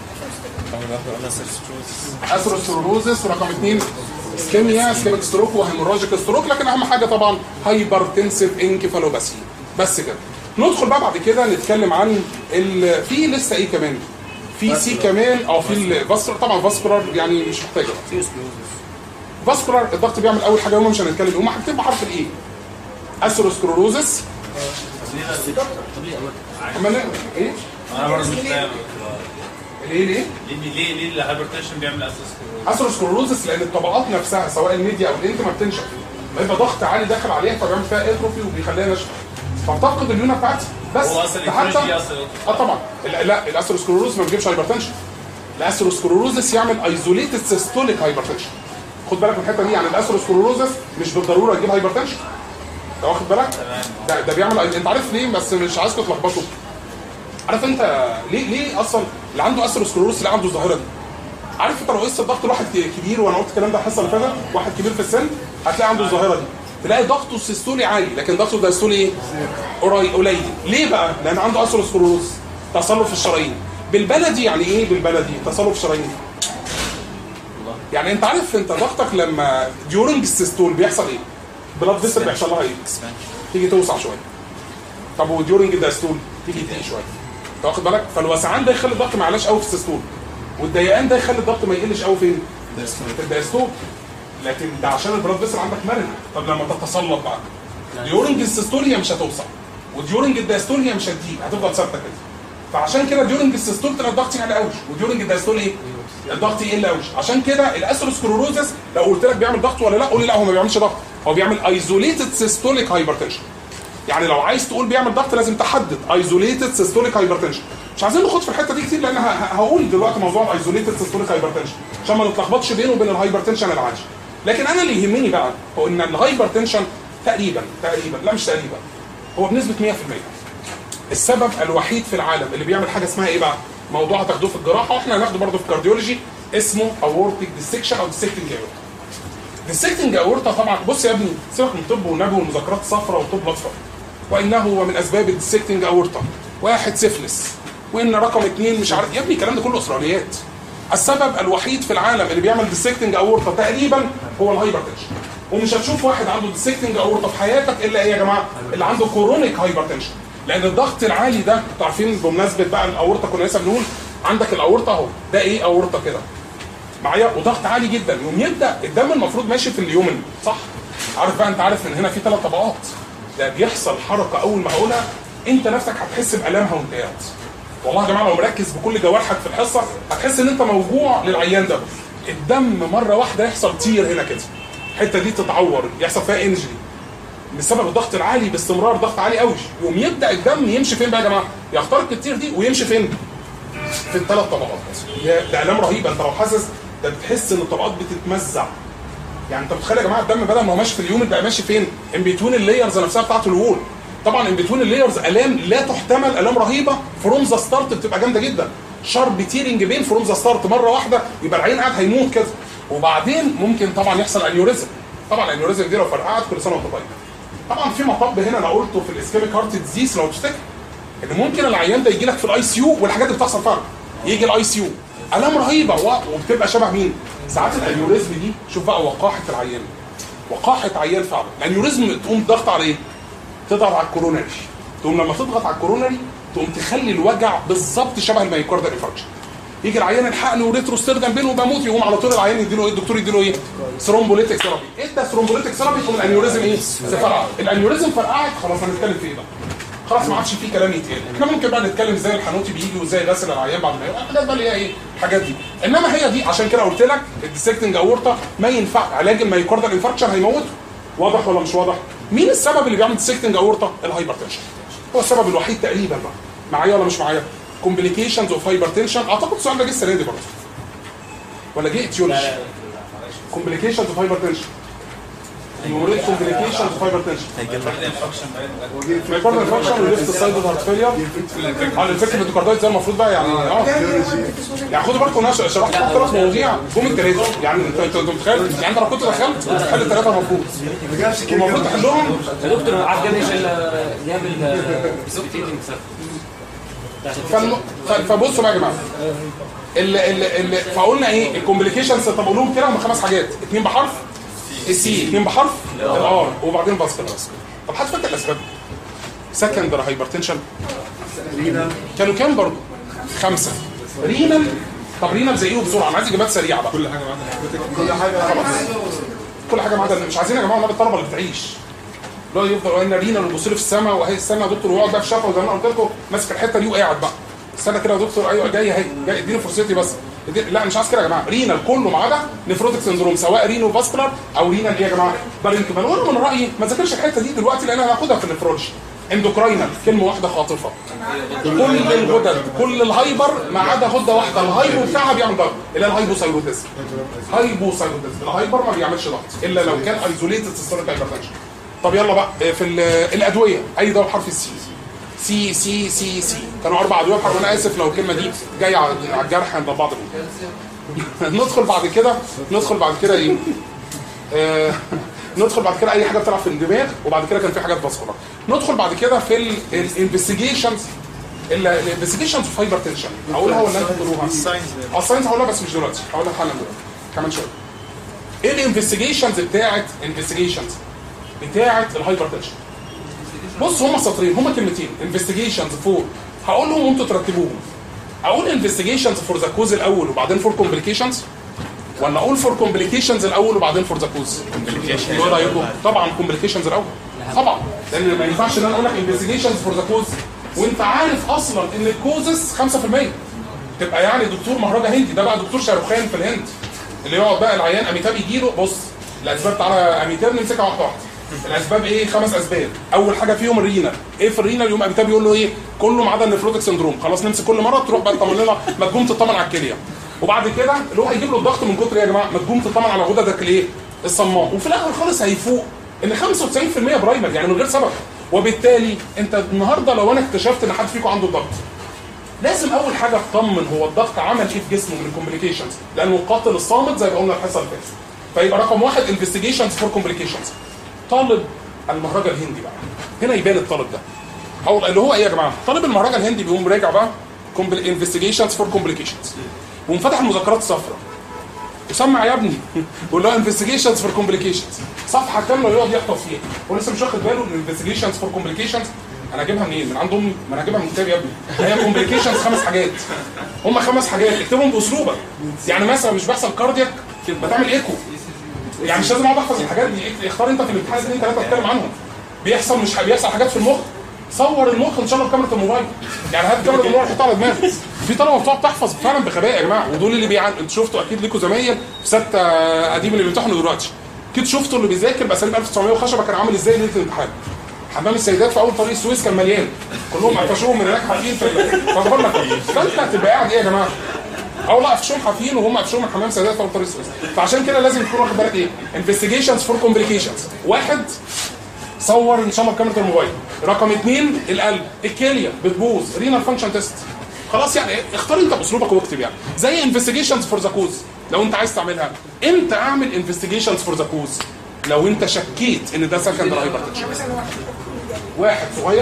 اثيروسكلروزس رقم اثنين اسكيميا اسكيميك ستروك وهيموراجيك ستروك لكن اهم حاجه طبعا هايبرتنسيف انكفالوباثي بس كده ندخل بقى بعد كده نتكلم عن ال... في لسه ايه كمان في سي كمان او في الفاسكولار طبعا فاسكولار يعني مش محتاجه فاسكولار الضغط بيعمل اول حاجه هم مش هنتكلم هم حاجتين بحرف الايه اثيروسكلروزس اما لا ايه انا برضه مش فاهم الايه ليه ليه ليه ليه الهايبرتنشن بيعمل اساس اثيروسكلروزس لان الطبقات نفسها سواء الميديا او الانت ما بتنشف بيبقى ضغط عالي داخل عليها فبيعمل فيها اتروفي وبيخليها ناشفه فتفقد الليونه بتاعتها بس هو اصلا ده حتى الانفلونزا دي اصلا اه طبعا لا, لا الاثيروسكلروز ما بيجيبش هايبرتنشن الاثيروسكلروزس يعمل ايزوليتد سيستوليك هايبرتنشن خد بالك من الحته دي يعني الاثيروسكلروزس مش بالضروره يجيب هايبرتنشن انت واخد بالك ده, ده بيعمل انت عارف ليه بس مش عايزكم تلخبطوا عارف انت ليه ليه اصلا اللي عنده اثيروسكلروز اللي عنده الظاهره دي عارف انت لو قست الضغط لواحد كبير وانا قلت الكلام ده الحصه اللي فاتت واحد كبير في السن هتلاقي عنده الظاهره دي تلاقي ضغطه السيستولي عالي لكن ضغطه الدايستولي ايه؟ قريب قليل ليه بقى؟ لان عنده اثيروسكلروز تصلب في الشرايين بالبلدي يعني ايه بالبلدي؟ تصلب في الشرايين يعني انت عارف انت ضغطك لما ديورنج السيستول بيحصل ايه؟ بلاد فيسل بيحصل لها ايه؟ تيجي توسع شويه طب وديورنج الدايستول تيجي تضيق شويه انت واخد بالك؟ فالوسعان ده يخلي الضغط ما يعلاش قوي في السيستول والضيقان ده يخلي الضغط ما يقلش قوي فين؟ في الدايستول لكن ده عشان البلاد فيسل عندك مرن طب لما تتصلب بقى ديورنج السيستول هي مش هتوسع وديورنج الدايستول هي مش هتضيق هتفضل ثابته كده فعشان كده ديورنج السيستول تلاقي الضغط يعلى قوي وديورنج الدايستول ايه؟ الضغط يقل قوي عشان كده الاثيروسكلروزس لو قلت لك بيعمل ضغط ولا لا قول لي لا هو ما بيعملش ضغط هو بيعمل ايزوليتد سيستوليك هايبرتنشن يعني لو عايز تقول بيعمل ضغط لازم تحدد ايزوليتد سيستوليك هايبرتنشن مش عايزين نخوض في الحته دي كتير لان ه- ه- هقول دلوقتي موضوع الايزوليتد سيستوليك هايبرتنشن عشان ما نتلخبطش بينه وبين الهايبرتنشن العادي لكن انا اللي يهمني بقى هو ان الهايبرتنشن تقريبا تقريبا لا مش تقريبا هو بنسبه 100% السبب الوحيد في العالم اللي بيعمل حاجه اسمها ايه بقى؟ موضوع هتاخدوه في الجراحه واحنا هناخده برضه في الكارديولوجي اسمه اورتيك ديسكشن او ديسكتنج اورتا. ديسكتنج اورتا طبعا بص يا ابني سيبك من الطب والنبي والمذاكرات الصفراء والطب الاصفر وانه هو من اسباب الديسكتنج اورتا واحد سيفلس وان رقم اثنين مش عارف يا ابني الكلام ده كله اسرائيليات السبب الوحيد في العالم اللي بيعمل ديسكتنج اورتا تقريبا هو الهايبرتنشن ومش هتشوف واحد عنده ديسكتنج اورتا في حياتك الا ايه يا جماعه اللي عنده كورونيك هايبرتنشن لان الضغط العالي ده انتوا عارفين بمناسبه بقى الاورتا كنا لسه بنقول عندك الاورتا اهو ده ايه اورتا كده معايا وضغط عالي جدا يوم يبدا الدم المفروض ماشي في اليومن صح عارف بقى انت عارف ان هنا في ثلاث طبقات ده بيحصل حركه اول ما هقولها انت نفسك هتحس بالامها وانت قاعد والله يا جماعه لو مركز بكل جوارحك في الحصه هتحس ان انت موجوع للعيان ده الدم مره واحده يحصل تير هنا كده الحته دي تتعور يحصل فيها انجري بسبب الضغط العالي باستمرار ضغط عالي قوي يقوم يبدا الدم يمشي فين بقى يا جماعه يخترق التير دي ويمشي فين في الثلاث طبقات يا- ده الام رهيبه انت لو حاسس ده بتحس ان الطبقات بتتمزع يعني انت متخيل يا جماعه الدم بدل ما هو ماشي في اليوم بقى ماشي فين ان بتوين اللايرز نفسها بتاعت الوول طبعا ان بتوين اللايرز الام لا تحتمل الام رهيبه فروم ذا ستارت بتبقى جامده جدا شارب تيرنج بين فروم ذا ستارت مره واحده يبقى العين قاعد هيموت كده وبعدين ممكن طبعا يحصل انيوريزم طبعا الانيوريزم دي لو فرقعت كل سنه وانت طيب طبعا في مطب هنا انا قلته في الاسكيميك هارت ديزيز لو تفتكر ان ممكن العيان ده يجي لك في الاي سي يو والحاجات دي بتحصل فعلا يجي الاي سي يو الام رهيبه و- وبتبقى شبه مين؟ ساعات الانيوريزم دي شوف بقى وقاحه العيان وقاحه عيان فعلا الانيوريزم تقوم ضغط على ايه؟ تضغط على الكوروناري تقوم لما تضغط على الكوروناري تقوم تخلي الوجع بالظبط شبه المايوكاردال انفاركشن يجي العيان الحقني وريترو ستيردن بينه وبموت يقوم على طول العيان يديله ايه الدكتور يديله ايه ثرومبوليتيك ثيرابي ايه ده ثرومبوليتيك ثيرابي يقوم الانيوريزم ايه فرقع الانيوريزم فرقعت خلاص هنتكلم في ايه بقى خلاص ما عادش في كلام يتقال احنا ممكن بقى نتكلم ازاي الحنوتي بيجي وازاي غسل العيان بعد ما يقع الحاجات بقى اللي هي ايه الحاجات دي انما هي دي عشان كده قلت لك الديسكتنج اورتا ما ينفع علاج المايوكاردال انفاركشن هيموته واضح ولا مش واضح مين السبب اللي بيعمل ديسكتنج اورتا الهايبرتنشن هو السبب الوحيد تقريبا بقى معايا ولا مش معايا كومبليكيشنز اوف هايبرتنشن اعتقد السؤال ده جه السنه دي برضه ولا جه اتيولوجي كومبليكيشنز اوف هايبرتنشن نيومريت كومبليكيشنز اوف هايبرتنشن انفكشن باين مايكروبيال فانكشن وليفت سايد هارت فيلير اه الانفكتيف اندوكاردايتس ده المفروض بقى يعني اه يعني خدوا بالكم انا شرحت لكم ثلاث مواضيع جم الثلاثه يعني انت انت أنت متخيل يعني انت لو كنت دخلت كنت تحل الثلاثه المفروض المفروض تحلهم يا دكتور عاد جاب ايش الا جاب البريسبيتيتنج فالم... ف- فبصوا بقى يا جماعه ال ال ال فقلنا ايه الكومبليكيشنز طب اقول لهم كده هم خمس حاجات اثنين بحرف السي اثنين بحرف الار وبعدين فاسكولار طب حد فاكر الاسباب سكندر هايبرتنشن كانوا كام برضه خمسه رينال طب رينال زي ايه بسرعه انا عايز اجابات سريعه بقى كل حاجه كل حاجه خلاص كل حاجه ما عدا مش عايزين يا جماعه والنبي الطلبه اللي بتعيش اللي هو يفضل قلنا رينا ويبص لي في السماء وهي السماء يا دكتور ويقعد بقى في شفا وزي ما أنا قلت لكم ماسك الحته دي وقاعد بقى استنى كده يا دكتور ايوه جاي اهي جاي اديني فرصتي بس ادي- لا مش عايز كده يا جماعه رينال كله ما عدا نفروتك سندروم سواء رينو فاسكولار او رينال ايه يا جماعه بارينكمان وانا من رايي ما تذاكرش الحته دي دلوقتي لان انا هاخدها في النفرولوجي اندوكراينال كلمه واحده خاطفه كل الغدد كل الهايبر ما عدا غده واحده الهايبو بتاعها بيعمل ضغط اللي هي الهايبوثايرويدزم هايبوثايرويدزم الهايبر ما بيعملش ضغط الا لو كان ايزوليتد سيستوليك هايبرتنشن طب يلا بقى في ال- الادويه اي دواء بحرف السي سي سي سي سي كانوا اربع ادويه بحرف انا اسف لو الكلمه دي جايه على على الجرح عند بعض منهم. ندخل بعد كده ندخل بعد كده ايه آه، ندخل بعد كده اي حاجه بتلعب في الدماغ وبعد كده كان في حاجات فاسكولار ندخل بعد كده في الانفستيجيشنز الانفستيجيشنز في هايبر تنشن هقولها ولا انتوا تقولوها؟ اه الساينس هقولها بس مش دلوقتي هقولها حالا دلوقتي كمان شويه ايه الانفستيجيشنز بتاعت انفستيجيشنز بتاعت الهايبر تنشن بص هما سطرين هما كلمتين انفستيجيشنز فور هقولهم وانتوا ترتبوهم اقول انفستيجيشنز فور ذا كوز الاول وبعدين فور كومبليكيشنز ولا اقول فور كومبليكيشنز الاول وبعدين فور ذا كوز ايه رايكم طبعا كومبليكيشنز الاول طبعا لان ما ينفعش ان انا اقول لك انفستيجيشنز فور ذا كوز وانت عارف اصلا ان الكوزز 5% تبقى يعني دكتور مهرجة هندي ده بقى دكتور شاروخان في الهند اللي يقعد بقى العيان اميتاب يجي له بص الاسباب تعالى اميتاب نمسكها واحده واحده الاسباب ايه خمس اسباب اول حاجه فيهم الرينال ايه في الرينال يوم اميتاب يقول له ايه كله ما عدا النفروتك سندروم خلاص نمسك كل مره تروح بقى تطمن لنا ما تقوم تطمن على الكليه وبعد كده اللي هو هيجيب له الضغط من كتر ايه يا جماعه ما تقوم تطمن على غددك الايه الصماء وفي الاخر خالص هيفوق ان 95% برايمر يعني من غير سبب وبالتالي انت النهارده لو انا اكتشفت ان حد فيكم عنده ضغط لازم اول حاجه اطمن هو الضغط عمل ايه في جسمه من الكومبليكيشنز لانه القاتل الصامت زي ما قلنا الحصه اللي فاتت فيبقى رقم واحد انفستيجيشنز فور كومبليكيشنز طالب المهرجة الهندي بقى هنا يبان الطالب ده او اللي هو ايه يا جماعه طالب المهرجة الهندي بيقوم راجع بقى انفستيجيشنز فور كومبليكيشنز وقوم فاتح المذكرات الصفراء وسمع يا ابني قول له انفستيجيشنز فور كومبليكيشنز صفحه كامله يقعد يحفظ فيها هو لسه مش واخد باله ان انفستيجيشنز فور كومبليكيشنز انا اجيبها منين؟ من عند امي ما انا اجيبها من كتاب يا ابني هي كومبليكيشنز خمس حاجات هم خمس حاجات اكتبهم باسلوبك يعني مثلا مش بيحصل كاردياك بتعمل ايكو يعني مش لازم اقعد احفظ الحاجات دي اختار انت في الامتحان اثنين ثلاثه تتكلم عنهم بيحصل مش بيحصل حاجات في المخ صور المخ ان شاء الله بكاميرا الموبايل يعني هات كاميرا الموبايل حطها على دماغك في طلبه بتقعد تحفظ فعلا بغباء يا جماعه ودول اللي بيعن انتوا شفتوا اكيد ليكوا زمايل في سته قديم اللي بيمتحنوا دلوقتي اكيد شفتوا اللي بيذاكر باساليب 1900 وخشبه كان عامل ازاي ليله الامتحان حمام السيدات في اول طريق السويس كان مليان كلهم قفشوهم من هناك حاطين في ال- فبقول لك فانت هتبقى قاعد ايه يا جماعه او لا قفشوهم حافين وهم قفشوهم من حمام سيدات في اول طريق السويس فعشان كده لازم تكون واخد بالك ايه انفستيجيشنز فور كومبليكيشنز واحد صور ان شاء الله بكاميرا الموبايل رقم اثنين القلب الكليه بتبوظ رينال فانكشن تيست خلاص يعني إيه؟ اختار انت باسلوبك واكتب يعني زي انفستيجيشنز فور ذا كوز لو انت عايز تعملها امتى اعمل انفستيجيشنز فور ذا كوز لو انت شكيت ان ده سكندري هايبرتنشن واحد صغير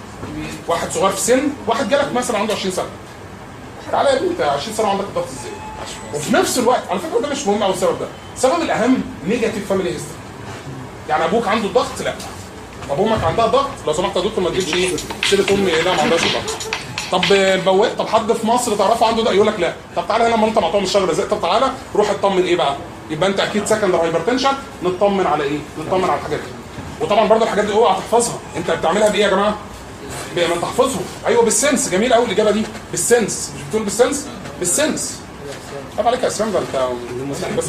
واحد صغير في سن واحد جالك مثلا عنده 20 سنه تعالى يا ابني انت 20 سنه وعندك الضغط ازاي وفي نفس الوقت على فكره ده مش مهم قوي السبب ده السبب الاهم نيجاتيف فاميلي هيستوري يعني ابوك عنده ضغط لا طب امك عندها ضغط لو سمحت يا دكتور ما تجيبش ايه سيره امي لا ما عندهاش ضغط طب البواق طب حد في مصر تعرفه عنده ده يقول لك لا طب تعالى هنا ما انت معطوه من الشجره ازاي طب تعالى روح اطمن ايه بقى يبقى انت اكيد سكندري هايبرتنشن نطمن على ايه نطمن على الحاجات دي وطبعا برضه الحاجات دي اوعى تحفظها انت بتعملها بايه يا جماعه بما تحفظه ايوه بالسنس جميل قوي الاجابه دي بالسنس مش بتقول بالسنس بالسنس طب عليك يا اسلام ده انت بس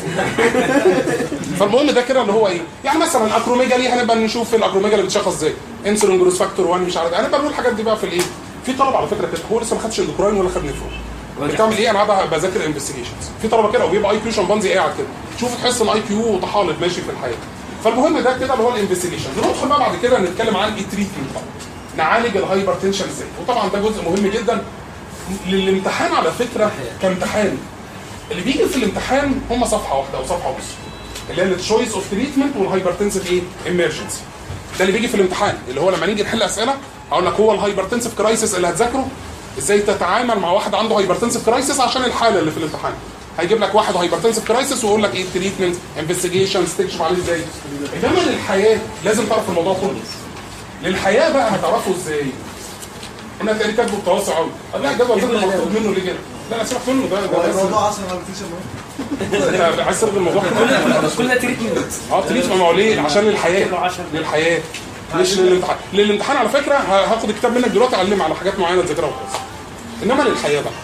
فالمهم ده كده اللي هو ايه يعني مثلا اكروميجالي هنبقى نشوف الاكروميجالي بتشخص ازاي انسولين جروس فاكتور 1 مش عارف انا بقول الحاجات دي بقى في الايه في طلب على فكره كده هو لسه ما خدش اندوكراين ولا خد نفرو بتعمل ايه انا قاعد بذاكر انفستيجيشنز في طلبه كده وبيبقى اي كيو شمبانزي قاعد كده شوف تحس ان اي كيو طحالب ماشي في الحياه فالمهم ده كده اللي هو الانفستيجيشن ندخل بقى بعد كده نتكلم عن التريتمنت بقى نعالج الهايبر تنشن ازاي وطبعا ده جزء مهم جدا للامتحان على فكره كامتحان اللي بيجي في الامتحان هم صفحه واحده او صفحه ونص اللي هي التشويس اوف تريتمنت والهايبرتنسيف ايه امرجنسي ده اللي بيجي في الامتحان اللي هو لما نيجي نحل اسئله هقول لك هو الهايبرتنسيف كرايسيس اللي هتذاكره ازاي تتعامل مع واحد عنده هايبرتنسيف كرايسيس عشان الحاله اللي في الامتحان هيجيب لك واحد هايبرتنسيف كرايسيس ويقول لك ايه التريتمنت انفستيجيشن تكشف عليه ازاي انما للحياه لازم تعرف الموضوع كله للحياه بقى هتعرفه ازاي انا هتلاقيه كاتبه بتوسع قوي لا الجدول ده مطلوب منه ليه كده لا لا سيبك منه ده هو ده- ده الموضوع اصلا ما بيفيش المهم انت عايز تلغي الموضوع كله كل ده تريتمنت اه تريد ما هو ليه عشان للحياه للحياه مش للامتحان للامتحان على فكره ه- هاخد الكتاب منك دلوقتي اعلم على حاجات معينه تذاكرها وخلاص انما للحياه بقى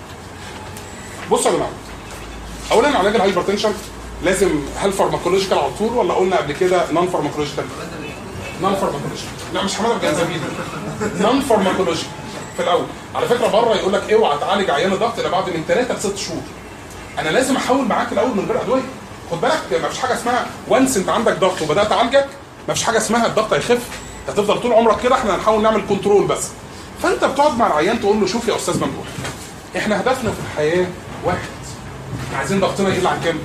بصوا يا جماعه اولا علاج الهايبرتنشن لازم هل فارماكولوجيكال على طول ولا قلنا قبل كده نون فارماكولوجيكال نون فارماكولوجيكال لا مش حماده الجنزبيل نون فارماكولوجيكال في الاول على فكره بره يقول لك اوعى تعالج عيان الضغط الا بعد من 3 ل 6 شهور انا لازم احاول معاك الاول من غير ادويه خد بالك ما فيش حاجه اسمها وانس انت عندك ضغط وبدات اعالجك ما فيش حاجه اسمها الضغط هيخف هتفضل طول عمرك كده احنا هنحاول نعمل كنترول بس فانت بتقعد مع العيان تقول له شوف يا استاذ ممدوح احنا هدفنا في الحياه واحد احنا عايزين ضغطنا يقل عن كام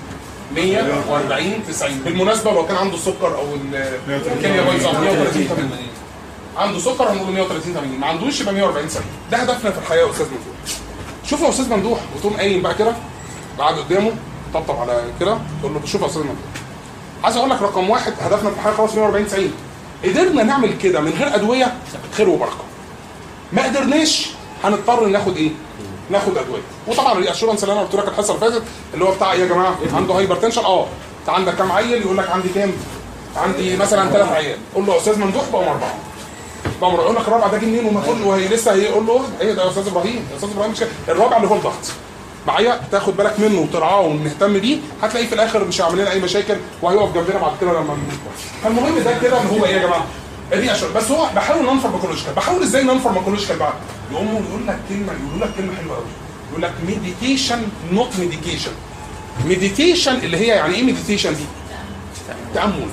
140 90 بالمناسبه لو كان عنده السكر او ال- الكليه بايظه 130 80 عنده سكر هنقول 130 80 ما عندوش يبقى 140 90 ده هدفنا في الحياه يا استاذ ممدوح شوف يا استاذ ممدوح وتقوم قايم بقى كده قاعد قدامه طبطب على كده تقول له شوف يا استاذ ممدوح عايز اقول لك رقم واحد هدفنا في الحياه خلاص 140 90 قدرنا نعمل كده من غير ادويه خير وبركه ما قدرناش هنضطر ناخد ايه؟ ناخد ادويه وطبعا الاشورنس اللي انا قلت لك الحصه اللي فاتت اللي هو بتاع ايه يا جماعه عنده هايبر تنشن اه انت عندك كام عيل يقول لك عندي كام؟ عندي مثلا ثلاث عيال قول له يا استاذ ممدوح بقوا اربعه بقوا يقول لك الرابع ده جه منين وما تقول له هي لسه هيقول له ايه ده يا استاذ ابراهيم يا استاذ ابراهيم مش كده. الرابع اللي هو الضغط معايا تاخد بالك منه وترعاه ونهتم بيه هتلاقيه في الاخر مش هيعمل لنا اي مشاكل وهيقف جنبنا بعد كده لما نموت فالمهم ده كده ان هو ايه يا جماعه دي اشهر بس هو بحاول نون فارماكولوجيكال بحاول ازاي نون فارماكولوجيكال بقى يقوموا يقول لك كلمه يقول لك كلمه حلوه قوي يقول لك ميديتيشن نوت ميديكيشن ميديتيشن اللي هي يعني ايه ميديتيشن دي تامل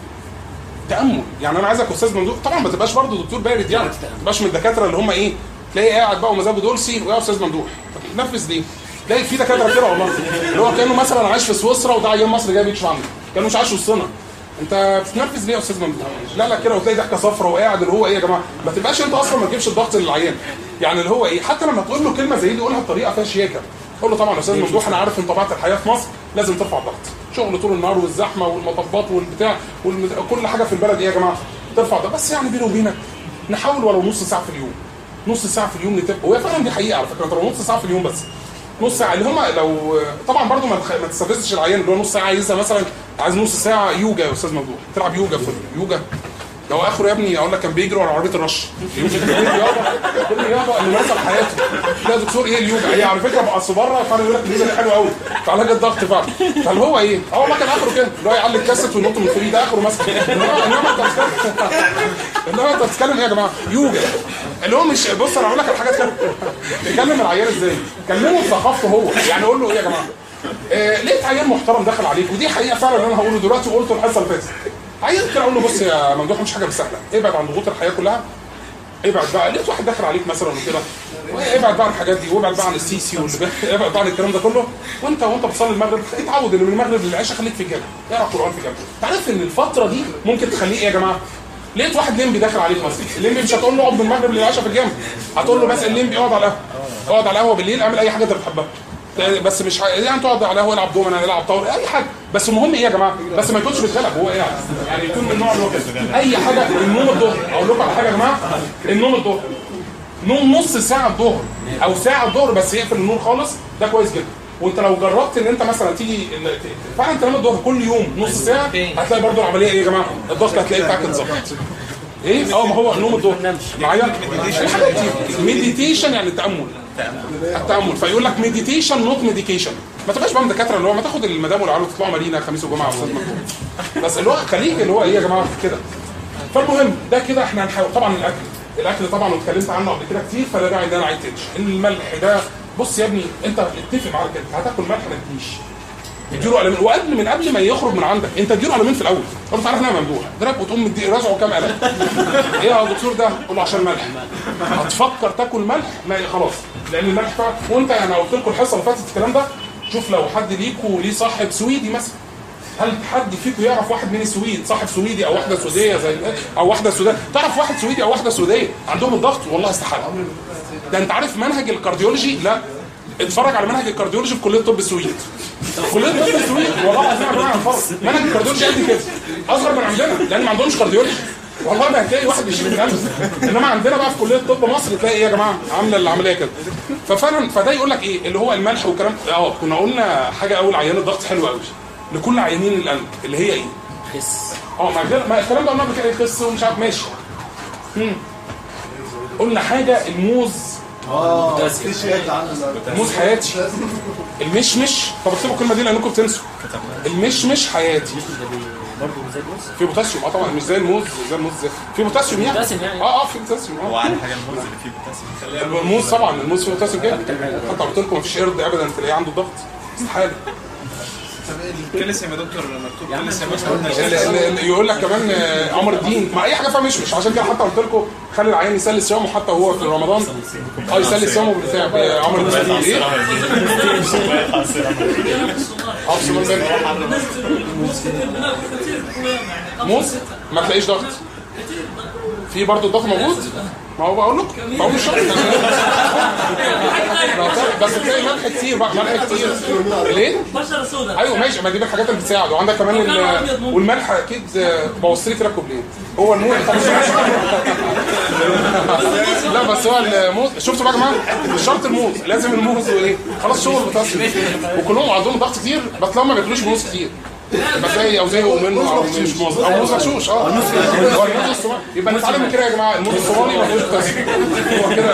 تامل يعني انا عايزك استاذ ممدوح طبعا ما تبقاش برضه دكتور بارد يعني ما تبقاش من الدكاتره اللي هم ايه تلاقي قاعد بقى ومزاجه دولسي ويا استاذ ممدوح طب تنفذ ليه؟ تلاقي في دكاتره كده والله اللي هو كانه مثلا عايش في سويسرا وده عيان مصر جاي بيكشف عنه كانه مش عايش وسطنا انت بتتنرفز ليه يا استاذ ممدوح؟ لا لا كده وتلاقي ضحكه صفرا وقاعد اللي هو ايه يا جماعه ما تبقاش انت اصلا ما تجيبش الضغط للعيان يعني اللي هو ايه حتى لما تقول له كلمه زي دي قولها بطريقه فيها شياكه قول له طبعا يا استاذ ممدوح انا عارف ان طبيعه الحياه في مصر لازم ترفع الضغط شغل طول النهار والزحمه والمطبات والبتاع وكل حاجه في البلد ايه يا جماعه ترفع الضغط بس يعني بيني وبينك نحاول ولو نص ساعه في اليوم نص ساعه في اليوم نتبقى وهي فعلا دي حقيقه على فكره انت لو نص ساعه في اليوم بس نص ساعه اللي هم لو طبعا برضو ما تخ- ما تستفزش العيان اللي هو نص ساعه عايزها مثلا عايز نص ساعه يوجا يا استاذ ممدوح تلعب يوجا في اليوجا لو اخره يا ابني اقول لك كان بيجري ورا عربيه الرش يمكن دي الرياضه دي الرياضه اللي مارسها في حياته لا يا دكتور ايه اليوجا هي على فكره بقى اصل بره فانا يقول لك اليوجا دي حلوه قوي في علاج الضغط فعلا فاللي هو ايه اه والله كان اخره كده اللي هو يعلي الكاسيت وينط من الفري ده اخره مثلا انما انما انت بتتكلم انما انت بتتكلم ايه يا جماعه يوجا اللي هو مش بص انا هقول لك الحاجات كده تكلم العيان ازاي كلمه بثقافته هو يعني قول له ايه يا جماعه آه لقيت عيان محترم داخل عليك ودي حقيقه فعلا اللي انا هقوله دلوقتي وقلته الحصه اللي فاتت عيان كده اقول له بص يا ممدوح مش حاجه بالسهله ابعد عن ضغوط الحياه كلها ابعد بقى لقيت واحد داخل عليك مثلا وكده ابعد بقى عن الحاجات دي وابعد بقى عن السيسي واللي ابعد بقى عن الكلام ده كله وانت وانت بتصلي المغرب اتعود ان من المغرب للعشاء خليك في الجامع اقرا قران في الجامع تعرف ان الفتره دي ممكن تخليه ايه يا جماعه لقيت واحد لمبي داخل عليك مثلا الليمبي مش هتقول له اقعد من المغرب للعشاء في الجامع هتقول له بس الليمبي اقعد على القهوه اقعد على القهوه بالليل اعمل اي حاجه انت بتحبها بس مش ح... يعني تقعد على القهوه العب دومنا العب طاوله اي حاجه بس المهم ايه يا جماعه بس ما يكونش بيتغلب هو قاعد يعني يكون من النوع اللي هو كده اي حاجه النوم الظهر اقول لكم على حاجه يا جماعه النوم الظهر نوم نص ساعه الظهر او ساعه الظهر بس يقفل النور خالص ده كويس جدا وانت لو جربت ان انت مثلا تيجي ال- فعلا تنام الظهر كل يوم نص ساعه هتلاقي برضو العمليه ايه يا جماعه الضغط هتلاقيه بتاعك اتظبط ايه اه ما هو نوم الظهر معايا الحاجات دي مديتيشن يعني التامل التامل فيقول لك مديتيشن نوت ميديكيشن ما تبقاش بقى من دكاتره اللي هو ما تاخد المدام والعيال وتطلعوا مارينا خميس وجمعه وأستاذ مكتوب بس اللي هو خليك اللي هو ايه يا جماعه كده فالمهم ده كده احنا هنحاول طبعا الاكل الاكل طبعا اتكلمت عنه قبل كده كتير فلا داعي ان انا اعيد تاني الملح ده بص يا ابني انت اتفق معاك كده هتاكل ملح ما تجيش اديله قلمين وقبل من قبل ما يخرج من عندك انت اديله قلمين في الاول قول له تعرف انها ممدوح ضرب وتقوم مدي رازعه كام قلم ايه يا دكتور ده قول له عشان ملح هتفكر تاكل ملح ما خلاص لان الملح فعلا وانت انا قلت لكم الحصه اللي فاتت الكلام ده شوف لو حد ليكوا ليه صاحب سويدي مثلا هل حد فيكم يعرف واحد من السويد صاحب سويدي او واحده سوديه زي او واحده سوداء تعرف واحد سويدي او واحده سوديه عندهم الضغط والله استحاله ده انت عارف منهج الكارديولوجي لا اتفرج على منهج الكارديولوجي في كليه طب السويد كليه طب السويد والله العظيم يا جماعه الفرق منهج الكارديولوجي قد كده اصغر من عندنا لان ما عندهمش كارديولوجي والله ما هتلاقي واحد بيشيل القلب انما عندنا بقى في كليه طب مصر تلاقي ايه يا جماعه عامله العمليه كده ففعلا فده يقول لك ايه اللي هو الملح والكلام اه كنا قلنا حاجه اول عيان الضغط حلوه قوي لكل عيانين القلب اللي هي ايه؟ خس اه ما غير- ما الكلام ده قلنا قبل كده يخس ومش عارف ماشي مم. قلنا حاجه الموز في شيء عنه الموز حياتي المشمش طب اكتبوا الكلمه دي لانكم بتنسوا المشمش حياتي برضه زي البص في بوتاسيوم اه طبعا مش زي الموز زي الموز زي. في بوتاسيوم يعني بوتاسيوم يعني. اه اه في بوتاسيوم اه وعلى حاجه الموز اللي فيه بوتاسيوم الموز طبعا الموز فيه بوتاسيوم جدا حتى قلت لكم مفيش قرد ابدا تلاقيه عنده ضغط استحاله الكالسيوم يا دكتور مكتوب كالسيوم مش قلنا ال- ال- ال- يقول لك كمان آه، عمر الدين ما اي حاجه فيها مشمش عشان كده حتى قلت لكم خلي العيان يسلي صيامه حتى وهو في رمضان اه يسلي صيامه بتاع عمر الدين ايه؟ اه سلمان بن موز ما تلاقيش ضغط في برضه الضغط موجود ما هو بقول لكم بقول مش شرط بس تلاقي ملح كتير بقى ملح كتير ليه؟ بشرة سوداء ايوه ماشي ما دي من الحاجات اللي بتساعد وعندك كمان ال- والملح اكيد بوصل لك ركب ليه هو الموز لا بس هو الموز شفتوا بقى يا جماعه مش شرط الموز لازم الموز وايه خلاص شغل بتصل وكلهم عندهم ضغط كتير بس لو ما بياكلوش موز كتير يبقى زي او زي منه او مش موز او موز مغشوش اه هو الموز الصومالي يبقى نتعلم من كده يا جماعه الموز الصومالي ما فيهوش بوتاسيوم هو كده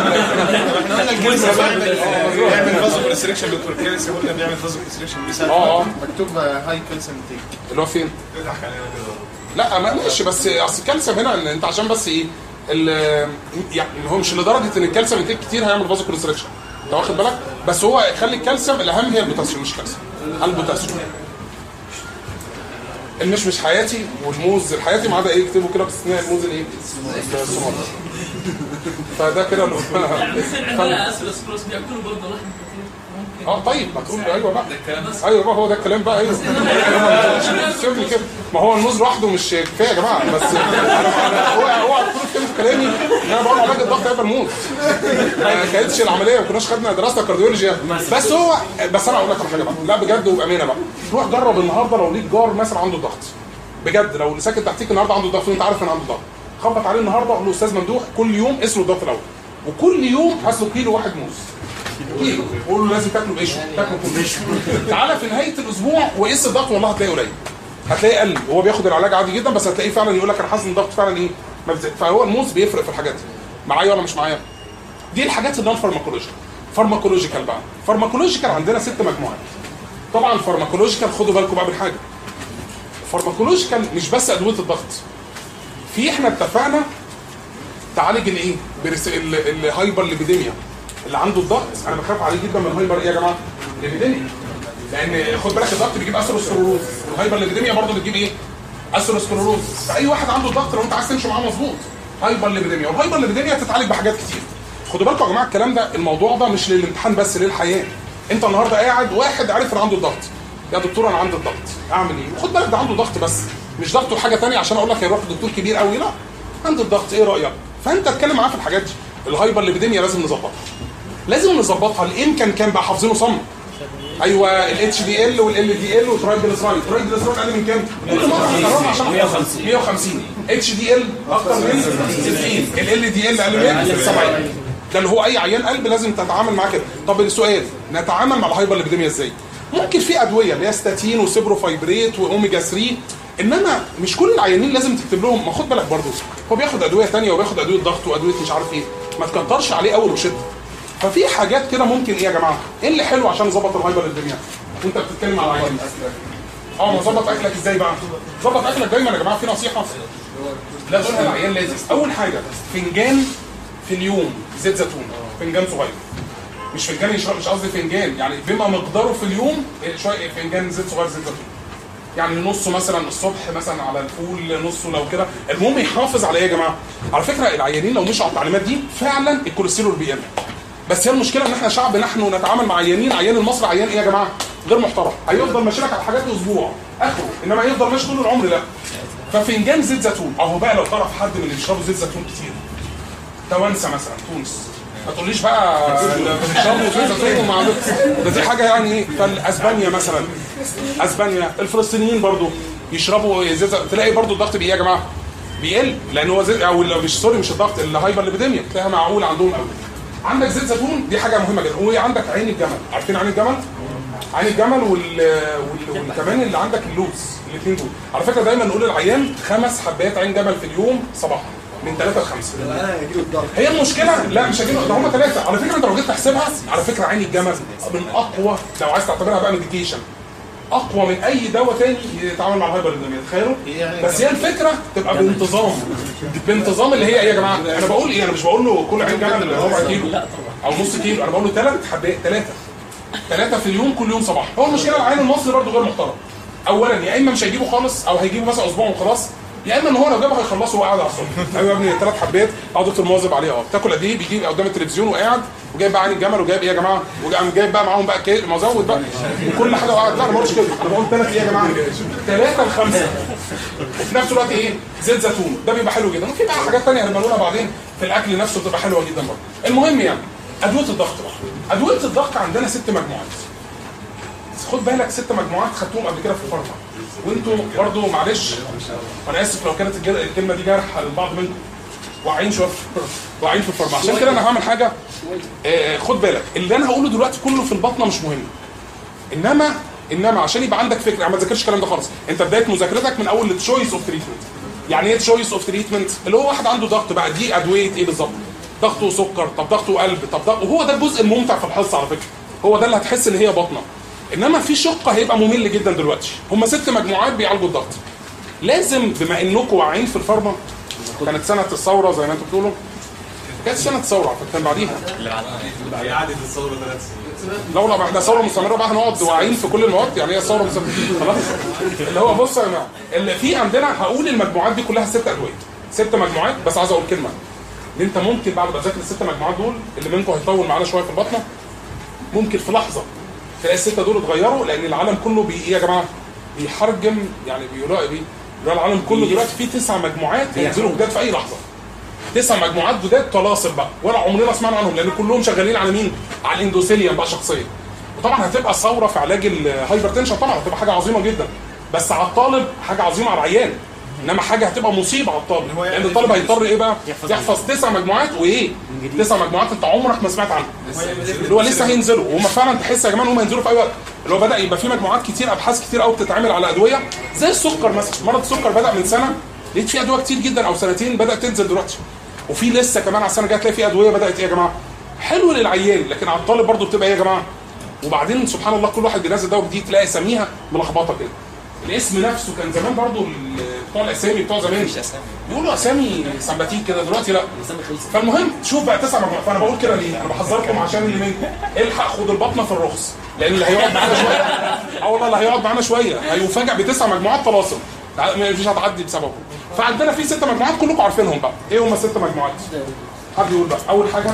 بيعمل فازو كونستريكشن دكتور كالسيوم قلنا بيعمل فازو كونستريكشن بيساعد اه اه مكتوب هاي كالسيوم تيك اللي هو فين؟ لا ما ماشي بس اصل الكالسيوم هنا إن انت عشان بس ايه ال- يعني هو مش لدرجه ان الكالسيوم يديك كتير هيعمل فازو كونستريكشن انت واخد بالك بس هو يخلي الكالسيوم الاهم هي البوتاسيوم مش الكالسيوم البوتاسيوم المشمش حياتي والموز الحياتي ما عدا ايه اكتبوا كده باستثناء الموز الايه؟ الصومالي فده كده اللي هو- ممكن عندنا اسفل سكروس بياكلوا برضه لحم كتير ممكن اه طيب ما تقول ايوه بقى ايوه بقى هو ده الكلام بقى ايوه سيبني كده ما هو الموز لوحده مش كفايه يا جماعه بس انا انا هو هو تقول كده في كلامي ان انا بقول علاج الضغط هيبقى الموز ما كانتش العمليه ما كناش خدنا دراسه كارديولوجي بس هو بس انا اقول لك على حاجه بقى لا بجد وبامانه بقى روح جرب النهارده لو ليك جار مثلا عنده ضغط بجد لو اللي ساكن تحتيك النهارده عنده ضغط وانت عارف ان عنده ضغط خبط عليه النهارده قول له استاذ ممدوح كل يوم قيس له الضغط الاول وكل يوم هات له كيلو واحد موز كيلو قول له لازم تاكله بقشره تاكله بقشره تعالى في نهايه الاسبوع وقيس الضغط والله هتلاقيه قليل هتلاقيه قل هو بياخد العلاج عادي جدا بس هتلاقيه فعلا يقول لك انا حاسس ان الضغط فعلا ايه ما بت- فهو الموز بيفرق في الحاجات دي معايا ولا مش معايا دي الحاجات النون فارماكولوجيكال فارماكولوجيكال بقى فارماكولوجيكال عندنا ست مجموعات طبعا فارماكولوجيكال خدوا بالكم بقى من حاجه فارماكولوجيكال مش بس ادويه الضغط في احنا اتفقنا تعالج الايه برس- ال- الهايبر ليبيديميا اللي عنده الضغط انا بخاف عليه جدا من الهايبر ايه يا جماعه ليبيديميا لان خد بالك الضغط بيجيب اثيروسكلروز والهايبر ليبيديميا برضه بتجيب ايه اثيروسكلروز فاي واحد عنده الضغط لو انت عايز تمشي معاه مظبوط هايبر ليبيديميا والهايبر ليبيديميا تتعالج بحاجات كتير خدوا بالكم يا جماعه الكلام ده الموضوع ده مش للامتحان بس للحياه انت النهارده قاعد واحد عارف ان عنده الضغط يا دكتور انا عندي الضغط اعمل ايه وخد بالك ده عنده ضغط بس مش ضغطه حاجه ثانيه عشان اقول لك هيروح لدكتور كبير قوي لا عنده الضغط ايه رايك فانت اتكلم معاه في الحاجات دي الهايبر ليبيديميا لازم نظبطها لازم نظبطها الامكان كان بقى حافظينه صم ايوه الاتش دي ال والال دي ال وترايجليسرايد ترايجليسرايد اقل من كام؟ كل مره بنكررها عشان 150 150 اتش دي ال اكتر من 60 ال دي ال اقل من 70 ده اللي هو اي عيان قلب لازم تتعامل معاه كده طب السؤال نتعامل مع الهايبر ليبيديميا ازاي؟ ممكن في ادويه اللي هي ستاتين وسيبروفايبريت واوميجا 3 انما مش كل العيانين لازم تكتب لهم ما خد بالك برضه هو بياخد ادويه ثانيه وبياخد ادويه ضغط وادويه مش عارف ايه ما تكترش عليه اول وشده ففي حاجات كده ممكن ايه يا جماعه؟ ايه اللي حلو عشان نظبط الهايبر ليبيديميا؟ وانت بتتكلم على العيان اه ما ظبط اكلك ازاي بقى؟ ظبط اكلك دايما يا جماعه في نصيحه لا تقولها العيان لازم اول حاجه فنجان في اليوم زيت زيتون فنجان صغير مش فنجان يشرب مش قصدي فنجان يعني بما مقداره في اليوم شويه فنجان زيت صغير زيت زيتون يعني نصه مثلا الصبح مثلا على الفول نصه لو كده المهم يحافظ على ايه يا جماعه على فكره العيانين لو مشوا على التعليمات دي فعلا الكوليسترول بيقل بس هي المشكله ان احنا شعب نحن نتعامل مع عيانين عيان المصري عيان ايه يا جماعه غير محترم هيفضل ماشي لك على حاجات اسبوع اخره انما يفضل ماشي طول العمر لا ففنجان زيت زيتون اهو بقى لو تعرف حد من اللي بيشربوا زيت زيتون كتير توانسه مثلا تونس ما تقوليش بقى بنشربوا زيت زيتون ومع ده دي حاجه يعني ايه فاسبانيا مثلا اسبانيا الفلسطينيين برضو يشربوا زيت زيتون تلاقي برضو الضغط بايه يا جماعه بيقل لان هو زيت او لا، مش سوري مش الضغط الهايبر ليبيديميا تلاقيها معقول عندهم قوي عندك زيت زيتون دي حاجه مهمه جدا وعندك عين الجمل عارفين عين الجمل عين الجمل وال... وال... وكمان اللي عندك اللوز الاثنين دول على فكره دايما نقول للعيان خمس حبات عين جمل في اليوم صباحا من 3 ل 5 انا هجيله الضغط هي المشكله لا مش هجيب ده هم ثلاثه على فكره انت لو جيت تحسبها على فكره عين الجمل من اقوى لو عايز تعتبرها بقى ميديكيشن اقوى من اي دواء تاني يتعامل مع الهايبرليديميا تخيلوا بس هي الفكره تبقى بانتظام بانتظام اللي هي ايه يا جماعه انا بقول ايه انا مش بقول له كل عين جمل ربع كيلو او نص كيلو انا بقول له ثلاث حبات ثلاثه ثلاثه في اليوم كل يوم صباح هو المشكله العين المصري برضه غير محترم اولا يا اما مش هيجيبه خالص او هيجيبه مثلا اسبوع وخلاص يا اما ان هو لو جابه هيخلصه وقاعد على الصبح ايوه يا ابني ثلاث حبات اه دكتور مواظب عليها اه بتاكل قد ايه بيجيب قدام التلفزيون وقاعد وجايب بقى عين الجمل وجايب ايه يا جماعه وقام جايب بقى معاهم بقى كي- مزود بقى وكل حاجه وقاعد لا انا ما بقولش كده انا بقول ثلاث ايه يا جماعه ثلاثه لخمسه وفي نفس الوقت ايه زيت زيتون ده بيبقى حلو جدا وفي بقى حاجات ثانيه هنبقى نقولها بعدين في الاكل نفسه بتبقى حلوه جدا برضه المهم يعني ادويه الضغط بقى ادويه الضغط عندنا ست مجموعات خد بالك ست مجموعات خدتهم قبل كده في الفارما وانتوا برضه معلش انا اسف لو كانت الج- الكلمه دي جرح للبعض منكم واعيين شويه واعيين في الفارما عشان كده انا هعمل حاجه آه، خد بالك اللي انا هقوله دلوقتي كله في البطنه مش مهم انما انما عشان يبقى عندك فكره يعني ما تذاكرش الكلام ده خالص انت بدايه مذاكرتك من اول التشويس اوف تريتمنت يعني ايه تشويس اوف تريتمنت اللي هو واحد عنده ضغط بقى دي ادويه ايه بالظبط ضغطه سكر طب ضغطه قلب طب ضغط وهو ده الجزء الممتع في الحصه على فكره هو ده اللي هتحس ان هي بطنه انما في شق هيبقى ممل جدا دلوقتي هم ست مجموعات بيعالجوا الضغط لازم بما انكم واعيين في الفارما كانت سنه الثوره زي ما انتم بتقولوا كانت سنه الثوره على فكرة، كان بعديها هي قعدت الثوره ثلاث سنين لو لو احنا ثوره مستمره بقى هنقعد واعيين في كل المواد يعني هي ثوره مستمره خلاص اللي هو بص يا جماعه اللي في عندنا هقول المجموعات دي كلها ست ادويه ست مجموعات بس عايز اقول كلمه ان انت ممكن بعد ما تذاكر الست مجموعات دول اللي منكم هيطول معانا شويه في البطنه ممكن في لحظه تلاقي السته دول اتغيروا لان العالم كله بي ايه يا جماعه بيحرجم يعني بيقولوا ايه بي- بيقولوا العالم كله دلوقتي فيه تسع مجموعات هينزلوا جداد في اي لحظه تسع مجموعات جداد طلاسم بقى ولا عمرنا سمعنا عنهم لان كلهم شغالين على مين؟ على الاندوثيليوم بقى شخصيا وطبعا هتبقى ثوره في علاج الهايبرتنشن طبعا هتبقى حاجه عظيمه جدا بس على الطالب حاجه عظيمه على العيان انما حاجه هتبقى مصيبه على الطالب لان الطالب هيضطر ايه بقى؟ يحفظ تسع مجموعات وايه؟ تسع مجموعات انت عمرك ما سمعت عنها اللي هو لسه هينزلوا وهم فعلا تحس يا جماعه ان هم هينزلوا في اي وقت اللي هو بدا يبقى في مجموعات كتير ابحاث كتير قوي بتتعمل على ادويه زي السكر مثلا مرض السكر بدا من سنه لقيت في ادويه كتير جدا او سنتين بدات تنزل دلوقتي وفي لسه كمان على السنه الجايه تلاقي في ادويه بدات ايه يا جماعه حلو للعيان لكن على الطالب برضه بتبقى ايه يا جماعه وبعدين سبحان الله كل واحد بينزل دواء جديد تلاقي اساميها ملخبطه كده الاسم نفسه كان زمان برضه ال- بتوع الاسامي بتوع زمان مش اسامي يقولوا اسامي سمباتيك كده دلوقتي لا اسامي خلصت فالمهم شوف بقى تسع مجموعات فانا بقول كده ليه؟ انا بحذركم عشان اللي منكم الحق خد البطنه في الرخص لان اللي هيقعد معانا شويه اه والله اللي هيقعد معانا شويه هيفاجئ بتسع مجموعات طلاسم مش هتعدي بسببه فعندنا في ست مجموعات كلكم عارفينهم بقى ايه هم الست مجموعات؟ حد يقول بقى اول حاجه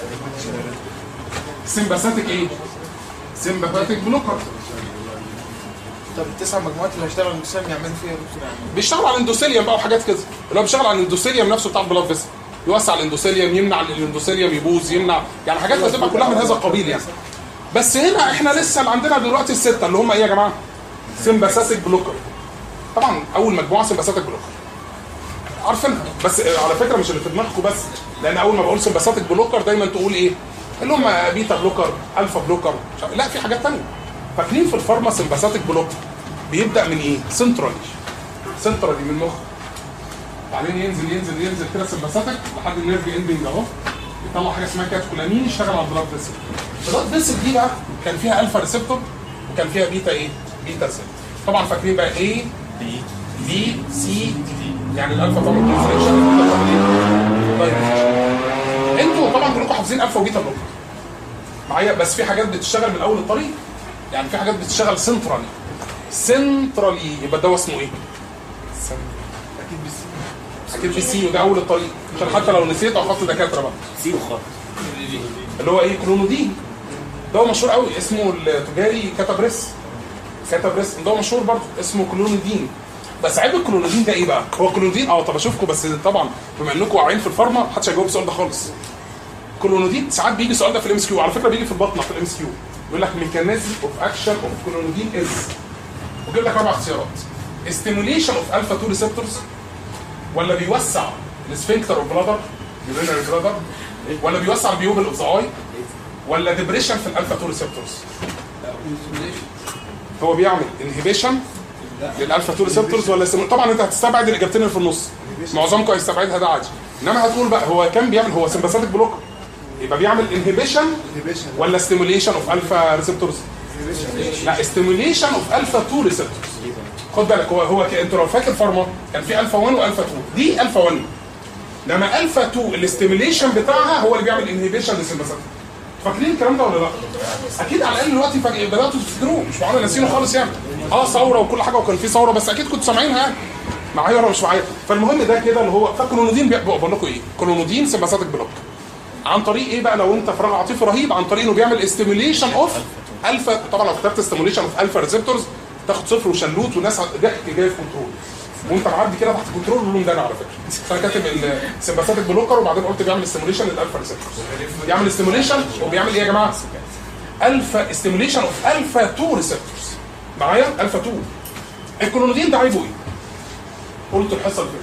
سمباثيك ايه؟ سمباثيك بلوكر طب التسع مجموعات اللي هيشتغلوا الانسان يعملوا فيها دكتور يعني بيشتغل على الاندوثيليوم بقى وحاجات كده اللي هو بيشتغل على الاندوثيليوم نفسه بتاع البلاد فيسل يوسع الاندوثيليوم يمنع الاندوثيليوم يبوظ يمنع يعني حاجات هتبقى كلها من هذا القبيل يعني بس هنا احنا لسه اللي عندنا دلوقتي السته اللي هم ايه يا جماعه؟ سمباثيك بلوكر طبعا اول مجموعه سمباثيك بلوكر عارفينها بس على فكره مش اللي في دماغكم بس لان اول ما بقول سمباثيك بلوكر دايما تقول ايه؟ اللي هم بيتا بلوكر الفا بلوكر مش عارف- لا في حاجات ثانيه فاكرين في الفارما سمباثيك بلوكر بيبدا من ايه؟ سنترالي سنترالي من المخ بعدين ينزل ينزل ينزل كده سمباثيك لحد النيرف اندنج اهو يطلع حاجه اسمها كاتكولامين يشتغل على البلاد فيسل البلاد فيسل دي بقى كان فيها الفا ريسبتور وكان فيها بيتا ايه؟ بيتا سيل طبعا فاكرين بقى ايه؟ بي بي سي دي يعني الالفا طبعا بتنزل يشتغل البيتا طبعاً ايه؟ طيب انتوا طبعا كلكم حافظين الفا وبيتا بلوكر معايا بس في حاجات بتشتغل من اول الطريق يعني في حاجات بتشتغل سنترالي سنترالي يبقى الدواء اسمه ايه؟ اكيد بس اكيد بي سي وده اول الطريق عشان حتى لو نسيت او خط دكاتره بقى سي وخط اللي هو ايه كلونودين دواء مشهور قوي اسمه التجاري كاتابريس كاتابريس دواء مشهور برضه اسمه كلونودين بس عيب الكلونودين ده ايه بقى؟ هو كلونودين اه طب اشوفكم بس طبعا بما انكم واعيين في الفارما محدش هيجاوب السؤال ده خالص كلونودين ساعات بيجي السؤال ده في الام اس كيو على فكره بيجي في البطنه في الام اس كيو يقول لك ميكانيزم اوف اكشن اوف كلونودين از ويجيب لك اربع اختيارات ستيموليشن اوف الفا 2 ريسبتورز ولا بيوسع السفنكتر اوف بلادر يورينري بلادر ولا بيوسع البيوبل اوف ذا اي ولا ديبريشن في الالفا 2 ريسبتورز هو بيعمل انهبيشن للالفا 2 ريسبتورز ولا سم... طبعا انت هتستبعد الاجابتين اللي في النص معظمكم هيستبعدها ده عادي انما هتقول بقى هو كان بيعمل هو سمباثيك بلوكر يبقى بيعمل انهبيشن انهبيشن ولا ستيموليشن اوف الفا ريسبتورز لا ستيموليشن اوف الفا 2 ريسبتورز خد بالك هو هو ك- انت لو فاكر فارما كان في الفا 1 والفا 2 دي الفا 1 انما الفا 2 الاستيموليشن بتاعها هو اللي بيعمل انهبيشن للسمباثيك فاكرين الكلام ده ولا لا؟ اكيد على الاقل دلوقتي فج- بداتوا تفتكروه مش معقول ناسينه خالص يعني اه ثوره وكل حاجه وكان في ثوره بس اكيد كنتوا سامعينها يعني معايا ولا مش معايا فالمهم ده كده اللي هو فالكلونودين بي- بقول لكم ايه؟ كلونودين سمباثيك بلوك عن طريق ايه بقى لو انت فراغ عاطفي رهيب عن طريق انه بيعمل استيميوليشن اوف الفا طبعا لو كتبت استيميوليشن اوف الفا ريسبتورز تاخد صفر وشلوت وناس ضحك جاي في كنترول وانت معدي كده تحت كنترول اللون ده انا على فكره فانا كاتب السمباثيك بلوكر وبعدين قلت بيعمل استيميوليشن للالفا ريسبتورز بيعمل استيميوليشن وبيعمل ايه يا جماعه؟ الفا استيميوليشن اوف الفا 2 ريسبتورز معايا الفا 2 الكلونودين ده عيبه ايه؟ قلت الحصه اللي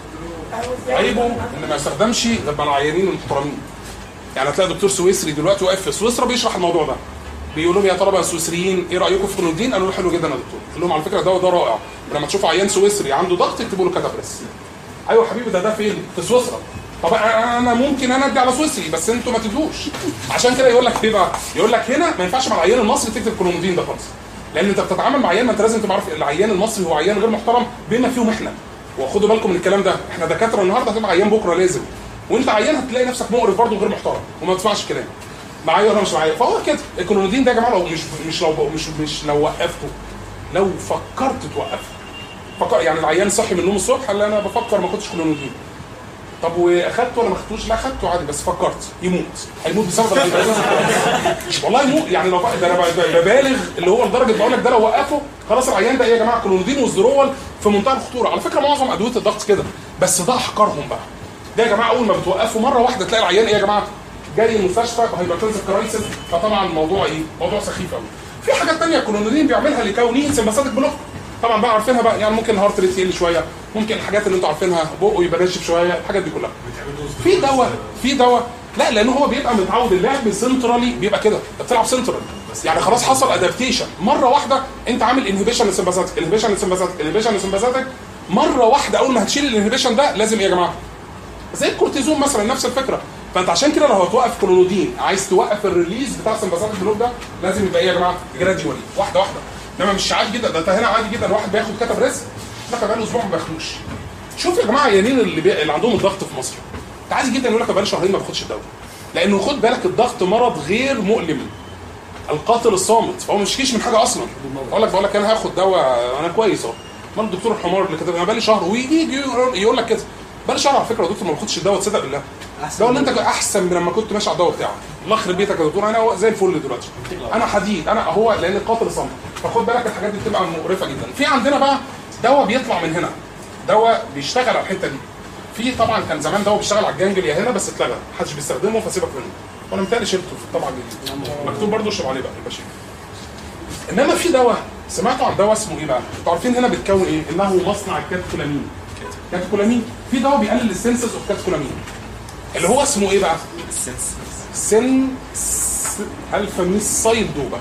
فاتت عيبه ان ما يستخدمش غير مع العيانين المحترمين يعني هتلاقي دكتور سويسري دلوقتي واقف في سويسرا بيشرح الموضوع ده بيقول لهم يا طلبه يا سويسريين ايه رايكم في كلونودين قالوا له حلو جدا يا دكتور قال لهم على فكره ده ده رائع ولما تشوفوا عيان سويسري عنده ضغط اكتبوا له كاتابريس ايوه حبيبي ده ده فين في سويسرا طب انا أنا ممكن انا ادي على سويسري بس انتوا ما تدوش عشان كده يقول لك ايه بقى يقول لك هنا ما ينفعش مع العيان المصري تكتب كلونودين ده خالص لان انت بتتعامل مع عيان ما انت لازم تبقى عارف العيان المصري هو عيان غير محترم بما فيهم احنا وخدوا بالكم من الكلام ده احنا دكاتره النهارده هتبقى عيان بكره لازم وانت عيان هتلاقي نفسك مقرف برضه غير محترم وما تسمعش الكلام معايا ولا مش معايا فهو كده الكلونودين ده يا جماعه لو مش مش لو مش مش لو وقفته لو فكرت توقفه فكر يعني العيان صحي من النوم الصبح قال لي انا بفكر ما كنتش كلونودين طب واخدته ولا ما اخدتوش؟ لا اخدته عادي بس فكرت يموت هيموت بسبب الهيباتيتس والله يموت يعني لو ده انا ب- ببالغ اللي هو لدرجه بقول لك ده لو وقفه خلاص العيان ده ايه يا جماعه كلونودين والزرول في منتهى الخطوره على فكره معظم ادويه الضغط كده بس ده احقرهم بقى ده يا جماعه اول ما بتوقفوا مره واحده تلاقي العيان ايه يا جماعه جاي المستشفى هايبرتنسيف كرايسيس فطبعا الموضوع ايه؟ موضوع سخيف قوي في حاجات تانية كلونودين بيعملها لكونه سمباثيك بلوك طبعا بقى عارفينها بقى يعني ممكن الهارت ريت يقل شويه ممكن الحاجات اللي انتوا عارفينها بقه يبقى ناشف شويه الحاجات دي كلها في دواء في دواء لا لان هو بيبقى متعود اللعب سنترالي بيبقى كده انت بتلعب سنترال يعني خلاص حصل ادابتيشن مره واحده انت عامل انهبيشن للسمباثيك انهبيشن للسمباثيك انهبيشن للسمباثيك مره واحده اول ما هتشيل الانهبيشن ده لازم ايه يا جماعه زي الكورتيزون مثلا نفس الفكره فانت عشان كده لو هتوقف كلونودين عايز توقف الريليز بتاع السمباثيك بلوك ده لازم يبقى ايه يا جماعه جراديولي واحده واحده انما مش عادي جدا ده انت هنا عادي جدا واحد بياخد كتب ريسك ده بقاله اسبوع ما بياخدوش شوف يا جماعه العيانين اللي, بي... اللي عندهم الضغط في مصر انت عادي جدا يقول لك بقالي شهرين ما باخدش الدواء لانه خد بالك الضغط مرض غير مؤلم القاتل الصامت فهو ما بيشكيش من حاجه اصلا اقول لك بقول لك انا هاخد دواء انا كويس اهو امال الدكتور الحمار اللي كتب انا بقالي شهر ويجي يجي يقول- يقول لك كده بقالي شهر على فكره يا دكتور ما باخدش الدواء تصدق بالله الدواء اللي انت احسن من لما كنت ماشي على الدواء بتاعك الله يخرب بيتك يا دكتور انا زي الفل دلوقتي انا حديد انا هو لان القاتل الصامت فخد بالك الحاجات دي بتبقى مقرفه جدا في عندنا بقى دواء بيطلع من هنا دواء بيشتغل على الحته دي في طبعا كان زمان دواء بيشتغل على الجانجليا هنا بس اتلغى محدش بيستخدمه فسيبك منه وانا متهيألي شلته في الطبعه الجديده مكتوب برضه اشرب عليه بقى يبقى شيل انما في دواء سمعتوا عن دواء اسمه ايه بقى؟ انتوا عارفين هنا بيتكون ايه؟ انه مصنع الكاتكولامين كاتكولامين في دواء بيقلل السنسز اوف كاتكولامين اللي هو اسمه ايه بقى؟ سن س- الفا ميثايل دوبا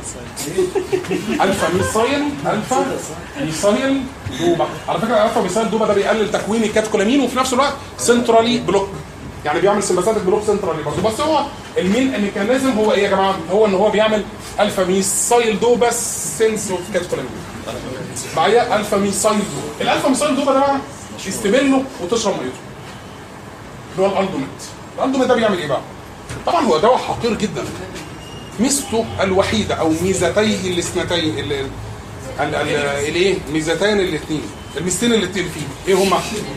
الفا ميثايل الفا ميثايل دوبا على فكره الالفا ميثايل دوبا ده بيقلل تكوين الكاتكولامين وفي نفس الوقت سنترالي بلوك يعني بيعمل سمباثيك بلوك سنترالي برضه بس هو المين ميكانيزم هو ايه يا جماعه؟ هو ان هو بيعمل الفا ميثايل دوبا سنس اوف كاتكولامين معايا الفا ميثايل دوبا الالفا ميثايل دوبا ده بقى تستبله وتشرب ميته اللي هو الالدوميت الالدوميت ده بيعمل ايه بقى؟ طبعا هو دواء حقير جدا ميزته الوحيده او ميزتيه الاثنتين ال- ال- ال- ال- الايه ميزتين الاثنين الميزتين الاثنين فيه ايه هما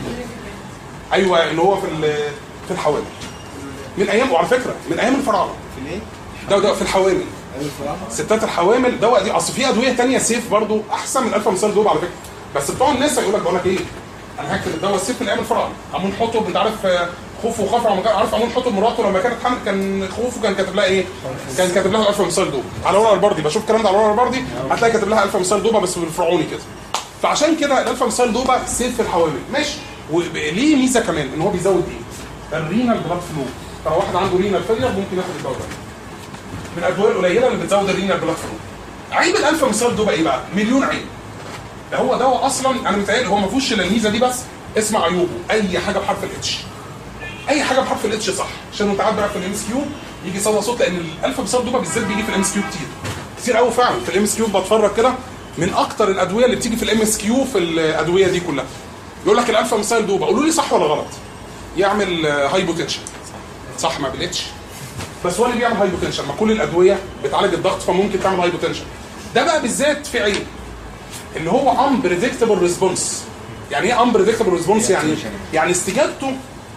ايوه اللي هو في ال- في الحوامل من ايام وعلى فكره من ايام الفراعنه في الايه؟ ده ده في الحوامل ايوه الفراعنه ستات الحوامل دواء دي اصل في ادويه تانية سيف برضو احسن من الفا مثال دوب على فكره بس بتوع الناس يقول لك بقول لك ايه انا هكتب الدواء السيف من ايام الفراعنه امون حطب انت عارف آه، خوف وخفرع لما كان عارف امون حطب مراته لما كانت حامل كان خوفه كان كاتب لها ايه؟ كان كاتب لها الفا مثال دوب على ورق البردي بشوف الكلام ده على ورق البردي هتلاقي كاتب لها الفا مثال دوبه بس بالفرعوني كده فعشان كده الالفا مثال دوبه سيف في الحوامل ماشي وليه ميزه كمان ان هو بيزود ايه؟ الرينال بلاد فلو لو واحد عنده رينال فيلير ممكن ياخد الدواء ده من الادويه القليله اللي بتزود الرينال بلاد فلو عيب الالفا مثال دوبا ايه بقى؟ مليون عيب ده هو دواء اصلا انا متهيألي هو ما فيهوش الا الميزه دي بس اسمع عيوبه اي حاجه بحرف الاتش اي حاجه بحرف الاتش صح عشان انت عارف بقى في الام اس كيو يجي صدى صوت لان الالفا مثال دوبا بالذات بيجي في الام اس كيو كتير كتير قوي فعلا في الام اس كيو بتفرج كده من اكتر الادويه اللي بتيجي في الام اس كيو في الادويه دي كلها يقول لك الالفا مثال دوبا قولوا لي صح ولا غلط يعمل هايبوتنشن صح ما بالاتش بس هو اللي بيعمل هايبوتنشن ما كل الادويه بتعالج الضغط فممكن تعمل هايبوتنشن ده بقى بالذات في عيب ان هو unpredictable ريسبونس يعني ايه unpredictable ريسبونس يعني يعني استجابته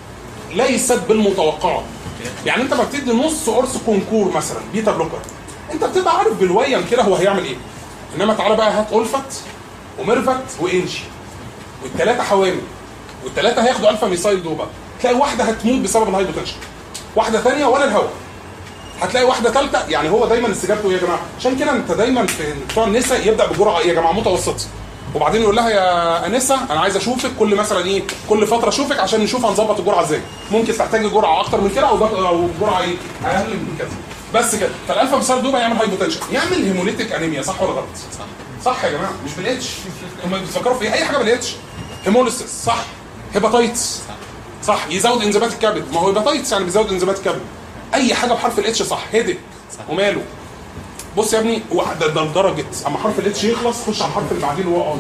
ليست بالمتوقعه يعني انت ما بتدي نص قرص كونكور مثلا بيتا بلوكر انت بتبقى عارف بالويم كده هو هيعمل ايه انما تعالى بقى هات الفت وميرفت وانجي والثلاثه حوامل والثلاثه هياخدوا الفا ميسايل دوبا تلاقي واحده هتموت بسبب الهايبوتنشن واحده ثانيه ولا الهواء هتلاقي واحده ثالثه يعني هو دايما استجابته ايه يا جماعه عشان كده انت دايما في بتوع النساء يبدا بجرعه ايه يا جماعه متوسطه وبعدين يقول لها يا انسه انا عايز اشوفك كل مثلا ايه كل فتره اشوفك عشان نشوف هنظبط الجرعه ازاي ممكن تحتاجي جرعه اكتر من كده او ضغط- او جرعه ايه اقل من كده بس كده فالالفا مسار دوبا يعمل هايبوتنشن يعمل هيموليتيك انيميا صح ولا غلط صح صح يا جماعه مش بالاتش هم بيفكروا في إيه؟ اي حاجه بالاتش هيموليسيس صح هيباتايتس صح يزود انزيمات الكبد ما هو هيباتايتس يعني بيزود انزيمات الكبد اي حاجه بحرف الاتش صح هيدك وماله بص يا ابني هو ده, ده لدرجه اما حرف الاتش يخلص خش على الحرف اللي بعديه اللي هو اون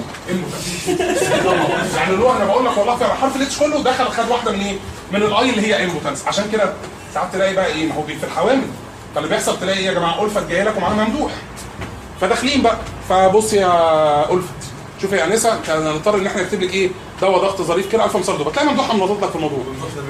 يعني اللي هو انا بقول لك والله فعلا حرف الاتش كله دخل خد واحده من ايه؟ من الاي اللي هي امبوتنس عشان كده ساعات تلاقي بقى ايه ما هو بي- في الحوامل فاللي بيحصل تلاقي ايه يا جماعه الفت جايه لك ومعانا ممدوح فداخلين بقى فبص يا الفت شوف يا انسه كان نضطر ان احنا نكتب لك ايه دواء ضغط ظريف كده الفا مسردو بتلاقي ممدوح منضط لك في الموضوع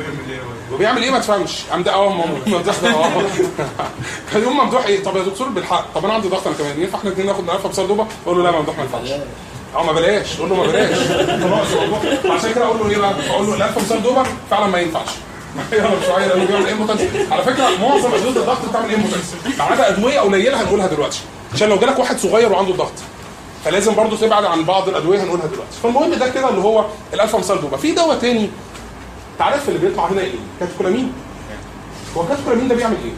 وبيعمل ايه ما تفهمش قام ده اه ممدوح ده اه كان يوم ممدوح ايه طب يا دكتور بالحق طب انا عندي ضغط انا كمان ينفع احنا الاثنين ناخد من الفا مسردوبه اقول له لا ممدوح ما ينفعش اه ما بلاش قول له ما بلاش خلاص الموضوع عشان كده اقول له ايه بقى اقول له الالفا مسردوبه فعلا ما ينفعش يلا مش عايز لانه بيعمل امبوتنس على فكره معظم ادويه الضغط بتعمل امبوتنس ما عدا ادويه قليله هنقولها دلوقتي عشان لو جالك واحد صغير وعنده ضغط فلازم برضو تبعد عن بعض الادويه هنقولها دلوقتي فالمهم ده كده اللي هو الالفا مسردوبه في دواء تاني تعرف اللي بيطلع هنا ايه كاتكولامين هو كاتكولامين ده بيعمل ايه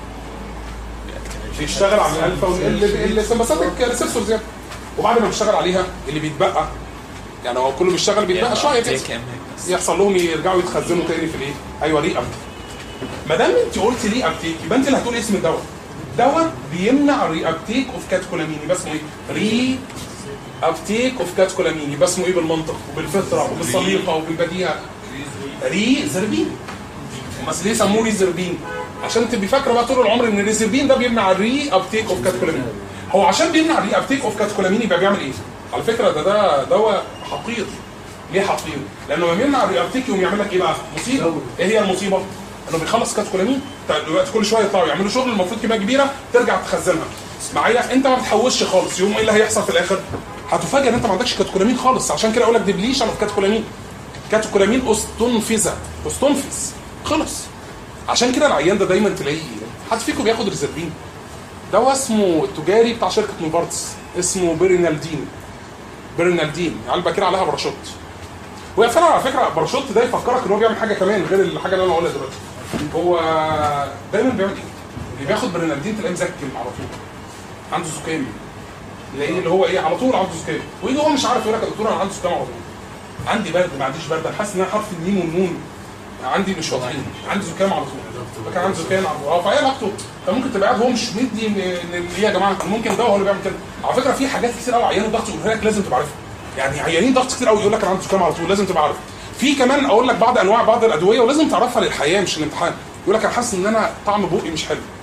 بيشتغل على الالفا والسمباثيك ريسبتورز يعني وبعد ما بيشتغل عليها اللي بيتبقى يعني هو كله بيشتغل بيتبقى شويه كده يحصل لهم يرجعوا يتخزنوا تاني في الايه ايوه ري ابتيك ما دام انت قلت ري ابتيك يبقى انت اللي هتقول اسم الدواء دواء بيمنع ري ابتيك اوف كاتكولامين يبقى اسمه ايه ري ابتيك اوف كاتكولامين يبقى اسمه ايه بالمنطق وبالفطره وبالسليقه وبالبديهه ري زربين بس ليه سموه ريزربين عشان تبقي فاكره بقى طول العمر ان الريزربين ده بيمنع الري ابتيك اوف كاتكولامين هو عشان بيمنع الري ابتيك اوف كاتكولامين يبقى بيعمل ايه على فكره ده ده دواء حقير ليه حقير لانه لما بيمنع الري ابتيك يقوم يعمل لك ايه بقى مصيبه ايه هي المصيبه انه بيخلص كاتكولامين طيب دلوقتي كل شويه يطلعوا يعملوا شغل المفروض كميه كبيره ترجع تخزنها معايا انت ما بتحوشش خالص يوم ايه اللي هيحصل في الاخر هتفاجئ ان انت ما عندكش كاتكولامين خالص عشان كده اقول لك ديبليشن اوف كاتكولامين كاتكولامين استنفذ استنفذ خلص عشان كده العيان ده دايما تلاقيه حد فيكم بياخد ريزربين دواء اسمه التجاري بتاع شركه نوفارتس اسمه بيرينالدين بيرينالدين علبه كده عليها باراشوت وهي فعلا على فكره باراشوت ده يفكرك ان هو بيعمل حاجه كمان غير الحاجه اللي انا هقولها دلوقتي هو دايما بيعمل ايه؟ اللي بياخد برينالدين تلاقيه مزكم على طول عنده زكام تلاقيه اللي هو ايه على طول عنده زكام ويجي هو مش عارف يقول لك يا دكتور انا عندي زكام على طول عندي برد ما عنديش برد انا حاسس ان انا حرف الميم والنون عندي مش واضحين عندي زكام على طول فكان عندي زكام على طول اه فايه علاقته انت ممكن تبقى قاعد هو مش مدي م- ان ايه يا جماعه ممكن ده هو اللي بيعمل كده على فكره في حاجات كتير قوي عيان الضغط يقولها لك لازم تبقى عارفها يعني عيانين ضغط كتير قوي يقول لك انا عندي زكام على طول لازم تبقى عارف في كمان اقول لك بعض انواع بعض الادويه ولازم تعرفها للحياه مش الامتحان يقول لك انا حاسس ان انا طعم بوقي مش حلو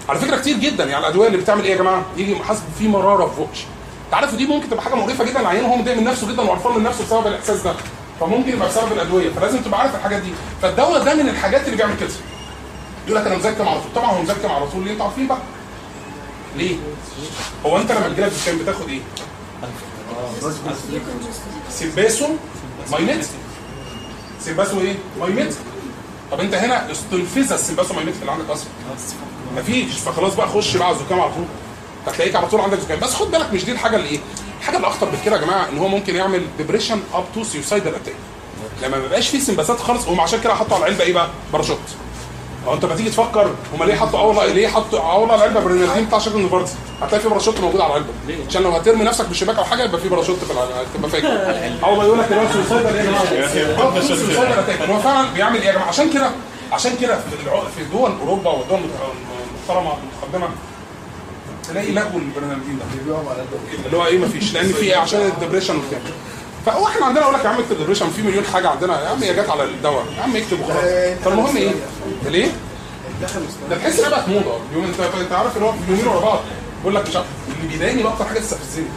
على فكره كتير جدا يعني الادويه اللي بتعمل ايه يا جماعه يجي حاسس في مراره في بقش تعرفوا دي ممكن تبقى حاجه مقرفه جدا العيان هو متضايق من نفسه جدا وقرفان من نفسه بسبب الاحساس ده فممكن يبقى بسبب الادويه فلازم تبقى عارف الحاجات دي فالدواء ده من الحاجات اللي بيعمل كده يقول لك انا مزكم على طول طبعا هو مزكم على طول ليه انتوا عارفين بقى ليه هو انت لما بتجيلك دكان بتاخد ايه سيباسو ماينت سيباسو ايه ماينت طب انت هنا استنفذ السيباسو ماينت اللي عندك اصلا مفيش فخلاص بقى خش بقى على الزكام على طول هتلاقيك على طول عندك زكام بس خد بالك مش دي الحاجه اللي ايه الحاجه اللي اخطر من كده يا جماعه ان هو ممكن يعمل ديبريشن اب تو سيوسايدال اتاك لما ما بيبقاش فيه سمباسات خالص هم عشان كده حطوا على العلبه ايه بقى باراشوت هو انت لما تيجي تفكر هم ليه حطوا اول ليه حطوا اول على العلبه برنامين بتاع شكل النفرتي هتلاقي في باراشوت موجود على العلبه عشان لو هترمي نفسك بالشباك او حاجه يبقى في باراشوت في العلبه تبقى فاكر اول ما يقول لك اللي هو سوسايدال ايه يا جماعه اب تو سوسايدال اتاك هو فعلا بيعمل ايه يا جماعه عشان كده عشان كده في الع- في دول اوروبا والدول المحترمه المتقدمه تلاقي لغوا البرنامجين ده اللي هو ايه مفيش لان في ايه عشان الدبريشن وبتاع فهو احنا عندنا اقول لك يا عم اكتب ديبريشن في مليون حاجه عندنا يا عم هي جت على الدواء يا عم اكتب وخلاص فالمهم ايه؟ ليه؟ ده تحس انها بقت موضه اليوم انت انت عارف اللي هو يومين ورا بعض بقول لك مش عارف اللي بيضايقني بقى اكتر حاجه تستفزني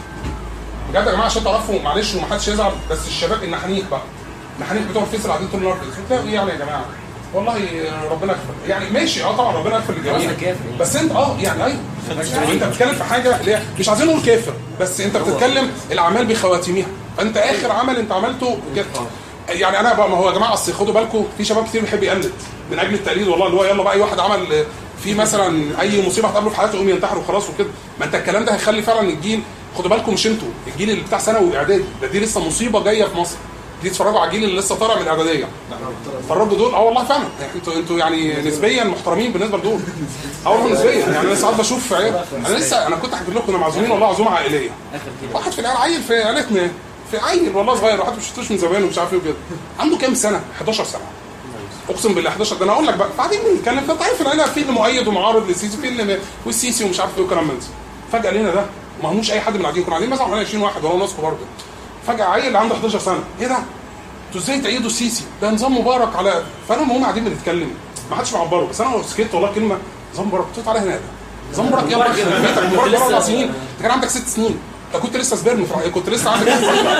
بجد يا جماعه عشان تعرفوا معلش ومحدش يزعل بس الشباب النحانيك بقى النحانيك بتوع الفيس اللي قاعدين طول النهار كده بتلاقوا ايه يعني يا جماعه والله ربنا يغفر يعني ماشي اه طبعا ربنا يغفر للجميع بس انت اه يعني ايوه وانت بتتكلم في حاجه اللي هي مش عايزين نقول كافر بس انت بتتكلم الاعمال بخواتيمها فانت اخر عمل انت عملته كده يعني انا بقى ما هو يا جماعه اصل خدوا بالكم في شباب كتير بيحب يقلد من اجل التقليد والله اللي هو يلا بقى اي واحد عمل آه، في مثلا اي مصيبه هتقابله في حياته يقوم ينتحر وخلاص وكده ما انت الكلام ده هيخلي فعلا الجيل خدوا بالكم مش انتوا الجيل اللي بتاع ثانوي واعدادي ده دي لسه مصيبه جايه في مصر دي تتفرجوا على الجيل اللي لسه طالع من الاعداديه اتفرجوا دول اه والله فعلا يعني انتوا انتوا يعني نسبيا محترمين بالنسبه لدول اه والله نسبيا يعني انا ساعات بشوف عيال انا لسه انا كنت حكيت لكم كنا معزومين والله عزومه عائليه واحد في العيال عيل في عيلتنا في عيل والله صغير واحد مش شفتوش من زمان ومش عارف ايه وكده عنده كام سنه 11 سنه اقسم بالله 11 ده انا اقول لك بقى بعدين بنتكلم فانت عارف العيله في اللي مؤيد ومعارض للسيسي في اللي والسيسي ومش عارف ايه وكلام من ده فجاه لقينا ده ما هموش اي حد من قاعدين كنا قاعدين مثلا حوالي 20 واحد وهو ناسكو برضه فجاه عيل عنده 11 سنه ايه ده؟ انتوا ازاي تأيدوا السيسي؟ ده نظام مبارك على فانا وهم قاعدين بنتكلم ما حدش معبره بس انا سكت والله كلمه نظام مبارك قلت له تعالى هنا ده نظام مبارك ايه يا مبارك يخرب بيتك مبارك بقى اربع سنين انت كان عندك ست سنين انت كنت لسه سبرم في كنت لسه عندك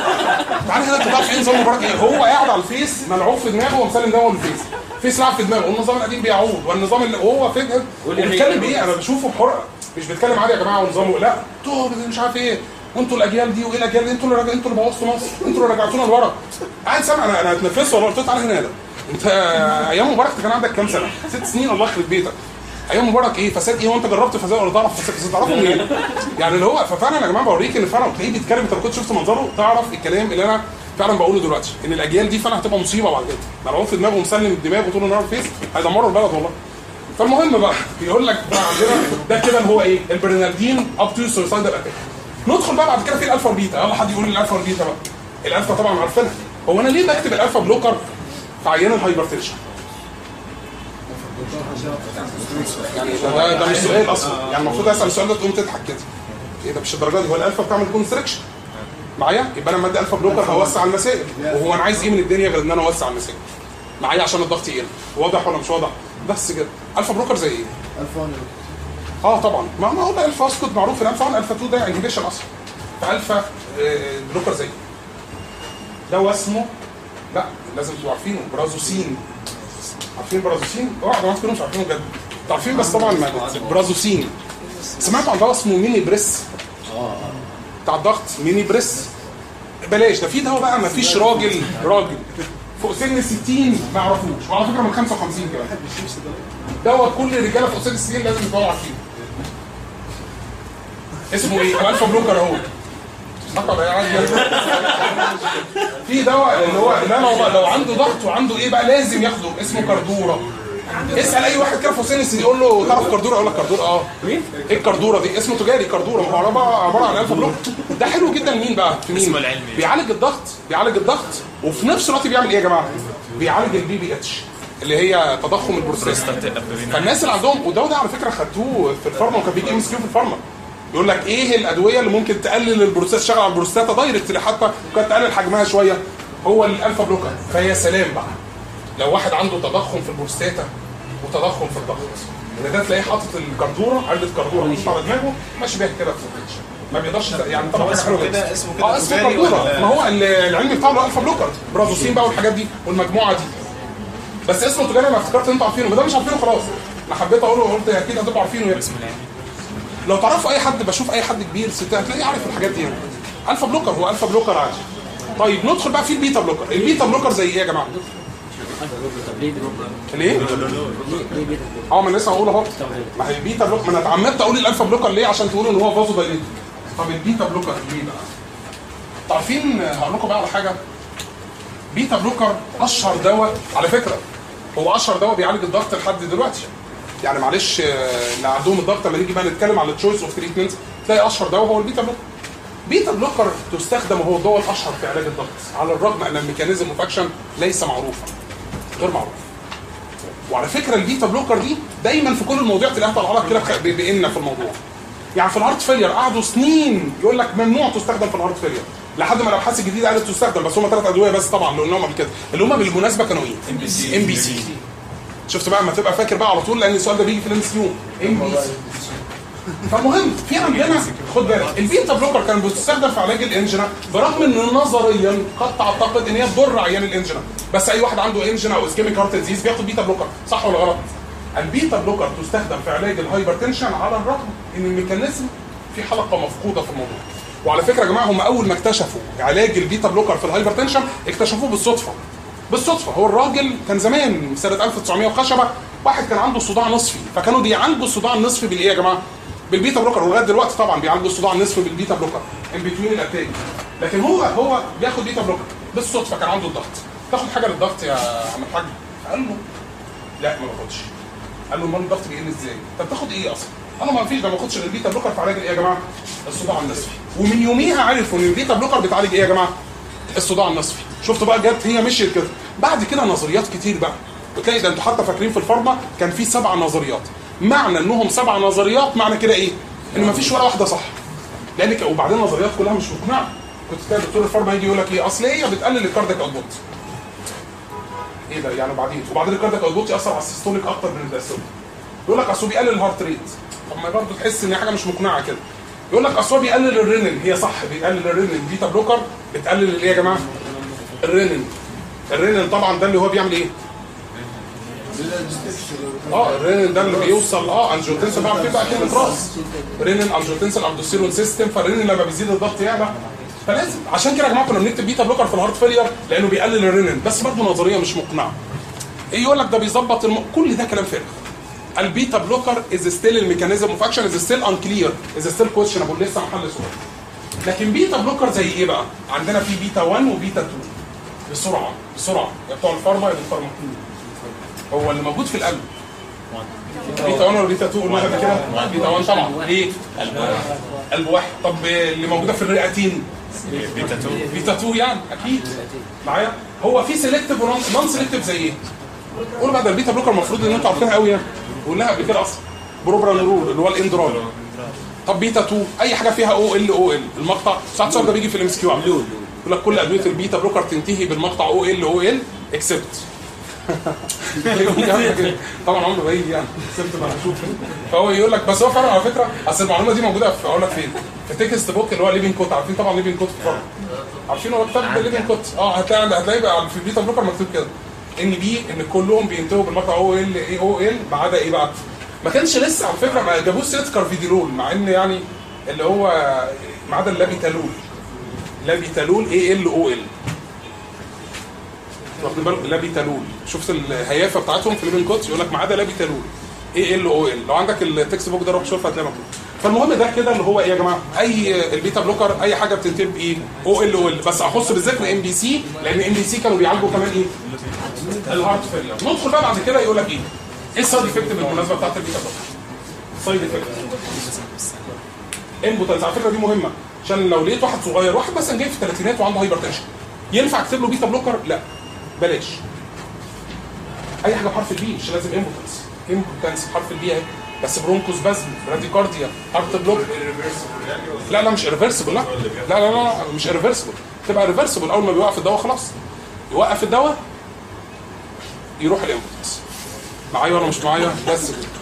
تعالى هنا انت تعرف ايه نظام مبارك ايه هو قاعد على الفيس ملعوب في دماغه ومسلم دماغه الفيس فيس لعب في دماغه والنظام القديم بيعود والنظام اللي هو فين وبيتكلم بايه انا بشوفه بحرقه مش بيتكلم عادي يا جماعه ونظامه لا انتوا مش عارف ايه وانتوا الاجيال دي وايه الاجيال دي انتوا اللي رجع- انتوا اللي بوظتوا مصر انتوا اللي رجعتونا لورا قاعد سامع انا انا اتنفست والله قلت له تعالى هنا ده انت ايام مبارك كان عندك كام سنه؟ ست سنين الله يخرب بيتك ايام مبارك ايه فساد ايه وانت جربت فساد ولا تعرف فساد فساد تعرفه منين؟ يعني اللي هو ففعلا يا جماعه بوريك ان فعلا تلاقيه بيتكلم انت لو كنت شفت منظره تعرف الكلام اللي انا فعلا بقوله دلوقتي ان الاجيال دي فعلا هتبقى مصيبه بعد كده ملعوب في دماغه ومسلم الدماغ وطول النهار فيس هيدمروا البلد والله فالمهم بقى بيقول لك بقى عندنا ده كده اللي هو ايه البرناردين اب تو سويسايدال اتاك ندخل بقى بعد كده في الالفا والبيتا يلا حد يقول لي الالفا والبيتا بقى الالفا طبعا عارفينها هو انا ليه بكتب الالفا بلوكر في عيان الهايبرتنشن يعني ده, ده, ده مش سؤال اصلا يعني المفروض اسال السؤال ده تقوم تضحك كده ايه ده مش الدرجه دي هو الالفا بتعمل كونستريكشن معايا يبقى انا مادي الفا بلوكر هوسع المسائل وهو انا عايز ايه من الدنيا غير ان انا اوسع المسائل معايا عشان الضغط يقل واضح ولا مش واضح بس كده الفا بلوكر زي ايه الفون اه طبعا ما ما هو ده الفا اسكت معروف الالفا 1 الفا 2 ده انهبيشن اصلا فالفا آه، بلوكر زي ده اسمه لا لازم تبقوا عارفينه برازوسين عارفين برازوسين؟ اوعى ما تكونوا مش عارفينه بجد انتوا عارفين بس طبعا ما برازوسين سمعتوا عن دواء اسمه ميني بريس بتاع الضغط ميني بريس بلاش ده في دواء بقى ما فيش راجل راجل فوق سن 60 ما يعرفوش وعلى فكره من 55 كمان دواء كل الرجاله فوق سن 60 لازم يبقوا عارفين اسمه ايه؟ الفا بلوكر اهو صح ولا إيه؟ عادي. في دواء اللي هو لا لا لو عنده ضغط وعنده ايه بقى لازم ياخده اسمه كردوره اسال اي واحد كده في حسين السيدي يقول له تعرف كردوره يقول لك كردوره اه مين؟ ايه الكردوره دي؟ اسمه تجاري كردوره ما هو عباره عباره عن الفا بلوك ده حلو جدا مين بقى؟ في مين؟ اسمه العلمي. بيعالج الضغط بيعالج الضغط وفي نفس الوقت بيعمل ايه يا جماعه؟ بيعالج البي بي اتش اللي هي تضخم البروستات فالناس اللي عندهم وده وده على فكره خدتوه في الفارما وكان بيجي ام اس كيو في الفارما يقول لك ايه الادويه اللي ممكن تقلل البروستات تشتغل على البروستاتا دايركت حتى وكانت تقلل حجمها شويه هو الالفا بلوكر فهي سلام بقى لو واحد عنده تضخم في البروستاتا وتضخم في الضغط ان ده تلاقيه حاطط الكرتوره علبه كرتوره محطوطه على دماغه ماشي بيها كده في السكتش ما بيقدرش يعني طبعا حاجه حلوه جدا كده اسمه كده اه اسمه تجاري كرتوره ولا- ما هو ال- العلم بتاعه اللي هو الفا بلوكر برازوسين بقى والحاجات دي والمجموعه دي بس اسمه تجاري انا افتكرت ان انتوا عارفينه ما ده مش عارفينه خلاص انا حبيت اقوله وقلت اكيد هتبقوا عارفينه يعني لو تعرفوا اي حد بشوف اي حد كبير ست هتلاقيه عارف الحاجات دي يعني الفا بلوكر هو الفا بلوكر عادي طيب ندخل بقى في البيتا بلوكر البيتا بلوكر زي ايه يا جماعه طب ليه دروب ليه ليه ليه بيتا اه ما انا لسه هقول اهو ما هي البيتا بلوكر ما انا اتعمدت اقول الالفا بلوكر ليه عشان تقولوا ان هو فازو دايليتك طب البيتا بلوكر ليه بقى عارفين هقول لكم بقى على حاجه بيتا بلوكر اشهر دواء على فكره هو اشهر دواء بيعالج الضغط لحد دلوقتي يعني معلش آه، اللي عندهم الضغط لما نيجي بقى نتكلم على التشويس اوف تريتمنت تلاقي اشهر دواء هو البيتا بلوكر بيتا بلوكر تستخدم وهو الدواء الاشهر في علاج الضغط على الرغم ان الميكانيزم اوف اكشن ليس معروفا غير معروف وعلى فكره البيتا بلوكر دي دايما في كل المواضيع تلاقيها طالعه لك كده بخ- بان في الموضوع يعني في الهارت فيلير قعدوا سنين يقول لك ممنوع تستخدم في الهارت فيلير لحد ما الابحاث الجديده قالت تستخدم بس هم ثلاث ادويه بس طبعا اللي قلناهم قبل كده اللي هم بالمناسبه كانوا ايه؟ ام بي سي ام بي سي شفت بقى ما تبقى فاكر بقى على طول لان السؤال ده بيجي في الام سي يو ام بي سي فالمهم في عندنا خد بالك البيتا بلوكر كان بتستخدم في علاج الانجنا برغم ان نظريا قد تعتقد ان هي تضر عيان الانجنا بس اي واحد عنده انجنا او اسكيميك هارت ديزيز بياخد بيتا بلوكر صح ولا غلط؟ البيتا بلوكر تستخدم في علاج الهايبرتنشن على الرغم ان الميكانيزم في حلقه مفقوده في الموضوع وعلى فكره يا جماعه هم اول ما اكتشفوا علاج البيتا بلوكر في الهايبرتنشن اكتشفوه بالصدفه بالصدفه هو الراجل كان زمان سنه 1900 وخشبه واحد كان عنده صداع نصفي فكانوا بيعالجوا الصداع النصفي بالايه يا جماعه؟ بالبيتا بلوكر ولغايه دلوقتي طبعا بيعالجوا الصداع النصفي بالبيتا بلوكر ان بتوين الاتاك لكن هو هو بياخد بيتا بلوكر بالصدفه كان عنده الضغط تاخد حاجه للضغط يا عم الحاج قال له لا ما باخدش قال له امال الضغط بيقل ازاي؟ طب تاخد ايه اصلا؟ انا ما فيش ده ما باخدش غير البيتا بلوكر في علاج الايه يا جماعه؟ الصداع النصفي ومن يوميها عرفوا ان البيتا بلوكر بتعالج ايه يا جماعه؟ الصداع النصفي شفتوا بقى جت هي مشيت كده بعد كده نظريات كتير بقى وتلاقي ده انتوا حتى فاكرين في الفارما كان في سبع نظريات معنى انهم سبع نظريات معنى كده ايه؟ ان ما فيش ولا واحده صح لان ك- وبعدين النظريات كلها مش مقنعه كنت تلاقي دكتور الفارما يجي يقول لك ايه اصل هي بتقلل الكاردياك اوتبوت ايه ده يعني وبعدين وبعدين الكاردياك اوتبوت ياثر على السيستوليك اكتر من الدايستوليك يقول لك اصل هو بيقلل الهارت ريت طب ما برضه تحس ان هي حاجه مش مقنعه كده يقول لك اصل هو بيقلل الرينين هي صح بيقلل الرينين بيتا بلوكر بتقلل الايه يا جماعه؟ الرينين الرينين طبعا ده اللي هو بيعمل ايه؟ اه الرينين ده اللي بيوصل اه انجيوتنسل بقى في بقى كلمه راس رينين انجيوتنسل اندوستيرون سيستم فالرينين لما بيزيد الضغط يعلى فلازم عشان كده يا جماعه كنا بنكتب بيتا بلوكر في الهارت فيلير لانه بيقلل الرينين بس برضه نظريه مش مقنعه ايه يقول لك ده بيظبط الم... كل ده كلام فارغ البيتا بلوكر از ستيل الميكانيزم اوف اكشن از ستيل انكلير از ستيل كويشنبل لسه محل سؤال لكن بيتا بلوكر زي ايه بقى؟ عندنا في بيتا 1 وبيتا 2 بسرعه بسرعه يا بتوع الفارما يا بتوع الفارما هو اللي موجود في القلب بيتا 1 ولا بيتا 2 قلنا قبل كده؟ بيتا 1 طبعا ليه؟ قلب واحد طب اللي موجوده في الرئتين بيتا 2 بيتا 2 يعني اكيد معايا هو في سيلكتيف ونون سيلكتيف زي ايه؟ قول بقى ده البيتا بلوكر المفروض ان انتوا عارفينها قوي يعني قلناها قبل كده اصلا بروبرانولول اللي هو الاندرال طب بيتا 2 اي حاجه فيها او ال او ال المقطع ساعات السؤال ده بيجي في الام اس كيو يقول لك كل ادويه البيتا بلوكر تنتهي بالمقطع او ال او ال اكسبت طبعا عمره ما يجي يعني اكسبت ما هشوف فهو يقول لك بس هو فعلا على فكره اصل المعلومه دي موجوده في اقول لك فين في تكست بوك اللي هو ليفين كوت عارفين طبعا ليفين كوت في الفرق عارفين هو كتاب ليفين كوت اه هتلاقي هتلاقي بقى في البيتا بلوكر مكتوب كده ان بي ان كلهم بينتهوا بالمقطع او ال اي او ال ما عدا ايه بقى؟ ما كانش لسه على فكره ما جابوش سيره كارفيديلول مع ان يعني اللي هو ما عدا اللابيتالول لابيتالول اي ال او ال واخد بالك لابيتالول شفت الهيافه بتاعتهم في ليفين كوتس يقول لك ما عدا لابيتالول اي ال او ال لو عندك التكست بوك ده روح شوفها هتلاقي مكتوب فالمهم ده كده اللي هو ايه يا جماعه اي البيتا بلوكر اي حاجه بتنتهي بايه او ال او ال بس اخص بالذكر ام بي سي لان ام بي سي كانوا بيعالجوا كمان ايه الهارت فيلير ندخل بقى بعد كده يقول لك ايه ايه السايد افكت بالمناسبه بتاعت البيتا بلوكر سايد افكت امبوتنس على فكره دي مهمه عشان لو لقيت واحد صغير واحد مثلا جاي في الثلاثينات وعنده هايبر تنشن ينفع اكتب له بيتا بلوكر لا بلاش اي حاجه بحرف البي مش لازم امبوتنس امبوتنس بحرف البي اهي بس برونكوس بازم براديكارديا هارت بلوك لا لا مش ريفرسبل لا لا لا لا مش ريفرسبل تبقى ريفرسبل اول ما بيوقف الدواء خلاص يوقف الدواء يروح الامبوتنس معايا ولا مش معايا بس كده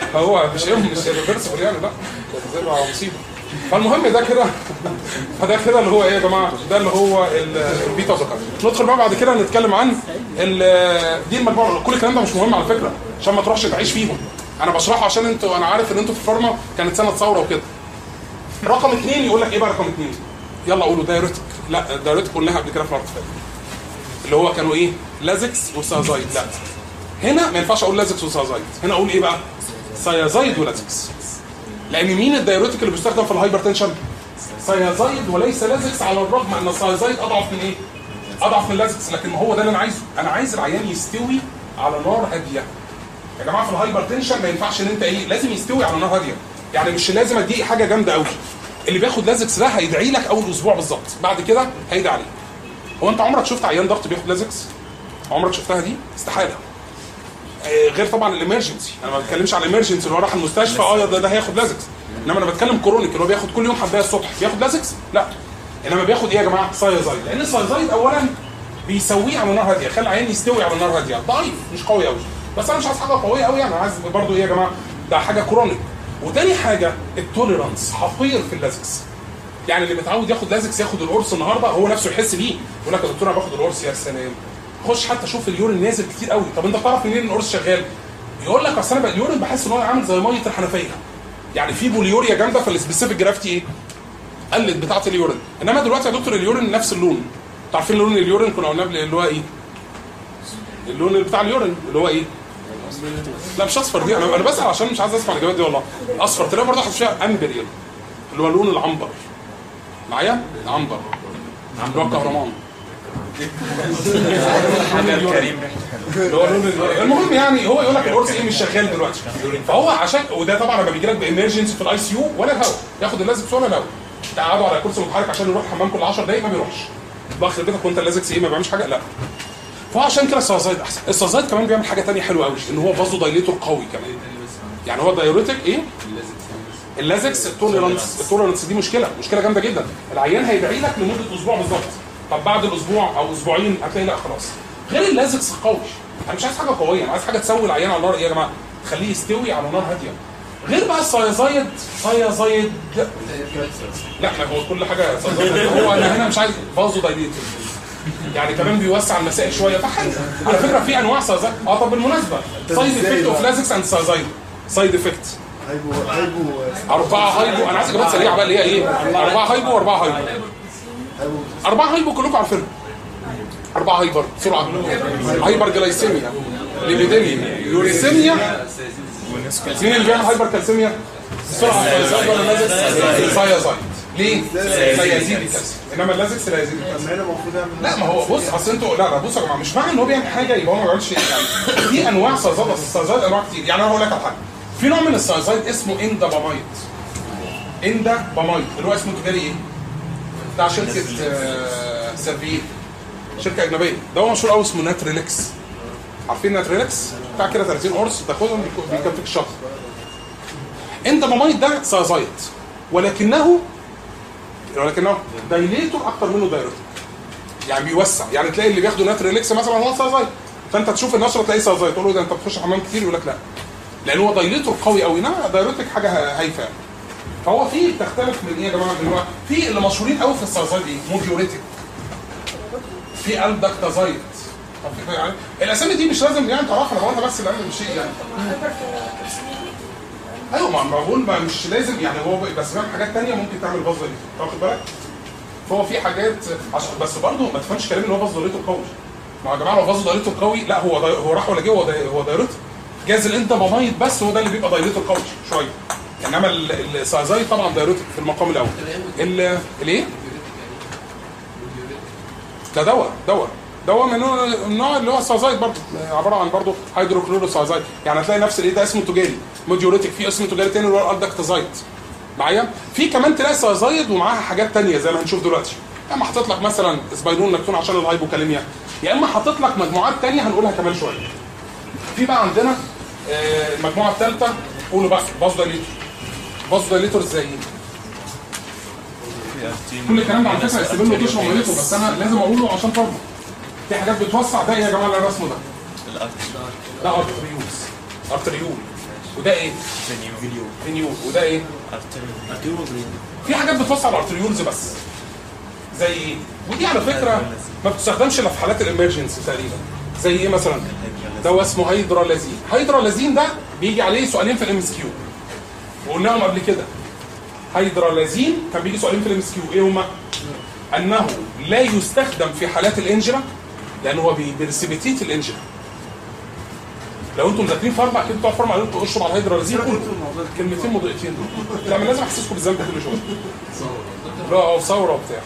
هو مش ايه مش ريفرسبل يعني لا ده تبقى مصيبه فالمهم ده كده فده كده اللي هو ايه يا جماعه ده اللي هو ال- البيتا ذكر ندخل بقى بعد كده نتكلم عن ال- دي المجموعه كل الكلام ده مش مهم على فكره عشان ما تروحش تعيش فيهم انا بشرحه عشان انتوا انا عارف ان انتوا في الفارما كانت سنه ثوره وكده رقم اثنين يقول لك ايه بقى رقم اثنين يلا قولوا دايوريتك لا الدايوريتك قلناها قبل كده في الارتفاع اللي هو كانوا ايه لازكس وسازايد لا هنا ما ينفعش اقول لازكس وسازايد هنا اقول ايه بقى سيازايد ولازكس لان مين الدايوريتك اللي بيستخدم في الهايبرتنشن سيازايد وليس لازكس على الرغم ان السيازايد اضعف من ايه اضعف من لازكس لكن ما هو ده اللي انا عايزه انا عايز العيان يستوي على نار هاديه يا جماعه في الهايبرتنشن ما ينفعش ان انت ايه لازم يستوي على نار هاديه يعني مش لازم اديه حاجه جامده قوي اللي بياخد لازكس ده هيدعي لك اول اسبوع بالظبط بعد كده هيدعي عليه هو انت عمرك شفت عيان ضغط بياخد لازكس عمرك شفتها دي استحاله آه، غير طبعا الامرجنسي انا ما بتكلمش على الامرجنسي اللي هو راح المستشفى اه ده, ده هياخد لازكس انما انا بتكلم كرونيك اللي هو بياخد كل يوم حبايه الصبح بياخد لازكس لا انما بياخد ايه يا جماعه سايزايد لان السايزايد اولا بيسويه على نار هاديه يخلي العيان يستوي على نار هاديه ضعيف مش قوي قوي بس انا مش عايز حاجه قويه قوي انا عايز برضو ايه يا جماعه ده حاجه كرونيك وتاني حاجه التوليرانس حقير في اللازكس يعني اللي متعود ياخد لازكس ياخد القرص النهارده هو نفسه يحس بيه يقول لك يا دكتور انا باخد القرص يا سلام خش حتى شوف اليورين نازل كتير قوي طب انت بتعرف منين ان القرص شغال يقول لك اصل انا بقى اليورين بحس ان هو عامل زي ميه الحنفيه يعني في بوليوريا جامده فالسبيسيفيك جرافيتي ايه قلت بتاعه اليورين انما دلوقتي يا دكتور اليورين نفس اللون انتوا عارفين لون اليورين كنا قلنا قبل اللي هو ايه اللون بتاع اليورين اللي هو ايه لا مش اصفر دي انا انا بسال عشان مش عايز اسمع الاجابات دي والله اصفر تلاقي برضه حاطط فيها امبر يلو اللي هو لون العنبر معايا العنبر اللي هو الكهرمان اللي هو لون ال- المهم يعني هو يقول لك القرص ايه مش شغال دلوقتي فهو عشان وده طبعا لما بيجي لك بامرجنسي في الاي سي يو ولا الهواء ياخد اللازكس ولا الهواء تقعدوا على كرسي متحرك عشان يروح الحمام كل 10 دقايق ما بيروحش ضغط بيتك وانت اللازكس ايه ما بيعملش حاجه لا فهو عشان كده السازايد احسن السازايد كمان بيعمل حاجه تانية حلوه قوي ان هو فازو دايليتور قوي كمان يعني هو دايوريتك ايه اللازكس التوليرانس التوليرانس دي مشكله مشكله جامده جدا العيان هيدعي لك لمده اسبوع بالظبط طب بعد الاسبوع او اسبوعين هتلاقي لا خلاص غير اللازكس قوي انا مش عايز حاجه قويه انا عايز حاجه تسوي العيان على النار ايه يا جماعه تخليه يستوي على نار هاديه غير بقى الصيازايد صيازايد لا ما هو كل حاجه صيازايد هو انا هنا مش عايز فازو دايليتور يعني كمان بيوسع المسائل شويه فحلو على فكره في انواع صيازايد اه طب بالمناسبه سايد افكت اوف لازكس اند صيازايد سايد افكت هيبو هيبو أربعة هايبو أنا عايز إجابات سريعة بقى اللي هي إيه؟ أربعة هايبو وأربعة هايبو هيبو أربعة هايبو كلكم عارفينها أربعة هايبر بسرعة هايبر جلايسيميا ليبيديميا يوريسيميا مين اللي بيعمل هايبر كالسيميا؟ بسرعة سايزايد ولا لازكس؟ سايازايد ليه؟ سيزيد الكالسيوم إنما اللازكس لا يزيد الكالسيوم اما هنا المفروض اعمل لا ما هو بص اصل انتوا لا لا بصوا يا جماعه مش معنى ان هو بيعمل حاجه يبقى هو ما بيعملش يعني في انواع سازايد اصل السازايد انواع كتير يعني انا هقول لك على حاجه في نوع من السازايد اسمه اندابامايد اندابامايد اللي هو اسمه تجاري ايه؟ بتاع شركه آه، سيرفير شركه اجنبيه ده هو مشهور قوي اسمه ناتريلكس عارفين ناتريلكس بتاع كده 30 قرص تاخدهم بيك- بيكفيك الشهر اندابامايد ده سازايد ولكنه ولكنه دايليتور اكتر منه دايركتور يعني بيوسع يعني تلاقي اللي بياخدوا ناتريلكس مثلا هو سازايد فانت تشوف النشره تلاقيه سازايد تقول له ده انت بتخش حمام كتير يقول لك لا لان هو دايليتور قوي قوي انما دايركتك حاجه ه- هايفه يعني. فهو في بتختلف من ايه يا جماعه دلوقتي في اللي مشهورين قوي في السازايد ايه موبيوريتك في الدكتازايد طب في يعني الاسامي دي مش لازم يعني تعرفها انا بقولها بس لان مش شيء يعني ايوه ما ما بقول ما مش لازم يعني هو بس بيعمل حاجات تانية ممكن تعمل بازل دي واخد بالك فهو في حاجات عشان بس برضه ما تفهمش كلامي ان هو باظ ضريته قوي ما يا جماعه لو باظ ضريته قوي لا هو ضي... هو راح ولا جه هو ضي... هو دايرته جاز الانت مميت بس هو ده اللي بيبقى ضريته قوي شويه انما ال- السازاي طبعا دايرته في المقام الاول ال الايه؟ ده دواء دواء دواء من نوع- النوع اللي هو السازايد برضه عباره عن برضه هيدروكلوروسازايد يعني هتلاقي نفس الايه ده اسمه تجاري موديوريتك في اسم تجاري تاني اللي هو الالدكتازايد معايا في كمان تلاقي سازايد ومعاها حاجات تانية زي ما هنشوف دلوقتي يا اما حاطط لك مثلا اسباينون لاكتون عشان الهايبوكاليميا يا اما حاطط لك مجموعات تانية هنقولها كمان شويه في بقى عندنا آه، المجموعه الثالثه قولوا بقى باز دايليتور باز دايليتور ازاي كل الكلام ده على فكره يستبين له تشرب ميته بس انا لازم اقوله عشان برضه في حاجات بتوسع ده إيه يا جماعه اللي أنا رسمه ده ده ارتريوز ارتريول وده ايه؟ فيديو فينيول وده ايه؟ في حاجات بتوسع الارتريولز بس زي ايه؟ ودي على فكره ما بتستخدمش الا في حالات الامرجنسي تقريبا زي ايه مثلا؟ دواء اسمه هيدرالازين هيدرالازين ده بيجي عليه سؤالين في الام اس كيو وقلناهم قبل كده هيدرالازين كان بيجي سؤالين في الام اس كيو ايه هما؟ انه لا يستخدم في حالات الانجرا لان هو بي- بيرسبيتيت الانجرا لو انتم مذاكرين فارما اكيد بتوع فارما قالوا لكم اشرب على الهيدرالازين كله كلمتين مضيئتين دول لا ما لازم احسسكم بالذنب كل شويه لا او ثوره وبتاع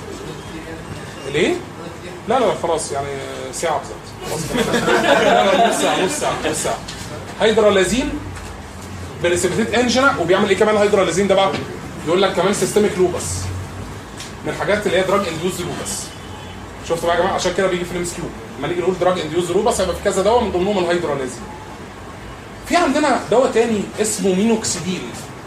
ليه؟ لا لا لا خلاص يعني ساعه بالظبط لا لا نص ساعه نص ساعه نص ساعه هيدرالازين بريسبيتيت انجنا وبيعمل ايه كمان الهيدرالازين ده بقى؟ يقول لك كمان سيستميك لوبس من الحاجات اللي هي دراج انديوز لوبس شفتوا بقى يا جماعه عشان كده بيجي في الام اس كيو لما نيجي نقول دراج انديوز لوبس هيبقى في كذا دواء من ضمنهم الهيدرالازين في عندنا دواء تاني اسمه مينوكسيديل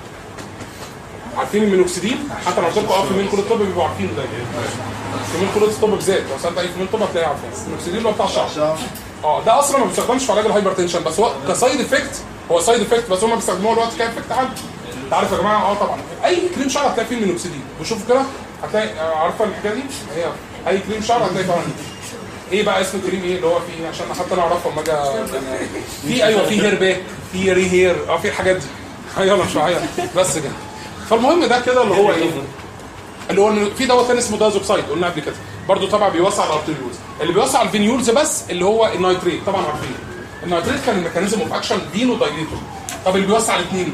عارفين المينوكسيديل حتى لو قلت لكم اه في مين كل الطب بيبقوا عارفينه ده في مين كل الطب بالذات لو سالت اي في مين الطب هتلاقيه عارفين المينوكسيديل اللي هو بتاع الشعر اه ده اصلا ما بيستخدمش في علاج الهايبرتنشن بس هو كسايد افكت هو سايد افكت بس هم بيستخدموه دلوقتي كافكت عادي انت عارف يا جماعه اه طبعا اي كريم شعر هتلاقي فيه المينوكسيديل وشوفوا كده هتلاقي آه، عارفه الحكايه دي هي اي كريم شعر هتلاقي فيها ايه بقى اسم الكريم ايه اللي هو فيه عشان حتى انا اعرفه لما اجي في ايوه في هير باك في ري هير اه في الحاجات دي يلا مش معايا بس كده فالمهم ده كده اللي هو ايه اللي هو إن في دواء تاني اسمه دازوكسايد قلنا قبل كده برضه طبعا بيوسع الارتريولز اللي بيوسع الفينيولز بس اللي هو النايتريت طبعا عارفين النايتريت كان الميكانيزم اوف اكشن فينو دايليتور طب اللي بيوسع الاثنين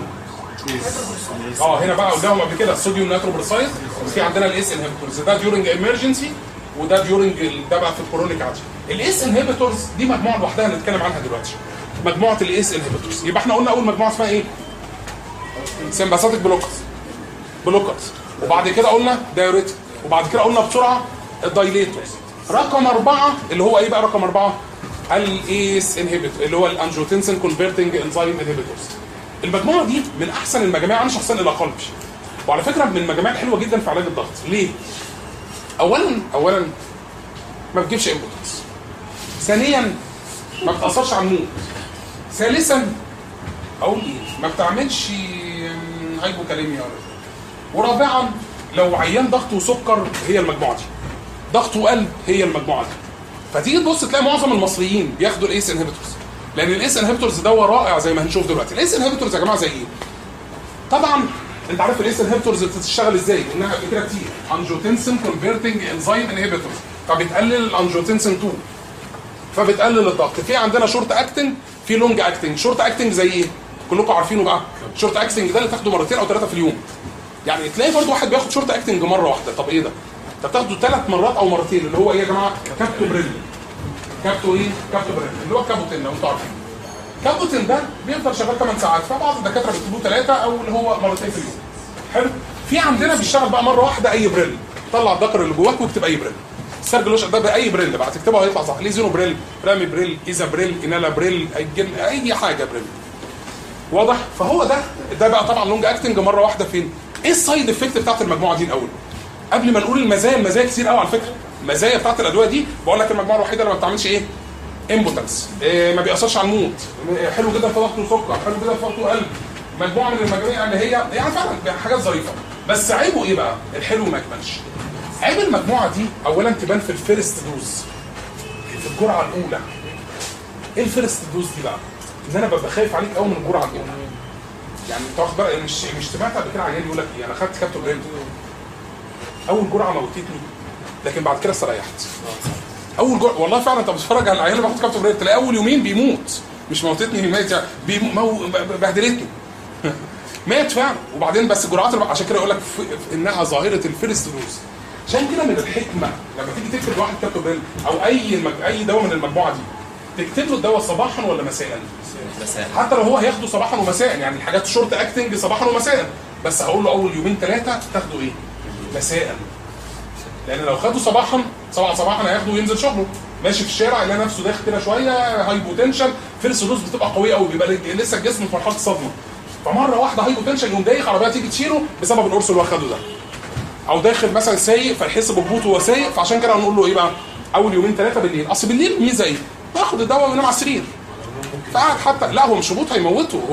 اه هنا بقى قلناهم قبل كده الصوديوم نيتروبروسايد في عندنا الاس انهبيتورز ده ديورنج ايمرجنسي وده ديورنج ده بقى في الكرونيك عادي الاس انهبيتورز دي مجموعه لوحدها هنتكلم عنها دلوقتي مجموعه الاس انهبيتورز يبقى احنا قلنا اول مجموعه اسمها ايه سمباثيك بلوكرز بلوكرز وبعد كده قلنا دايوريتك وبعد كده قلنا بسرعه الدايليتورز رقم أربعة اللي هو ايه بقى رقم أربعة الايس انهبيتور اللي هو الانجوتنسين كونفرتنج انزيم انهبيتورز المجموعه دي من احسن المجاميع انا شخصيا الى قلبي وعلى فكره من المجاميع الحلوه جدا في علاج الضغط ليه اولا اولا ما بتجيبش امبوتنس ثانيا ما بتاثرش على المود ثالثا اقول ايه ما بتعملش م، هايبوكاليميا ورابعا لو عيان ضغط وسكر هي المجموعه دي ضغط وقلب هي المجموعه دي فتيجي تبص تلاقي معظم المصريين بياخدوا الايس انهبيتورز لان الايس انهبيتورز دواء رائع زي ما هنشوف دلوقتي الايس انهبيتورز يا جماعه زي ايه طبعا انت عارف الايس انهبيتورز بتشتغل ازاي قلناها قبل كده كتير انجوتنسين كونفرتنج انزيم انهبيتورز فبتقلل الانجوتنسين 2 فبتقلل الضغط في عندنا شورت اكتنج في لونج اكتنج شورت اكتنج زي ايه كلكم عارفينه بقى شورت اكتنج ده اللي تاخده مرتين او ثلاثه في اليوم يعني تلاقي برضه واحد بياخد شورت اكتنج مره واحده طب ايه ده انت بتاخده ثلاث مرات او مرتين اللي هو ايه يا جماعه كابتو بريل كابتو ايه كابتو بريل اللي هو كابوتين لو انتوا عارفين كابوتين ده بيفضل شغال 8 ساعات فبعض الدكاتره بيكتبوه ثلاثه او اللي هو مرتين في اليوم حلو في عندنا بيشتغل بقى مره واحده اي بريل طلع الذكر اللي جواك واكتب اي بريل السرجلوش ده باي بريل بقى تكتبه هيطلع صح ليزينو بريل رامي بريل ايزا بريل انالا بريل اي جن- اي حاجه بريل واضح فهو ده ده بقى طبعا لونج اكتنج مره واحده فين ايه السايد افكت بتاعت المجموعه دي الاول قبل ما نقول المزايا المزايا كتير قوي على فكره المزايا بتاعت الادويه دي بقول لك المجموعه الوحيده اللي ما بتعملش ايه امبوتنس إيه ما بيأثرش على المود إيه حلو جدا في ضغط وسكر حلو جدا في ضغط وقلب مجموعه من المجاميع اللي هي يعني فعلا حاجات ظريفه بس عيبه ايه بقى الحلو ما يكملش عيب المجموعه دي اولا تبان في الفيرست دوز في الجرعه الاولى ايه الفيرست دوز دي بقى ان انا ببقى خايف عليك قوي من الجرعه الاولى يعني انت واخد بالك مش مش سمعت قبل كده عيان يقول لك ايه انا خدت كابتن بريد اول جرعه موتتني لكن بعد كده استريحت اول جرعه والله فعلا انت بتتفرج على العيال اللي باخد كابتن بريد تلاقي اول يومين بيموت مش موتتني مات يعني بيمو... مو... بهدلتني مات فعلا وبعدين بس الجرعات اللي- عشان كده يقول لك ف- ف- انها ظاهره الفيرست دوز عشان كده من الحكمه لما تيجي تكتب لواحد كابتن بريد او اي مج... اي دواء من المجموعه دي تكتب له الدواء صباحا ولا مساء مساء حتى لو هو هياخده صباحا ومساء يعني الحاجات شورت اكتنج صباحا ومساء بس هقول له اول يومين ثلاثه تاخده ايه؟ مساء لان لو خده صباحا سبعة صباحا هياخده وينزل شغله ماشي في الشارع يلاقي نفسه داخل كده شويه هايبوتنشن فيرست دوز بتبقى قويه قوي بيبقى لسه الجسم في مرحله الصدمه فمره واحده هايبوتنشن يقوم دايخ عربيه تيجي تشيله بسبب القرص اللي هو خده ده او داخل مثلا سايق فيحس بهبوط وهو سايق فعشان كده هنقول له ايه بقى؟ اول يومين ثلاثه بالليل اصل بالليل ميزه ايه؟ باخد الدواء وينام على السرير فقعد حتى لا هو مش هبوط هيموته هو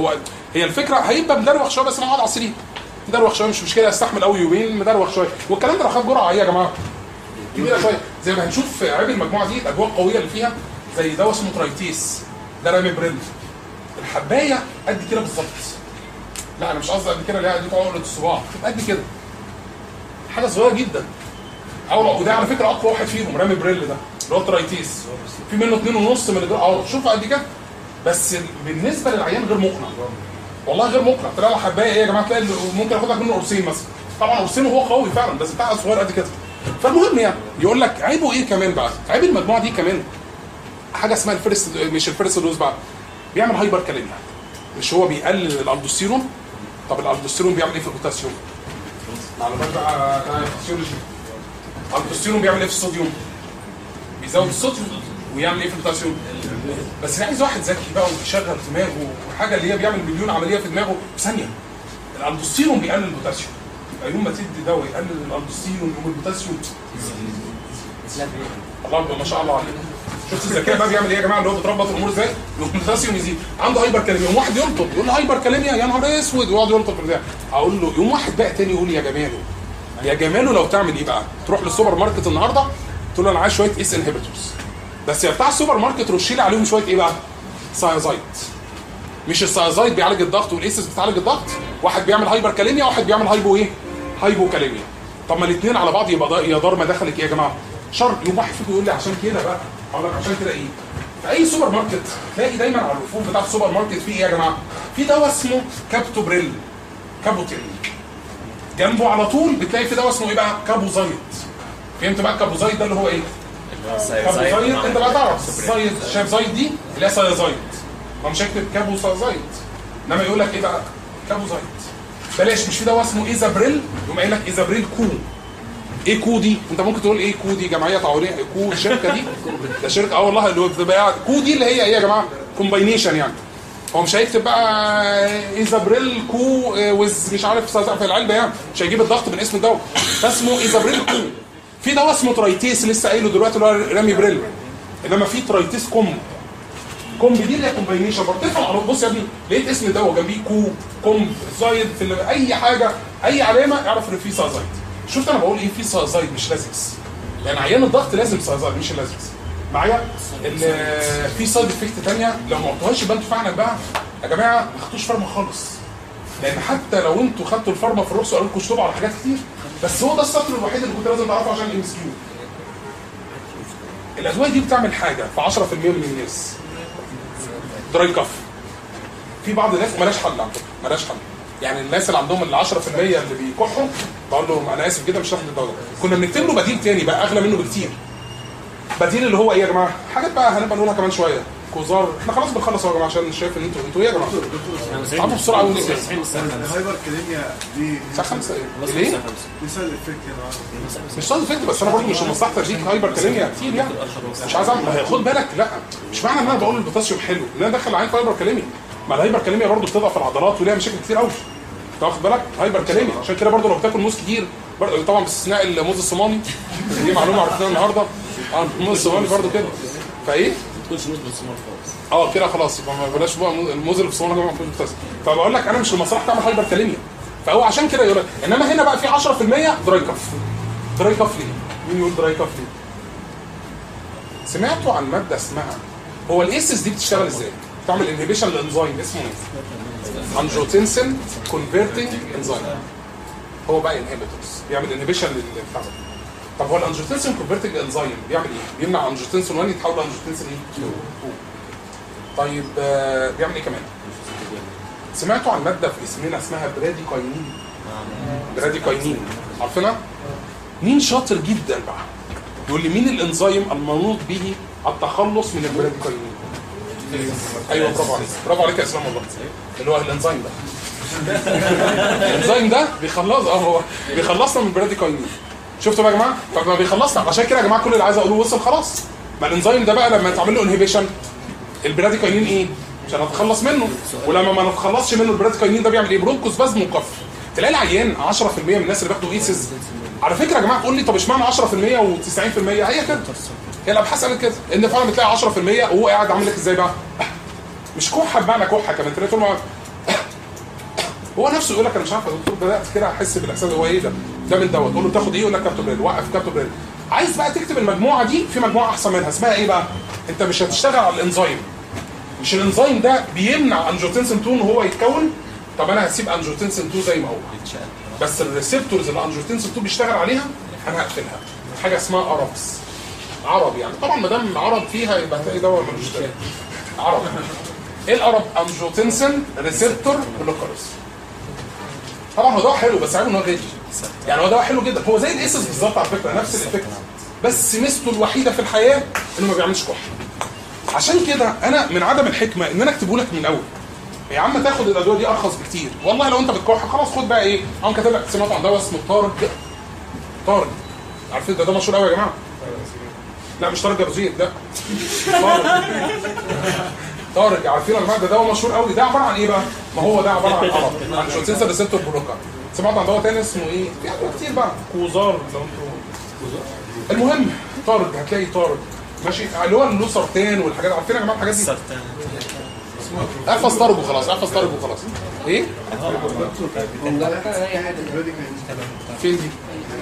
هي الفكره هيبقى مدروخ شويه بس انا هقعد على السرير مدروخ شويه مش مشكله استحمل قوي يومين مدروخ شويه والكلام ده لو خد جرعه ايه يا جماعه كبيره شويه زي ما هنشوف في عيب المجموعه دي الاجواء القويه اللي فيها زي دواء اسمه ترايتيس ده رامي بريل الحبايه قد كده بالظبط لا انا مش قصدي قد كده اللي هي قد عقله الصباع قد كده حاجه صغيره جدا او وده على فكره اقوى واحد فيهم رامي بريل ده اللي هو ترايتيس في منه اتنين ونص من الجرعه اهو شوف قد كده بس بالنسبه للعيان غير مقنع والله غير مقنع تلاقي حبايه ايه يا جماعه تلاقي ممكن ياخد لك منه قرصين مثلا طبعا قرصين وهو قوي فعلا بس بتاع صغير قد كده فالمهم يعني يقول لك عيبه ايه كمان بقى عيب المجموعه دي كمان حاجه اسمها الفيرست مش الفيرست دوز بقى بيعمل هايبر كاليميا مش هو بيقلل الالدوستيرون طب الالدوستيرون بيعمل ايه في البوتاسيوم معلومات بقى بتاع الفسيولوجي الالدوستيرون بيعمل ايه في الصوديوم بيزود الصوديوم ويعمل ايه في البوتاسيوم بس ده عايز واحد ذكي بقى وبيشغل دماغه وحاجه اللي هي بيعمل مليون عمليه في دماغه في ثانيه الالدوستيرون بيقلل البوتاسيوم يبقى يوم ما تدي دواء يقلل الالدوستيرون يوم البوتاسيوم الله أكبر، ما شاء الله عليك شفت الذكاء بقى بيعمل ايه يا جماعه اللي هو بتربط الامور ازاي؟ يوم البوتاسيوم يزيد عنده هايبر كاليميا يوم واحد يلطب يقول له هايبر كاليميا يا نهار اسود ويقعد يلطب في البتاع اقول له يوم واحد بقى تاني يقول يا جماله يا جماله لو تعمل ايه بقى؟ تروح للسوبر ماركت النهارده تقول له انا عايز شويه اس انهبيتورز بس يا بتاع السوبر ماركت رش لي عليهم شويه ايه بقى؟ سايازايد مش السايازايد بيعالج الضغط والايسس بتعالج الضغط واحد بيعمل هايبر كاليميا واحد بيعمل هايبو ايه؟ هايبو كاليميا طب ما الاثنين على بعض يبقى ده- يا دار ما دخلك ايه يا جماعه؟ شر يوم واحد فيكم يقول لي عشان كده بقى اقول لك عشان كده ايه؟ في اي سوبر ماركت تلاقي دايما على الرفوف بتاع السوبر ماركت فيه ايه يا جماعه؟ في دواء اسمه كابتوبريل كابوتيل جنبه على طول بتلاقي في دواء اسمه ايه بقى؟ كابوزايد فهمت بقى الكابوزايد ده اللي هو ايه؟ كابوزايد انت بقى تعرف زايد شايف زايد دي اللي هي سايزايد ما مش هكتب كابو سايزايد انما يقول لك ايه بقى؟ كابوزايد بلاش مش في دواء اسمه ايزابريل يقوم قايل لك ايزابريل كو ايه كو دي؟ انت ممكن تقول ايه كو دي جمعيه تعاونيه كو الشركه دي ده شركه اه والله اللي هو بتبقى كو دي اللي هي ايه يا جماعه؟ كومباينيشن يعني هو مش هيكتب بقى ايزابريل كو آه، وز مش عارف سازا في العلبه يعني مش هيجيب الضغط من اسم الدواء فاسمه ايزابريل كو في دواء اسمه ترايتيس لسه قايله دلوقتي اللي هو رامي بريل انما في ترايتيس كوم كومب دي اللي هي كومباينيشن برتفع على بص يا ابني لقيت اسم الدواء جنبيه كو كومب زايد في ال- اي حاجه اي علامه اعرف ان في سازايد شفت انا بقول ايه في سازايد مش لازكس لان عيان الضغط لازم سازايد مش اللازكس معايا ال- في سايد افكت ثانيه لو ما قلتوهاش يبقى انتوا فعلا بقى يا جماعه ما خدتوش فارما خالص لان حتى لو انتوا خدتوا الفارما في الرخصه قالوا لكم اشطبوا على حاجات كتير بس هو ده السطر الوحيد اللي كنت لازم تعرفه عشان الام اس كيو الادويه دي بتعمل حاجه في 10% من الناس دراي كف في بعض الناس ملاش حل على فكره ملاش حل يعني الناس اللي عندهم ال 10% اللي بيكحوا بقول لهم انا اسف جدا مش هاخد الدواء ده كنا بنكتب له بديل تاني بقى اغلى منه بكتير بديل اللي هو ايه يا جماعه حاجات بقى هنبقى نقولها كمان شويه كوزار احنا خلاص بنخلص اهو يا جماعه عشان شايف ان انتوا انتوا ايه يا جماعه تعبوا بسرعه قوي ليه الهايبر كاليميا دي الساعه 5 ايه ليه دي سايد افكت هنا مش سايد افكت بس انا برضه مش من مصلحتي اديك هايبر كاليميا كتير يعني مش عايز اعمل ما هي خد بالك لا مش معنى ان انا بقول البوتاسيوم حلو ان انا ادخل عين في هايبر كاليميا ما الهايبر كاليميا برضه بتضعف العضلات وليها مشاكل كتير قوي انت واخد بالك هايبر كاليميا عشان كده برضه لو بتاكل موز كتير برضه طبعا باستثناء الموز الصومالي دي معلومه عرفناها النهارده اه الموز الصومالي برضه كده فايه تكونش نسبه السمار خالص اه كده خلاص يبقى ما بلاش بقى الموز اللي في الصومال ده ما يكونش بوتاسيوم فبقول لك انا مش المصلحه تعمل هايبر كاليميا فهو عشان كده يقول لك انما هنا بقى في 10% دراي كف دراي كف ليه؟ مين يقول دراي كف ليه؟ سمعتوا عن ماده اسمها هو الايسس دي بتشتغل ازاي؟ بتعمل انهبيشن لانزيم اسمه ايه؟ انجوتنسن كونفرتنج انزيم هو بقى انهبيتورز بيعمل انهبيشن للبتاع ده طب هو الانجوتنسن كونفرتنج انزيم بيعمل ايه؟ بيمنع انجوتنسن 1 يتحول لانجوتنسن ايه؟ 2 طيب آه، بيعمل ايه كمان؟ سمعتوا عن ماده في اسمنا اسمها براديكاينين براديكاينين عارفينها؟ مين شاطر جدا بقى؟ يقول لي مين الانزيم المنوط به التخلص من البراديكاينين؟ ايوه برافو عليك برافو عليك يا اسلام والله اللي هو الانزيم ده الانزيم ده بيخلص اه هو بيخلصنا من البراديكاينين شفتوا بقى يا جماعه؟ طب ما بيخلصنا عشان كده يا جماعه كل اللي عايز اقوله وصل خلاص ما الانزيم ده بقى لما تعمل له انهبيشن البراديكاينين ايه؟ عشان اتخلص منه ولما ما نتخلصش منه البراديكاينين ده بيعمل ايه؟ برونكوس بازم وقف تلاقي العيان 10% من الناس اللي بياخدوا ايسز على فكره يا جماعه تقول لي طب اشمعنى 10% و90% هي كده هي الابحاث قالت كده ان فعلا بتلاقي 10% وهو قاعد عامل لك ازاي بقى؟ مش كحه بمعنى كحه كمان تلاقي طول ما هو نفسه يقول لك انا مش عارف يا دكتور بدات كده احس بالاحساس هو ايه ده ده من دوت تقول له تاخد ايه يقول لك كابتوبريل وقف كابتوبريل عايز بقى تكتب المجموعه دي في مجموعه احسن منها اسمها ايه بقى انت مش هتشتغل على الانزيم مش الانزيم ده بيمنع انجوتنسين 2 ان هو يتكون طب انا هسيب انجوتنسين 2 زي ما هو بس الريسبتورز اللي انجوتنسين 2 بيشتغل عليها انا هقفلها حاجه اسمها اربس عرب يعني طبعا ما دام عرب فيها يبقى هتلاقي دواء ملوش دواء عرب ايه الارب انجوتنسين ريسبتور بلوكرز طبعا هو دواء حلو بس عيبه ان هو غالي يعني هو دواء حلو جدا هو زي الاسس بالظبط على فكره نفس الافكت بس ميزته الوحيده في الحياه انه ما بيعملش كحه عشان كده انا من عدم الحكمه ان انا اكتبه لك من الاول يا عم تاخد الادويه دي ارخص بكتير والله لو انت بتكح خلاص خد بقى ايه انا كاتب لك سمعت عن دواء اسمه طارق طارق عارفين ده ده مشهور قوي يا جماعه لا مش طارق جرزيت لا طارق طارق عارفين يا جماعه ده دواء مشهور قوي ده عباره عن ايه بقى؟ ما هو ده عباره عن عرض عن شوتسنسر ريسبتور بلوكر سمعت عن دواء تاني اسمه ايه؟ في ادويه كتير بقى كوزار لو انتوا المهم طارق هتلاقي طارق ماشي اللي هو اللوسرتان والحاجات عارفين يا جماعه الحاجات دي؟ احفظ طارق وخلاص احفظ طارق وخلاص ايه؟ فين دي؟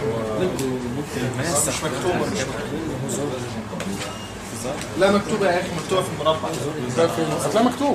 لا مكتوبه يا اخي مكتوبه في المربع ده فين؟ هتلاقي مكتوب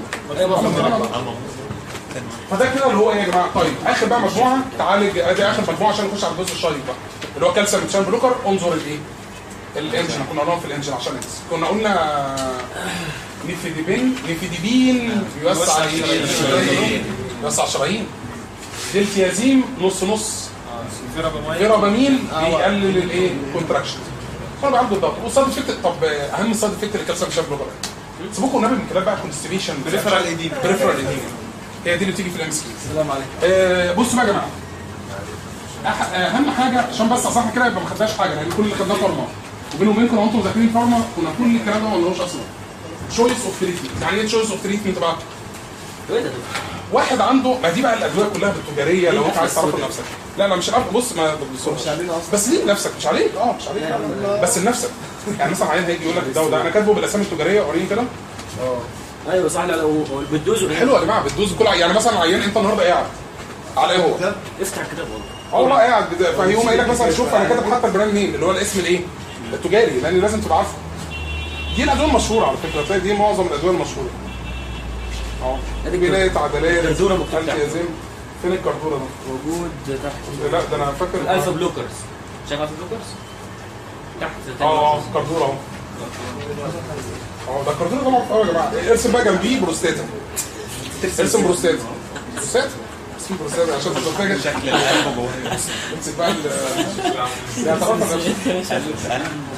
فده كده اللي هو ايه يا جماعه طيب اخر بقى مجموعه تعالج ادي اخر مجموعه عشان نخش على الجزء الشيق بقى اللي هو كالسيوم تشان بلوكر انظر الايه الانجن كنا قلناهم في الانجن عشان ننسى كنا قلنا نيفيديبين نيفيديبين بيوسع ايه بيوسع الشرايين دلتيازيم نص نص فيرابامين بيقلل الايه كونتراكشن هو بقى عنده الضغط والسايد افكت طب اهم سايد افكت للكالسيوم تشان بلوكر سيبوكم النبي من كلام بقى كونستيبيشن بريفرال ايديما بريفرال ايديما هي دي اللي بتيجي في الام سي السلام عليكم آه، بصوا بقى يا جماعه أح- اهم حاجه عشان بس صح كده يبقى ما خدناش حاجه لان كل اللي خدناه فارما وبيني وبينكم لو انتم مذاكرين فارما كنا كل الكلام ده ما قلناهوش اصلا تشويس اوف تريتمنت يعني ايه تشويس اوف تريتمنت بقى؟ ايه ده واحد عنده ما دي بقى الادويه كلها بالتجاريه لو انت عايز تعرف لنفسك لا لا مش عارف بص ما مش علينا اصلا بس ليه لنفسك مش عليك اه مش عليك بس لنفسك يعني مثلا عيان هيجي يقول لك ده وده انا كاتبه بالاسامي التجاريه وريني كده ايوه صح لا لا و- والبدوز حلو يا جماعه بتدوز كل ع- يعني مثلا عيان انت النهارده قاعد على ايه هو؟ افتح الكتاب والله اه والله قاعد بت- فهيقوم قايل لك مثلا شوف انا كاتب حتى البراند نيم اللي هو الاسم الايه؟ التجاري لان لازم تبقى عارفه. دي الادويه المشهوره على فكره تلاقي دي معظم الادويه المشهوره. اه ادي بنايه عدلات الكردورة مكتوب تحت. التيازيم فين الكردوره ده؟ موجود تحت لا ده انا فاكر الالفا بلوكرز شايف الفا بلوكرز تحت اه اه كردوره اهو اه ده الكردوره ده معروف قوي يا جماعه ارسم بقى جنبيه بروستاتا ارسم بروستاتا بروستاتا اسم بروستاتا عشان تبقى فاكر شكل القلب جوه امسك بقى ال يعني تعرف نفسك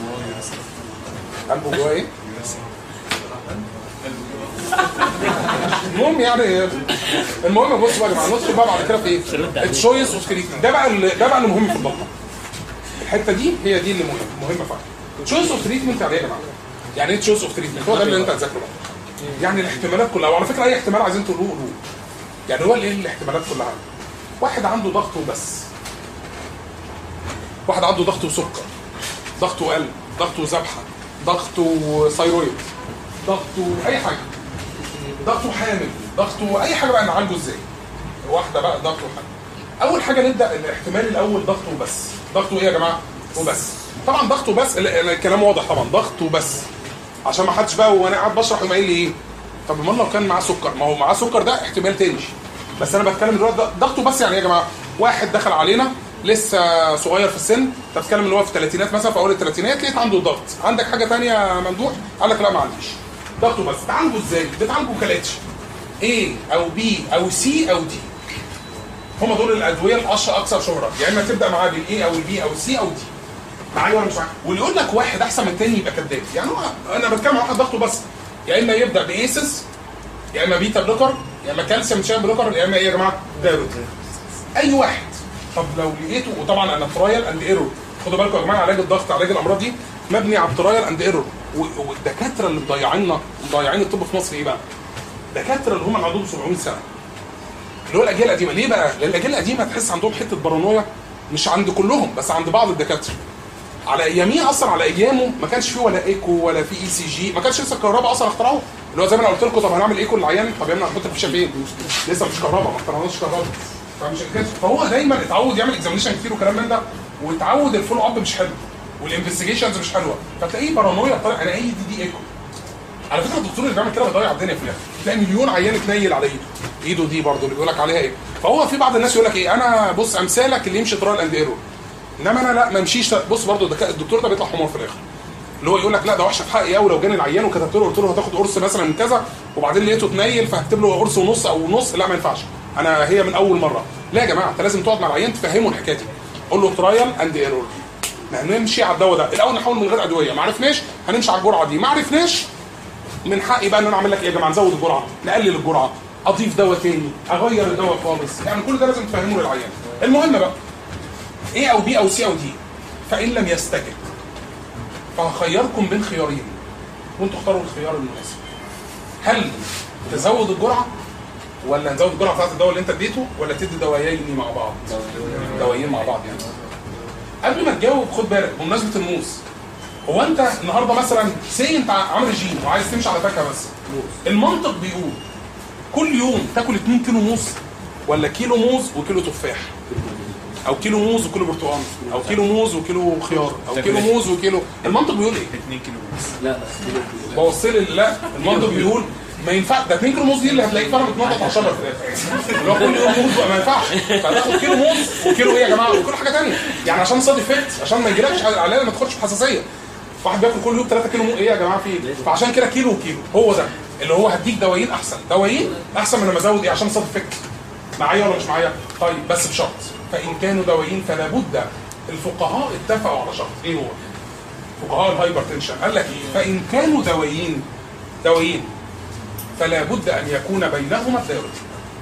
قلبه جواه ايه؟ المهم يعني المهم بص بقى يا جماعه ندخل بقى بعد كده في ايه؟ التشويس اوف تريتمنت ده بقى اللي- ده بقى اللي مهم في البطنه الحته دي هي دي اللي مهم مهمه فعلا تشويس اوف تريتمنت يعني ايه يا جماعه؟ يعني ايه تشويس اوف تريتمنت؟ هو ده اللي انت هتذاكره بقى يعني الاحتمالات كلها وعلى فكره اي احتمال عايزين تقولوه قولوه يعني هو ايه الاحتمالات كلها؟ واحد عنده ضغط وبس واحد عنده ضغط وسكر ضغطه قلب ضغطه ذبحه ضغطه ثيرويد ضغطه اي حاجه ضغطه حامل ضغطه اي حاجه بقى نعالجه ازاي واحده بقى ضغطه حامل اول حاجه نبدا الاحتمال الاول ضغطه وبس ضغطه ايه يا جماعه وبس طبعا ضغطه بس ال- ال- الكلام واضح طبعا ضغطه بس عشان ما حدش بقى وانا قاعد بشرح يقوم قايل لي ايه طب امال لو كان معاه سكر ما هو معاه سكر ده احتمال تاني بس انا بتكلم دلوقتي ض- ضغطه بس يعني ايه يا جماعه واحد دخل علينا لسه صغير في السن انت بتتكلم ان هو في الثلاثينات مثلا في اول الثلاثينات لقيت عنده ضغط عندك حاجه ثانيه يا ممدوح قال لك لا ما عنديش ضغطه بس تعالجه ازاي بتعالجه كالاتش A او B او C او D هم دول الادويه الاشهر اكثر شهره يا اما تبدا معاه بالاي او البي او السي او دي معايا ولا مش معايا واللي يقول لك واحد احسن من الثاني يبقى كذاب يعني هو انا بتكلم عن واحد ضغطه بس يا اما يبدا بايسس يا اما بيتا بلوكر يا اما كالسيوم شان بلوكر يا اما ايه يا جماعه دايروت اي واحد طب لو لقيته وطبعا انا ترايل اند ايرور خدوا بالكم يا جماعه علاج الضغط علاج الامراض دي مبني على الترايل اند ايرور والدكاتره اللي مضيعيننا مضيعين الطب في مصر ايه بقى؟ دكاتره اللي هم اللي عندهم 700 سنه اللي هو الاجيال القديمه ليه بقى؟ لان الاجيال القديمه تحس عندهم حته بارانويا مش عند كلهم بس عند بعض الدكاتره على اياميه اصلا على ايامه ما كانش فيه ولا ايكو ولا في اي سي جي ما كانش لسه الكهرباء اصلا اخترعوه اللي هو زي ما انا قلت لكم طب هنعمل ايكو للعيان طب يا ابني هنحط الفيشه فين؟ لسه مش كهرباء ما اخترعناش كهرباء فمش كده فهو دايما اتعود يعمل اكزامينشن كتير وكلام من ده واتعود الفولو اب مش حلو والانفستيجيشنز مش حلوه فتلاقيه بارانويا طالع انا اي دي دي ايكو على فكره الدكتور اللي بيعمل كده بيضيع الدنيا في الاخر تلاقي مليون عيان اتنيل على ايده ايده دي برضه اللي بيقول لك عليها ايه فهو في بعض الناس يقول لك ايه انا بص امثالك اللي يمشي ترايل اند ايرور انما انا لا ما امشيش بص برضه الدكا- الدكتور ده بيطلع حمار في الاخر اللي هو يقول لك لا ده وحشه في حقي قوي لو جاني العيان وكتبت له قلت له هتاخد قرص مثلا من كذا وبعدين لقيته اتنيل فهكتب له قرص ونص او نص لا ما ينفعش انا هي من اول مره لا يا جماعه انت لازم تقعد مع العيان تفهمه الحكايه دي قول له ترايل اند ايرور نمشي على الدواء ده الاول نحاول من غير ادويه ما عرفناش هنمشي على الجرعه دي ما عرفناش من حقي بقى ان انا اعمل لك ايه يا جماعه نزود الجرعه نقلل الجرعه اضيف دواء تاني اغير الدواء خالص يعني كل ده لازم تفهمه للعيان المهم بقى ايه او بي او سي او دي فان لم يستجب فهخيركم بين خيارين وانتوا اختاروا الخيار المناسب هل تزود الجرعه ولا نزود الجرعه بتاعت الدواء اللي انت اديته ولا تدي دوايين مع بعض دوايين مع بعض يعني قبل ما تجاوب خد بالك بمناسبه الموز هو انت النهارده مثلا سي انت عامل ريجيم وعايز تمشي على فاكهه بس المنطق بيقول كل يوم تاكل 2 كيلو موز ولا كيلو موز وكيلو تفاح او كيلو موز وكيلو برتقال او كيلو موز وكيلو خيار او كيلو موز وكيلو المنطق بيقول ايه 2 كيلو ونص لا بوصل لي لا المنطق بيقول ما ينفع ده 2 كيلو موز دي اللي هتلاقيك فعلا بتنطط على الشجر في الاخر اللي هو كل يوم موز بقى ما ينفعش فتاخد كيلو موز وكيلو ايه يا جماعه وكيلو حاجه ثانيه يعني عشان صاد افكت عشان ما يجيلكش على ما تاخدش بحساسيه واحد بياكل كل يوم 3 كيلو مو ايه يا جماعه في ايه فعشان كده كيلو وكيلو هو ده اللي هو هديك دوايين احسن دوايين احسن من لما ازود ايه عشان صاد افكت معايا ولا مش معايا طيب بس بشرط فان كانوا دوايين فلا بد الفقهاء اتفقوا على شرط ايه هو فقهاء الهايبر تنشن قال لك ايه فان كانوا دوايين دوايين فلا بد ان يكون بينهما دايوريتك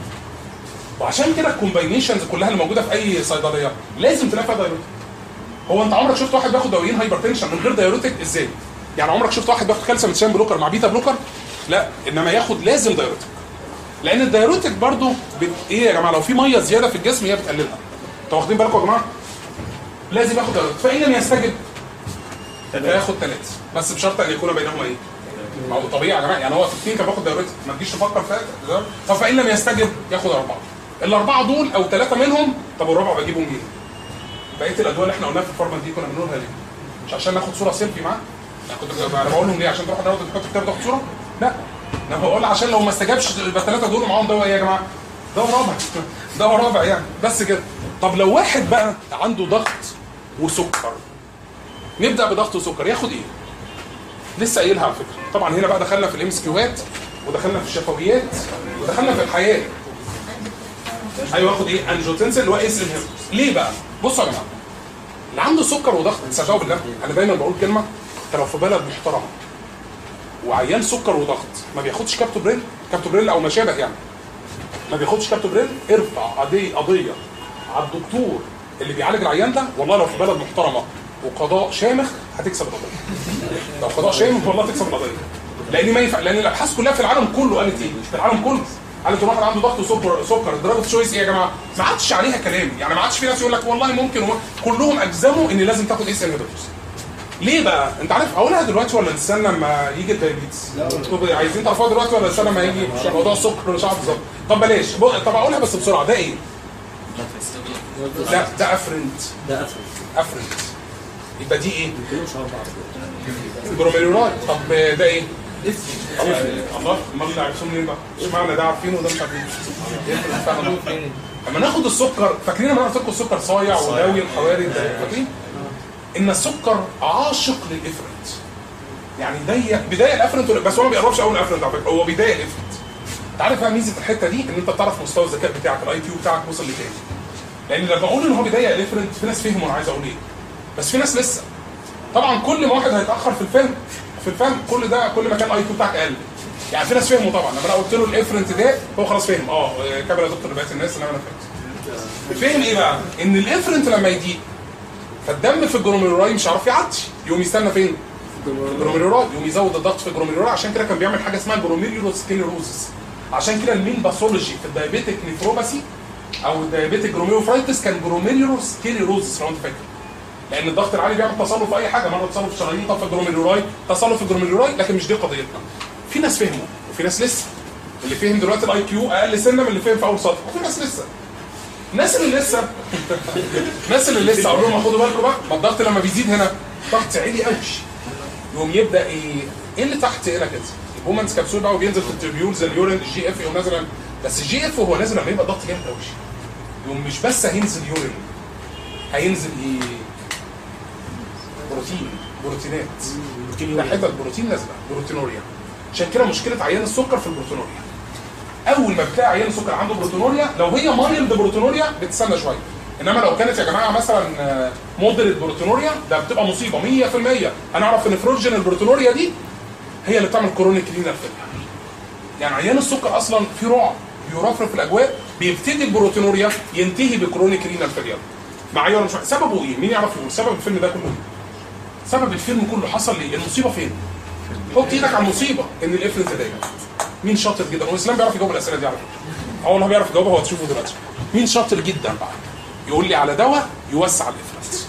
وعشان كده الكومباينيشنز كلها اللي موجوده في اي صيدليه لازم تلاقي فيها دايوريتك هو انت عمرك شفت واحد بياخد دوايين هايبر تنشن من غير دايوريتك ازاي يعني عمرك شفت واحد بياخد كالسيوم تشان بلوكر مع بيتا بلوكر لا انما ياخد لازم دايوريتك لان الدايوريتك برضو بت... ايه يا جماعه لو في ميه زياده في الجسم هي بتقللها انتوا واخدين بالكم يا جماعه لازم ياخد دايوريتك فان لم يستجب فياخد ثلاثه بس بشرط ان يكون بينهما ايه ما هو طبيعي يا جماعه يعني هو في اثنين كان بياخد دايوريتك ما تجيش تفكر في طب فان لم يستجب ياخد اربعه الاربعه دول او ثلاثه منهم طب والرابع بجيبه منين؟ بقيه الادويه اللي احنا قلناها في الفارما دي كنا بنقولها ليه؟ مش عشان ناخد صوره سيلفي معاه؟ يعني كنت انا بقول لهم ليه عشان تروح النهارده تحط كتاب تاخد صوره؟ لا انا بقول عشان لو ما استجابش يبقى الثلاثه دول معاهم دواء ايه يا جماعه؟ دواء رابع دواء رابع يعني بس كده طب لو واحد بقى عنده ضغط وسكر نبدا بضغط وسكر ياخد ايه؟ لسه قايلها على فكره طبعا هنا بقى دخلنا في الام اس كيوات ودخلنا في الشفويات ودخلنا في الحياه ايوه ياخد ايه انجوتنسن اللي هو اس انهبيتور ليه بقى بصوا يا جماعه اللي عنده سكر وضغط تصدقوا بالله انا دايما بقول كلمه انت لو في بلد محترمه وعيان سكر وضغط ما بياخدش كابتوبريل كابتوبريل او ما شابه يعني ما بياخدش كابتوبريل ارفع قضيه قضيه على الدكتور اللي بيعالج العيان ده والله لو في بلد محترمه وقضاء شامخ هتكسب القضيه لو قضاء شامخ والله تكسب القضيه لان ما ينفع لان الابحاث كلها في العالم كله قالت ايه؟ في العالم كله قالت ان واحد عنده ضغط وسكر سكر درجه تشويس ايه يا جماعه؟ ما عادش عليها كلام يعني ما عادش في ناس يقول لك والله ممكن وما. كلهم اجزموا ان لازم تاخد اس انهبيتورز ليه بقى؟ انت عارف اقولها دلوقتي ولا نستنى لما يجي الدايابيتس؟ انتوا عايزين تعرفوها دلوقتي ولا نستنى لما يجي موضوع السكر مش عارف بالظبط طب بلاش بق- طب اقولها بس بسرعه ده ايه؟ لا ده افرنت ده قفل افرنت يبقى دي ايه؟ كلهم شبه بعض جروميرولات طب ده ايه؟ الله امال اللي عرفتوه منين بقى؟ اشمعنى ده عارفينه وده مش عارفينه؟ فاهمين؟ لما ناخد السكر فاكرين لما انا قلت لكم السكر صايع وداوي الحواري ده فاكرين؟ ان السكر عاشق للافرنت يعني ضيق بدايه الافرنت بس هو ما بيقربش قوي من الافرنت على فكره هو بدايه الافرنت انت عارف بقى ميزه الحته دي ان انت بتعرف مستوى الذكاء بتاعك الاي كيو بتاعك وصل لكام لان لما اقول ان هو بيضيق الافرنت في ناس فهموا انا عايز اقول ايه بس في ناس لسه طبعا كل ما واحد هيتاخر في الفهم في الفهم كل ده كل ما كان الاي كيو بتاعك اقل يعني في ناس فهموا طبعا لما انا قلت له الافرنت ده هو خلاص فهم اه كامل يا دكتور لبقيه الناس انما انا فهمت فهم ايه بقى؟ ان الافرنت لما يضيق فالدم في الجلوميرولاي مش هيعرف يعدي يقوم يستنى فين؟ في الجلوميرولاي يقوم يزود الضغط في الجلوميرولاي عشان كده كان بيعمل حاجه اسمها جلوميريولوسكليروزس عشان كده المين باثولوجي في الدايابيتك نيفروباثي او الدايابيتك جلوميروفرايتس كان جلوميريولوسكليروزس لو انت فاكر لان الضغط العالي بيعمل تصلب في اي حاجه مره تصلب في الشرايين طب في الجروميرولاي تصلب في الجروميرولاي لكن مش دي قضيتنا في ناس فهموا وفي ناس لسه اللي فهم دلوقتي الاي كيو اقل سنه من اللي فهم في اول سطر وفي ناس لسه الناس اللي لسه الناس اللي لسه اقول لهم خدوا بالكم بقى ما الضغط لما بيزيد هنا ضغط عالي قوي يقوم يبدا ايه ايه اللي تحت هنا كده البومانس كبسول بقى وبينزل في التربيولز اليورين الجي اف يقوم نازل بس الجي اف وهو نازل لما يبقى ضغط جامد قوي يقوم مش بس هينزل يورين هينزل ايه بروتين بروتينات ده حته البروتين نازله بروتينوريا عشان كده مشكله عيان السكر في البروتينوريا اول ما بتلاقي عيان السكر عنده بروتينوريا لو هي مايلد بروتينوريا بتستنى شويه انما لو كانت يا جماعه مثلا مودريت بروتينوريا ده بتبقى مصيبه 100% هنعرف ان فروجن البروتينوريا دي هي اللي بتعمل كرونيك رينال فيلير يعني عيان السكر اصلا في رعب بيرفرف في الاجواء بيبتدي البروتينوريا ينتهي بكرونيك رينال فيلير معايا ولا مش معايا سببه ايه مين يعرف يقول سبب الفيلم ده كله ايه سبب الفيلم كله حصل ليه المصيبه فين حط ايدك على المصيبه ان الافرنت دايما مين شاطر جدا هو الاسلام بيعرف يجاوب الاسئله دي على فكره اه والله بيعرف يجاوبها هو هتشوفه دلوقتي مين شاطر جدا بقى يقول لي على دواء يوسع الافرنت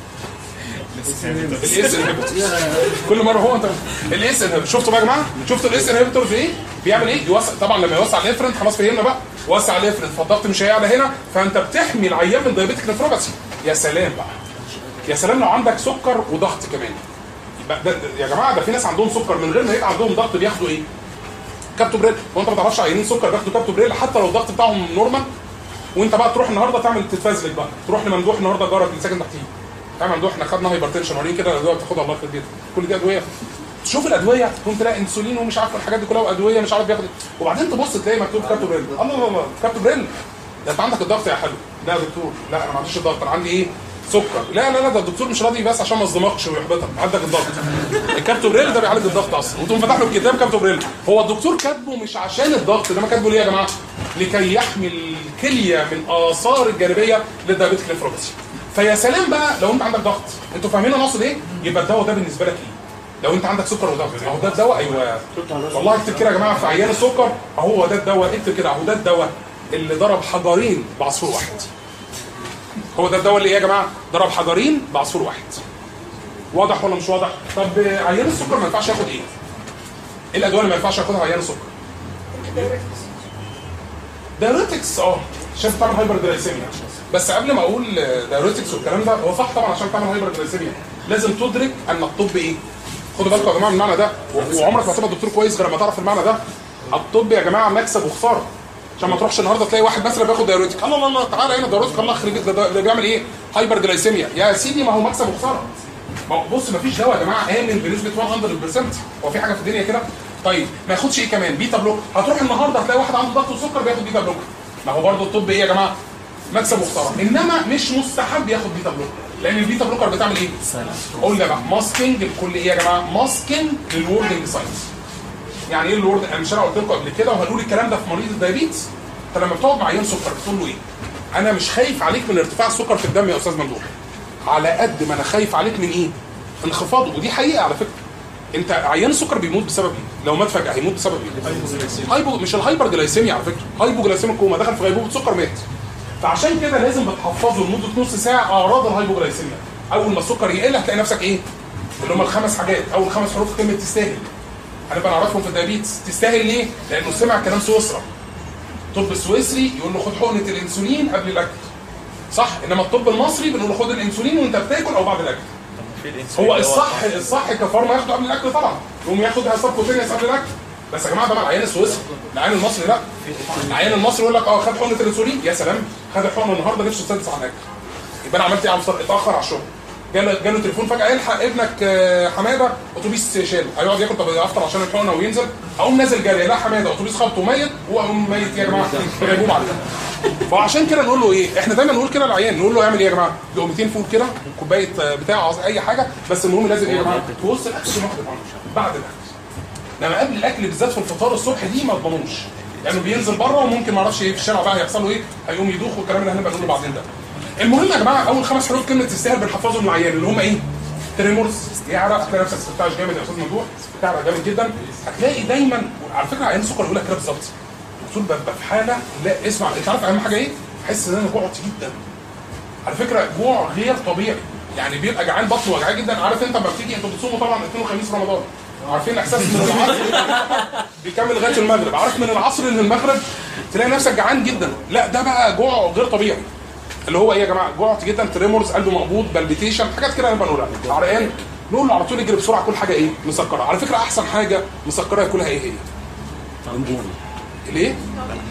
الاس انهبيتور كل مره هو انت الاس انهبيتور شفتوا بقى يا جماعه شفتوا الاس انهبيتور في ايه بيعمل ايه يوسع طبعا لما يوسع الافرنت خلاص فهمنا بقى وسع الافرنت فالضغط مش هيعلى هنا فانت بتحمي العيان من دايابيتك نفروباثي يا سلام بقى يا سلام لو عندك سكر وضغط كمان يبقى ده ده- يا جماعه ده في ناس عندهم سكر من غير ما يبقى عندهم ضغط بياخدوا ايه كابتوبريل وانت ما تعرفش عيانين سكر بياخدوا كابتوبريل حتى لو الضغط بتاعهم نورمال وانت بقى تروح النهارده تعمل تتفزلك بقى تروح لممدوح النهارده جارك اللي ساكن تحتيه تعمل ممدوح احنا خدنا هايبرتنشن وريني كده الادويه بتاخدها الله يخرب بيتك كل دي ادويه تشوف الادويه تقوم تلاقي انسولين ومش عارف الحاجات دي كلها وادويه مش عارف بياخد وبعدين تبص تلاقي مكتوب كابتوبريل الله الله الله كابتوبريل ده انت عندك الضغط يا حلو لا يا دكتور لا انا ما عنديش الضغط انا عندي ايه سكر لا لا لا ده الدكتور مش راضي بس عشان ما يصدمكش ويحبطك عندك الضغط الكابتوبريل ده بيعالج الضغط اصلا وتقوم فاتح له الكتاب كابتوبريل هو الدكتور كاتبه مش عشان الضغط ده ما كاتبه ليه يا جماعه لكي يحمي الكليه من اثار الجانبيه للدايابيتك نفروباثي فيا سلام بقى لو انت عندك ضغط انتوا فاهمين انا اقصد ايه يبقى الدواء ده بالنسبه لك ايه لو انت عندك سكر وضغط اهو ده الدواء ايوه والله اكتب كده يا جماعه في عيان السكر اهو ده الدواء اكتب كده اهو ده الدواء اللي ضرب حجرين بعصفور واحد هو ده الدواء اللي ايه يا جماعه ضرب حجرين بعصفور واحد واضح ولا مش واضح طب عيان السكر ما ينفعش ياخد ايه ايه الادويه اللي ما ينفعش ياخدها عيان السكر دايوريتكس اه عشان تعمل هايبر جلايسيميا بس قبل ما اقول دايوريتكس والكلام ده هو صح طبعا عشان تعمل هايبر جلايسيميا لازم تدرك ان الطب ايه خدوا بالكم يا جماعه من المعنى ده و- وعمرك ما تبقى دكتور كويس غير لما تعرف المعنى ده الطب يا جماعه مكسب وخساره عشان ما تروحش النهارده تلاقي واحد مثلا بياخد دايوريتك الله الله الله تعالى هنا دايوريتك الله يخرب بيتك، ده, ده, ده بيعمل ايه هايبر جلايسيميا يا سيدي ما هو مكسب وخساره ما هو بص ما فيش دواء يا جماعه امن بنسبه 100% هو في حاجه في الدنيا كده طيب ما ياخدش ايه كمان بيتا بلوك هتروح النهارده هتلاقي واحد عنده ضغط وسكر بياخد بيتا بلوك ما هو برضه الطب ايه يا جماعه مكسب وخساره انما مش مستحب ياخد بيتا بلوك لان البيتا بلوكر بتعمل ايه قلنا بقى ماسكينج لكل ايه يا جماعه ماسكينج للوردنج ساينس يعني ايه الورد انا مش انا قلت لكم قبل كده وهنقول الكلام ده في مريض الدايابيتس انت لما بتقعد مع عيان سكر بتقول له ايه انا مش خايف عليك من ارتفاع السكر في الدم يا استاذ ممدوح على قد ما انا خايف عليك من ايه انخفاضه ودي حقيقه على فكره انت عيان السكر بيموت بسبب ايه لو مات فجاه هيموت بسبب ايه هايبو مش الهايبر جلايسيميا على فكره هايبو جلايسيميا كوما دخل في غيبوبه سكر مات فعشان كده لازم بتحفظه لمده نص ساعه اعراض الهايبوجلايسيميا اول ما السكر يقل هتلاقي نفسك ايه اللي هم الخمس حاجات اول خمس حروف كلمه تستاهل هنبقى نعرفهم في الدايابيتس تستاهل ليه لانه سمع كلام سويسرا الطب السويسري يقول له خد حقنه الانسولين قبل الاكل صح انما الطب المصري بنقول له خد الانسولين وانت بتاكل او بعد الاكل هو الصح الصح كفارما ياخده قبل الاكل طبعا يقوم ياخد سبكوتينيوس قبل الاكل بس يا جماعه ده مع العيان السويسري العيان المصري لا العيان المصري يقول لك اه خد حقنه الانسولين يا سلام خد الحقنه النهارده نفسه سادس على الاكل يبقى انا عملت ايه على الفطار اتاخر على الشغل جاله جاله تليفون فجاه الحق ابنك آه، حماده اتوبيس شاله هيقعد ياكل طب يفطر عشان الحقنه وينزل اقوم نازل جري لا حماده اتوبيس خبطه ميت هو اقوم ميت يا جماعه غيبوبه عليه فعشان كده نقول له ايه احنا دايما نقول كده للعيان نقول له اعمل ايه يا جماعه لقمتين فول كده كوبايه آه، بتاع عص- اي حاجه بس المهم لازم ايه يا جماعه تبص الاكل عشان ياخد الحقنة. بعد الاكل انما قبل الاكل بالذات في الفطار الصبح دي ما تضمنوش لانه بينزل بره وممكن ما اعرفش ايه في الشارع بقى هيحصل له ايه هيقوم يدوخ والكلام اللي هنبقى نقوله بعدين ده المهم يا جماعه اول خمس حروف كلمه تستاهل بنحفظهم للعيان اللي هم ايه تريمورس يعرق هتلاقي نفسك بتاعش جامد يا استاذ ممدوح بتعرق جامد جدا هتلاقي دايما على فكره عيان السكر يقول لك كده بالظبط دكتور ببقى في حاله لا اسمع انت عارف اهم حاجه ايه؟ احس ان انا جوعت جدا على فكره جوع غير طبيعي يعني بيبقى جعان بطنه وجعان جدا عارف انت لما بتيجي انتوا بتصوموا طبعا اثنين وخميس رمضان عارفين احساس من العصر بيكمل لغايه المغرب عارف من العصر للمغرب تلاقي نفسك جعان جدا لا ده بقى جوع غير طبيعي اللي هو ايه يا جماعه جوعت جدا تريمورز قلبه مقبوض بلبيتيشن حاجات كده نبقى نقولها عرقان نقول له على طول يجري بسرعه كل حاجه ايه مسكره على فكره احسن حاجه مسكره ياكلها ايه هي الايه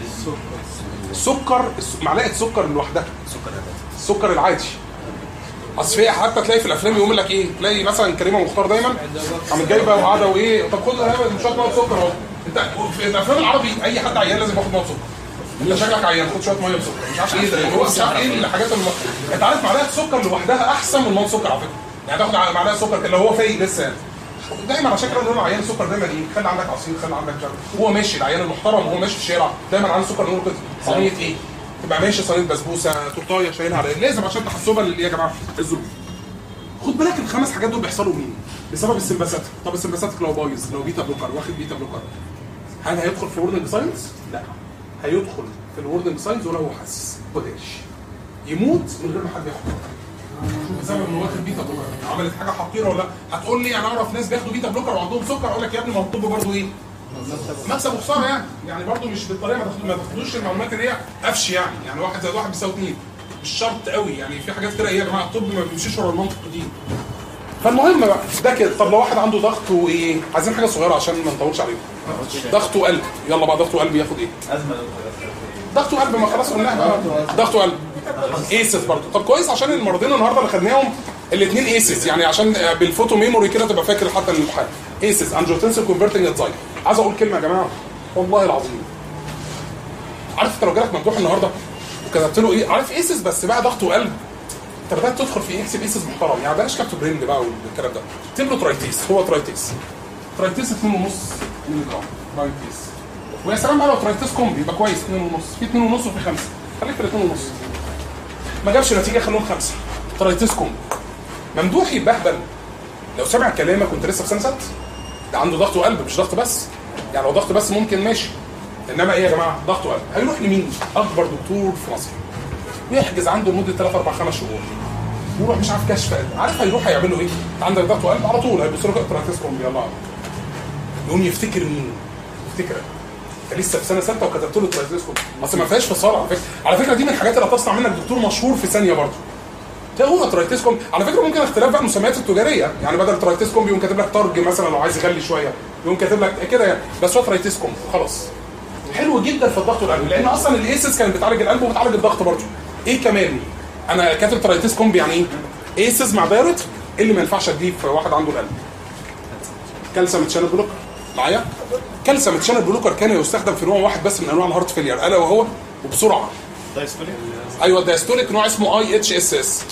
السكر الس- معلقه سكر لوحدها السكر العادي اصل في حتى تلاقي في الافلام يقول لك ايه تلاقي مثلا كريمه مختار دايما قامت جايبه وقاعده وايه طب خد هنا شويه ميه سكر اهو انت في الافلام العربي اي حد عيان لازم ياخد ميه سكر انت شكلك عيان خد شويه ميه بسكر مش عارف ايه ده هو مش عارف ايه الحاجات اللي انت عارف معلقه سكر لوحدها احسن من ميه سكر على فكره يعني تاخد معلقه سكر كده لو هو فايق لسه يعني دايما عشان كده نقول عيان سكر دايما ايه خلي عندك عصير خلي عندك جرد هو ماشي العيان المحترم وهو ماشي في الشارع دايما عنده سكر نقول كده صينيه ايه تبقى ماشي صينيه بسبوسه تورتايه شايلها على لازم عشان تحسبها للايه يا جماعه الظروف خد بالك الخمس حاجات دول بيحصلوا مين بسبب السمباساتيك طب السمباساتيك لو بايظ لو بيتا بلوكر واخد بيتا بلوكر هل هيدخل في وردنج ساينس لا هيدخل في الوردنج ساينس ولا هو حاسس خدش يموت من غير ما حد ياخد شوف بسبب انه واخد بيتا بلوكر عملت حاجه حقيره ولا لا هتقول لي انا اعرف ناس بياخدوا بيتا بلوكر وعندهم سكر اقول لك يا ابني ما هو الطب برضه ايه مكسب وخساره يعني يعني برضه مش بالطريقه ما تاخدوش ما تاخدوش المعلومات اللي هي قفش يعني يعني واحد زائد واحد بيساوي اثنين مش شرط قوي يعني في حاجات كده ايه يا جماعه الطب ما بيمشيش ورا المنطق دي فالمهم بقى ده كده طب لو واحد عنده ضغط وايه عايزين حاجه صغيره عشان ما نطولش عليهم ضغط وقلب يلا بقى ضغط وقلب ياخد ايه ضغط وقلب ما خلاص قلناها بقى ضغط وقلب ايسس برضه طب كويس عشان المرضين النهارده اللي خدناهم الاثنين ايسس يعني عشان بالفوتو ميموري كده تبقى فاكر حتى الامتحان ايسس انجيوتنسين كونفرتنج انزايم عايز اقول كلمه يا جماعه والله العظيم عارف انت لو جالك ممدوح النهارده وكتبت له ايه عارف ايسس بس بقى ضغط وقلب انت بدات تدخل في اكسب ايسس محترم يعني بلاش كابتو برين بقى والكلام ده اكتب له ترايتيس هو ترايتيس ترايتيس 2.5 مللي جرام ترايتيس ويا سلام بقى لو ترايتيس كومبي يبقى كويس 2.5 في 2.5 وفي 5 خليك في 2.5 ما جابش نتيجه خلوهم خمسه ترايتيس كومبي ممدوح يتبهدل لو سمع كلامك وانت لسه في سنه ست ده عنده ضغط وقلب مش ضغط بس يعني لو ضغط بس ممكن ماشي انما ايه يا جماعه ضغط وقلب هيروح لمين اكبر دكتور في مصر ويحجز عنده لمده 3 4 5 شهور ويروح مش عارف كشف قلب عارف هيروح هيعمل له ايه انت عندك ضغط وقلب على طول هيبص له ترايتيس كومبي يلا يقوم يفتكر مين يفتكرك انت لسه في سنه سته وكتبت له ترايتيس كومبي اصل ما فيهاش فصال على فكره على فكره دي من الحاجات اللي هتصنع منك دكتور مشهور في ثانيه برضه تلاقي هو ترايتيس كومبي على فكره ممكن اختلاف بقى المسميات التجاريه يعني بدل ترايتيس كومبي يقوم كاتب لك ترج مثلا لو عايز يغلي شويه يقوم كاتب لك كده يعني بس هو ترايتيس كومبي خلاص حلو جدا في الضغط والقلب لان اصلا الايسس كانت بتعالج القلب وبتعالج الضغط برضه ايه كمان انا كاتب ترايتيس كومبي يعني ايه ايسس مع دايرت إيه اللي ما ينفعش اديه في واحد عنده القلب كالسيوم تشانل بلوكر معايا كالسيوم تشانل بلوكر كان يستخدم في نوع واحد بس من انواع الهارت فيلير الا وهو وبسرعه ايوه الدايستوليك نوع اسمه اي اتش اس اس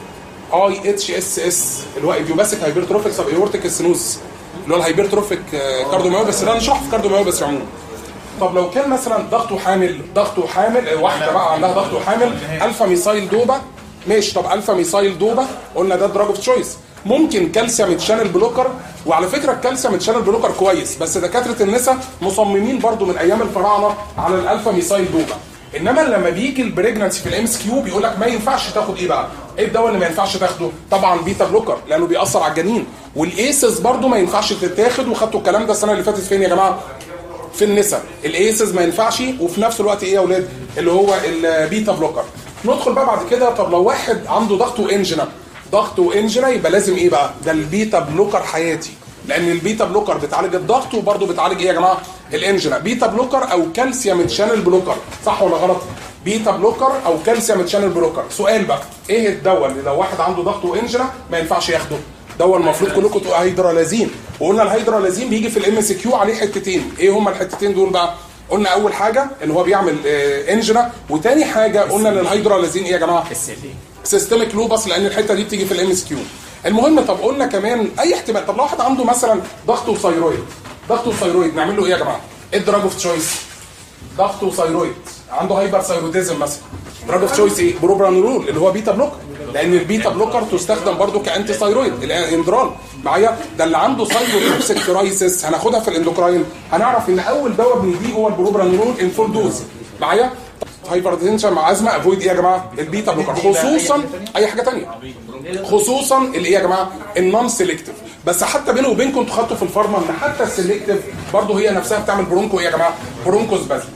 اي اتش اس اس اللي هو ايديوباثيك هايبرتروفيك سب ايورتيك ستينوز اللي هو الهايبرتروفيك كارديوميوباثي ده نشرحه في كارديوميوباثي عموما طب لو كان مثلا ضغطه حامل ضغطه حامل واحده بقى عندها ضغطه حامل الفا ميثايل دوبا ماشي طب الفا ميثايل دوبا قلنا ده دراج اوف تشويس ممكن كالسيوم تشانل بلوكر وعلى فكره الكالسيوم تشانل بلوكر كويس بس دكاتره النساء مصممين برضو من ايام الفراعنه على الالفا ميثايل دوبا انما لما بيجي البريجنانسي في الام اس كيو بيقول لك ما ينفعش تاخد ايه بقى؟ ايه الدواء اللي ما ينفعش تاخده؟ طبعا بيتا بلوكر لانه بيأثر على الجنين والايسز برضو ما ينفعش تتاخد وخدتوا الكلام ده السنه اللي فاتت فين يا جماعه؟ في النساء الايسز ما ينفعش وفي نفس الوقت ايه يا اولاد اللي هو البيتا بلوكر ندخل بقى بعد كده طب لو واحد عنده ضغط وانجنا ضغط وانجنا يبقى لازم ايه بقى ده البيتا بلوكر حياتي لان البيتا بلوكر بتعالج الضغط وبرده بتعالج ايه يا جماعه الانجنا بيتا بلوكر او كالسيوم تشانل بلوكر صح ولا غلط بيتا بلوكر او كالسيوم تشانل بلوكر سؤال بقى ايه الدواء اللي لو واحد عنده ضغط وانجنا ما ينفعش ياخده دواء المفروض كلكم تقولوا هيدرالازين وقلنا الهيدرالازين بيجي في الام اس كيو عليه حتتين ايه هما الحتتين دول بقى قلنا اول حاجه ان هو بيعمل آه انجنا وتاني حاجه قلنا ان الهيدرالازين ايه يا جماعه سيستميك لوبس لان الحته دي بتيجي في الام اس كيو المهم طب قلنا كمان اي احتمال طب لو واحد عنده مثلا ضغط وثيرويد ضغط وثيرويد نعمل له ايه يا جماعه ايه الدراج اوف تشويس ضغط وثيرويد عنده هايبر ثيروديزم مثلا دراج اوف تشويس ايه بروبرانولول اللي هو بيتا بلوكر لان البيتا بلوكر تستخدم برضو كانتي ثيرويد الاندرال معايا ده اللي عنده ثايروتوكسيك كرايسيس هناخدها في الاندوكراين هنعرف ان اول دواء بنديه هو البروبرانولول ان فول دوز معايا هايبرتنشن مع ازمه افويد ايه يا جماعه البيتا بلوكر خصوصا اي حاجه تانية خصوصا اللي ايه يا جماعه النون سيلكتيف بس حتى بينه وبينكم انتوا خدتوا في الفارما ان حتى السيلكتيف برضه هي نفسها بتعمل برونكو ايه يا جماعه برونكوس بس